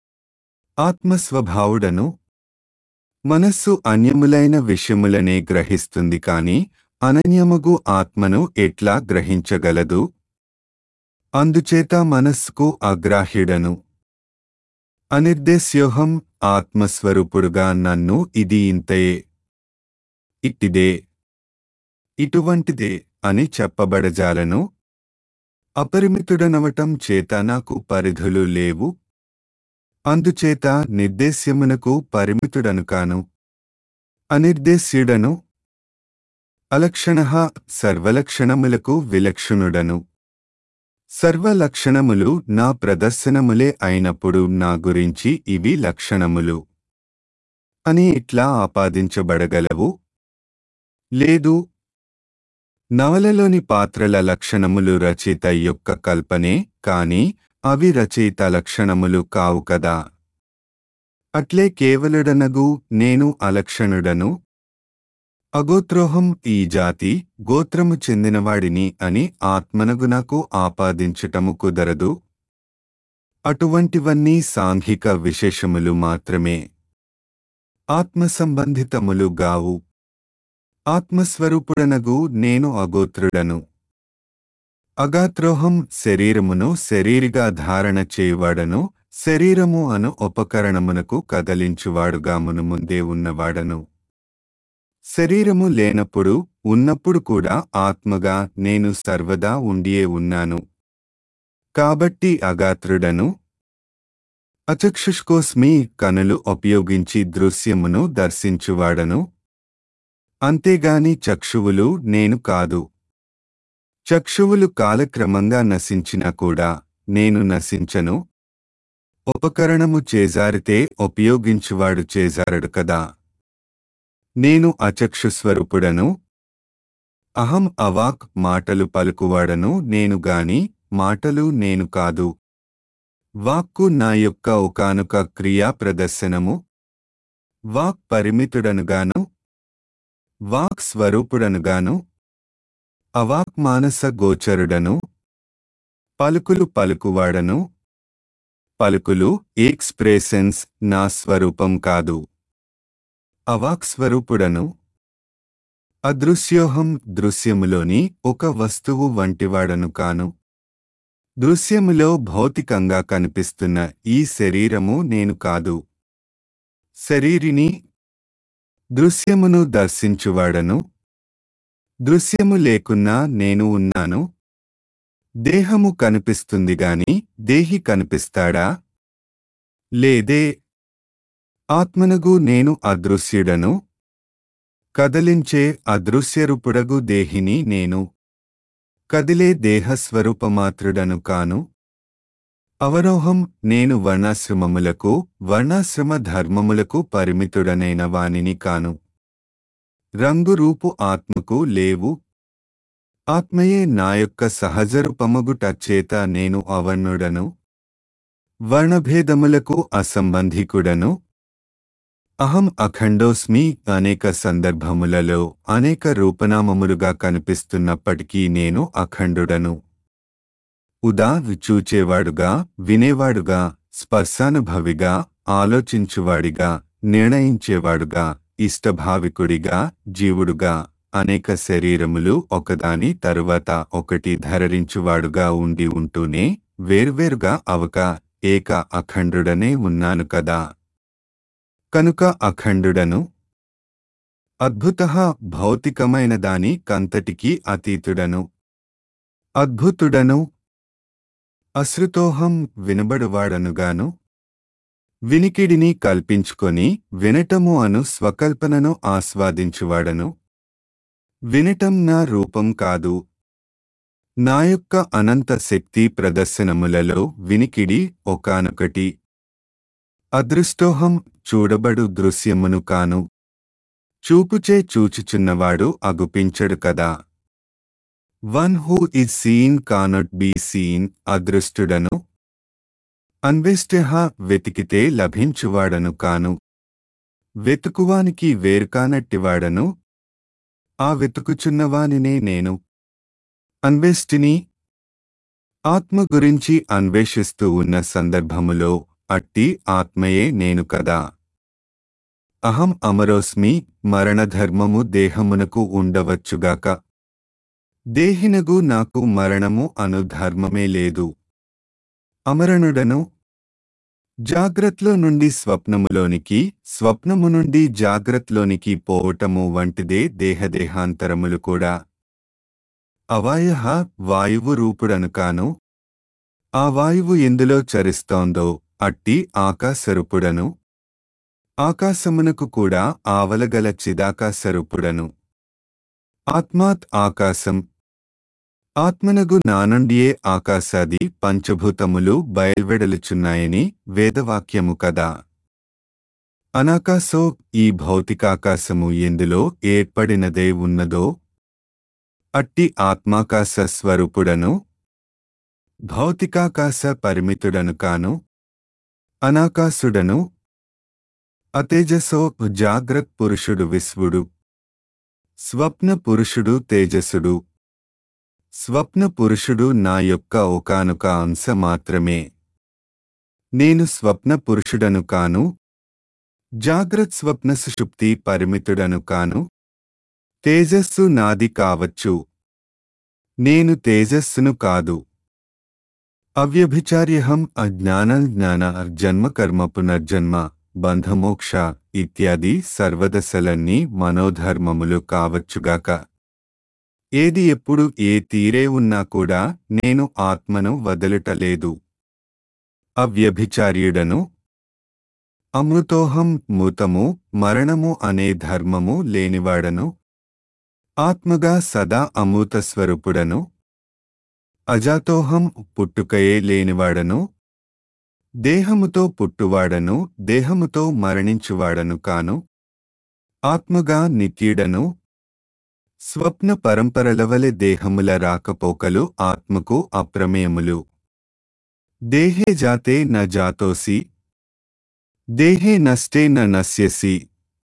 ఆత్మస్వభావుడను మనస్సు అన్యములైన విషయములనే గ్రహిస్తుంది కాని అనన్యమగు ఆత్మను ఎట్లా గ్రహించగలదు అందుచేత మనస్సుకు అగ్రాహ్యుడను అనిర్దేశ్యోహం ఆత్మస్వరూపుడుగా నన్ను ఇది ఇంతయే ఇట్టిదే ఇటువంటిదే అని చెప్పబడజాలను అపరిమితుడనవటం చేత నాకు పరిధులు లేవు అందుచేత నిర్దేశ్యమునకు పరిమితుడను కాను అనిర్దేశ్యుడను అలక్షణ సర్వలక్షణములకు విలక్షణుడను సర్వలక్షణములు నా ప్రదర్శనములే అయినప్పుడు నా గురించి ఇవి లక్షణములు అని ఇట్లా ఆపాదించబడగలవు లేదు నవలలోని పాత్రల లక్షణములు రచయిత యొక్క కల్పనే కాని అవి రచయిత లక్షణములు కావు కదా అట్లే కేవలుడనగు నేను అలక్షణుడను అగోత్రోహం ఈ జాతి గోత్రము చెందినవాడిని అని ఆత్మనగు నాకు ఆపాదించటము కుదరదు అటువంటివన్నీ సాంఘిక విశేషములు మాత్రమే ఆత్మసంబంధితములు గావు ఆత్మస్వరూపుడనగు నేను అగోత్రుడను అగాత్రోహం శరీరమును శరీరిగా ధారణ చేయువాడను శరీరము అను ఉపకరణమునకు కదలించువాడుగా మునుముందే ఉన్నవాడను శరీరము లేనప్పుడు ఉన్నప్పుడు కూడా ఆత్మగా నేను సర్వదా ఉండియే ఉన్నాను కాబట్టి అగాత్రుడను అచక్షుష్కోస్మి కనులు ఉపయోగించి దృశ్యమును దర్శించువాడను అంతేగాని చక్షువులు నేను కాదు చక్షువులు కాలక్రమంగా నశించినా కూడా నేను నశించను ఉపకరణము చేజారితే ఉపయోగించువాడు చేజారడు కదా నేను అచక్షుస్వరూపుడను అహం అవాక్ మాటలు పలుకువాడను నేను గాని మాటలు నేను కాదు వాక్కు నా యొక్క ఒకానొక క్రియా ప్రదర్శనము వాక్ పరిమితుడనుగాను వాక్ స్వరూపుడనుగాను అవాక్ మానస గోచరుడను పలుకులు పలుకువాడను పలుకులు ఎక్స్ప్రెషన్స్ నా స్వరూపం కాదు అవాక్ స్వరూపుడను అదృశ్యోహం దృశ్యములోని ఒక వస్తువు వంటివాడను కాను దృశ్యములో భౌతికంగా కనిపిస్తున్న ఈ శరీరము నేను కాదు శరీరిని దృశ్యమును దర్శించువాడను దృశ్యము లేకున్నా నేను ఉన్నాను దేహము కనిపిస్తుంది గాని దేహి కనిపిస్తాడా లేదే ఆత్మనగు నేను అదృశ్యుడను కదలించే అదృశ్యరూపుడగు దేహిని నేను కదిలే దేహస్వరూపమాత్రుడను కాను అవరోహం నేను వర్ణాశ్రమములకు వర్ణాశ్రమ ధర్మములకు పరిమితుడనైన వానిని కాను రంగు రూపు ఆత్మకు లేవు ఆత్మయే నా యొక్క సహజరూపమగుట చేత నేను అవర్ణుడను వర్ణభేదములకు అసంబంధికుడను అహం అఖండోస్మి అనేక సందర్భములలో అనేక రూపనామములుగా కనిపిస్తున్నప్పటికీ నేను అఖండుడను ఉదా చూచేవాడుగా వినేవాడుగా స్పర్శానుభవిగా ఆలోచించువాడిగా నిర్ణయించేవాడుగా ఇష్టభావికుడిగా జీవుడుగా అనేక శరీరములు ఒకదాని తరువాత ఒకటి ధరించువాడుగా ఉండి ఉంటూనే వేర్వేరుగా అవక ఏక అఖండుడనే ఉన్నాను కదా కనుక అఖండుడను అద్భుత భౌతికమైన దాని కంతటికి అతీతుడను అద్భుతుడను అశ్రుతోహం వినబడువాడనుగాను వినికిడిని కల్పించుకొని వినటము అను స్వకల్పనను ఆస్వాదించువాడను వినటం నా రూపం కాదు నా యొక్క అనంత శక్తి ప్రదర్శనములలో వినికిడి ఒకానొకటి అదృష్టోహం చూడబడు దృశ్యమును కాను చూపుచే చూచుచున్నవాడు అగుపించడు కదా one who is seen cannot be seen అదృష్టుడను అన్వేష్టహ వెతికితే లభించువాడను కాను వెతుకువానికి వేరుకానట్టివాడను ఆ వెతుకుచున్నవానినే నేను అన్వేష్టిని ఆత్మ గురించి అన్వేషిస్తూ ఉన్న సందర్భములో అట్టి ఆత్మయే నేను కదా అహం అమరోస్మి మరణధర్మము దేహమునకు ఉండవచ్చుగాక దేహినగు నాకు మరణము అను ధర్మమే లేదు అమరణుడను జాగ్రత్తలో నుండి స్వప్నములోనికి స్వప్నము నుండి జాగ్రత్తలోనికి పోవటము వంటిదే దేహదేహాంతరములు కూడా అవాయ వాయువు రూపుడను కాను ఆ వాయువు ఎందులో చరిస్తోందో అట్టి ఆకాశరూపుడను ఆకాశమునకు కూడా ఆవలగల చిదాకాశరూపుడను ఆత్మాత్ ఆకాశం ఆత్మనగు నానుండియే ఆకాశాది పంచభూతములు బయల్వెడలుచున్నాయని వేదవాక్యము కదా అనాకాశో ఈ భౌతికాకాశము ఎందులో ఏర్పడినదే ఉన్నదో అట్టి ఆత్మాకాశ స్వరూపుడను భౌతికాకాశ పరిమితుడను కాను అనాకాశుడను అతేజసో జాగ్రత్ పురుషుడు విశ్వుడు స్వప్న పురుషుడు తేజసుడు స్వప్న పురుషుడు నా యొక్క ఒకానొక అంశ మాత్రమే నేను స్వప్న పురుషుడను కాను జాగ్రత్ స్వప్న సుషుప్తి పరిమితుడను కాను తేజస్సు నాది కావచ్చు నేను తేజస్సును కాదు అవ్యభిచార్యహం అజ్ఞాన జ్ఞాన జన్మ కర్మ పునర్జన్మ బంధమోక్ష ఇత్యాది సర్వదశలన్నీ మనోధర్మములు కావచ్చుగాక ఏది ఎప్పుడు ఏ తీరే ఉన్నా కూడా నేను ఆత్మను వదలుటలేదు అవ్యభిచార్యుడను అమృతోహం మూతము మరణము అనే ధర్మము లేనివాడను ఆత్మగా సదా అమృత స్వరూపుడను అజాతోహం పుట్టుకయే లేనివాడను దేహముతో పుట్టువాడను దేహముతో మరణించువాడను కాను ఆత్మగా నిత్యుడను స్వప్న పరంపరలవలె దేహముల రాకపోకలు ఆత్మకు అప్రమేయములు దేహే జాతే న జాతోసి దేహే నష్టే న నశ్యసి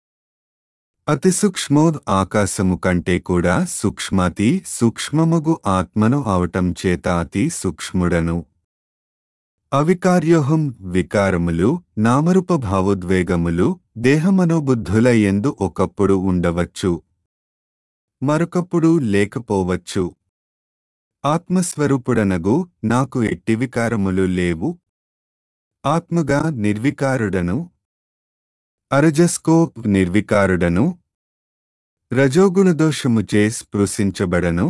అతి సూక్ష్మోద్ ఆకాశము కంటే కూడా సూక్ష్మాతి సూక్ష్మముగు ఆత్మను అవటం చేత అతి సూక్ష్ముడను అవికార్యోహం వికారములు నామరూప భావోద్వేగములు దేహమనోబుద్ధుల ఎందు ఒకప్పుడు ఉండవచ్చు మరొకప్పుడు లేకపోవచ్చు ఆత్మస్వరూపుడనగు నాకు ఎట్టి వికారములు లేవు ఆత్మగా నిర్వికారుడను అరజస్కో నిర్వికారుడను రజోగుణదోషముచే స్పృశించబడను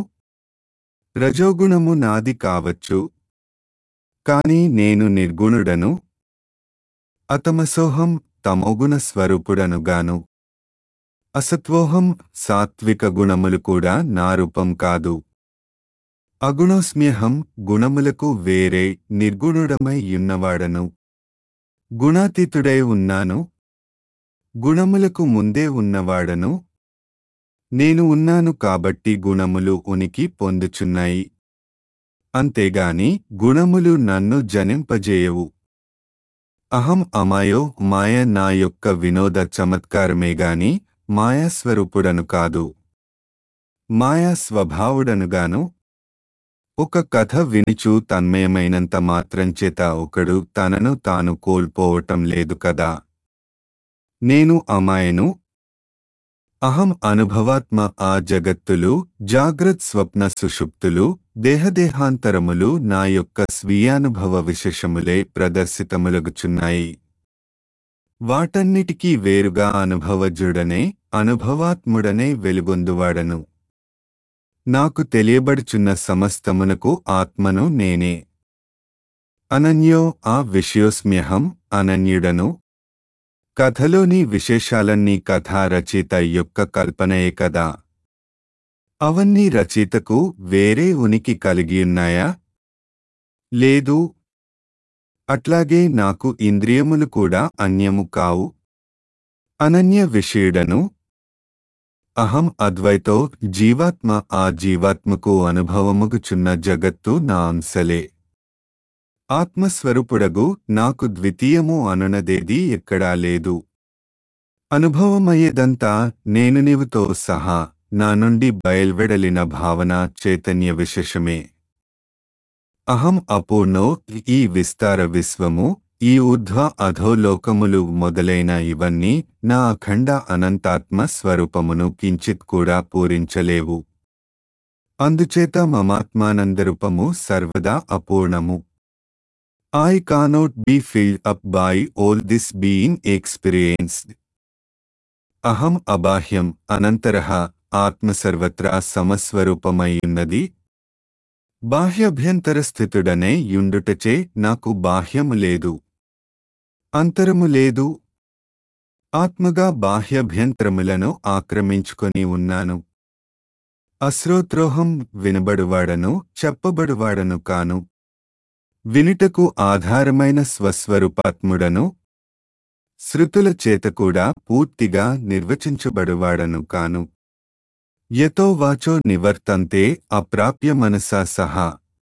రజోగుణము నాది కావచ్చు కాని నేను నిర్గుణుడను అతమసోహం తమోగుణ స్వరూపుడనుగాను అసత్వోహం సాత్విక గుణములు కూడా నా రూపం కాదు అగుణోస్మ్యహం గుణములకు వేరే నిర్గుణుడమై యున్నవాడను గుణాతీతుడై ఉన్నాను గుణములకు ముందే ఉన్నవాడను నేను ఉన్నాను కాబట్టి గుణములు ఉనికి పొందుచున్నాయి అంతేగాని గుణములు నన్ను జనింపజేయవు అహం అమాయో మాయ నా యొక్క వినోద చమత్కారమే గాని మాయాస్వరూపుడను కాదు మాయా స్వభావుడనుగాను ఒక కథ వినిచూ తన్మయమైనంత మాత్రంచేత ఒకడు తనను తాను కోల్పోవటం లేదు కదా నేను అమాయను అహం అనుభవాత్మ ఆ జగత్తులు జాగ్రత్ స్వప్న సుషుప్తులు దేహదేహాంతరములు నా యొక్క స్వీయానుభవ విశేషములే ప్రదర్శితములగుచున్నాయి వాటన్నిటికీ వేరుగా అనుభవజుడనే అనుభవాత్ముడనే వెలుగొందువాడను నాకు తెలియబడుచున్న సమస్తమునకు ఆత్మను నేనే అనన్యో ఆ విషయోస్మ్యహం అనన్యుడను కథలోని విశేషాలన్నీ కథా రచయిత యొక్క కల్పనయే కదా అవన్నీ రచయితకు వేరే ఉనికి కలిగియున్నాయా లేదు అట్లాగే నాకు ఇంద్రియములు కూడా అన్యము కావు అనన్య విషయుడను అహం అద్వైతో జీవాత్మ ఆ జీవాత్మకు అనుభవముగుచున్న జగత్తు నా అంశలే ఆత్మస్వరూపుడగు నాకు ద్వితీయము అనునదేది ఎక్కడా లేదు అనుభవమయ్యేదంతా నేను నీవుతో సహా నా నుండి బయల్వెడలిన భావన చైతన్య విశేషమే అహం అపూర్ణో ఈ విస్తార విశ్వము ఈ ఊర్ధ్వ అధోలోకములు మొదలైన ఇవన్నీ నా అఖండ అనంతాత్మ స్వరూపమును కించిత్ కూడా పూరించలేవు అందుచేత మమాత్మానందరూపము సర్వదా అపూర్ణము I cannot be filled up by all this being experienced అహం అబాహ్యం అనంతరః ఆత్మ సర్వత్రా సమస్వరూపమైయున్నది బాహ్యభ్యంతర స్థితుడనే యుండుటచే నాకు బాహ్యము లేదు అంతరము లేదు ఆత్మగా బాహ్యభ్యంతరములను ఆక్రమించుకొని ఉన్నాను అశ్రోత్రోహం వినబడువాడను చెప్పబడువాడను కాను వినుటకు ఆధారమైన స్వస్వరూపాత్ముడను శృతుల చేత కూడా పూర్తిగా నిర్వచించబడువాడను కాను యతో వాచో నివర్తంతే అప్రాప్య మనసా సహా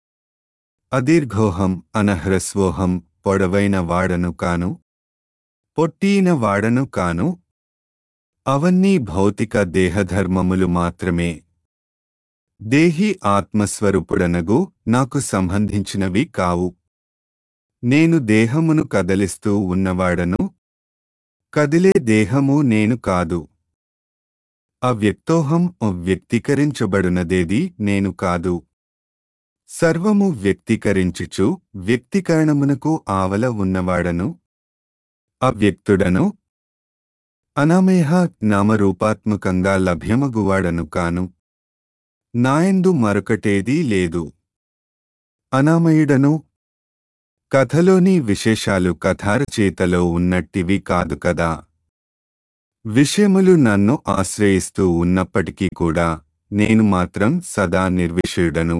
అదీర్ఘోహం అనహ్రస్వోహం పొడవైన వాడను కాను పొట్టీన వాడను కాను అవన్నీ భౌతిక దేహధర్మములు మాత్రమే దేహి ఆత్మస్వరూపుడనగు నాకు సంబంధించినవి కావు నేను దేహమును కదలిస్తూ ఉన్నవాడను కదిలే దేహము నేను కాదు అవ్యక్తోహం వ్యక్తీకరించబడినదేది నేను కాదు సర్వము వ్యక్తీకరించుచు వ్యక్తీకరణమునకు ఆవల ఉన్నవాడను అవ్యక్తుడను అనామేహ నామరూపాత్మకంగా లభ్యమగువాడను కాను నాయందు మరొకటేదీ లేదు అనామయుడను కథలోని విశేషాలు కథారచేతలో ఉన్నట్టివి కాదు కదా విషయములు నన్ను ఆశ్రయిస్తూ ఉన్నప్పటికీ కూడా నేను మాత్రం సదా నిర్విషయుడను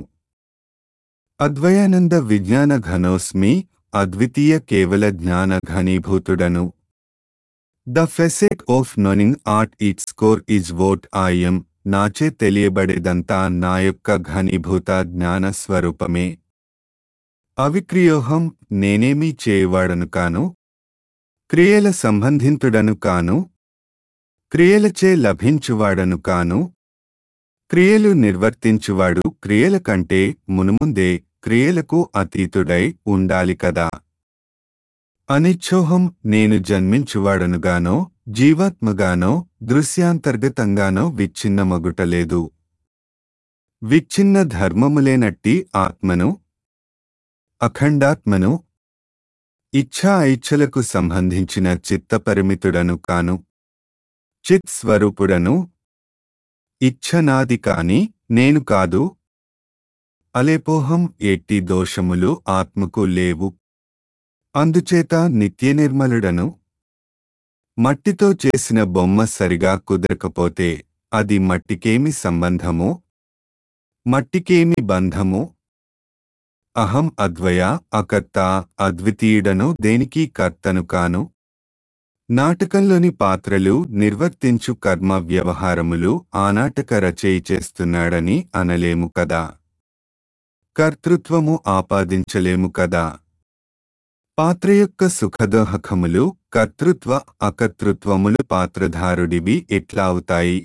అద్వయానంద విజ్ఞాన ఘనోస్మి అద్వితీయ కేవల జ్ఞాన ఘనీభూతుడను the facet of knowing at its core is what I am నాచే తెలియబడేదంతా నా యొక్క ఘనీభూత జ్ఞాన స్వరూపమే అవిక్రియోహం నేనేమీ చేయవాడను కాను క్రియల సంబంధితుడను కాను క్రియలచే లభించువాడను కాను క్రియలు నిర్వర్తించువాడు క్రియల కంటే మునుముందే క్రియలకు అతీతుడై ఉండాలి కదా అనిచ్చోహం నేను జన్మించువాడనుగానో జీవాత్మగానో దృశ్యాంతర్గతంగానో విచ్ఛిన్నమగుటలేదు విచ్ఛిన్న ధర్మములేనట్టి ఆత్మను అఖండాత్మను ఇచ్ఛా ఐచ్ఛలకు సంబంధించిన చిత్తపరిమితుడను కాను చిత్ స్వరూపుడను ఇచ్ఛనాది కాని నేను కాదు అలేపోహం ఎట్టి దోషములు ఆత్మకు లేవు అందుచేత నిత్యనిర్మలుడను మట్టితో చేసిన బొమ్మ సరిగా కుదరకపోతే అది మట్టికేమి సంబంధము మట్టికేమి బంధము అహం అద్వయ అకర్త అద్వితీయుడను దేనికి కర్తను కాను నాటకంలోని పాత్రలు నిర్వర్తించు కర్మ వ్యవహారములు ఆనాటక రచయి చేస్తున్నాడని అనలేము కదా కర్తృత్వము ఆపాదించలేము కదా పాత్ర యొక్క సుఖదోహకములు కర్తృత్వ అకర్తృత్వములు పాత్రధారుడివి ఎట్లా అవుతాయి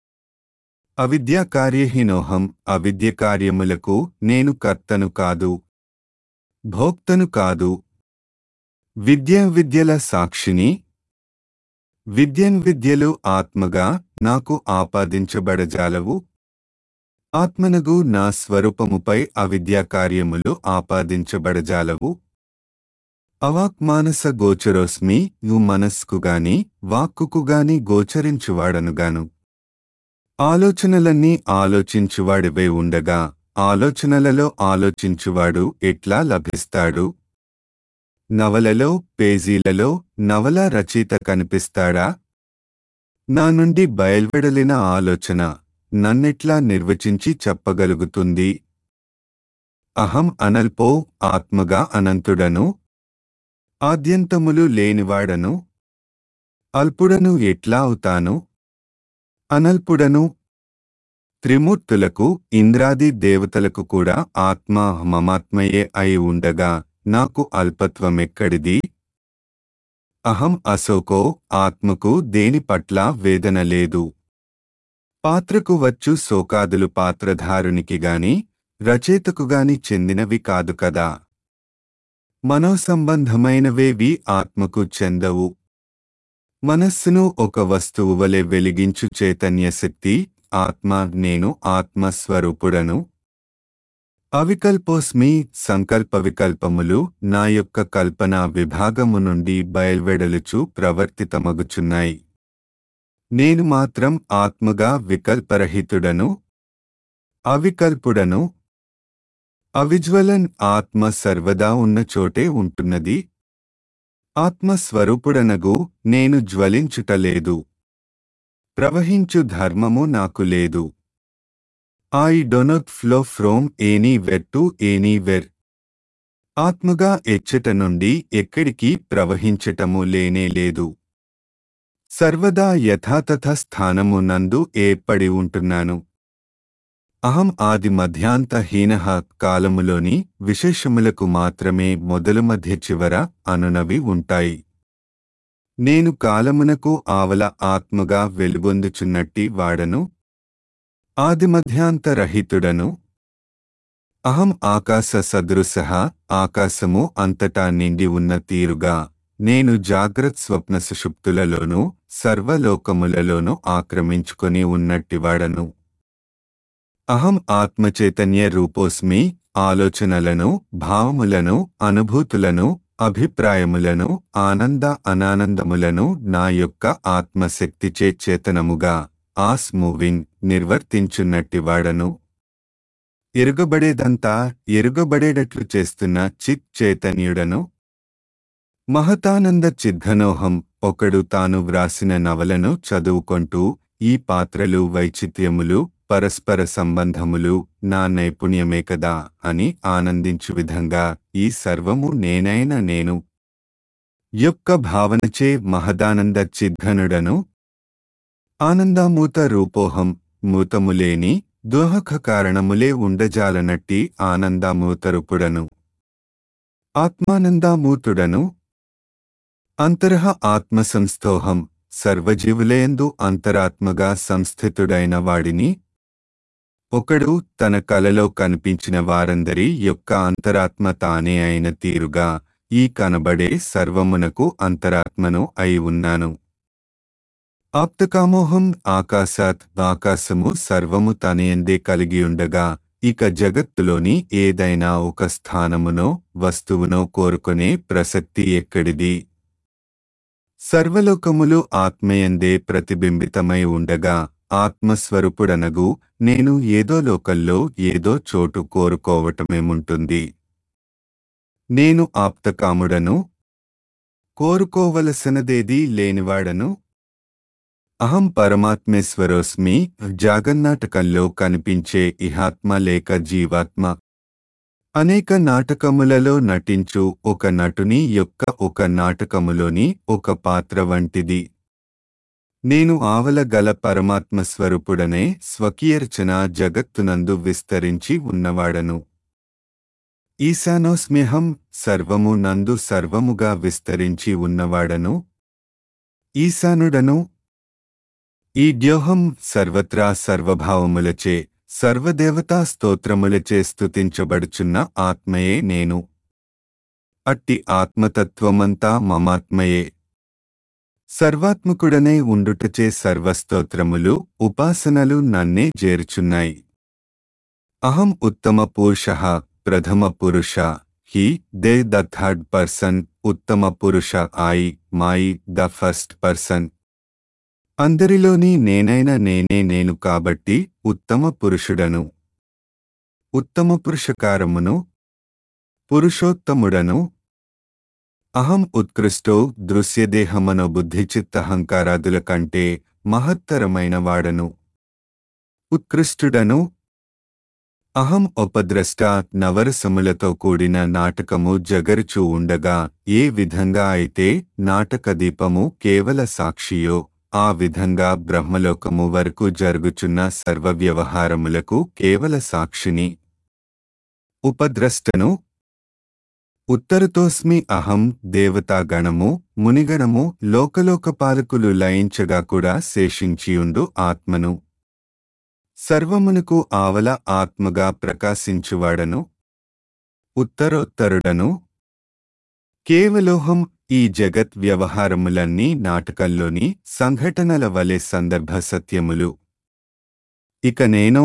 అవిద్యా కార్యహీనోహం అవిద్య కార్యములకు నేను కర్తను కాదు భోక్తను కాదు విద్యా విద్యల సాక్షిని విద్యన్ విద్యలు ఆత్మగా నాకు ఆపాదించబడజాలవు ఆత్మనగు నా స్వరూపముపై అవిద్యా కార్యములు ఆపాదించబడజాలవు అవాక్మానస గోచరోస్మి యు మనస్కుగాని వాక్కుకుగాని గోచరించువాడనుగాను ఆలోచనలన్నీ ఆలోచించువాడివై ఉండగా ఆలోచనలలో ఆలోచించువాడు ఎట్లా లభిస్తాడు నవలలో పేజీలలో నవల రచయిత కనిపిస్తాడా నా నుండి బయల్వెడలిన ఆలోచన నన్నెట్లా నిర్వచించి చెప్పగలుగుతుంది అహం అనల్పో ఆత్మగా అనంతుడను ఆద్యంతములు లేనివాడను అల్పుడను ఎట్లా అవుతాను అనల్పుడను త్రిమూర్తులకు ఇంద్రాది దేవతలకు కూడా ఆత్మ మమాత్మయే అయి ఉండగా నాకు అల్పత్వమెక్కడిది అహం అశోకో ఆత్మకు దేని పట్ల వేదన లేదు పాత్రకు వచ్చు శోకాదులు పాత్రధారునికి గాని రచయితకు గాని చెందినవి కాదు కదా మనోసంబంధమైనవేవి ఆత్మకు చెందవు మనస్సును ఒక వస్తువు వలె వెలిగించు చైతన్య శక్తి ఆత్మ నేను ఆత్మస్వరూపుడను అవికల్పోస్మి సంకల్ప వికల్పములు నా యొక్క కల్పన విభాగము నుండి బయల్వెడలుచు ప్రవర్తితమగుచున్నాయి నేను మాత్రం ఆత్మగా వికల్పరహితుడను అవికల్పుడను అవిజ్వలన్ ఆత్మ సర్వదా ఉన్న చోటే ఉంటున్నది ఆత్మస్వరూపుడనగు నేను జ్వలించుటలేదు ప్రవహించు ధర్మము నాకు లేదు I don't flow from anywhere to anywhere ఆత్మగా ఎచ్చట నుండి ఎక్కడికి ప్రవహించటము లేనే లేదు సర్వదా యథాతథ స్థానము నందు ఏర్పడి ఉంటున్నాను అహం ఆది మధ్యాంతహీన కాలములోని విశేషములకు మాత్రమే మొదలు మధ్య చివర అనునవి ఉంటాయి నేను కాలమునకు ఆవల ఆత్మగా వెలుగొందుచున్నట్టి వాడను ఆదిమధ్యాంతరహితుడను అహం ఆకాశ సదృశ ఆకాశము అంతటా నిండి ఉన్న తీరుగా నేను జాగ్రత్త స్వప్న సుషుప్తులలోనూ సర్వలోకములలోనూ ఆక్రమించుకొని ఉన్నట్టివాడను అహం ఆత్మచైతన్య రూపోస్మి ఆలోచనలను భావములను అనుభూతులను అభిప్రాయములను ఆనంద అనానందములను నా యొక్క ఆత్మశక్తిచే చేతనముగా ఆస్ మూవింగ్ నిర్వర్తించున్నట్టివాడను ఎరుగబడేదంతా ఎరుగబడేటట్లు చేస్తున్న చిత్ చైతన్యుడను మహతానంద చిద్ధనోహం ఒకడు తాను వ్రాసిన నవలను చదువుకొంటూ ఈ పాత్రలు వైచిత్యములు పరస్పర సంబంధములు నా నైపుణ్యమే కదా అని ఆనందించు విధంగా ఈ సర్వము నేనైన నేను యొక్క భావనచే మహదానంద చిద్ధనుడను ఆనందామూత రూపోహం మూతములేని దోహక కారణములే ఉండజాలనట్టి ఆనందామూతరూపుడను ఆత్మానందామూతుడను అంతరహ ఆత్మసంస్థోహం సర్వజీవులయందు అంతరాత్మగా సంస్థితుడైన వాడిని ఒకడు తన కలలో కనిపించిన వారందరి యొక్క అంతరాత్మ తానే అయిన తీరుగా ఈ కనబడే సర్వమునకు అంతరాత్మను అయి ఉన్నాను ఆప్తకామోహం ఆకాశాత్ ఆకాశము సర్వము తనయందే కలిగియుండగా ఇక జగత్తులోని ఏదైనా ఒక స్థానమునో వస్తువునో కోరుకునే ప్రసక్తి ఎక్కడిది సర్వలోకములు ఆత్మయందే ప్రతిబింబితమై ఉండగా ఆత్మస్వరూపుడనగు నేను ఏదో లోకల్లో ఏదో చోటు కోరుకోవటమేముంటుంది నేను ఆప్తకాముడను కోరుకోవలసినదేదీ లేనివాడను అహం పరమాత్మేశ్వరోస్మి జాగన్నాటకంలో కనిపించే ఇహాత్మ లేక జీవాత్మ అనేక నాటకములలో నటించు ఒక నటుని యొక్క ఒక నాటకములోని ఒక పాత్ర వంటిది నేను ఆవల గల పరమాత్మ స్వరూపుడనే స్వకీయర్చన జగత్తునందు విస్తరించి ఉన్నవాడను ఈశానోస్మ్యహం సర్వము నందు సర్వముగా విస్తరించి ఉన్నవాడను ఈశానుడను ఈ ద్యోహం సర్వత్రా సర్వభావములచే సర్వదేవతా స్తోత్రములచే స్తుతించబడుచున్న ఆత్మయే నేను అట్టి ఆత్మతత్వమంతా మమాత్మయే సర్వాత్మకుడనే ఉండుటచే సర్వస్తోత్రములు ఉపాసనలు నన్నే చేర్చున్నాయి అహం ఉత్తమ పురుష ప్రథమ పురుష he they the third person ఉత్తమ పురుష I my the first person అందరిలోని నేనైన నేనే నేను కాబట్టి ఉత్తమ పురుషుడను ఉత్తమ పురుషకారమును పురుషోత్తముడను అహం ఉత్కృష్టో దృశ్యదేహమనో బుద్ధిచిత్తహంకారాదుల కంటే మహత్తరమైన వాడను ఉత్కృష్టుడను అహం ఉపద్రష్ట నవరసములతో కూడిన నాటకము జగరుచూ ఉండగా ఏ విధంగా అయితే నాటక దీపము కేవల సాక్షియో ఆ విధంగా బ్రహ్మలోకము వరకు జరుగుచున్న సర్వ వ్యవహారములకు కేవల సాక్షిని ఉపద్రష్టను ఉత్తరతోస్మి అహం దేవతాగణము మునిగణము లోకలోకపాలకులు లయించగా కూడా శేషించియుండు ఆత్మను సర్వమునకు ఆవల ఆత్మగా ప్రకాశించువాడను ఉత్తరోత్తరుడను కేవలోహం ఈ జగత్ వ్యవహారములన్నీ నాటకంలోని సంఘటనల వలె సందర్భ సత్యములు ఇక నేనో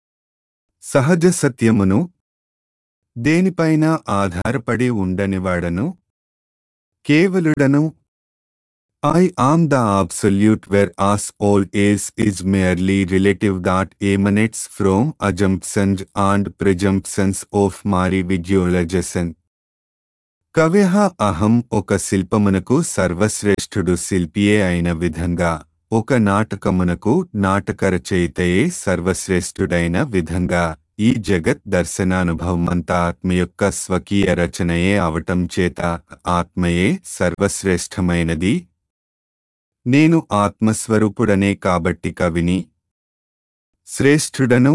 సహజ సత్యమును దేనిపైన ఆధారపడి ఉండనివాడను కేవలుడను I am the absolute whereas all else is merely relative that emanates from assumptions and presumptions of my visualization. కవ్యః అహం ఒక శిల్పమునకు సర్వశ్రేష్ఠుడు శిల్పియే అయిన విధంగా ఒక నాటకమునకు నాటకరచయితయే సర్వశ్రేష్ఠుడైన విధంగా ఈ జగత్ దర్శనానుభవమంతా ఆత్మ యొక్క స్వకీయ రచనయే అవటం చేత ఆత్మయే సర్వశ్రేష్టమైనది నేను ఆత్మస్వరూపుడనే కాబట్టి కవిని శ్రేష్ఠుడను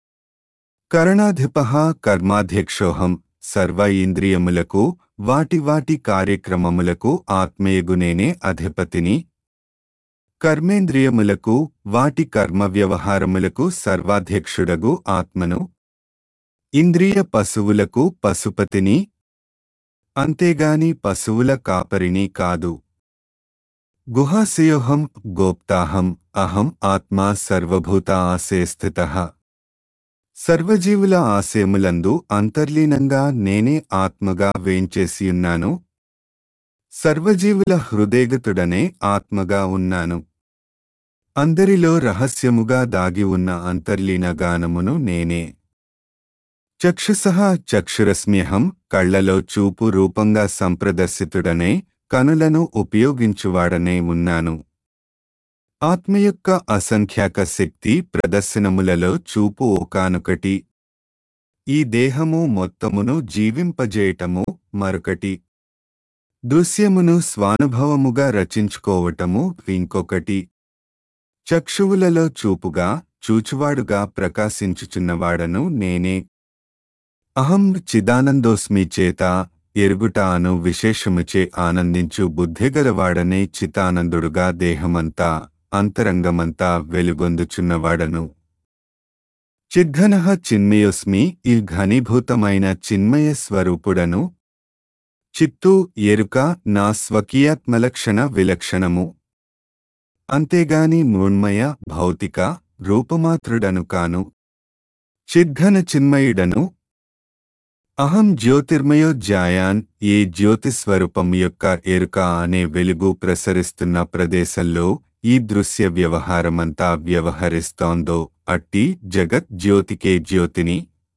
కరణాధిప కర్మాధ్యక్షోహం సర్వ ఇంద్రియములకు వాటి వాటి కార్యక్రమములకు ఆత్మయగునేనే అధిపతిని కర్మేంద్రియములకు వాటి కర్మ వ్యవహారములకు సర్వాధ్యక్షుడగు ఆత్మను ఇంద్రియ పశువులకు పశుపతిని అంతేగాని పశువుల కాపరిని కాదు గుహాశయోహం గోప్తాహం అహం ఆత్మా సర్వభూత ఆశే స్థిత సర్వజీవుల ఆశయములందు అంతర్లీనంగా నేనే ఆత్మగా వేంచేసియున్నాను సర్వజీవుల హృదయగతుడనే ఆత్మగా ఉన్నాను అందరిలో రహస్యముగా దాగి ఉన్న అంతర్లీన గానమును నేనే చక్షుసహ చక్షురస్మ్యహం కళ్లలో చూపు రూపంగా సంప్రదర్శితుడనే కనులను ఉపయోగించువాడనే ఉన్నాను ఆత్మ యొక్క అసంఖ్యాక శక్తి ప్రదర్శనములలో చూపు ఒకానొకటి ఈ దేహము మొత్తమును జీవింపజేయటము మరొకటి దృశ్యమును స్వానుభవముగా రచించుకోవటము ఇంకొకటి చక్షువులలో చూపుగా చూచువాడుగా ప్రకాశించుచున్నవాడను నేనే అహం చిదానందోస్మి చేత ఎరుగుట అను విశేషముచే ఆనందించు బుద్ధిగలవాడనే చితానందుడుగా దేహమంతా అంతరంగమంతా వెలుగొందుచున్నవాడను చిద్ఘన చిన్మయోస్మి ఈ ఘనీభూతమైన చిన్మయ స్వరూపుడను చిత్తు ఎరుక నా స్వకీయాత్మలక్షణ విలక్షణము అంతేగాని మృణ్మయ భౌతిక రూపమాత్రుడను కాను చిద్ఘన చిన్మయుడను అహం జ్యోతిర్మయోజ్జాయాన్ ఏ జ్యోతిస్వరూపం యొక్క ఎరుక అనే వెలుగు ప్రసరిస్తున్న ప్రదేశంలో ఈ దృశ్య వ్యవహారమంతా వ్యవహరిస్తోందో అట్టి జగత్ జ్యోతికే జ్యోతిని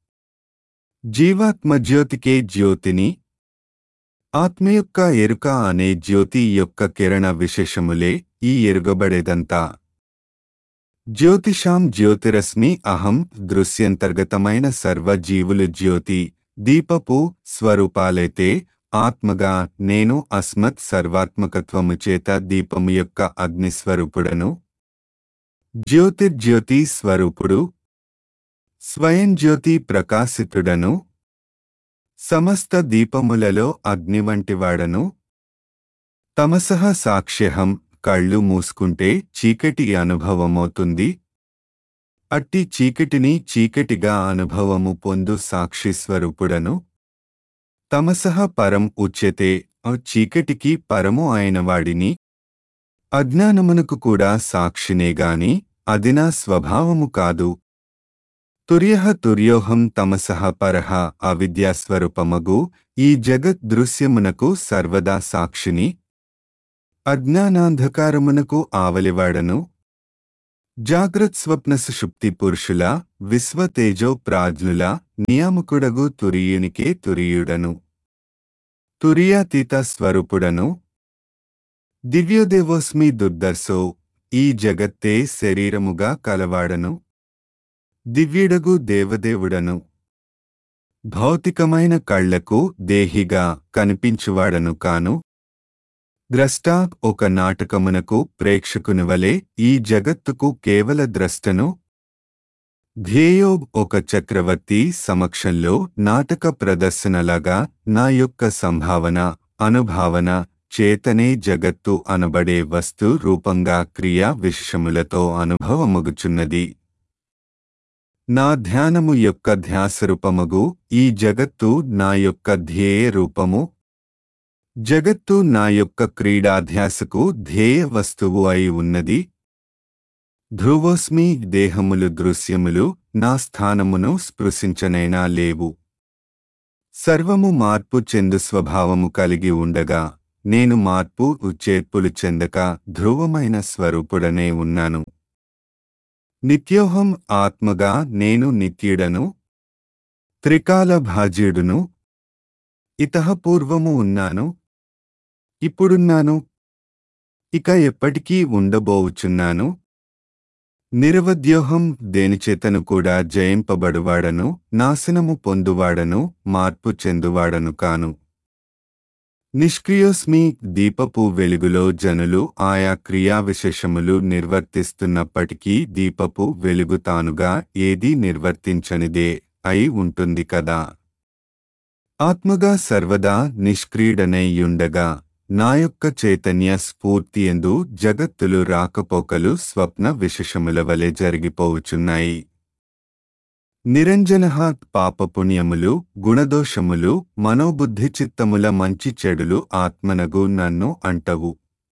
జీవాత్మ జ్యోతికే జ్యోతిని ఆత్మ యొక్క ఎరుక అనే జ్యోతి యొక్క కిరణ విశేషములే ఈ ఎరుగబడేదంతా జ్యోతిషాం జ్యోతిరశ్మి అహం దృశ్యంతర్గతమైన సర్వజీవులు జ్యోతి దీపపు స్వరూపాలైతే ఆత్మగా నేను అస్మత్ సర్వాత్మకత్వము చేత దీపము యొక్క అగ్నిస్వరూపుడను జ్యోతిర్జ్యోతి స్వరూపుడు స్వయం జ్యోతి ప్రకాశితుడను సమస్త దీపములలో అగ్ని వంటివాడను తమసహ సాక్ష్యహం కళ్ళు మూసుకుంటే చీకటి అనుభవమవుతుంది అట్టి చీకటిని చీకటిగా అనుభవము పొందు సాక్షి స్వరూపుడను తమసహ పరం ఉచ్యతే ఆ చీకటికి పరము అయినవాడిని అజ్ఞానమునకు కూడా సాక్షినేగాని అది నా స్వభావము కాదు తుర్యః తుర్యోహం తమసః పరః అవిద్యాస్వరూపమగు ఈ జగత్ దృశ్యమునకు సర్వదా సాక్షిని అజ్ఞానాంధకారమునకు ఆవలివాడను జాగ్రత్ స్వప్న సుషుప్తి పురుషుల విశ్వతేజో ప్రాజ్ఞుల నియామకుడగు తురియునికే తురియుడను తురియాతీత స్వరూపుడను దివ్యోదేవోస్మి దుర్దర్శో ఈ జగత్తే శరీరముగా కలవాడను దివ్యుడగు దేవదేవుడను భౌతికమైన కళ్లకు దేహిగా కనిపించువాడను కాను ద్రష్ట ఒక నాటకమునకు ప్రేక్షకుని వలె ఈ జగత్తుకు కేవల ద్రష్టను ధ్యేయో ఒక చక్రవర్తి సమక్షంలో నాటక ప్రదర్శనలాగా నా యొక్క సంభావన అనుభావన చేతనే జగత్తు అనబడే వస్తు రూపంగా క్రియా విశేషములతో అనుభవమగుచున్నది నా ధ్యానము యొక్క ధ్యాసరూపమగు ఈ జగత్తు నా యొక్క ధ్యేయ రూపము జగత్తు నా యొక్క క్రీడాధ్యాసకు ధ్యేయ వస్తువు అయి ఉన్నది ధ్రువోస్మి దేహములు దృశ్యములు నా స్థానమును స్పృశించనైనా లేవు సర్వము మార్పు చెందు స్వభావము కలిగి ఉండగా నేను మార్పు చేర్పులు చెందక ధ్రువమైన స్వరూపుడనే ఉన్నాను నిత్యోహం ఆత్మగా నేను నిత్యుడను త్రికాల భాజ్యుడును ఇతః పూర్వము ఉన్నాను ఇప్పుడున్నాను ఇక ఎప్పటికీ ఉండబోవుచున్నాను నిరవద్యోహం దేనిచేతను కూడా జయింపబడువాడను నాశనము పొందువాడను మార్పు చెందువాడను కాను నిష్క్రియోస్మి దీపపు వెలుగులో జనులు ఆయా క్రియా విశేషములు నిర్వర్తిస్తున్నప్పటికీ దీపపు వెలుగు తానుగా ఏదీ నిర్వర్తించనిదే అయి ఉంటుంది కదా ఆత్మగా సర్వదా నిష్క్రీడనైయుండగా నా యొక్క చైతన్య స్ఫూర్తి ఎందు జగత్తులు రాకపోకలు స్వప్న విశేషముల వలె జరిగిపోవుచున్నాయి నిరంజన పాపపుణ్యములు గుణదోషములు మనోబుద్ధి చిత్తముల మంచి చెడులు ఆత్మనగు నన్ను అంటవు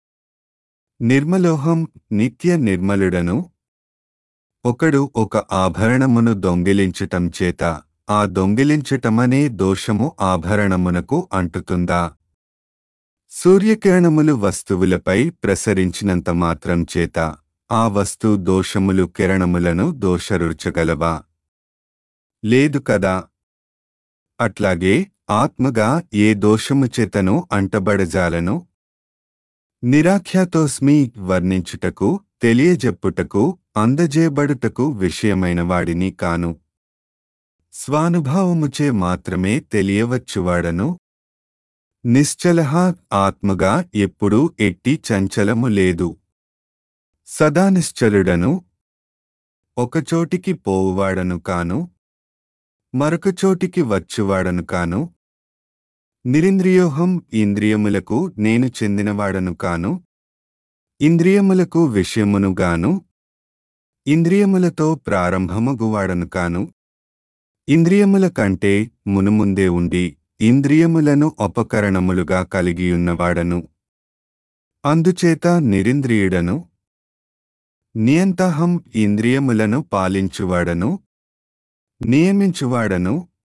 నిర్మలోహం నిత్య నిర్మలుడను ఒకడు ఒక ఆభరణమును దొంగిలించటం చేత ఆ దొంగిలించటమనే దోషము ఆభరణమునకు అంటుతుందా సూర్యకిరణములు వస్తువులపై ప్రసరించినంత మాత్రం చేత ఆ వస్తు దోషములు కిరణములను దోషరుచగలవా లేదు కదా అట్లాగే ఆత్మగా ఏ దోషము చేతను అంటబడజాలను నిరాఖ్యాతోస్మి వర్ణించుటకు తెలియజెప్పుటకు అందజేయబడుటకు విషయమైన వాడిని కాను స్వానుభావముచే మాత్రమే తెలియవచ్చువాడను నిశ్చలహ ఆత్మగా ఎప్పుడూ ఎట్టి చంచలము లేదు సదా నిశ్చలుడను ఒకచోటికి పోవువాడను కాను మరొక చోటికి వచ్చువాడను కాను నిరింద్రియోహం ఇంద్రియములకు నేను చెందినవాడను కాను ఇంద్రియములకు విషయమునుగాను ఇంద్రియములతో ప్రారంభమగువాడను కాను ఇంద్రియముల కంటే మునుముందే ఉండి ఇంద్రియములను ఉపకరణములుగా కలిగియున్నవాడను అందుచేత నిరింద్రియుడను నియంతహం ఇంద్రియములను పాలించువాడను నియమించువాడను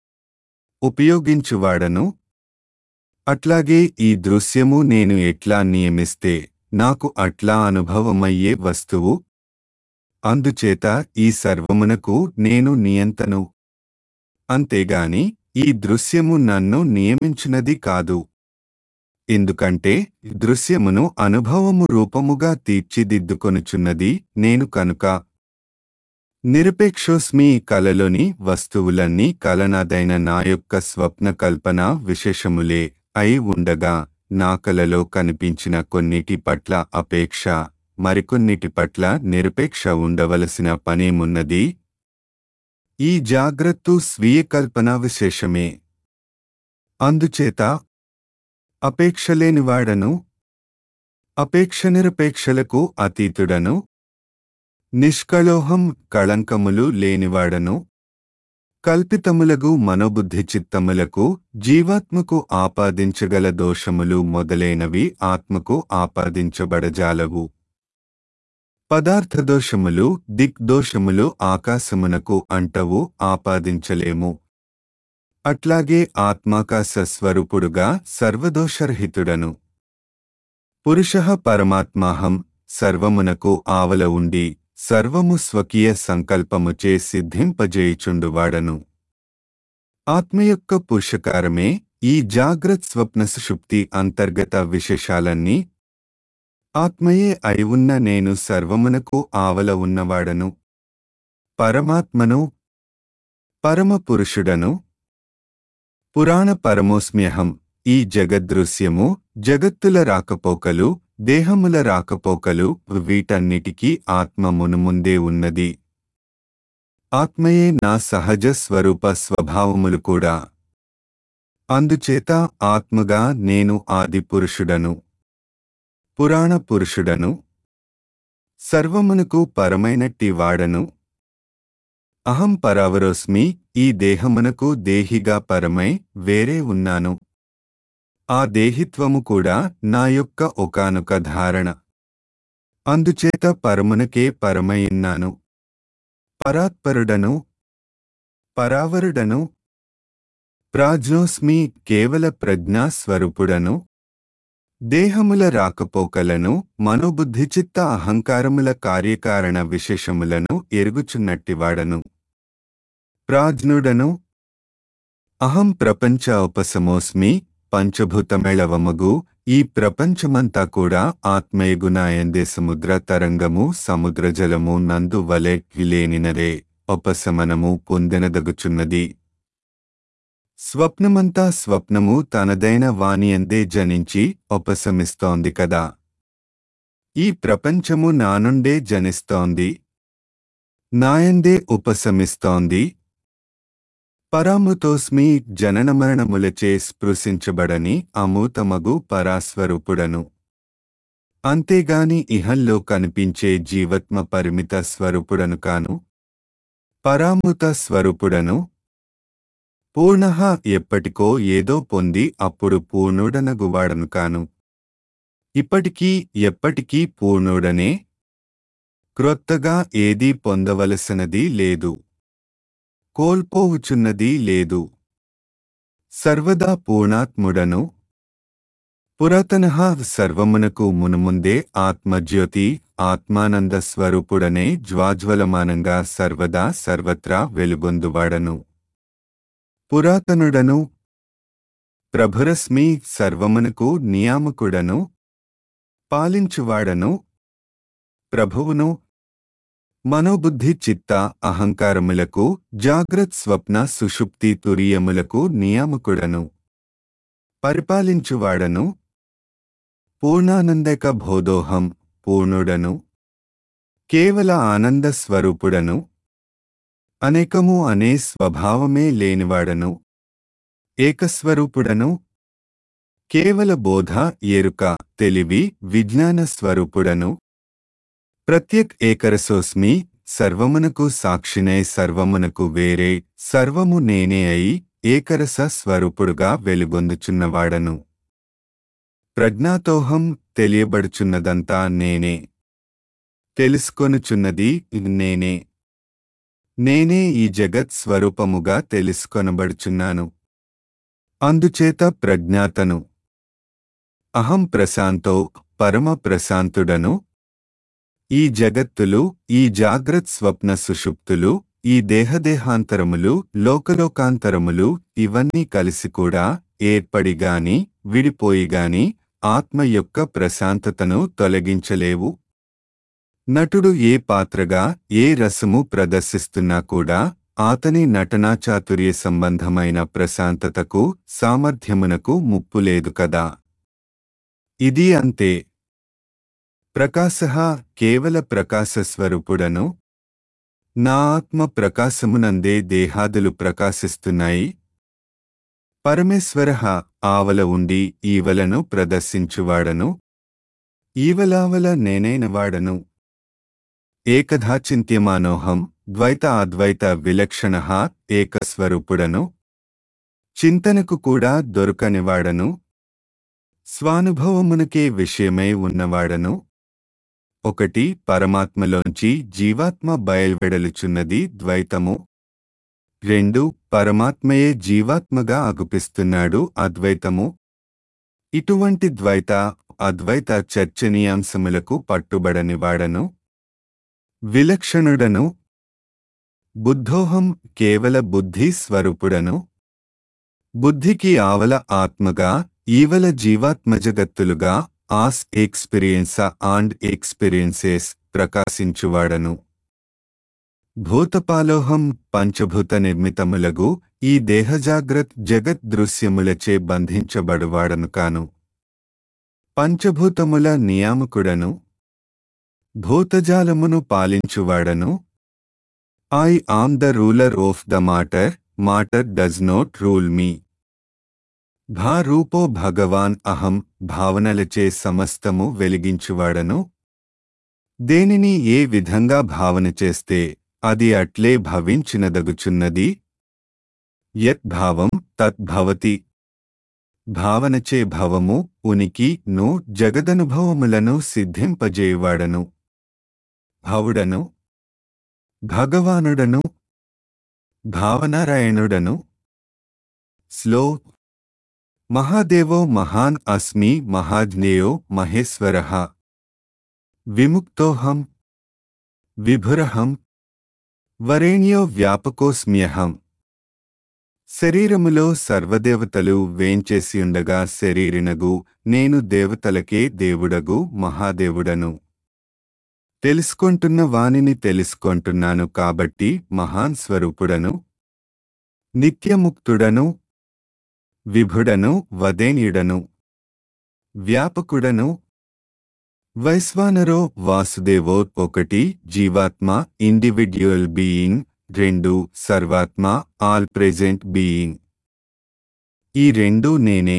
ఉపయోగించువాడను అట్లాగే ఈ దృశ్యము నేను ఎట్లా నియమిస్తే నాకు అట్లా అనుభవమయ్యే వస్తువు అందుచేత ఈ సర్వమునకు నేను నియంతను అంతేగాని ఈ దృశ్యము నన్ను నియమించునది కాదు ఎందుకంటే దృశ్యమును అనుభవము రూపముగా తీర్చిదిద్దుకొనుచున్నది నేను కనుక నిరపేక్షోస్మి కలలోని వస్తువులన్నీ కలనాదైన నా యొక్క స్వప్న కల్పన విశేషములే అయి ఉండగా నా కలలో కనిపించిన కొన్నిటి పట్ల అపేక్ష మరికొన్నిటి పట్ల నిరపేక్ష ఉండవలసిన పనేమున్నది ఈ జాగ్రత్త స్వీయ కల్పన విశేషమే అందుచేత అపేక్షలేనివాడను అపేక్ష నిరపేక్షలకు అతీతుడను నిష్కళోహం కళంకములు లేనివాడను కల్పితములగు మనోబుద్ధి చిత్తములకు జీవాత్మకు ఆపాదించగల దోషములు మొదలైనవి ఆత్మకు ఆపాదించబడజాలవు పదార్థ దోషములు దిగ్దోషములు ఆకాశమునకు అంటవు ఆపాదించలేము అట్లాగే ఆత్మాకాశ స్వరూపుడుగా సర్వదోషరహితుడను పురుష పరమాత్మాహం సర్వమునకు ఆవల ఉండి సర్వము స్వకీయ సంకల్పముచే సిద్ధింపజేయుచుండువాడను ఆత్మ యొక్క పురుషకారమే ఈ జాగ్రత్ స్వప్న సుషుప్తి అంతర్గత విశేషాలన్నీ ఆత్మయే అయి ఉన్న నేను సర్వమునకు ఆవల ఉన్నవాడను పరమాత్మను పరమపురుషుడను పురాణ పరమోస్మ్యహం ఈ జగదృశ్యము జగత్తుల రాకపోకలు దేహముల రాకపోకలు వీటన్నిటికీ ఆత్మ మునుముందే ఉన్నది ఆత్మయే నా సహజ స్వరూప స్వభావములు కూడా అందుచేత ఆత్మగా నేను ఆది పురుషుడను పురాణ పురుషుడను సర్వమునకు పరమైనట్టి వాడను అహం పరావరోస్మి ఈ దేహమునకు దేహిగా పరమై వేరే ఉన్నాను ఆ దేహిత్వము కూడా నా యొక్క ఒకానొక ధారణ అందుచేత పరమునకే పరమయున్నాను పరాత్పరుడను పరావరుడను ప్రాజ్ఞోస్మి కేవల ప్రజ్ఞాస్వరూపుడను దేహముల రాకపోకలను మనోబుద్ధిచిత్త అహంకారముల కార్యకారణ విశేషములను ఎరుగుచున్నట్టివాడను ప్రాజ్ఞుడను అహం ప్రపంచ ఉపశమోస్మి పంచభూతమేళవమగు ఈ ప్రపంచమంతా కూడా ఆత్మయగునాయందే సముద్ర తరంగము సముద్రజలము నందు వలె విలేనినరే ఉపశమనము పొందెనదగుచున్నది స్వప్నమంతా స్వప్నము తనదైన వానియందే జనించి ఉపశమిస్తోంది కదా ఈ ప్రపంచము నానుండే జనిస్తోంది నాయందే ఉపశమిస్తోంది పరాముతోస్మి జననమరణములచే స్పృశించబడని అమూతమగు పరాస్వరూపుడను అంతేగాని ఇహంలో కనిపించే జీవత్మ పరిమిత స్వరూపుడను కాను పరామృత స్వరూపుడను పూర్ణ ఎప్పటికో ఏదో పొంది అప్పుడు పూర్ణుడనగువాడను కాను ఇప్పటికీ ఎప్పటికీ పూర్ణుడనే క్రొత్తగా ఏదీ పొందవలసినది లేదు కోల్పోవుచున్నది లేదు సర్వదా పూర్ణాత్ముడను పురాతన సర్వమునకు మునుముందే ఆత్మజ్యోతి ఆత్మానంద స్వరూపుడనే జ్వాజ్వలమానంగా సర్వదా సర్వత్రా వెలుగొందువాడను పురాతనుడను ప్రభురశ్మి సర్వమునకు నియామకుడను పాలించువాడను ప్రభువును మనోబుద్ధి చిత్త అహంకారములకు జాగ్రత్ స్వప్న సుషుప్తి తురియములకు నియామకుడను పరిపాలించువాడను పూర్ణానందక బోధోహం పూర్ణుడను కేవల ఆనంద స్వరూపుడను అనేకము అనే స్వభావమే లేనివాడను ఏకస్వరూపుడను కేవల బోధ ఎరుక తెలివి విజ్ఞాన స్వరూపుడను ప్రత్యక్ ఏకరసోస్మి సర్వమునకు సాక్షినై సర్వమునకు వేరే సర్వము నేనే అయి ఏకరస స్వరూపుడుగా వెలుగొందుచున్నవాడను ప్రజ్ఞాతోహం తెలియబడుచున్నదంతా నేనే తెలుసుకొనుచున్నది నేనే నేనే ఈ జగత్ స్వరూపముగా తెలుసుకొనబడుచున్నాను అందుచేత ప్రజ్ఞాతను అహం ప్రశాంతో పరమ ప్రశాంతుడను ఈ జగత్తులు ఈ జాగ్రత్ స్వప్న సుషుప్తులు ఈ దేహదేహాంతరములు లోకలోకాంతరములు ఇవన్నీ కలిసి కూడా ఏర్పడిగాని విడిపోయిగాని ఆత్మ యొక్క ప్రశాంతతను తొలగించలేవు నటుడు ఏ పాత్రగా ఏ రసము ప్రదర్శిస్తున్నా కూడా ఆతని నటనాచాతుర్య సంబంధమైన ప్రశాంతతకు సామర్థ్యమునకు ముప్పు లేదు కదా ఇది అంతే ప్రకాశ కేవల ప్రకాశస్వరూపుడను నా ఆత్మ ప్రకాశమునందే దేహాదులు ప్రకాశిస్తున్నాయి పరమేశ్వర ఆవల ఉండి ఈవలను ప్రదర్శించువాడను ఈవలావల నేనైనవాడను ఏకధా చింత్యమానోహం ద్వైత అద్వైత విలక్షణ ఏకస్వరూపుడను చింతనకు కూడా దొరకనివాడను స్వానుభవమునకే విషయమై ఉన్నవాడను ఒకటి పరమాత్మలోంచి జీవాత్మ బయల్వెడలుచున్నది ద్వైతము రెండు పరమాత్మయే జీవాత్మగా అగుపిస్తున్నాడు అద్వైతము ఇటువంటి ద్వైత అద్వైత చర్చనీయాంశములకు పట్టుబడనివాడను విలక్షణుడను బుద్ధోహం కేవల బుద్ధి స్వరూపుడను బుద్ధికి ఆవల ఆత్మగా ఈవల జీవాత్మజగత్తులుగా ఆస్ ఎక్స్పీరియన్స్ అండ్ ఎక్స్పీరియన్సెస్ ప్రకాశించువాడను భూతపాలోహం పంచభూత నిర్మితములగు ఈ దేహజాగ్రత్ జగత్ దృశ్యములచే బంధించబడువాడను కాను పంచభూతముల నియామకుడను భూతజాలమును పాలించువాడను I am the ruler of the matter matter does not rule me భా రూపో భగవాన్ అహం భావనలచే సమస్తము వెలిగించువాడను దేనిని ఏ విధంగా భావన చేస్తే అది అట్లే భవించినదగుచున్నది యద్భావం తద్భవతి భావనచే భవము ఉనికి ను జగదనుభవములను సిద్ధింపజేయువాడను భవుడను భగవానుడను భావనారాయణుడను స్లో మహాదేవో మహాన్ అస్మి మహాజ్ఞేయో మహేశ్వర విముక్తోహం విభురహం వరేణ్యో వ్యాపకోస్మ్యహం శరీరములో సర్వదేవతలు వేంచేసియుండగా శరీరినగు నేను దేవతలకే దేవుడగు మహాదేవుడను తెలుసుకొంటున్న వానిని తెలుసుకొంటున్నాను కాబట్టి మహాన్ స్వరూపుడను నిత్యముక్తుడను విభుడను వదేనీయుడను వ్యాపకుడను వైశ్వానరో వాసుదేవో ఒకటి జీవాత్మ ఇండివిడ్యువల్ బీయింగ్ రెండు సర్వాత్మ ఆల్ ప్రెజెంట్ బీయింగ్ ఈ రెండు నేనే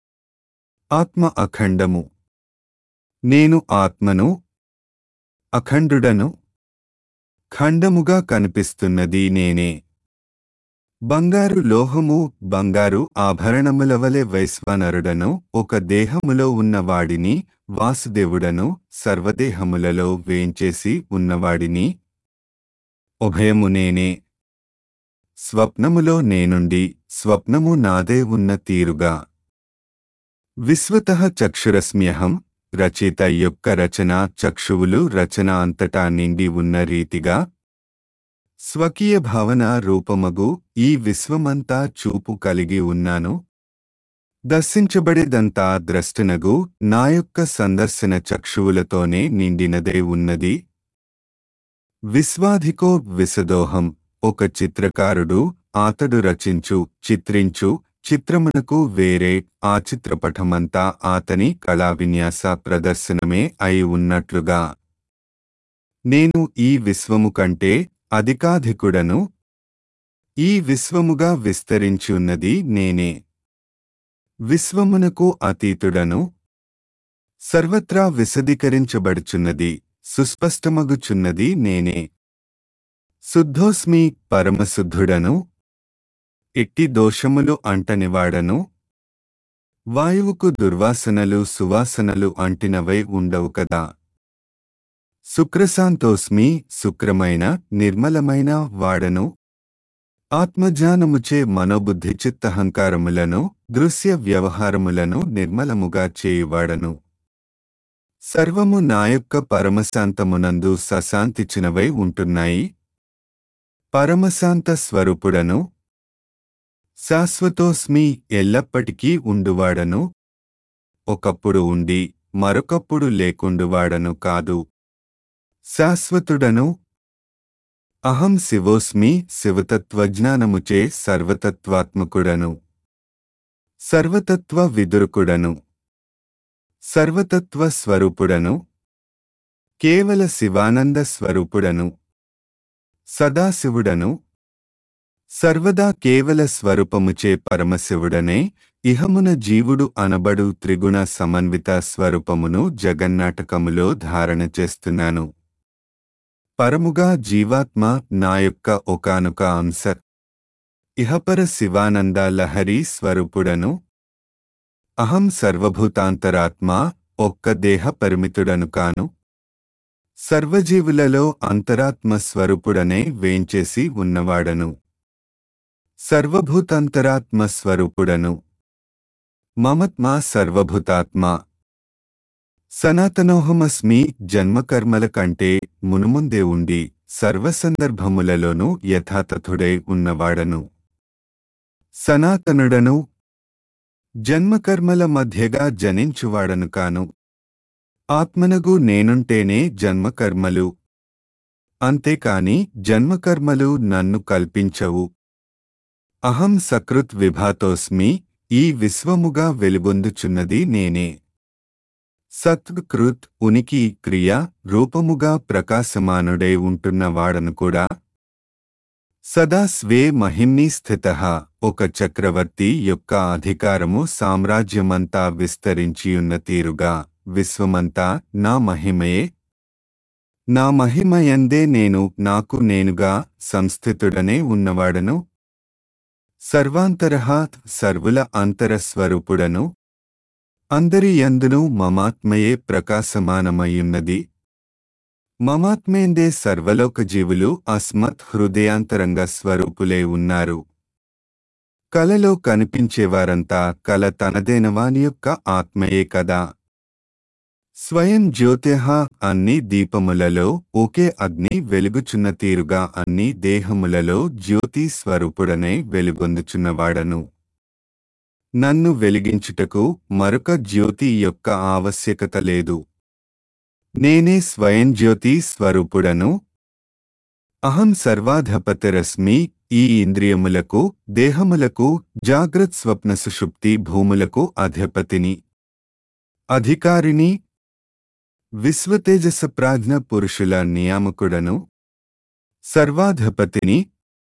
ఆత్మ అఖండము నేను ఆత్మను అఖండుడను ఖండముగా కనిపిస్తున్నది నేనే బంగారు లోహము బంగారు ఆభరణముల వలె వైశ్వానరుడను ఒక దేహములో ఉన్నవాడిని వాసుదేవుడను సర్వదేహములలో వేంచేసి ఉన్నవాడిని ఉభయము నేనే స్వప్నములో నేనుండి స్వప్నము నాదే ఉన్న తీరుగా విశ్వత చక్షురస్మ్యహం రచయిత యొక్క రచన చక్షువులు రచన అంతటా నిండి ఉన్న రీతిగా స్వకీయ భావన రూపమగు ఈ విశ్వమంతా చూపు కలిగి ఉన్నాను దర్శించబడేదంతా ద్రష్టనగు నా యొక్క సందర్శన చక్షువులతోనే నిండినదే ఉన్నది విశ్వాధికో విసదోహం ఒక చిత్రకారుడు ఆతడు రచించు చిత్రించు చిత్రమునకు వేరే ఆ చిత్రపటమంతా ఆతని కళా విన్యాస ప్రదర్శనమే అయి ఉన్నట్లుగా నేను ఈ విశ్వము కంటే అధికాధికుడను ఈ విశ్వముగా విస్తరించున్నది నేనే విశ్వమునకు అతీతుడను సర్వత్రా విశదీకరించబడుచున్నది సుస్పష్టమగుచున్నది నేనే శుద్ధోస్మి పరమశుద్ధుడను ఎట్టి దోషములు అంటనివాడను వాయువుకు దుర్వాసనలు సువాసనలు అంటినవై ఉండవు కదా శుక్రశాంతోస్మి శుక్రమైన నిర్మలమైన వాడను ఆత్మజ్ఞానముచే మనోబుద్ధి చిత్తహంకారములను దృశ్య వ్యవహారములను నిర్మలముగా చేయువాడను సర్వము నా యొక్క పరమశాంతమునందు సశాంతిచినవై ఉంటున్నాయి పరమశాంత స్వరూపుడను శాశ్వతోస్మి ఎల్లప్పటికీ ఉండువాడను ఒకప్పుడు ఉండి మరొకప్పుడు లేకుండువాడను కాదు శాశ్వతుడను అహం శివోస్మి శివతత్వజ్ఞానముచే సర్వతత్వాత్మకుడను సర్వతత్వ విదురుకుడను సర్వతత్వ స్వరూపుడను కేవల శివానంద స్వరూపుడను సదాశివుడను సర్వదా కేవల స్వరూపముచే పరమశివుడనే ఇహమున జీవుడు అనబడు త్రిగుణ సమన్విత స్వరూపమును జగన్నాటకములో ధారణ చేస్తున్నాను పరముగా జీవాత్మ నా యొక్క ఒకానొక అంశ ఇహపర శివానంద లహరి స్వరూపుడను అహం సర్వభూతాంతరాత్మ ఒక్క దేహ పరిమితుడను కాను సర్వజీవులలో అంతరాత్మ స్వరూపుడనే వేంచేసి ఉన్నవాడను సర్వభూతాంతరాత్మ స్వరూపుడను మమత్మా సర్వభూతాత్మ సనాతనోహమస్మి జన్మకర్మల కంటే మునుముందే ఉండి సర్వసందర్భములలోనూ యథాతథుడై ఉన్నవాడను సనాతనుడను జన్మకర్మల మధ్యగా జనించువాడను కాను ఆత్మనగు నేనుంటేనే జన్మకర్మలు అంతేకాని జన్మకర్మలు నన్ను కల్పించవు అహం సకృత్ విభాతోస్మి ఈ విశ్వముగా వెలుగొందుచున్నది నేనే సత్కృత్ ఉనికి క్రియ రూపముగా ప్రకాశమానుడై ఉంటున్నవాడను కూడా సదా స్వే మహిమ్ని స్థిత ఒక చక్రవర్తి యొక్క అధికారము సామ్రాజ్యమంతా విస్తరించియున్న తీరుగా విశ్వమంతా నా మహిమయే నా మహిమయందే నేను నాకు నేనుగా సంస్థితుడనే ఉన్నవాడను సర్వాంతరహ సర్వుల అంతరస్వరూపుడను అందరి యందును మమాత్మయే ప్రకాశమానమయ్యున్నది మమాత్మేందే సర్వలోక జీవులు అస్మత్ హృదయాంతరంగ స్వరూపులే ఉన్నారు కలలో కనిపించేవారంతా కల తనదేనవాని యొక్క ఆత్మయే కదా స్వయం జ్యోతిహ అన్ని దీపములలో ఒకే అగ్ని వెలుగుచున్న తీరుగా అన్ని దేహములలో జ్యోతి స్వరూపుడనే వెలుగొందుచున్నవాడను నన్ను వెలిగించుటకు మరొక జ్యోతి యొక్క ఆవశ్యకత లేదు నేనే స్వయం జ్యోతి స్వరూపుడను అహం సర్వాధపతిరస్మి ఈ ఇంద్రియములకు దేహములకు జాగ్రత్ స్వప్న సుషుప్తి భూములకు అధిపతిని అధికారిని విశ్వతేజస ప్రాజ్ఞ పురుషుల నియామకుడను సర్వాధిపతిని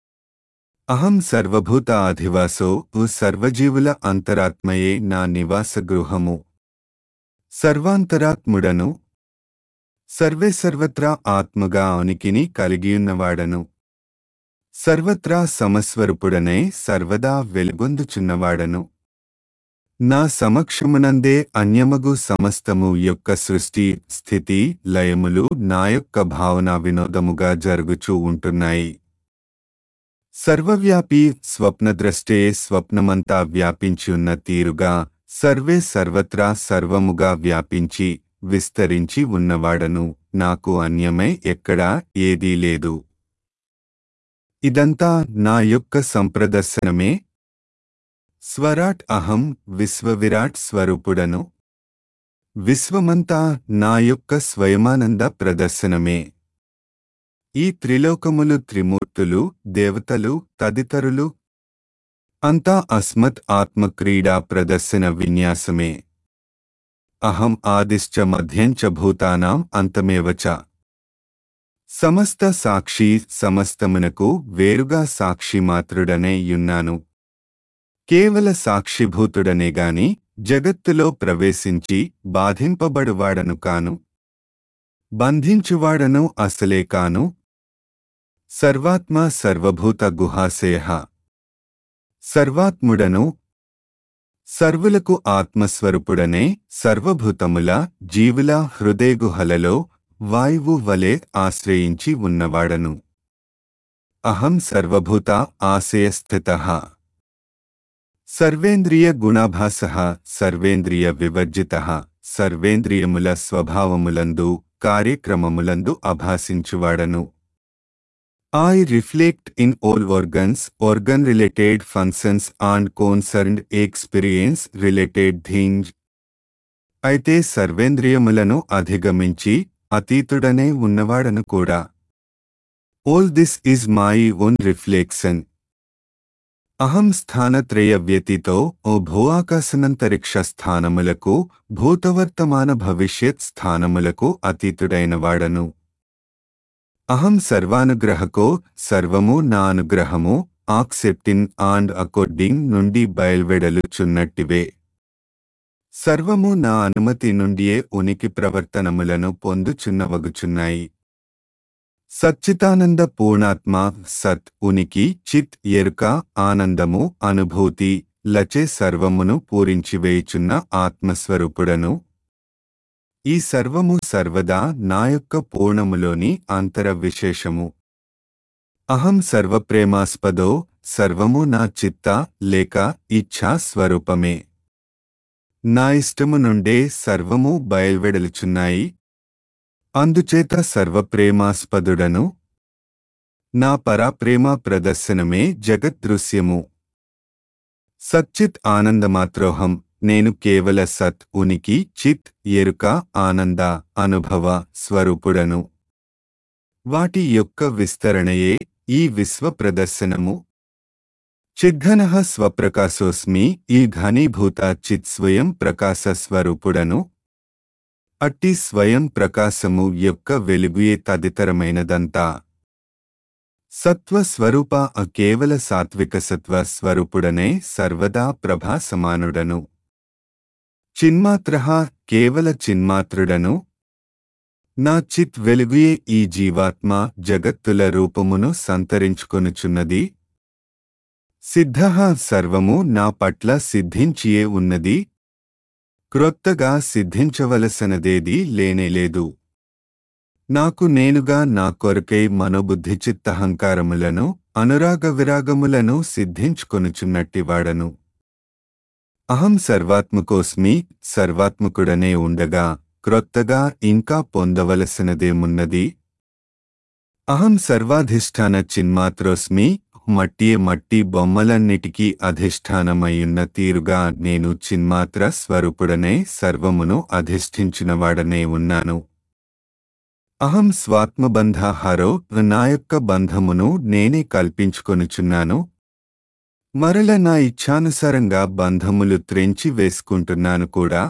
అహం సర్వభూత అధివాసో సర్వజీవుల అంతరాత్మయే నా నివాస గృహము సర్వాంతరాత్ముడను సర్వే సర్వత్రా ఆత్మగా ఉనికిని కలిగియున్నవాడను సర్వత్రా సమస్వరూపుడనే సర్వదా వెలుగొందుచున్నవాడను నా సమక్షమునందే అన్యమగు సమస్తము యొక్క సృష్టి స్థితి లయములు నా యొక్క భావన వినోదముగా జరుగుచూ ఉంటున్నాయి సర్వవ్యాపి స్వప్నద్రష్టే స్వప్నమంతా వ్యాపించి ఉన్న తీరుగా సర్వే సర్వత్రా సర్వముగా వ్యాపించి విస్తరించి ఉన్నవాడను నాకు అన్యమై ఎక్కడా ఏదీ లేదు ఇదంతా నా యొక్క సంప్రదర్శనమే స్వరాట్ అహం విశ్వవిరాట్ స్వరూపుడను విశ్వమంతా నా యొక్క స్వయమానంద ప్రదర్శనమే ఈ త్రిలోకములు త్రిమూర్తులు దేవతలు తదితరులు అంతా అస్మత్ ఆత్మక్రీడా ప్రదర్శన విన్యాసమే అహం ఆదిశ్చ మధ్యంచ భూతానాం అంతమేవ చ సమస్త సాక్షి సమస్తమునకు వేరుగా సాక్షి మాత్రుడనే యున్నాను కేవల సాక్షిభూతుడనే గాని జగత్తులో ప్రవేశించి బాధింపబడువాడను కాను బంధించువాడను అసలే కాను సర్వాత్మ సర్వభూత గుహాసేహ సర్వాత్ముడను సర్వులకు ఆత్మస్వరూపుడనే సర్వభూతముల జీవుల హృదయగుహలలో వాయువు వలె ఆశ్రయించి ఉన్నవాడను అహం సర్వభూత ఆశయస్థిత సర్వేంద్రియ గుణాభాస సర్వేంద్రియ వివర్జిత సర్వేంద్రియముల స్వభావములందు కార్యక్రమములందు అభాసించువాడను I reflect in all organs, organ related functions and concerned experience related things. అయితే సర్వేంద్రియములను అధిగమించి అతీతుడనే ఉన్నవాడను కూడా all this is my own reflection అహం స్థానత్రయ వ్యతితో ఓ భూఆకాశనంతరిక్ష స్థానములకు భూతవర్తమాన భవిష్యత్ స్థానములకు అతీతుడైన వాడను అహం సర్వానుగ్రహకో సర్వము నా అనుగ్రహము ఆక్సెప్టిన్ అండ్ అకోర్డింగ్ నుండి బయల్వెడలుచున్నట్టివే సర్వము నా అనుమతి నుండియే ఉనికి ప్రవర్తనములను పొందుచున్నవగుచున్నాయి సచ్చితానంద పూర్ణాత్మ సత్ ఉనికి చిత్ ఎరుక ఆనందము అనుభూతి లచే సర్వమును పూరించివేయుచున్న ఆత్మస్వరూపుడను ఈ సర్వము సర్వదా నా యొక్క పూర్ణములోని అంతర విశేషము అహం సర్వప్రేమాస్పదో సర్వము నా చిత్త లేక ఇచ్ఛా స్వరూపమే నా ఇష్టము నుండే సర్వము బయల్వెడలుచున్నాయి అందుచేత సర్వప్రేమాస్పదుడను నా పరాప్రేమ ప్రదర్శనమే జగద్దృశ్యము సచ్చిత్ ఆనందమాత్రోహం నేను కేవల సత్ ఉనికి చిత్ ఎరుక ఆనంద అనుభవ స్వరూపుడను వాటి యొక్క విస్తరణయే ఈ విశ్వ ప్రదర్శనము చిద్ఘన స్వప్రకాశోస్మి ఈ ఘనీభూత చిత్ స్వయం ప్రకాశ స్వరూపుడను అట్టి స్వయం ప్రకాశము యొక్క వెలుగుయే తదితరమైనదంతా సత్వ స్వరూప కేవల సాత్విక సత్వ స్వరూపుడనే సర్వదా ప్రభా సమానుడను చిన్మాత్ర కేవల చిన్మాత్రుడను నా చిత్ వెలుగుయే ఈ జీవాత్మ జగత్తుల రూపమును సంతరించుకొనుచున్నది సిద్ధ సర్వము నా పట్ల సిద్ధించియే ఉన్నది క్రొత్తగా సిద్ధించవలసినదేదీ లేనేలేదు నాకు నేనుగా నా కొరకై మనోబుద్ధి చిత్తహంకారములను అనురాగ విరాగములను సిద్ధించుకొనుచున్నట్టివాడను అహం సర్వాత్మకోస్మి సర్వాత్మకుడనే ఉండగా క్రొత్తగా ఇంకా పొందవలసినదేమున్నది అహం సర్వాధిష్టాన చిన్మాత్రోస్మి మట్టియే మట్టి బొమ్మలన్నిటికీ అధిష్టానమయ్యున్న తీరుగా నేను చిన్మాత్ర స్వరూపుడనే సర్వమును అధిష్ఠించినవాడనే ఉన్నాను అహం స్వాత్మబంధ హరో నా యొక్క బంధమును నేనే కల్పించుకొనుచున్నాను మరల నా ఇచ్ఛానుసారంగా బంధములు త్రెంచి వేసుకుంటున్నాను కూడా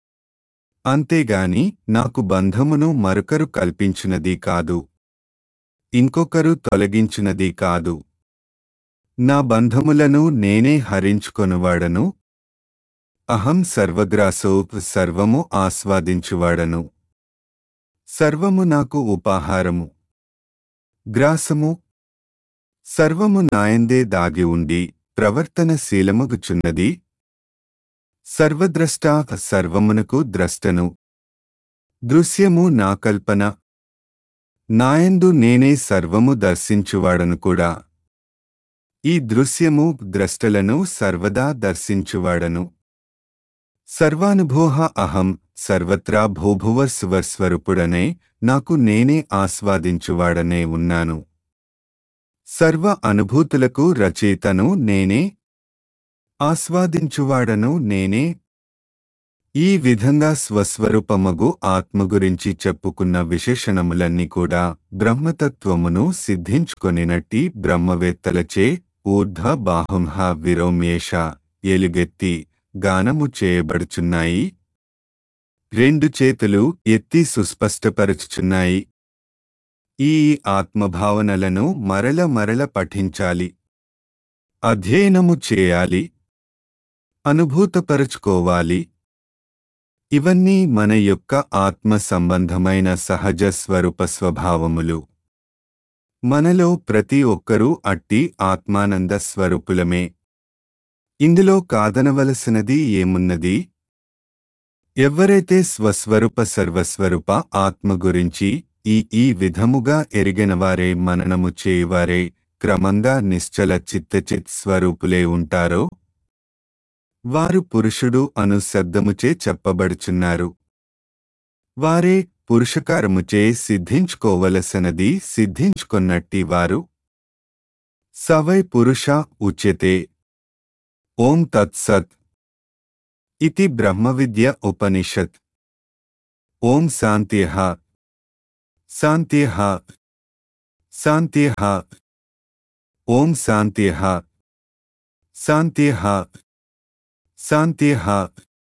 అంతేగాని నాకు బంధమును మరొకరు కల్పించినది కాదు ఇంకొకరు తొలగించినది కాదు నా బంధములను నేనే హరించుకొనువాడను అహం సర్వగ్రాసో సర్వము ఆస్వాదించువాడను సర్వము నాకు ఉపాహారము గ్రాసము సర్వము నాయందే దాగి ఉండి ప్రవర్తనశీలమగుచున్నది సర్వద్రష్టా సర్వమునకు ద్రష్టను దృశ్యము నా కల్పన నాయందు నేనే సర్వము దర్శించువాడను కూడా ఈ దృశ్యము ద్రష్టలను సర్వదా దర్శించువాడను సర్వానుభోహ అహం సర్వత్రా భూభువస్వస్వరూపుడనే నాకు నేనే ఆస్వాదించువాడనే ఉన్నాను సర్వ అనుభూతులకు రచయితను నేనే ఆస్వాదించువాడను నేనే ఈ విధంగా స్వస్వరూపమగు ఆత్మ గురించి చెప్పుకున్న విశేషణములన్నీ కూడా బ్రహ్మతత్వమును సిద్ధించుకొనినట్టి బ్రహ్మవేత్తలచే ఊర్ధ బాహుంహ విరోమేష ఎలుగెత్తి గానము చేయబడుచున్నాయి రెండు చేతులు ఎత్తి సుస్పష్టపరచుచున్నాయి ఈ ఆత్మభావనలను మరల మరల పఠించాలి అధ్యయనము చేయాలి అనుభూతపరుచుకోవాలి ఇవన్నీ మన యొక్క ఆత్మ సంబంధమైన సహజ స్వరూప స్వభావములు మనలో ప్రతి ఒక్కరూ అట్టి ఆత్మానంద స్వరూపులమే ఇందులో కాదనవలసినది ఏమున్నది ఎవరైతే స్వస్వరూప సర్వస్వరూప ఆత్మ గురించి ఈ ఈ విధముగా ఎరిగినవారే మననము చేయువారే క్రమంగా నిశ్చల చిత్తచిత్ స్వరూపులే ఉంటారో వారు పురుషుడు అను శబ్దముచే చెప్పబడుచున్నారు వారే పురుషకారముచే సిద్ధించుకోవలసినది సిద్ధించుకొన్నట్టి వారు సవై పురుష ఉచ్యతే ఓం తత్సత్ ఇతి బ్రహ్మవిద్య ఉపనిషత్ ఓం శాంత్యః శాంత్యః శాంత్యః ఓం శాంత్యః శాంత్యః శాంత్యః